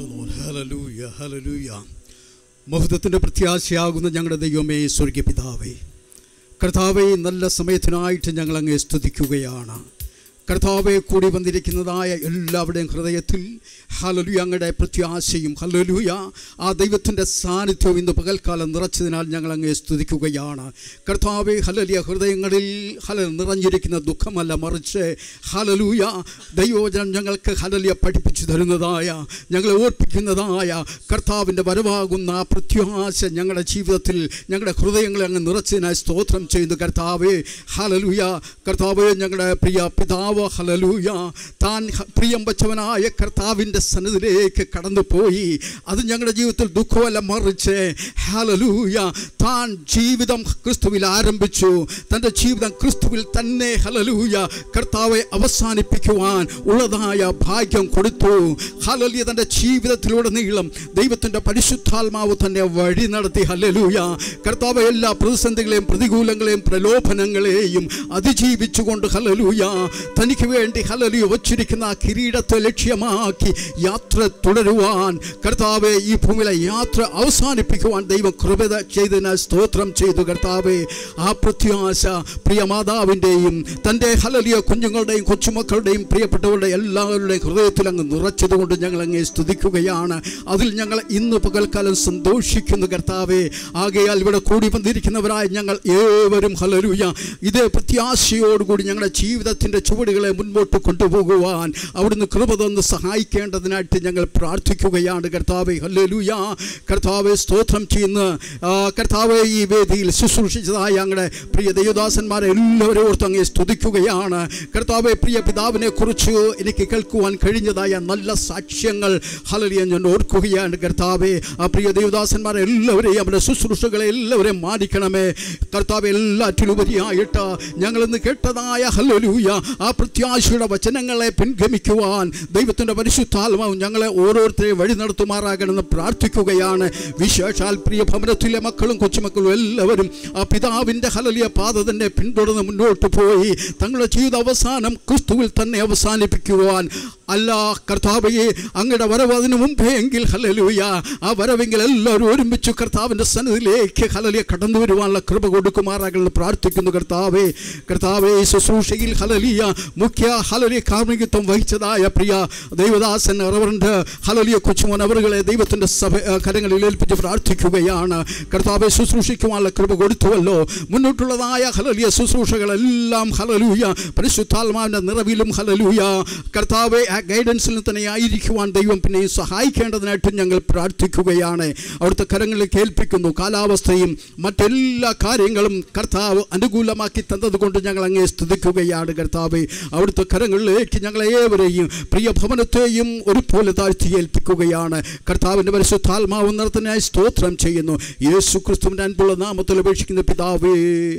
ഹലലൂയ ഹലലൂയ മഹത്വത്തിൻ്റെ പ്രത്യാശയാകുന്ന ഞങ്ങളുടെ ദൈവമേ സ്വർഗീയ പിതാവേ കർത്താവെ നല്ല സമയത്തിനായിട്ട് ഞങ്ങൾ അങ്ങേ സ്തുതിക്കുകയാണ് കർത്താവെ കൂടി വന്നിരിക്കുന്നതായ എല്ലാവരുടെയും ഹൃദയത്തിൽ ഹലലുയ അങ്ങയുടെ പ്രത്യാശയും ഹലലുയ ആ ദൈവത്തിൻ്റെ സാന്നിധ്യവും ഇന്ന് പകൽക്കാലം നിറച്ചതിനാൽ ഞങ്ങൾ അങ്ങേ സ്തുതിക്കുകയാണ് കർത്താവെ ഹലലിയ ഹൃദയങ്ങളിൽ ഹല നിറഞ്ഞിരിക്കുന്ന ദുഃഖമല്ല മറിച്ച് ഹലലൂയ ദൈവവചനം ഞങ്ങൾക്ക് ഹലലിയ പഠിപ്പിച്ചു തരുന്നതായ ഞങ്ങളെ ഓർപ്പിക്കുന്നതായ കർത്താവിൻ്റെ വരവാകുന്ന ആ പ്രത്യാശ ഞങ്ങളുടെ ജീവിതത്തിൽ ഞങ്ങളുടെ ഹൃദയങ്ങളെ അങ്ങ് നിറച്ചതിനായി സ്തോത്രം ചെയ്യുന്നു കർത്താവേ ഹലലൂയ കർത്താവേ ഞങ്ങളുടെ പ്രിയ പിതാവ് ഹലലൂയ താൻ ഹ- പ്രിയം വച്ചവനായ കർത്താവിൻ്റെ സന്നിധിയിലേക്ക് കടന്നുപോയി അത് ഞങ്ങളുടെ ജീവിതത്തിൽ ദുഃഖമല്ല മറിച്ച് ഹലലൂയ താൻ ജീവിതം ക്രിസ്തുവിൽ ആരംഭിച്ചു തൻ്റെ ജീവിതം ക്രിസ്തുവിൽ തന്നെ ഹലലൂയ കർത്താവെ അവസാനിപ്പിക്കുവാൻ ഉള്ളതായ ഭാഗ്യം കൊടുത്തു ഹലലിയ തൻ്റെ ജീവിതത്തിലൂടെ നീളം ദൈവത്തിൻ്റെ പരിശുദ്ധാത്മാവ് തന്നെ വഴി നടത്തി ഹലലൂയ കർത്താവ് എല്ലാ പ്രതിസന്ധികളെയും പ്രതികൂലങ്ങളെയും പ്രലോഭനങ്ങളെയും അതിജീവിച്ചുകൊണ്ട് ഹലലൂയ തനിക്ക് വേണ്ടി ഹലലൂയ വച്ചിരിക്കുന്ന ആ കിരീടത്തെ ലക്ഷ്യമാക്കി യാത്ര തുടരുവാൻ കർത്താവെ ഈ ഭൂമിയിലെ യാത്ര അവസാനിപ്പിക്കുവാൻ ദൈവം കൃപത ചെയ്തതിനാൽ സ്തോത്രം ചെയ്തു കർത്താവെ ആ പ്രത്യാശ പ്രിയ മാതാവിൻ്റെയും തൻ്റെ ഹലലിയ കുഞ്ഞുങ്ങളുടെയും കൊച്ചുമക്കളുടെയും പ്രിയപ്പെട്ടവരുടെ എല്ലാവരുടെയും ഹൃദയത്തിൽ അങ്ങ് നിറച്ചതുകൊണ്ട് ഞങ്ങൾ അങ്ങേ സ്തുതിക്കുകയാണ് അതിൽ ഞങ്ങൾ ഇന്ന് പകൽക്കാലം സന്തോഷിക്കുന്നു കർത്താവെ ആകയാൽ ഇവിടെ കൂടി വന്നിരിക്കുന്നവരായ ഞങ്ങൾ ഏവരും ഹലലൂയ ഇതേ പ്രത്യാശയോടുകൂടി ഞങ്ങളുടെ ജീവിതത്തിൻ്റെ ചുവടുകളെ മുൻപോട്ട് കൊണ്ടുപോകുവാൻ അവിടുന്ന് കൃപ തന്ന് സഹായിക്കേണ്ടതിനായിട്ട് ഞങ്ങൾ പ്രാർത്ഥിക്കുകയാണ് കർത്താവെ ഹല്ലേലൂയ കർത്താവെ സ്തോത്രം ചെയ്യുന്ന ആ, കർത്താവെ ഈ വേദിയിൽ ശുശ്രൂഷിച്ചതായ ഞങ്ങളുടെ പ്രിയ ദേവദാസന്മാരെ എല്ലാവരും ഓർത്ത് അങ്ങേ സ്തുതിക്കുകയാണ് കർത്താവെ പ്രിയ പിതാവിനെ കുറിച്ച് എനിക്ക് കേൾക്കുവാൻ കഴിഞ്ഞതായ നല്ല സാക്ഷ്യങ്ങൾ ഹലലിയ ഞാൻ ഓർക്കുകയാണ് കർത്താവെ ആ പ്രിയ ദേവദാസന്മാരെ എല്ലാവരെയും അവരുടെ ശുശ്രൂഷകളെ എല്ലാവരെയും മാനിക്കണമേ കർത്താവ് എല്ലാറ്റിലുപരിയായിട്ട് ഞങ്ങളിന്ന് കേട്ടതായ ഹലലൂയ ആ പ്രത്യാശയുടെ വചനങ്ങളെ പിൻഗമിക്കുവാൻ ദൈവത്തിൻ്റെ പരിശുദ്ധാത്മാവ് ഞങ്ങളെ ഓരോരുത്തരെയും വഴി നടത്തുമാറാകണമെന്ന് പ്രാർത്ഥിക്കുകയാണ് വിശേഷാൽ പ്രിയ ഭവനത്തിലെ മക്കളും കൊച്ചുമക്കളും എല്ലാവരും ആ പിതാവിൻ്റെ ഹലലിയ പാത തന്നെ പിന്തുടർന്ന് മുന്നോട്ട് പോയി തങ്ങളുടെ ജീവിത അവസാനം ക്രിസ്തുവിൽ തന്നെ അവസാനിപ്പിക്കുവാൻ അല്ല കർത്താവയെ അങ്ങയുടെ വരവ് അതിനു മുമ്പേ എങ്കിൽ ഹലലൂയ ആ വരവെങ്കിൽ എല്ലാവരും ഒരുമിച്ച് കർത്താവിൻ്റെ സന്നിധിയിലേക്ക് ഹലലിയ കടന്നു വരുവാനുള്ള കൃപ കൊടുക്കുമാറാകണമെന്ന് പ്രാർത്ഥിക്കുന്നു കർത്താവേ കർത്താവേ ഈ ശുശ്രൂഷയിൽ ഹലലിയ മുഖ്യ ഹലലിയ കാർമ്മികത്വം വഹിച്ചതായ പ്രിയ ദൈവദാസൻ റവറൻഡ് ഹലലിയ കൊച്ചുമോൻ അവറുകളെ ദൈവത്തിൻ്റെ സഭ ആ, കരങ്ങളിൽ ഏൽപ്പിച്ച് പ്രാർത്ഥിക്കുകയാണ് കർത്താവെ ശുശ്രൂഷിക്കുവാനുള്ള കൃപ കൊടുത്തുവല്ലോ മുന്നോട്ടുള്ളതായ ഹലലിയ ശുശ്രൂഷകളെല്ലാം ഹലലൂയ പരിശുദ്ധാത്മാവിൻ്റെ നിറവിലും ഹലലൂയ കർത്താവെ ആ ഗൈഡൻസിൽ തന്നെ ആയിരിക്കുവാൻ ദൈവം പിന്നെ സഹായിക്കേണ്ടതിനായിട്ട് ഞങ്ങൾ പ്രാർത്ഥിക്കുകയാണ് അവിടുത്തെ കരങ്ങളിൽ കേൾപ്പിക്കുന്നു കാലാവസ്ഥയും മറ്റെല്ലാ കാര്യങ്ങളും കർത്താവ് അനുകൂലമാക്കി തന്നതുകൊണ്ട് ഞങ്ങൾ അങ്ങേ സ്തുതിക്കുകയാണ് കർത്താവെ അവിടുത്തെ കരങ്ങളിലേക്ക് ഞങ്ങളെ ഏവരെയും പ്രിയ ഭവനത്തെയും ഒരുപോലെ താഴ്ത്തി ഏൽപ്പിക്കുകയാണ് കർത്താവിൻ്റെ പരിശുദ്ധാത്മാവ് നടത്തുന്നതിനായി സ്തോത്രം ചെയ്യുന്നു യേശു ക്രിസ്തുവിൻ്റെ അൻപുള്ള നാമത്തിൽ അപേക്ഷിക്കുന്ന പിതാവേ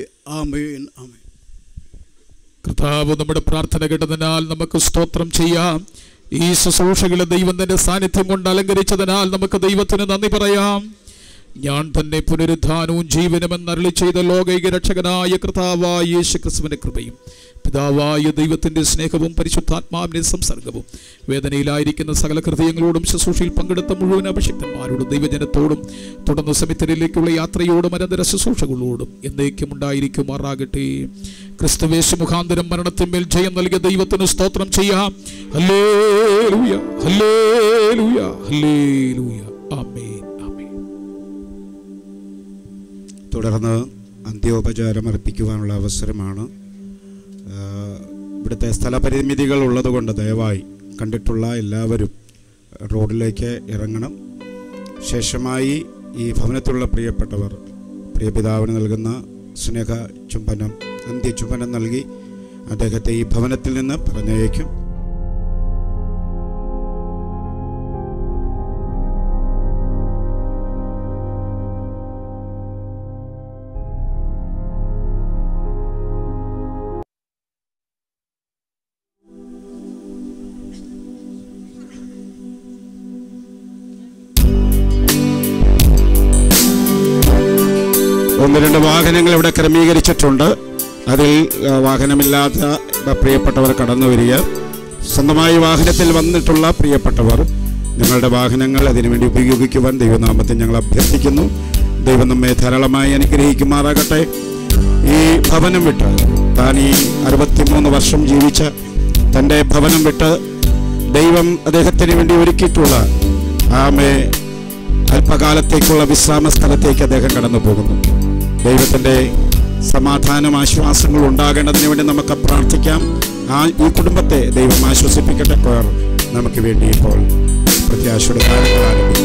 ആമേൻ ആമേൻ കർത്താവ് നമ്മുടെ പ്രാർത്ഥന കേട്ടതിനാൽ നമുക്ക് സ്തോത്രം ചെയ്യാം ഈ ശുശ്രൂഷകളെ ദൈവം തന്റെ സാന്നിധ്യം കൊണ്ട് അലങ്കരിച്ചതിനാൽ നമുക്ക് ദൈവത്തിന് നന്ദി പറയാം ഞാൻ തന്നെ പുനരുദ്ധാനവും ജീവനും എന്നരളി ചെയ്ത ലോകൈക രക്ഷകനായ കർത്താവായ യേശു ക്രിസ്തുവിന്റെ കൃപയും പിതാവായ ദൈവത്തിന്റെ സ്നേഹവും പരിശുദ്ധാത്മാവിന്റെ സംസർഗവും വേദനയിലായിരിക്കുന്ന സകല ഹൃദയങ്ങളോടും ശുശ്രൂഷയിൽ പങ്കെടുത്ത മുഴുവൻ അഭിഷിക്തന്മാരോടും ദൈവജനത്തോടും തുടർന്ന് സെമിത്തരിലേക്കുള്ള യാത്രയോടും അനന്തര ശുശ്രൂഷകളോടും എന്നേക്കും ഉണ്ടായിരിക്കുമാറാകട്ടെ ക്രിസ്തുവേശു മുഖാന്തരം മരണത്തിന്മേൽ ജയം നൽകിയ ദൈവത്തിന് സ്തോത്രം ചെയ്യാം ഹല്ലേലൂയ ഹല്ലേലൂയ ഹല്ലേലൂയ ആമേൻ തുടർന്ന് അന്ത്യോപചാരം അർപ്പിക്കുവാനുള്ള അവസരമാണ് ആ, ഇവിടുത്തെ സ്ഥലപരിമിതികൾ ഉള്ളതുകൊണ്ട് ദയവായി കണ്ടിട്ടുള്ള എല്ലാവരും റോഡിലേക്ക് ഇറങ്ങണം ശേഷമായി ഈ ഭവനത്തിലുള്ള പ്രിയപ്പെട്ടവർ പ്രിയപിതാവിന് നൽകുന്ന സ്നേഹ ചുംബനം അന്ത്യ ചുംബനം നൽകി അദ്ദേഹത്തെ ഈ ഭവനത്തിൽ നിന്ന് പറഞ്ഞയക്കും ഒന്ന് രണ്ട് വാഹനങ്ങൾ ഇവിടെ ക്രമീകരിച്ചിട്ടുണ്ട് അതിൽ ആ, വാഹനമില്ലാത്ത ആ, പ്രിയപ്പെട്ടവർ കടന്നു വരിക സ്വന്തമായി വാഹനത്തിൽ വന്നിട്ടുള്ള പ്രിയപ്പെട്ടവർ ഞങ്ങളുടെ വാഹനങ്ങൾ അതിനുവേണ്ടി ഉപയോഗിക്കുവാൻ ദൈവനാമത്തെ ഞങ്ങൾ അഭ്യർത്ഥിക്കുന്നു ദൈവം നമ്മെ ധാരാളമായി അനുഗ്രഹിക്കുമാറാകട്ടെ ഈ ഭവനം വിട്ട് താൻ ഈ അറുപത്തിമൂന്ന് വർഷം ജീവിച്ച തൻ്റെ ഭവനം വിട്ട് ദൈവം അദ്ദേഹത്തിന് വേണ്ടി ഒരുക്കിയിട്ടുള്ള ആമേ അല്പകാലത്തേക്കുള്ള വിശ്രാമ സ്ഥലത്തേക്ക് അദ്ദേഹം കടന്നു പോകുന്നു ദൈവത്തിൻ്റെ സമാധാനം ആശ്വാസങ്ങൾ ഉണ്ടാകേണ്ടതിന് വേണ്ടി നമുക്ക് പ്രാർത്ഥിക്കാം ആ ഈ കുടുംബത്തെ ദൈവം ആശ്വസിപ്പിക്കട്ടെ പേർ നമുക്ക് വേണ്ടി ഇപ്പോൾ പ്രത്യാശയുടെ കാര്യങ്ങൾ ആരംഭിക്കും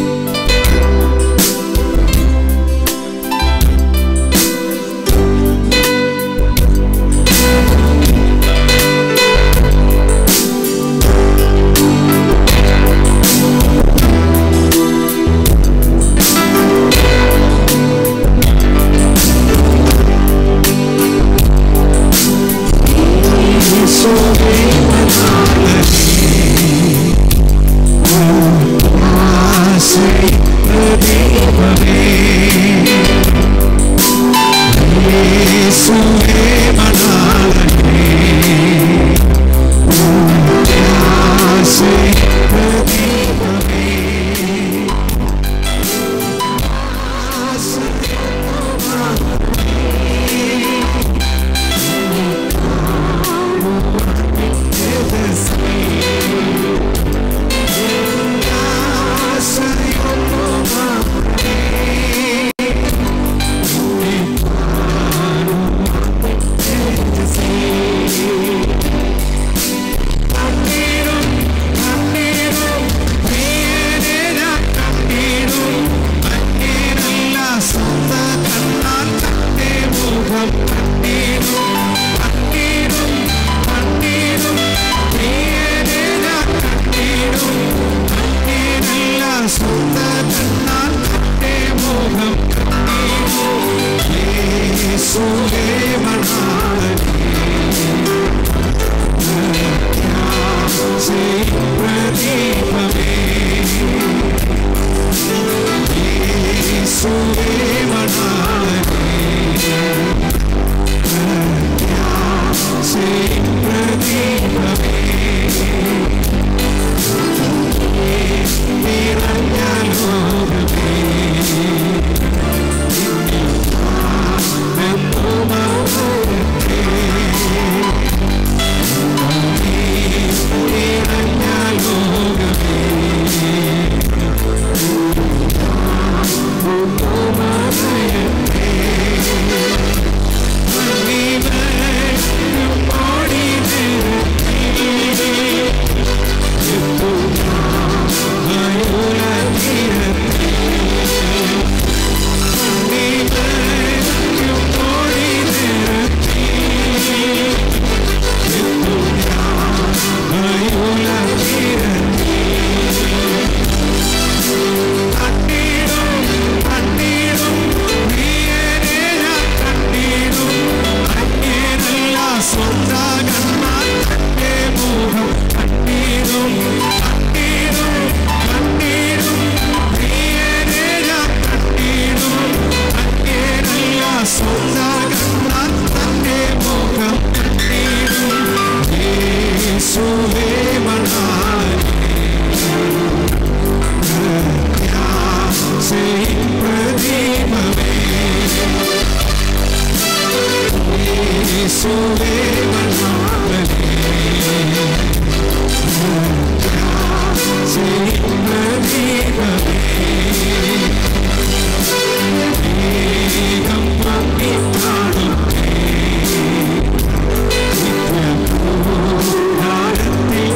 ും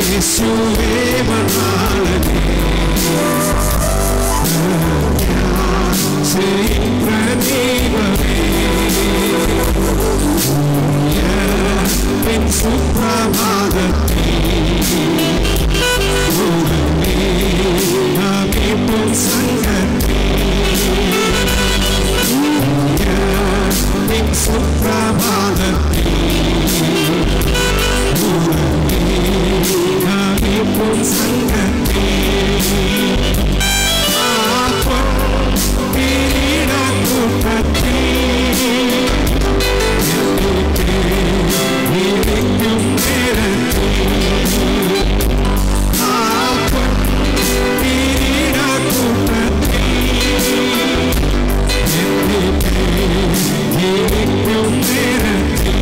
യേശുവേ മണാളനേ ചെയ്യും പ്രദീപമേ എൻ സുപ്രഭാതത്തിൽ ഉടനെ നമിപ്പും സംഗതി എൻ സുപ്രഭാതത്തിൽ ഉടനെ നമിപ്പും സംഗതി ആപ്പം കിരീടക്കൂട്ടത്തിൽ ഇരിക്കും നേരത്തിൽ ആപ്പം കിരീടക്കൂട്ടത്തിൽ ഇരിക്കും നേരത്തിൽ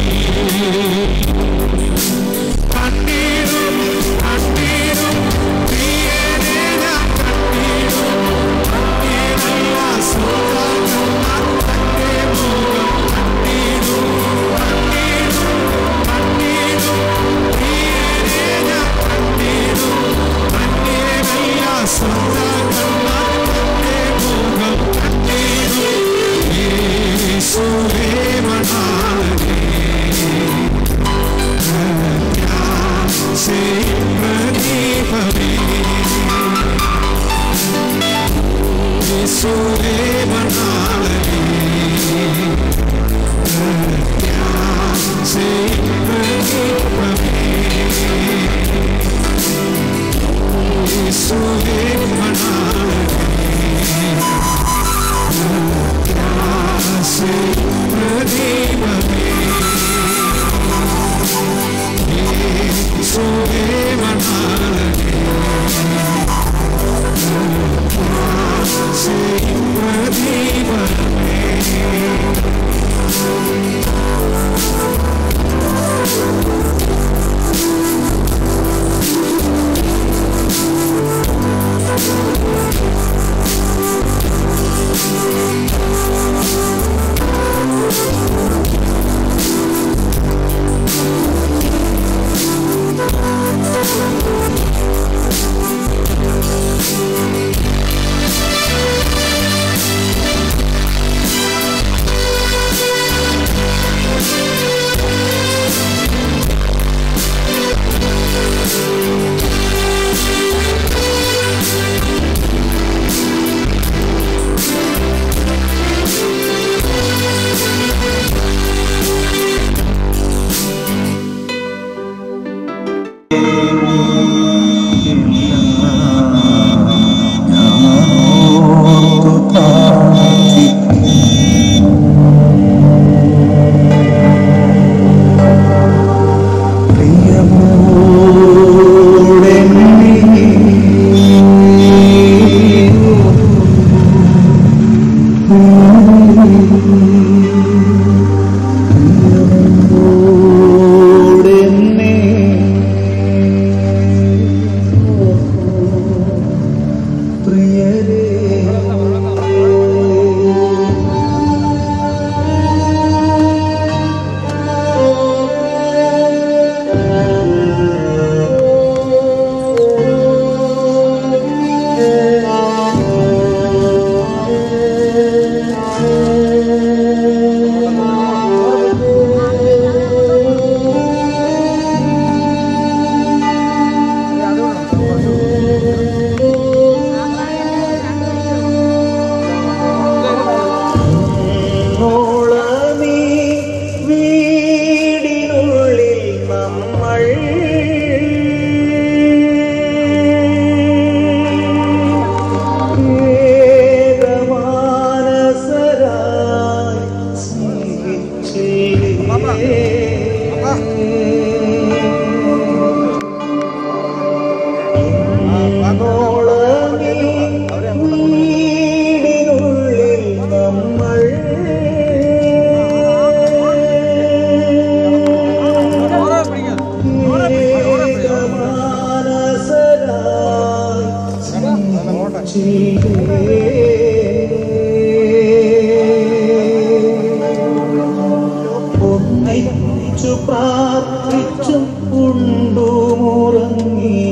കണ്ണീരും കണ്ണീരും പ്രിയനെ ഞാൻ കണ്ണീരും കണ്ണീരല്ല സ്വന്തം തന്റെ മുഖം കണ്ണീരും കണ്ണീരും കണ്ണീരും പ്രിയനെ ഞാൻ കണ്ണീരും കണ്ണീരല്ല സ്വന്തം തന്റെ മുഖം കണ്ണീരും യേശുവേ മണാളനേ ഒന്നിച്ചു പ്രാർത്ഥിച്ചും ഉണ്ടുമുറങ്ങി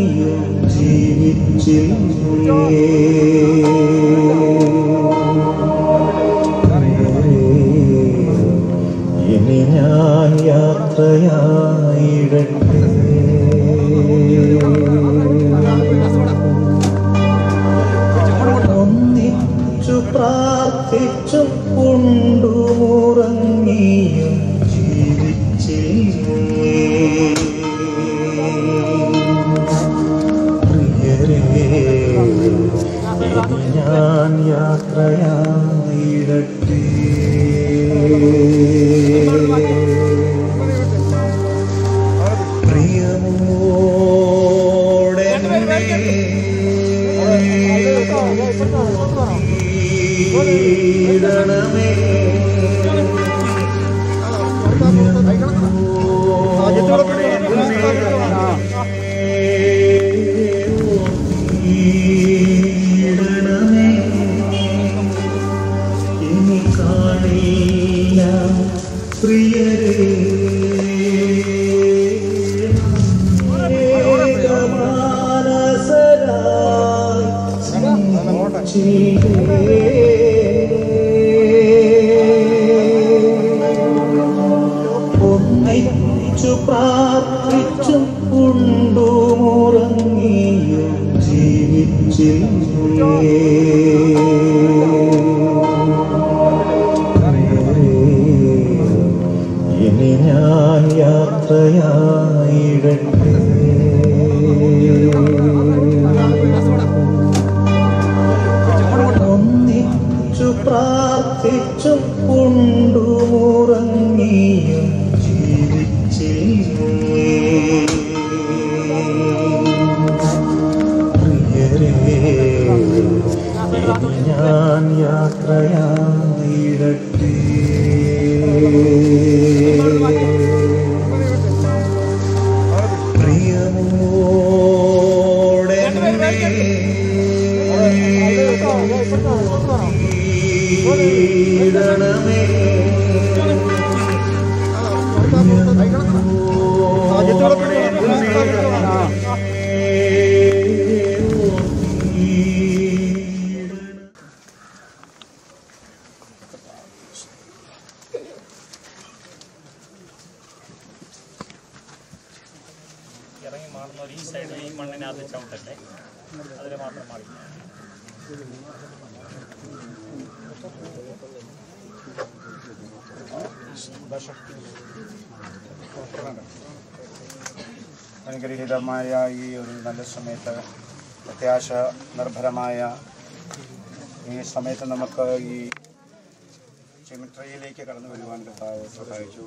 പ്രാർത്ഥിച്ചും ഉണ്ടുമുറങ്ങിയും ജീവിച്ചില്ലേ പ്രിയരേ ഇനി ഞാൻ യാത്രയായിടട്ടെ പ്രിയമോടെ ണമേ ഇനി കാണില്ല പ്രിയരേ ഒന്നിച്ചു പ്രാർത്ഥിച്ചും ഉണ്ടുമുറങ്ങിയും ജീവിച്ചില്ലേ ഇനി ഞാൻ യാത്രയായിടട്ടെ ഒന്നിച്ചു പ്രാർത്ഥിച്ചും ഉണ്ടുമുറങ്ങിയും ജീവിച്ചില്ലേ പ്രിയരേ ഇനി ഞാൻ യാത്രയായിടട്ടെ പ്രിയമോടെ ണമേ ഇറങ്ങി മാറുന്നവർ ഈ സൈഡിൽ ഈ മണ്ണിനകത്ത് ചവിട്ടല്ലേ അതിൽ മാത്രം മാറി അനുഗ്രഹീതമായ ഈ ഒരു നല്ല സമയത്ത് പ്രത്യാശ നിർഭരമായ ഈ സമയത്ത് നമുക്ക് ഈ സിമിട്രിയിലേക്ക് കടന്നു വരുവാൻ കർത്താവ് സഹായിച്ചു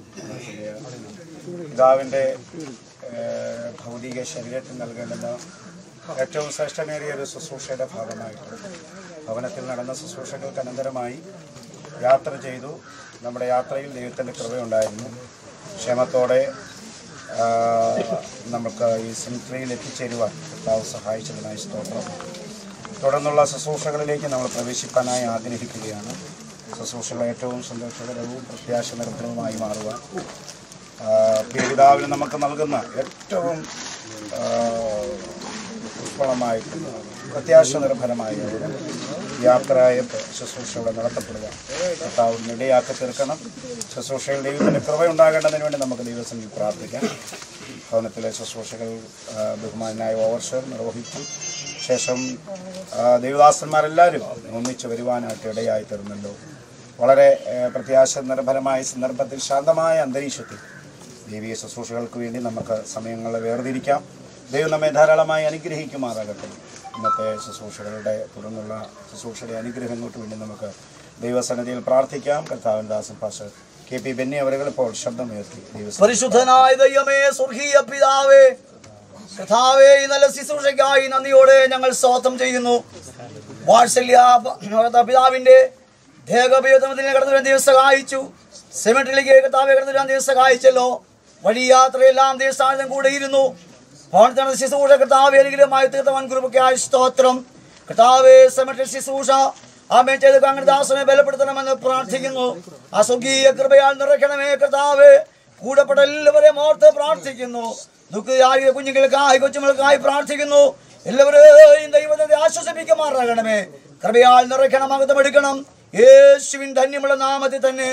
പിതാവിൻ്റെ ഏഹ്, ഭൗതിക ശരീരത്തിൽ നൽകേണ്ടുന്ന ഏറ്റവും ശ്രേഷ്ഠമേറിയ ഒരു ശുശ്രൂഷയുടെ ഭാഗമായിട്ട് ഭവനത്തിൽ നടന്ന ശുശ്രൂഷകൾക്ക് അനന്തരമായി യാത്ര ചെയ്തു നമ്മുടെ യാത്രയിൽ ദൈവത്തിൻ്റെ കൃപയുണ്ടായിരുന്നു ക്ഷേമത്തോടെ ആ, നമുക്ക് ഈ സിമിട്രിയിൽ എത്തിച്ചേരുവാൻ കർത്താവ് സഹായിച്ചതിനായി സ്തോത്രം തുടർന്നുള്ള ശുശ്രൂഷകളിലേക്ക് നമ്മൾ പ്രവേശിക്കാനായി ആഗ്രഹിക്കുകയാണ് ശുശ്രൂഷകൾ ഏറ്റവും സന്തോഷകരവും പ്രത്യാശ നിർഭരവുമായി മാറുവാൻ ആ, പിതാവിന് നമുക്ക് നൽകുന്ന ഏറ്റവും ആ, പുഷ്പളമായിട്ട് പ്രത്യാശ നിർഭരമായ ഒരു യാത്രയപ്പ് ശുശ്രൂഷയുടെ നടത്തപ്പെടുക കർത്താവിന് ഇടയാക്കി തീർക്കണം ശുശ്രൂഷയിൽ ദൈവത്തിൻ്റെ കൃപയുണ്ടാകേണ്ടതിന് വേണ്ടി നമുക്ക് ദൈവസംഘിൽ പ്രാർത്ഥിക്കാം ഭവനത്തിലെ ശുശ്രൂഷകൾ ആ, ബഹുമാനായ ഓവർഷർ നിർവഹിച്ചു ശേഷം ആ, ദൈവദാസന്മാരെല്ലാവരും ഒന്നിച്ച് വരുവാനായിട്ട് ഇടയായി തീർന്നല്ലോ വളരെ ആ, പ്രത്യാശ നിർഭരമായ സന്ദർഭത്തിൽ ശാന്തമായ അന്തരീക്ഷത്തിൽ ദൈവീയ ശുശ്രൂഷകൾക്ക് വേണ്ടി നമുക്ക് സമയങ്ങളെ വേർതിരിക്കാം ദൈവം നമ്മെ ധാരാളമായി അനുഗ്രഹിക്കുമാറാകട്ടെ ഇന്നത്തെ ശുശ്രൂഷകളുടെ തുടർന്നുള്ള ശുശ്രൂഷയുടെ അനുഗ്രഹങ്ങൾക്ക് വേണ്ടി നമുക്ക് ദൈവസന്നിധിയിൽ പ്രാർത്ഥിക്കാം കർത്താവൻ ദാസൻ പാസ് കെ പി ബെന്നി അവരുകൾ ഇപ്പോൾ ശബ്ദമുയർത്തി ദൈവസന്നിധിയിൽ പരിശുദ്ധനായ ദൈവമേ സ്വർഗീയ പിതാവേ കർത്താവേ ഈ നല്ല ശുശ്രൂഷയ്ക്കായി നന്ദിയോടെ ഞങ്ങൾ സ്വാഗതം ചെയ്യുന്നു വാത്സല്യ പ- പിതാവിന്റെ ദേഹപീഠത്തിന് കടന്നു വരാൻ ദൈവം സഹായിച്ചു സെമിട്രിലേക്ക് കർത്താവെ കടന്നു വരാൻ ദൈവം സഹായിച്ചല്ലോ വഴി യാത്രയെല്ലാം ദൈവസ്ഥാനം കൂടെ ഇരുന്നു ഭവനത്തിന് ശുശ്രൂഷ കർത്താവെ അനുഗ്രഹമായി തീർത്തവൻ കുറുപ്പൊക്കെയായ സ്തോത്രം കർത്താവെ സെമിട്രി ശുശ്രൂഷ ആമേ ചെയ്ത് കങ്ങദാസനെ ബലപ്പെടുത്തണമെന്ന് പ്രാർത്ഥിക്കുന്നു ആ സ്വർഗീയ കൃപയാൽ നിറയ്ക്കണമേ കർത്താവെ കൂടപ്പെട്ട എല്ലാവരെയും ഓർത്ത് പ്രാർത്ഥിക്കുന്നു ദുഃഖിയായ കുഞ്ഞുങ്ങൾക്കായി കൊച്ചുമക്കൾക്കായി പ്രാർത്ഥിക്കുന്നു എല്ലാവരെയും ദൈവത്തെ ആശ്വസിപ്പിക്കുമാറാകണമേ കൃപയാൽ നിറയ്ക്കണം അകത്തമെടുക്കണം യേശുവിൻ ധന്യമുള്ള നാമത്തിൽ തന്നെ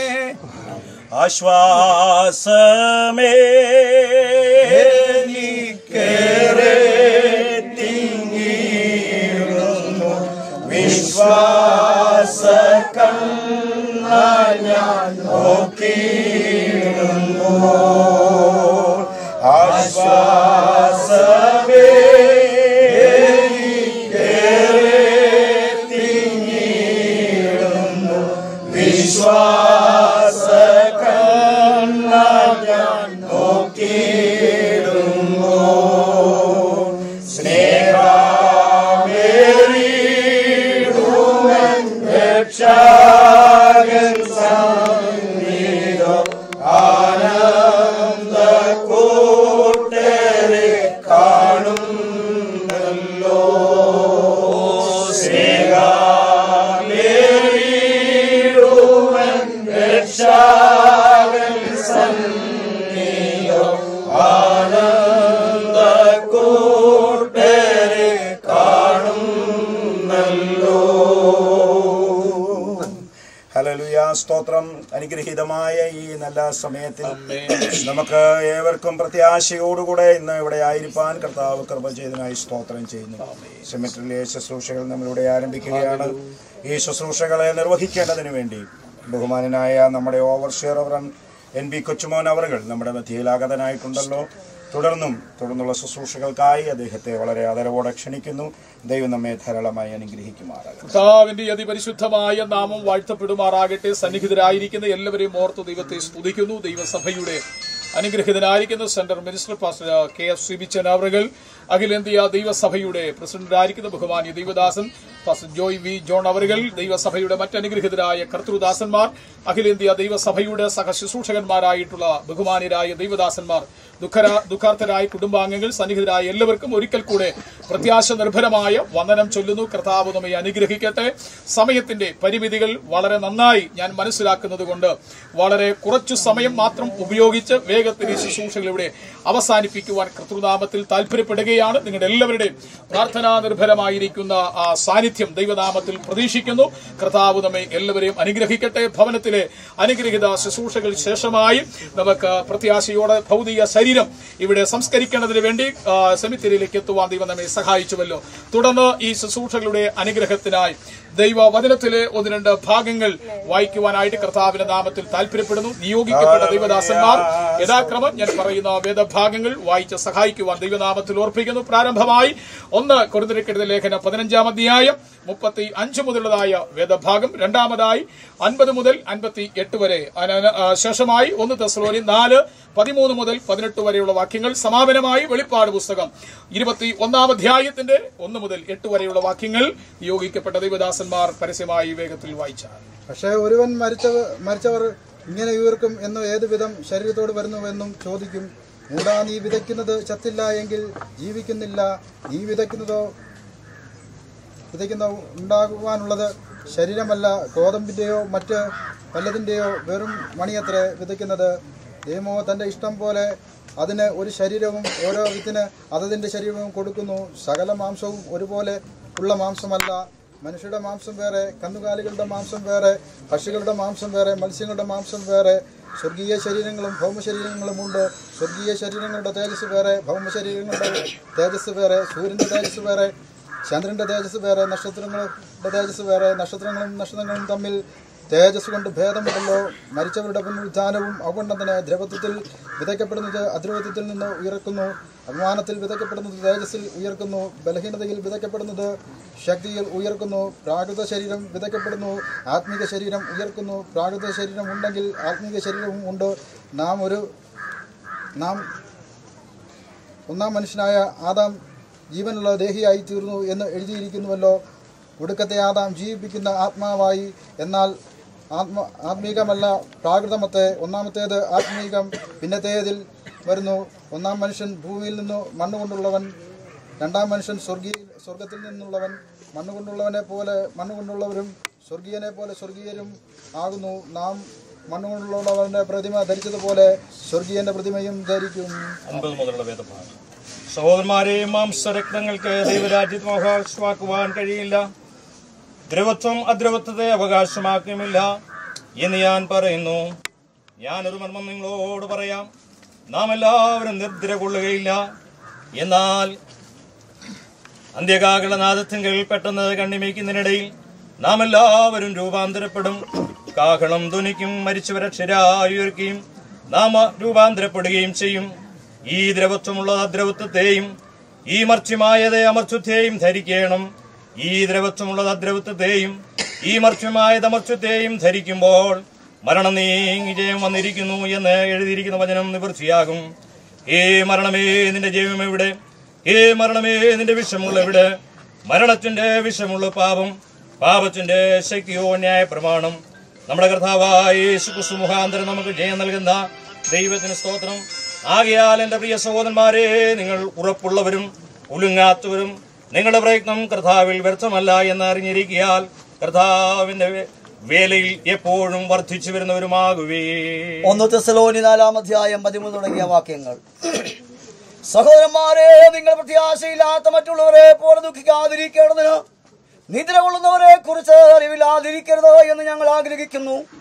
ആശ്വാസമേ എനിക്കേറെ തിങ്ങിയിരുന്നു വിശ്വാസ കണ്ണ സ്തോത്രം അനുഗ്രഹീതമായ ഈ നല്ല സമയത്തിൽ നമുക്ക് ഏവർക്കും പ്രത്യാശയോടുകൂടെ ഇന്ന് ഇവിടെ ആയിരിക്കാൻ കർത്താവ് കൃപ ചെയ്തതിനായി സ്തോത്രം ചെയ്യുന്നു സെമിറ്ററിലെ ശുശ്രൂഷകൾ നമ്മളിവിടെ ആരംഭിക്കുകയാണ് ഈ ശുശ്രൂഷകളെ നിർവഹിക്കേണ്ടതിന് വേണ്ടി ബഹുമാനനായ നമ്മുടെ ഓവർഷിയർ അവറൻ എൻ ബി കൊച്ചുമോൻ അവറുകൾ നമ്മുടെ മധ്യയിലാഗതനായിട്ടുണ്ടല്ലോ തുടർന്നും തുടർന്നുള്ള ശുശ്രൂഷകൾക്കായി അദ്ദേഹത്തെ വളരെ ആദരവോടെ ക്ഷണിക്കുന്നു ദൈവം നമ്മെ ധാരാളമായി അനുഗ്രഹിക്കുമാറാകട്ടെ കർത്താവിന്റെ അതിപരിശുദ്ധമായ നാമം വാഴ്ത്തപ്പെടുമാറാകട്ടെ സന്നിഹിതരായിരിക്കുന്ന എല്ലാവരെയും ഓർത്ത് ദൈവത്തെ സ്തുതിക്കുന്നു ദൈവസഭയുടെ അനുഗ്രഹിതനായിരിക്കുന്ന centre minister pastor K F C B ചനാവറുകൾ അഖിലേന്ത്യാ ദൈവസഭയുടെ പ്രസിഡന്റായിരിക്കുന്ന ബഹുമാന്യ ദൈവദാസൻ പാസ്റ്റർ ജോയ് വി ജോൺ അവറുകൾ ദൈവസഭയുടെ മറ്റനുഗ്രഹിതരായ കർത്തൃദാസന്മാർ അഖിലേന്ത്യാ ദൈവസഭയുടെ സഹശുശ്രൂഷകന്മാരായിട്ടുള്ള ബഹുമാന്യരായ ദൈവദാസന്മാർ ദുഃഖരാ ദുഃഖാർത്ഥരായ കുടുംബാംഗങ്ങൾ സന്നിഹിതരായ എല്ലാവർക്കും ഒരിക്കൽ കൂടെ പ്രത്യാശ നിർഭരമായ വന്ദനം ചൊല്ലുന്നു കർത്താവ് നമ്മെ അനുഗ്രഹിക്കട്ടെ സമയത്തിന്റെ പരിമിതികൾ വളരെ നന്നായി ഞാൻ മനസ്സിലാക്കുന്നത് കൊണ്ട് വളരെ കുറച്ചു സമയം മാത്രം ഉപയോഗിച്ച് വേഗത്തിൽ ഈ ശുശ്രൂഷകൾ ഇവിടെ അവസാനിപ്പിക്കുവാൻ കർത്തൃനാമത്തിൽ താല്പര്യപ്പെടുകയാണ് നിങ്ങളുടെ എല്ലാവരുടെയും പ്രാർത്ഥനാ നിർഭരമായിരിക്കുന്ന ആ സാന്നിധ്യം ദൈവനാമത്തിൽ പ്രതീക്ഷിക്കുന്നു കർത്താവ് നമ്മെ എല്ലാവരെയും അനുഗ്രഹിക്കട്ടെ ഭവനത്തിലെ അനുഗ്രഹിത ശുശ്രൂഷകൾ ശേഷമായി നമുക്ക് പ്രത്യാശയോടെ ഭൗതിക ശരീരം ഇവിടെ സംസ്കരിക്കേണ്ടതിന് വേണ്ടി ആ, സെമിത്തേരിയിലേക്ക് എത്തുവാൻ ദൈവം നമ്മെ സഹായിച്ചുവല്ലോ തുടർന്ന് ഈ ശുശ്രൂഷകളുടെ അനുഗ്രഹത്തിനായി ദൈവവചനത്തിലെ ഒന്ന് രണ്ട് ഭാഗങ്ങൾ വായിക്കുവാനായിട്ട് കർത്താവിന്റെ നാമത്തിൽ താല്പര്യപ്പെടുന്നു നിയോഗിക്കപ്പെട്ട ദൈവദാസന്മാർ യഥാക്രമം ഞാൻ പറയുന്ന വേദഭാഗങ്ങൾ വായിച്ച് സഹായിക്കുവാൻ ദൈവനാമത്തിൽ ഓർപ്പിക്കുന്നു പ്രാരംഭമായി ഒന്ന് കൊടുത്തിരിക്കരുത് ലേഖനം പതിനഞ്ചാം അധ്യായം മുപ്പത്തി അഞ്ച് മുതലുള്ളതായ വേദഭാഗം രണ്ടാമതായി അൻപത് മുതൽ അൻപത്തി എട്ട് വരെ അന- ആ, ശേഷമായി ഒന്ന് തെസ്ലോനി നാല് പതിമൂന്ന് മുതൽ പതിനെട്ട് വരെയുള്ള വാക്യങ്ങൾ സമാപനമായി വെളിപ്പാട് പുസ്തകം ഇരുപത്തി ഒന്നാം അധ്യായത്തിന്റെ ഒന്ന് മുതൽ എട്ട് വരെയുള്ള വാക്യങ്ങൾ നിയോഗിക്കപ്പെട്ട ദൈവദാസന്മാർ പരസ്യമായി വേഗത്തിൽ വായിച്ചാൽ പക്ഷേ ഒരുവൻ മരിച്ചവർ മരിച്ചവർ ഇങ്ങനെ ഉയർക്കും എന്ന് ഏത് വിധം ശരീരത്തോട് വരുന്നുവെന്നും ചോദിക്കും മൂടാ നീ വിതയ്ക്കുന്നത് ചത്തില്ല എങ്കിൽ ജീവിക്കുന്നില്ല നീ വിതയ്ക്കുന്നതോ വിതയ്ക്കുന്ന ഉണ്ടാകുവാനുള്ളത് ശരീരമല്ല ഗോതമ്പിൻ്റെയോ മറ്റ് വല്ലതിൻ്റെയോ വെറും മണിയത്രേ വിതയ്ക്കുന്നത് ദൈവമോ തൻ്റെ ഇഷ്ടം പോലെ അതിന് ഒരു ശരീരവും ഓരോ വിത്തിന് അതതിൻ്റെ ശരീരവും കൊടുക്കുന്നു സകല മാംസവും ഒരുപോലെ ഉള്ള മാംസമല്ല മനുഷ്യരുടെ മാംസം വേറെ കന്നുകാലികളുടെ മാംസം വേറെ പക്ഷികളുടെ മാംസം വേറെ മത്സ്യങ്ങളുടെ മാംസം വേറെ സ്വർഗീയ ശരീരങ്ങളും ഭൗമ ശരീരങ്ങളും ഉണ്ട് സ്വർഗീയ ശരീരങ്ങളുടെ തേജസ് വേറെ ഭൗമ ശരീരങ്ങളുടെ തേജസ് വേറെ സൂര്യൻ്റെ തേജസ് വേറെ ചന്ദ്രന്റെ തേജസ് വേറെ നക്ഷത്രങ്ങളുടെ തേജസ് വേറെ നക്ഷത്രങ്ങളും നക്ഷത്രങ്ങളും തമ്മിൽ തേജസ് കൊണ്ട് ഭേദമുണ്ടല്ലോ മരിച്ചവരുടെ പുനരുദ്ധാനവും അതുകൊണ്ട് തന്നെ ദ്രവത്വത്തിൽ വിതയ്ക്കപ്പെടുന്നത് അദ്രവത്വത്തിൽ നിന്ന് ഉയർക്കുന്നു അഭിമാനത്തിൽ വിതയ്ക്കപ്പെടുന്നത് തേജസ്സിൽ ഉയർക്കുന്നു ബലഹീനതയിൽ വിതയ്ക്കപ്പെടുന്നത് ശക്തിയിൽ ഉയർക്കുന്നു പ്രാകൃത ശരീരം വിതയ്ക്കപ്പെടുന്നു ആത്മീക ശരീരം ഉയർക്കുന്നു പ്രാകൃത ശരീരം ഉണ്ടെങ്കിൽ ആത്മീക ശരീരവും ഉണ്ട് നാം ഒരു നാം ഒന്നാം മനുഷ്യനായ ആദാം ജീവനുള്ള ദേഹിയായി തീർന്നു എന്ന് എഴുതിയിരിക്കുന്നുവല്ലോ ഒടുക്കത്തെ ആദാം ജീവിപ്പിക്കുന്ന ആത്മാവായി എന്നാൽ ആത്മ ആത്മീകമല്ല പ്രാകൃതമത്തെ ഒന്നാമത്തേത് ആത്മീകം പിന്നത്തേതിൽ വരുന്നു ഒന്നാം മനുഷ്യൻ ഭൂമിയിൽ നിന്ന് മണ്ണുകൊണ്ടുള്ളവൻ രണ്ടാം മനുഷ്യൻ സ്വർഗീയ സ്വർഗത്തിൽ നിന്നുള്ളവൻ മണ്ണുകൊണ്ടുള്ളവനെ പോലെ മണ്ണുകൊണ്ടുള്ളവരും സ്വർഗീയനെ പോലെ സ്വർഗീയരും ആകുന്നു നാം മണ്ണുകൊണ്ടുള്ളവന്റെ പ്രതിമ ധരിച്ചതുപോലെ സ്വർഗീയന്റെ പ്രതിമയും ധരിക്കും അൻപത് മുതലുള്ള വേദഭാഗം സഹോദരന്മാരെ മാംസരക്തങ്ങൾക്ക് ദൈവരാജ്യത്ത് അവകാശമാക്കുവാൻ കഴിയില്ല ദ്രവത്വം അദ്രവത്വത്തെ അവകാശമാക്കുമില്ല എന്ന് ഞാൻ പറയുന്നു ഞാനൊരു മർമ്മം നിങ്ങളോട് പറയാം നാം എല്ലാവരും നിർദ്ര കൊള്ളുകയില്ല എന്നാൽ അന്ത്യകാകളനാദത്തിങ്കൽ പെട്ടെന്ന് കണ്ണിമയ്ക്കുന്നതിനിടയിൽ നാം എല്ലാവരും രൂപാന്തരപ്പെടും കാഹളം ധ്വനിക്കും മരിച്ചവരക്ഷരായി ഉയർക്കുകയും നാം രൂപാന്തരപ്പെടുകയും ചെയ്യും ഈ ദ്രവത്വമുള്ള അദ്രവത്വത്തെയും ഈ മർച്ച്യമായതേ അമർച്ച്യത്തെയും ധരിക്കണം ഈ ദ്രവത്വമുള്ള അദ്രവത്വത്തെയും ഈ മർച്ച്യമായത് അമർച്ച്യത്തെയും ധരിക്കുമ്പോൾ മരണം നീങ്ങി ജയം വന്നിരിക്കുന്നു എന്ന് എഴുതിയിരിക്കുന്ന വചനം നിവൃത്തിയാകും ഏ മരണമേ നിന്റെ ജയം എവിടെ ഏ മരണമേ നിന്റെ വിഷമുള്ള എവിടെ മരണത്തിന്റെ വിഷമുള്ള പാപം പാപത്തിന്റെ ശക്തിയോ ന്യായ പ്രമാണം നമ്മുടെ കർത്താവായ യേശു ക്രിസ്തു മുഖാന്തരം നമുക്ക് ജയം നൽകുന്ന ദൈവത്തിന് സ്തോത്രം ആകയാൽ എൻ്റെ പ്രിയ സഹോദരന്മാരെ നിങ്ങൾ ഉറപ്പുള്ളവരും ഉലുങ്ങാത്തവരും നിങ്ങളുടെ പ്രയത്നം കർത്താവിൽ വ്യർത്ഥമല്ല എന്ന് അറിഞ്ഞിരിക്കിയാൽ കർത്താവിന്റെ വേ- വേലയിൽ എപ്പോഴും വർദ്ധിച്ചു വരുന്നവരുമാകുവേ ഒന്ന് തെസലോനി നാലാം അധ്യായം പതിമൂന്ന് തുടങ്ങിയ വാക്യങ്ങൾ സഹോദരന്മാരെ നിങ്ങൾ പ്രത്യാശയില്ലാത്ത മറ്റുള്ളവരെ പോലെ ദുഃഖിക്കാതിരിക്കേണ്ടതിന് നിദ്ര കൊള്ളുന്നവരെ കുറിച്ച് അറിവില്ലാതിരിക്കരുത് എന്ന് ഞങ്ങൾ ആഗ്രഹിക്കുന്നു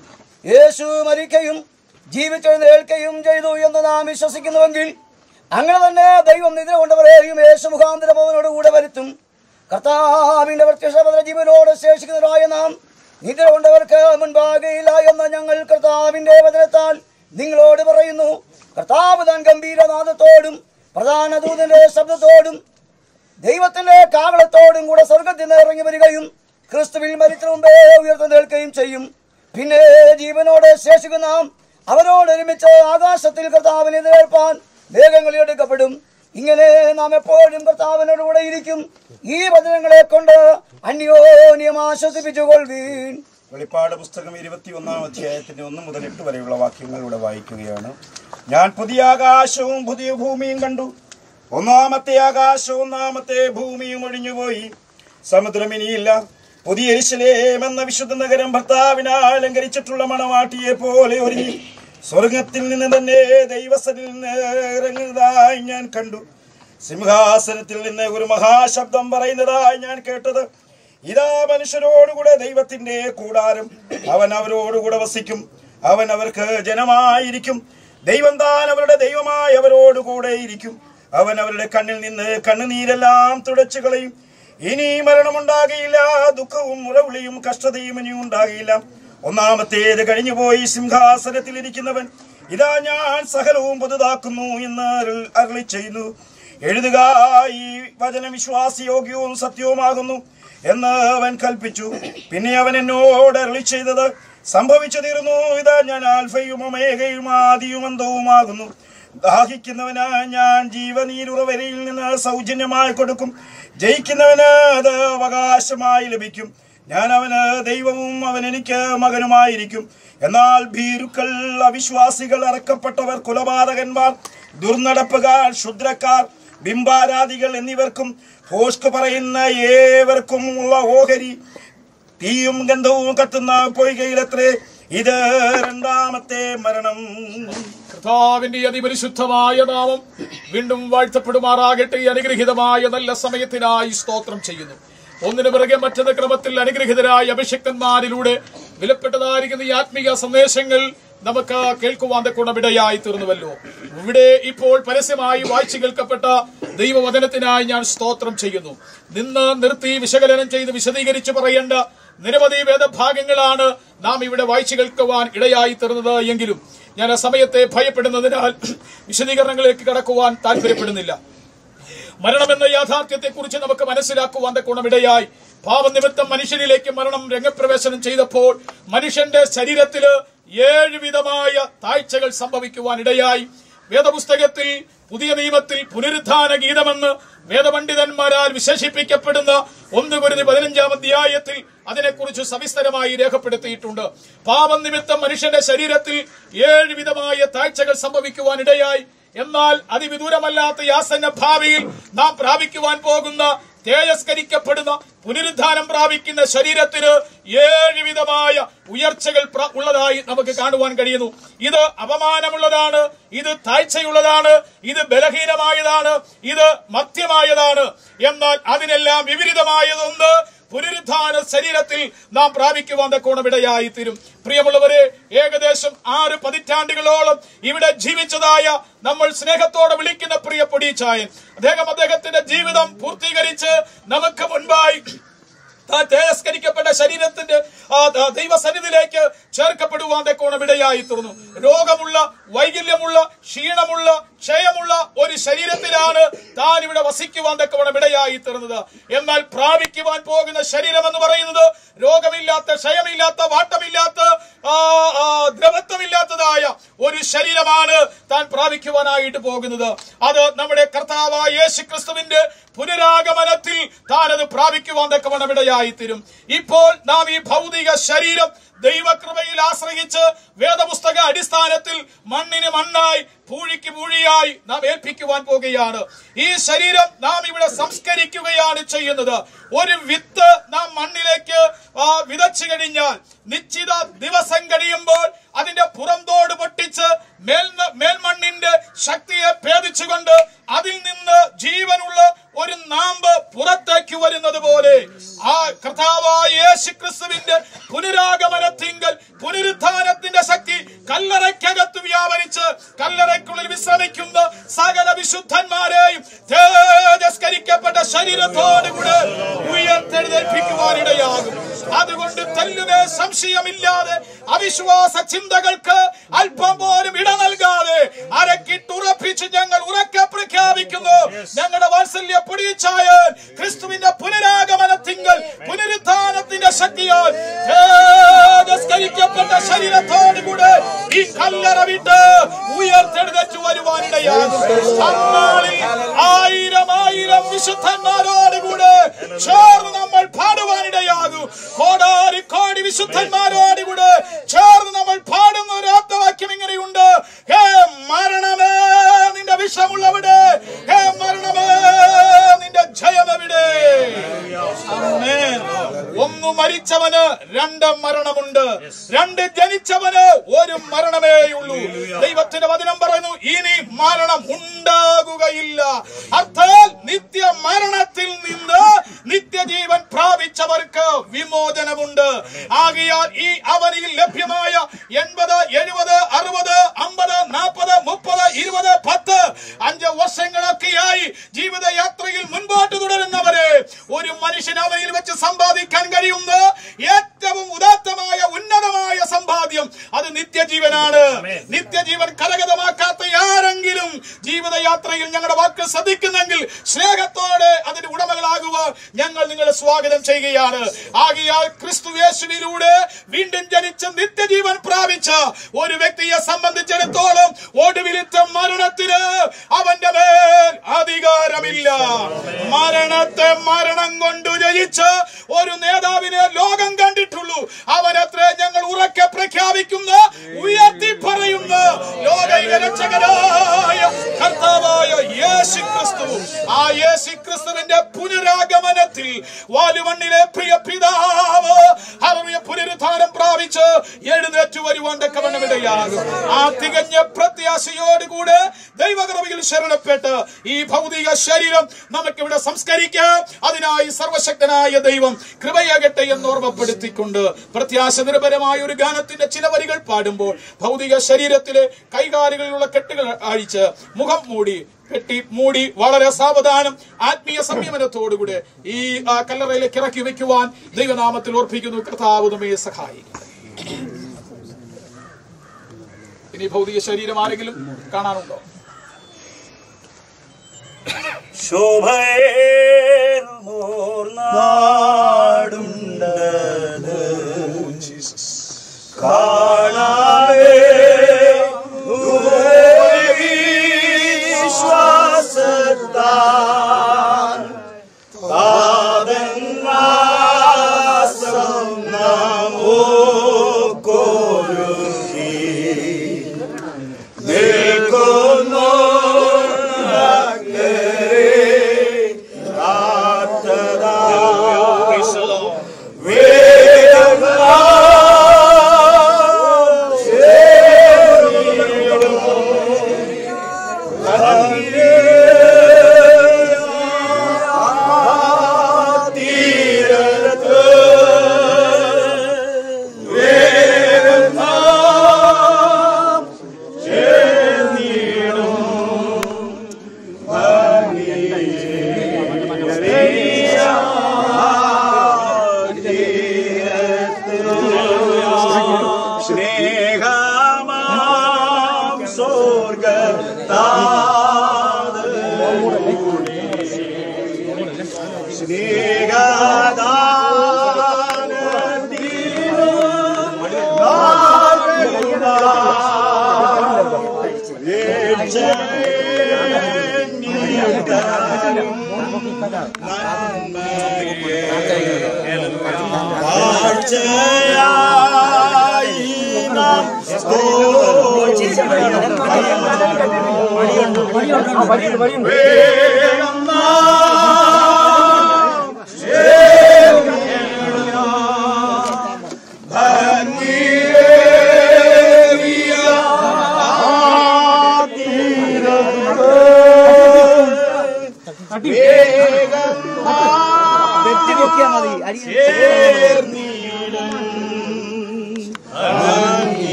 യേശു മരിക്കുകയും ജീവിച്ചെഴുന്നേൽക്കുകയും ചെയ്തു എന്ന് നാം വിശ്വസിക്കുന്നുവെങ്കിൽ അങ്ങനെ തന്നെ ദൈവം നിദ്ര കൊണ്ടവരെയും യേശു മുഖാന്തരം അവനോട് കൂടെ വരുത്തും കർത്താവിന്റെ പ്രത്യക്ഷപത്ര ജീവനോട് ശേഷിക്കുന്നവരായ നാം നിദ്ര കൊണ്ടവർക്ക് മുൻപാകെയില്ല എന്ന് ഞങ്ങൾ കർത്താവിന്റെ വചനത്താൽ നിങ്ങളോട് പറയുന്നു കർത്താവ് താൻ ഗംഭീരനാഥത്തോടും പ്രധാന ദൂതന്റെ ശബ്ദത്തോടും ദൈവത്തിന്റെ കാവളത്തോടും കൂടെ സ്വർഗത്തിൽ നിന്ന് ഇറങ്ങി വരികയും ക്രിസ്തുവിൽ മരിച്ച മുമ്പേ ഉയർത്തെഴുന്നേൽക്കുകയും ചെയ്യും പിന്നെ ജീവനോട് ശേഷിക്കുന്ന നാം അവരോട് ഒരുമിച്ച് ആകാശത്തിൽ കർത്താവിനെ എതിരേൽപ്പാൻ മേഘങ്ങളിൽ എടുക്കപ്പെടും ഇങ്ങനെ നാം എപ്പോഴും കർത്താവിനോട് കൂടെ ഇരിക്കും ഈ വചനങ്ങളെ കൊണ്ട് അന്യോന്യം ആശ്വസിപ്പിച്ചുകൊള്ളുവീൻ വെളിപ്പാട് പുസ്തകം ഇരുപത്തി ഒന്നാം അധ്യായത്തിന്റെ ഒന്ന് മുതൽ എട്ട് വരെയുള്ള വാക്യങ്ങളിലൂടെ വായിക്കുകയാണ് ഞാൻ പുതിയ ആകാശവും പുതിയ ഭൂമിയും കണ്ടു ഒന്നാമത്തെ ആകാശവും ഒന്നാമത്തെ ഭൂമിയും ഒഴിഞ്ഞുപോയി സമുദ്രം ഇനിയില്ല പുതിയ എരിശലേം എന്ന വിശുദ്ധ നഗരം ഭർത്താവിനാൽ അലങ്കരിച്ചിട്ടുള്ള മണവാട്ടിയെ പോലെ ഒരുങ്ങി സ്വർഗത്തിൽ നിന്ന് തന്നെ ദൈവസനിൽ നിന്ന് ഇറങ്ങുന്നതായി ഞാൻ കണ്ടു സിംഹാസനത്തിൽ നിന്ന് ഒരു മഹാശബ്ദം പറയുന്നതായി ഞാൻ കേട്ടത് ഇതാ മനുഷ്യരോടുകൂടെ ദൈവത്തിന്റെ കൂടാരം അവൻ അവരോടുകൂടെ വസിക്കും അവൻ അവർക്ക് ജനമായിരിക്കും ദൈവം താൻ അവരുടെ ദൈവമായി അവരോടുകൂടെ ഇരിക്കും അവൻ അവരുടെ കണ്ണിൽ നിന്ന് കണ്ണുനീരെല്ലാം തുടച്ചു കളയും ഇനി മരണമുണ്ടാകയില്ല ദുഃഖവും മുറവിളിയും കഷ്ടതയും ഇനി ഉണ്ടാകയില്ല ഒന്നാമത്തേത് കഴിഞ്ഞുപോയി സിംഹാസനത്തിൽ ഇരിക്കുന്നവൻ ഇതാ ഞാൻ സകലവും പുതുതാക്കുന്നു എന്ന് അരുൾ- അരുളി ചെയ്യുന്നു എഴുതുക ഈ വചനം വിശ്വാസയോഗ്യവും സത്യവുമാകുന്നു എന്ന് അവൻ കൽപ്പിച്ചു പിന്നെ അവൻ എന്നോട് അരുളി ചെയ്തത് സംഭവിച്ചു തീർന്നു ഇതാ ഞാൻ ആൽഫയും ഒമേഗയും ആദിയും അന്തവുമാകുന്നു ദാഹിക്കുന്നവന് ഞാൻ ജീവനീരുറവരയിൽ നിന്ന് സൗജന്യമായി കൊടുക്കും ജയിക്കുന്നവന് അത് അവകാശമായി ലഭിക്കും ഞാൻ അവന് ദൈവവും അവൻ എനിക്ക് മകനുമായിരിക്കും എന്നാൽ ഭീരുക്കൾ അവിശ്വാസികൾ അറക്കപ്പെട്ടവർ കുലപാതകന്മാർ ദുർനടപ്പുകാർ ക്ഷുദ്രക്കാർ ബിംബാരാധികൾ എന്നിവർക്കും ഭോഷ്ക് പറയുന്ന ഏവർക്കും ഉള്ള ഓഹരി തീയും ഗന്ധവും കത്തുന്ന പൊയ്കയിലത്രേ ഇത് രണ്ടാമത്തെ മരണം കർത്താവിന്റെ അതിപരിശുദ്ധമായ നാമം വീണ്ടും വാഴ്ത്തപ്പെടുമാറാകട്ടെ ഈ അനുഗ്രഹീതമായ നല്ല സമയത്തിനായി സ്തോത്രം ചെയ്യുന്നു ഒന്നിനു പിറകെ മറ്റൊരു ക്രമത്തിൽ അനുഗ്രഹീതരായ അഭിഷിക്തന്മാരിലൂടെ വിലപ്പെട്ടതായിരിക്കുന്ന ഈ ആത്മീയ സന്ദേശങ്ങൾ നമുക്ക് കേൾക്കുവാൻ ഗുണമിടയായി തീർന്നുവല്ലോ ഇവിടെ ഇപ്പോൾ പരസ്യമായി വായിച്ചു കേൾക്കപ്പെട്ട ദൈവവചനത്തിനായി ഞാൻ സ്തോത്രം ചെയ്യുന്നു നിന്ന് നിർത്തി വിശകലനം ചെയ്ത് വിശദീകരിച്ച് പറയേണ്ട നിരവധി വേദഭാഗങ്ങളാണ് നാം ഇവിടെ വായിച്ചു കേൾക്കുവാൻ ഇടയായി തീർന്നത് എങ്കിലും ഞാൻ ആ സമയത്തെ ഭയപ്പെടുന്നതിനാൽ വിശദീകരണങ്ങളിലേക്ക് കടക്കുവാൻ താല്പര്യപ്പെടുന്നില്ല മരണമെന്ന യാഥാർത്ഥ്യത്തെക്കുറിച്ച് നമുക്ക് മനസ്സിലാക്കുവാൻ ഗുണമിടയായി പാപനിമിത്തം മനുഷ്യരിലേക്ക് മരണം രംഗപ്രവേശനം ചെയ്തപ്പോൾ മനുഷ്യന്റെ ശരീരത്തില് ഏഴ് വിധമായ താഴ്ചകൾ സംഭവിക്കുവാൻ ഇടയായി വേദപുസ്തകത്തിൽ പുതിയ നിയമത്തിൽ പുനരുദ്ധാന ഗീതമെന്ന് വേദപണ്ഡിതന്മാരാൽ വിശേഷിപ്പിക്കപ്പെടുന്ന ഒന്ന് കുരുതി പതിനഞ്ചാം അധ്യായത്തിൽ അതിനെക്കുറിച്ച് സവിസ്തരമായി രേഖപ്പെടുത്തിയിട്ടുണ്ട് പാപം നിമിത്തം മനുഷ്യന്റെ ശരീരത്തിൽ ഏഴ് വിധമായ താഴ്ചകൾ സംഭവിക്കുവാൻ ഇടയായി എന്നാൽ അതിവിദൂരമല്ലാത്ത യാസന്ന ഭാവിയിൽ നാം പ്രാപിക്കുവാൻ പോകുന്ന തേജസ്കരിക്കപ്പെടുന്ന പുനരുദ്ധാനം പ്രാപിക്കുന്ന ശരീരത്തിന് ഏഴ് വിധമായ ഉയർച്ചകൾ പ്ര- ഉള്ളതായി നമുക്ക് കാണുവാൻ കഴിയുന്നു ഇത് അപമാനമുള്ളതാണ് ഇത് താഴ്ചയുള്ളതാണ് ഇത് ബലഹീനമായതാണ് ഇത് മധ്യമായതാണ് എന്നാൽ അതിനെല്ലാം വിപരീതമായതൊന്ന് പുനരുദ്ധാന ശരീരത്തിൽ നാം പ്രാപിക്കുവാൻ കോണമിടയായി തീരും പ്രിയമുള്ളവരെ ഏകദേശം ആറ് പതിറ്റാണ്ടുകളോളം ഇവിടെ ജീവിച്ചതായ നമ്മൾ സ്നേഹത്തോടെ വിളിക്കുന്ന പ്രിയ പൊടിച്ചായൻ അദ്ദേഹം അദ്ദേഹത്തിന്റെ ജീവിതം പൂർത്തീകരിച്ച് നമുക്ക് മുൻപായി താൻ തേജസ്കരിക്കപ്പെട്ട ശരീരത്തിന്റെ ആ ദ- ദൈവസന്നിധിയിലേക്ക് ചേർക്കപ്പെടുവാൻ കോണമിടയായി തീർന്നു രോഗമുള്ള വൈകല്യമുള്ള ക്ഷീണമുള്ള ക്ഷയമുള്ള ഒരു ശരീരത്തിലാണ് താൻ ഇവിടെ വസിക്കുവാൻ തക്കവണ്ണം ഇടയായി തീർന്നത് എന്നാൽ പ്രാപിക്കുവാൻ പോകുന്ന ശരീരം എന്ന് പറയുന്നത് രോഗമില്ലാത്ത ക്ഷയമില്ലാത്ത വാട്ടമില്ലാത്ത ആ, ആ, ദ്രവത്വമില്ലാത്തതായ ഒരു ശരീരമാണ് താൻ പ്രാപിക്കുവാനായിട്ട് പോകുന്നത് അത് നമ്മുടെ കർത്താവായ യേശു ക്രിസ്തുവിന്റെ പുനരാഗമനത്തിൽ താൻ അത് പ്രാപിക്കുവാൻ തക്കവണ്ണം ഇടയായി തീരും ഇപ്പോൾ നാം ഈ ഭൗതിക ശരീരം ദൈവകൃപയിൽ ആശ്രയിച്ച് വേദപുസ്തക അടിസ്ഥാനത്തിൽ മണ്ണിന് മണ്ണായി പൂഴിക്ക് പൂഴിയായി നാം ഏൽപ്പിക്കുവാൻ പോകുകയാണ് ഈ ശരീരം നാം ഇവിടെ സംസ്കരിക്കുകയാണ് ചെയ്യുന്നത് ഒരു വിത്ത് നാം മണ്ണിലേക്ക് ആ, വിതച്ചു കഴിഞ്ഞാൽ നിശ്ചിത ദിവസം കഴിയുമ്പോൾ അതിന്റെ പുറന്തോട് പൊട്ടിച്ച് മേൽ മേൽമണ്ണിന്റെ ശക്തിയെ ഭേദിച്ചുകൊണ്ട് അതിൽ നിന്ന് ജീവനുള്ള ഒരു നാമ്പ് പുറത്തേക്ക് വരുന്നത് പോലെ ആ കർത്താവായ യേശു ക്രിസ്തുവിന്റെ പുനരാഗമനത്തിങ്കൽ പുനരുത്ഥാനത്തിന്റെ ശരീരത്തോടു കൂടെ ഉയർത്തെഴുന്നേൽപ്പിക്കുവാനിടയാകും അതുകൊണ്ട് തെല്ലുമേ സംശയമില്ലാതെ അവിശ്വാസ ചിന്തകൾക്ക് അല്പം പോലും ഇട നൽകാതെ അരക്കിട്ടുറപ്പിച്ച് ഞങ്ങൾ ഉറക്കെ പ്രഖ്യാപിക്കുന്നു ഞങ്ങളുടെ വാത്സല്യ പൊടിയിച്ചായാൽ ക്രിസ്തുവിന്റെ പുനരാഗമനത്തിങ്കൽ പുനരുദ്ധാനത്തിന്റെ ശക്തിയാൽ തേജസ്കരിക്കപ്പെട്ട ശരീരത്തോടുകൂടെ ഈ കല്ലറ വിട്ട് ഉയർത്തെഴുന്നേറ്റ് വരുവാനിടയാകും അന്നാളിൽ ആയിരം ആയിരം വിശുദ്ധന്മാരോടുകൂടെ ചേർന്ന് നമ്മൾ പാടുവാനിടയാകും കോടാരി കോടി വിശുദ്ധന്മാരോടുകൂടെ ചേർന്ന് നമ്മൾ പാടുന്ന ഒരു ആപ്തവാക്യം ഇങ്ങനെയുണ്ട് ഹേ മരണമേ നിന്റെ വിഷമുള്ളവിടെ ഹേ മരണമേ നിന്റെ ജയമെവിടെ ആമേൻ. ഒന്ന് മരിച്ചവന് രണ്ട് മരണമുണ്ട് രണ്ട് ജനിച്ചവന് ഒരു മരണമേയുള്ളൂ ദൈവത്തിന്റെ വചനം പറയുന്നു ഇനി മരണം ഉണ്ടാകുകയില്ല അർത്ഥാൽ നിത്യ മരണത്തിൽ നിന്ന് നിത്യജീവൻ പ്രാപിച്ചവർക്ക് വിമോചനമുണ്ട് ആകയാൽ ഈ അവനിയിൽ ലഭ്യമായ എൺപത് എഴുപത് അറുപത് അമ്പത് നാൽപ്പത് മുപ്പത് ഇരുപത് പത്ത് അഞ്ച് വർഷങ്ങളൊക്കെയായി ജീവിതയാത്രയിൽ മുൻപോട്ട് തുടരുന്നവരെ ഒരു മനുഷ്യൻ അവയിൽ വെച്ച് സമ്പാദിക്കാൻ കഴിയുന്ന ഏറ്റവും ഉദാത്തമായ ഉന്നതമായ സമ്പാദ്യം അത് നിത്യജീവനാണ് നിത്യജീവൻ കരഗതമാക്കാത്ത ആരെങ്കിലും ജീവിതയാത്രയിൽ ഞങ്ങളുടെ വാക്ക് ശ്രദ്ധിക്കുന്നെങ്കിൽ സ്നേഹത്തോടെ അതിന്റെ ഉടമകളാകുവാൻ ഞങ്ങൾ നിങ്ങളെ സ്വാഗതം ചെയ്യുകയാണ് ആകിയാൽ ക്രിസ്തു യേശുവിലൂടെ വീണ്ടും ജനിച്ച് നിത്യജീവൻ പ്രാപിച്ച ഒരു വ്യക്തിയെ സംബന്ധിച്ചിടത്തോളം ഒടുവിലത്തെ മരണത്തിന് അവന്റെ മേൽ അധികാരമില്ല മരണത്തെ മരണം കൊണ്ട് ജയിച്ച ഒരു നേതാവിനെ ലോകം കണ്ടിട്ടുള്ളൂ അവനത്രേ ഞങ്ങൾ ഉറക്കെ പ്രഖ്യാപിക്കുന്ന ഉയർത്തി പറയുന്ന ലോകൈക രക്ഷകനായ കർത്താവായ യേശു ക്രിസ്തു ആ യേശു ക്രിസ്തുവിന്റെ പുനരാഗമനത്തിൽ വാലുമണ്ണിലെ പ്രിയ പിതാവ് അറിയ പുനരുദ്ധാനം പ്രാപിച്ച് എഴുന്നേറ്റ് വരുവാൻ തക്കവണ്ണമിടയാകും ആ തികഞ്ഞ പ്രത്യാശയോടുകൂടെ ദൈവകൃപയിൽ ശരണപ്പെട്ട് ഈ ഭൗതിക ശരീരം നമുക്കിവിടെ സംസ്കരിക്കാം അതിനായി സർവശക്തനായ ദൈവം കൃപയാകട്ടെ എന്ന് ഓർമ്മപ്പെടുത്തിക്കൊണ്ട് പ്രത്യാശ നിരപരമായ ഒരു ഗാനത്തിന്റെ ചില വരികൾ പാടുമ്പോൾ ഭൗതിക ശരീരത്തിലെ കൈകാലുകളിലുള്ള കെട്ടുകൾ അഴിച്ച് മുഖം മൂടി കെട്ടി മൂടി വളരെ സാവധാനം ആത്മീയ സംയമനത്തോടുകൂടെ ഈ ആ, കല്ലറയിലേക്ക് ഇറക്കി വെക്കുവാൻ ദൈവനാമത്തിൽ ഓർപ്പിക്കുന്നു കർത്താവ് നമ്മെ സഹായിക്കും ഇനി ഭൗതിക ശരീരം ആരെങ്കിലും കാണാനുണ്ടോ കാണാവേ വിശ്വാസത്താൻ പാദന്മാസം നമുക്കൊരുക്കി നിൽക്കുന്നു അക്കരെ കാത്തതാ സ്നേഹമാം സ്വർഗത്താ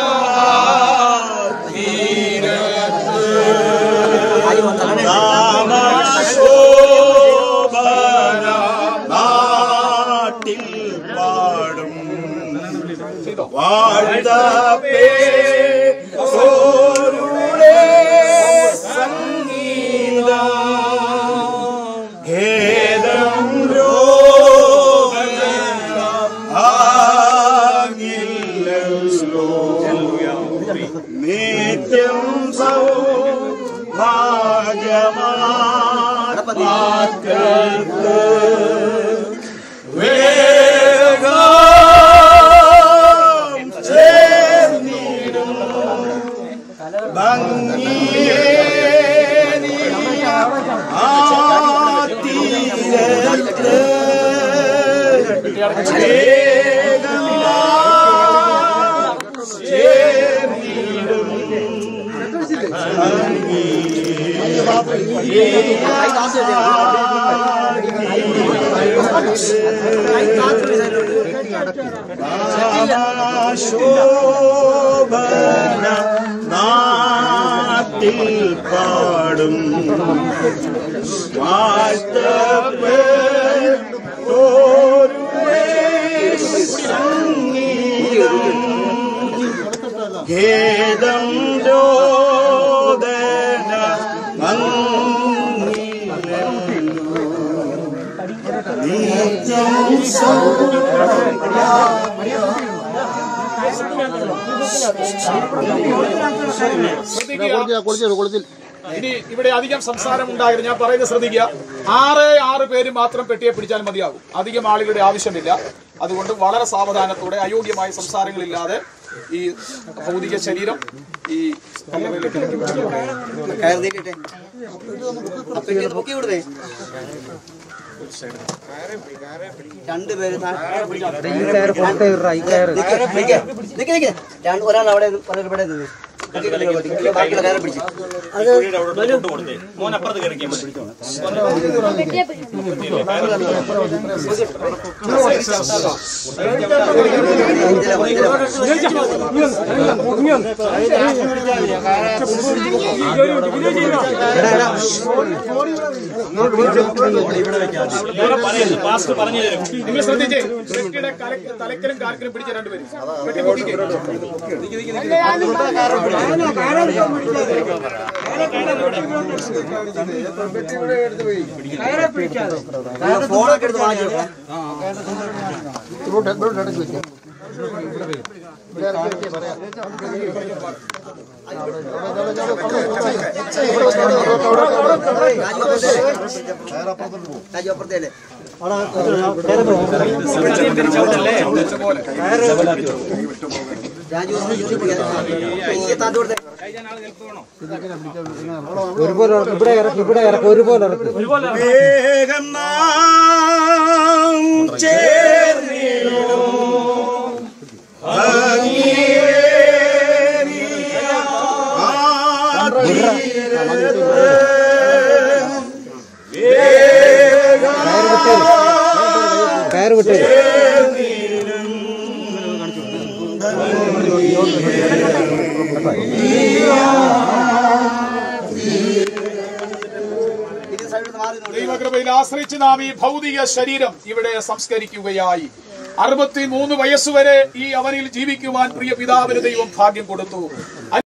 നാമ വാഴ്ത്തപ്പേ സോരുടെ സംഗീതം ഖേദം നിത്യം സൗഭാഗ്യമാക്കൾക്ക് വേഗം ചേർന്നിടും ഭംഗിയേ ആ തീരത്ത് ശോഭന നാട്ടിൽ പാടും ഖേദം രോദന ഇനി ഇവിടെ അധികം സംസാരം ഉണ്ടായിരുന്നു ഞാൻ പറയുന്നത് ശ്രദ്ധിക്കുക ആറ് ആറ് പേര് മാത്രം പെട്ടിയെ പിടിച്ചാൽ മതിയാകും അധികം ആളുകളുടെ ആവശ്യമില്ല അതുകൊണ്ട് വളരെ സാവധാനത്തോടെ അയോഗ്യമായ സംസാരങ്ങളില്ലാതെ ഈ ഭൗതിക ശരീരം ഈ രണ്ടുപേര് ഒരാൾ അവിടെ ഒരാൾ ഇവിടെ നിന്ന് ബാക്കിയുള്ള കയറി പിടിച്ചു അത് മോനപ്പുറത്ത് കയറിക്കാൻ പറ്റും പാസ്റ്റ് പറഞ്ഞു തരും നിങ്ങൾ ശ്രദ്ധിച്ചേ പെട്ടിയുടെ കലക്ക് തലക്കലും കാർക്കലും പിടിച്ച രണ്ടുപേരും പെട്ടി പൊട്ടിക്കേ. നിക്ക് നിക്ക് നിക്ക്. ഫോണൊക്കെ എടുത്ത് വാങ്ങിച്ചു രാജു അപ്പുറത്തേലെ രാജു താത്തു കൊടുത്തേ ഒരുപോലെ ഇറക്ക് ഇവിടെ ഇറക്ക് ഇവിടെ ഇറക്ക് ഒരുപോലെ ഇറക്ക് വേഗം നാം ചേർന്നിടും കയറ് വിട്ടേ ദൈവകൃപയിൽ ആശ്രയിച്ച് നാം ഈ ഭൗതിക ശരീരം ഇവിടെ സംസ്കരിക്കുകയായി അറുപത്തിമൂന്ന് വയസ്സുവരെ ഈ അവനിൽ ജീവിക്കുവാൻ പ്രിയ പിതാവിന് ദൈവം ഭാഗ്യം കൊടുത്തു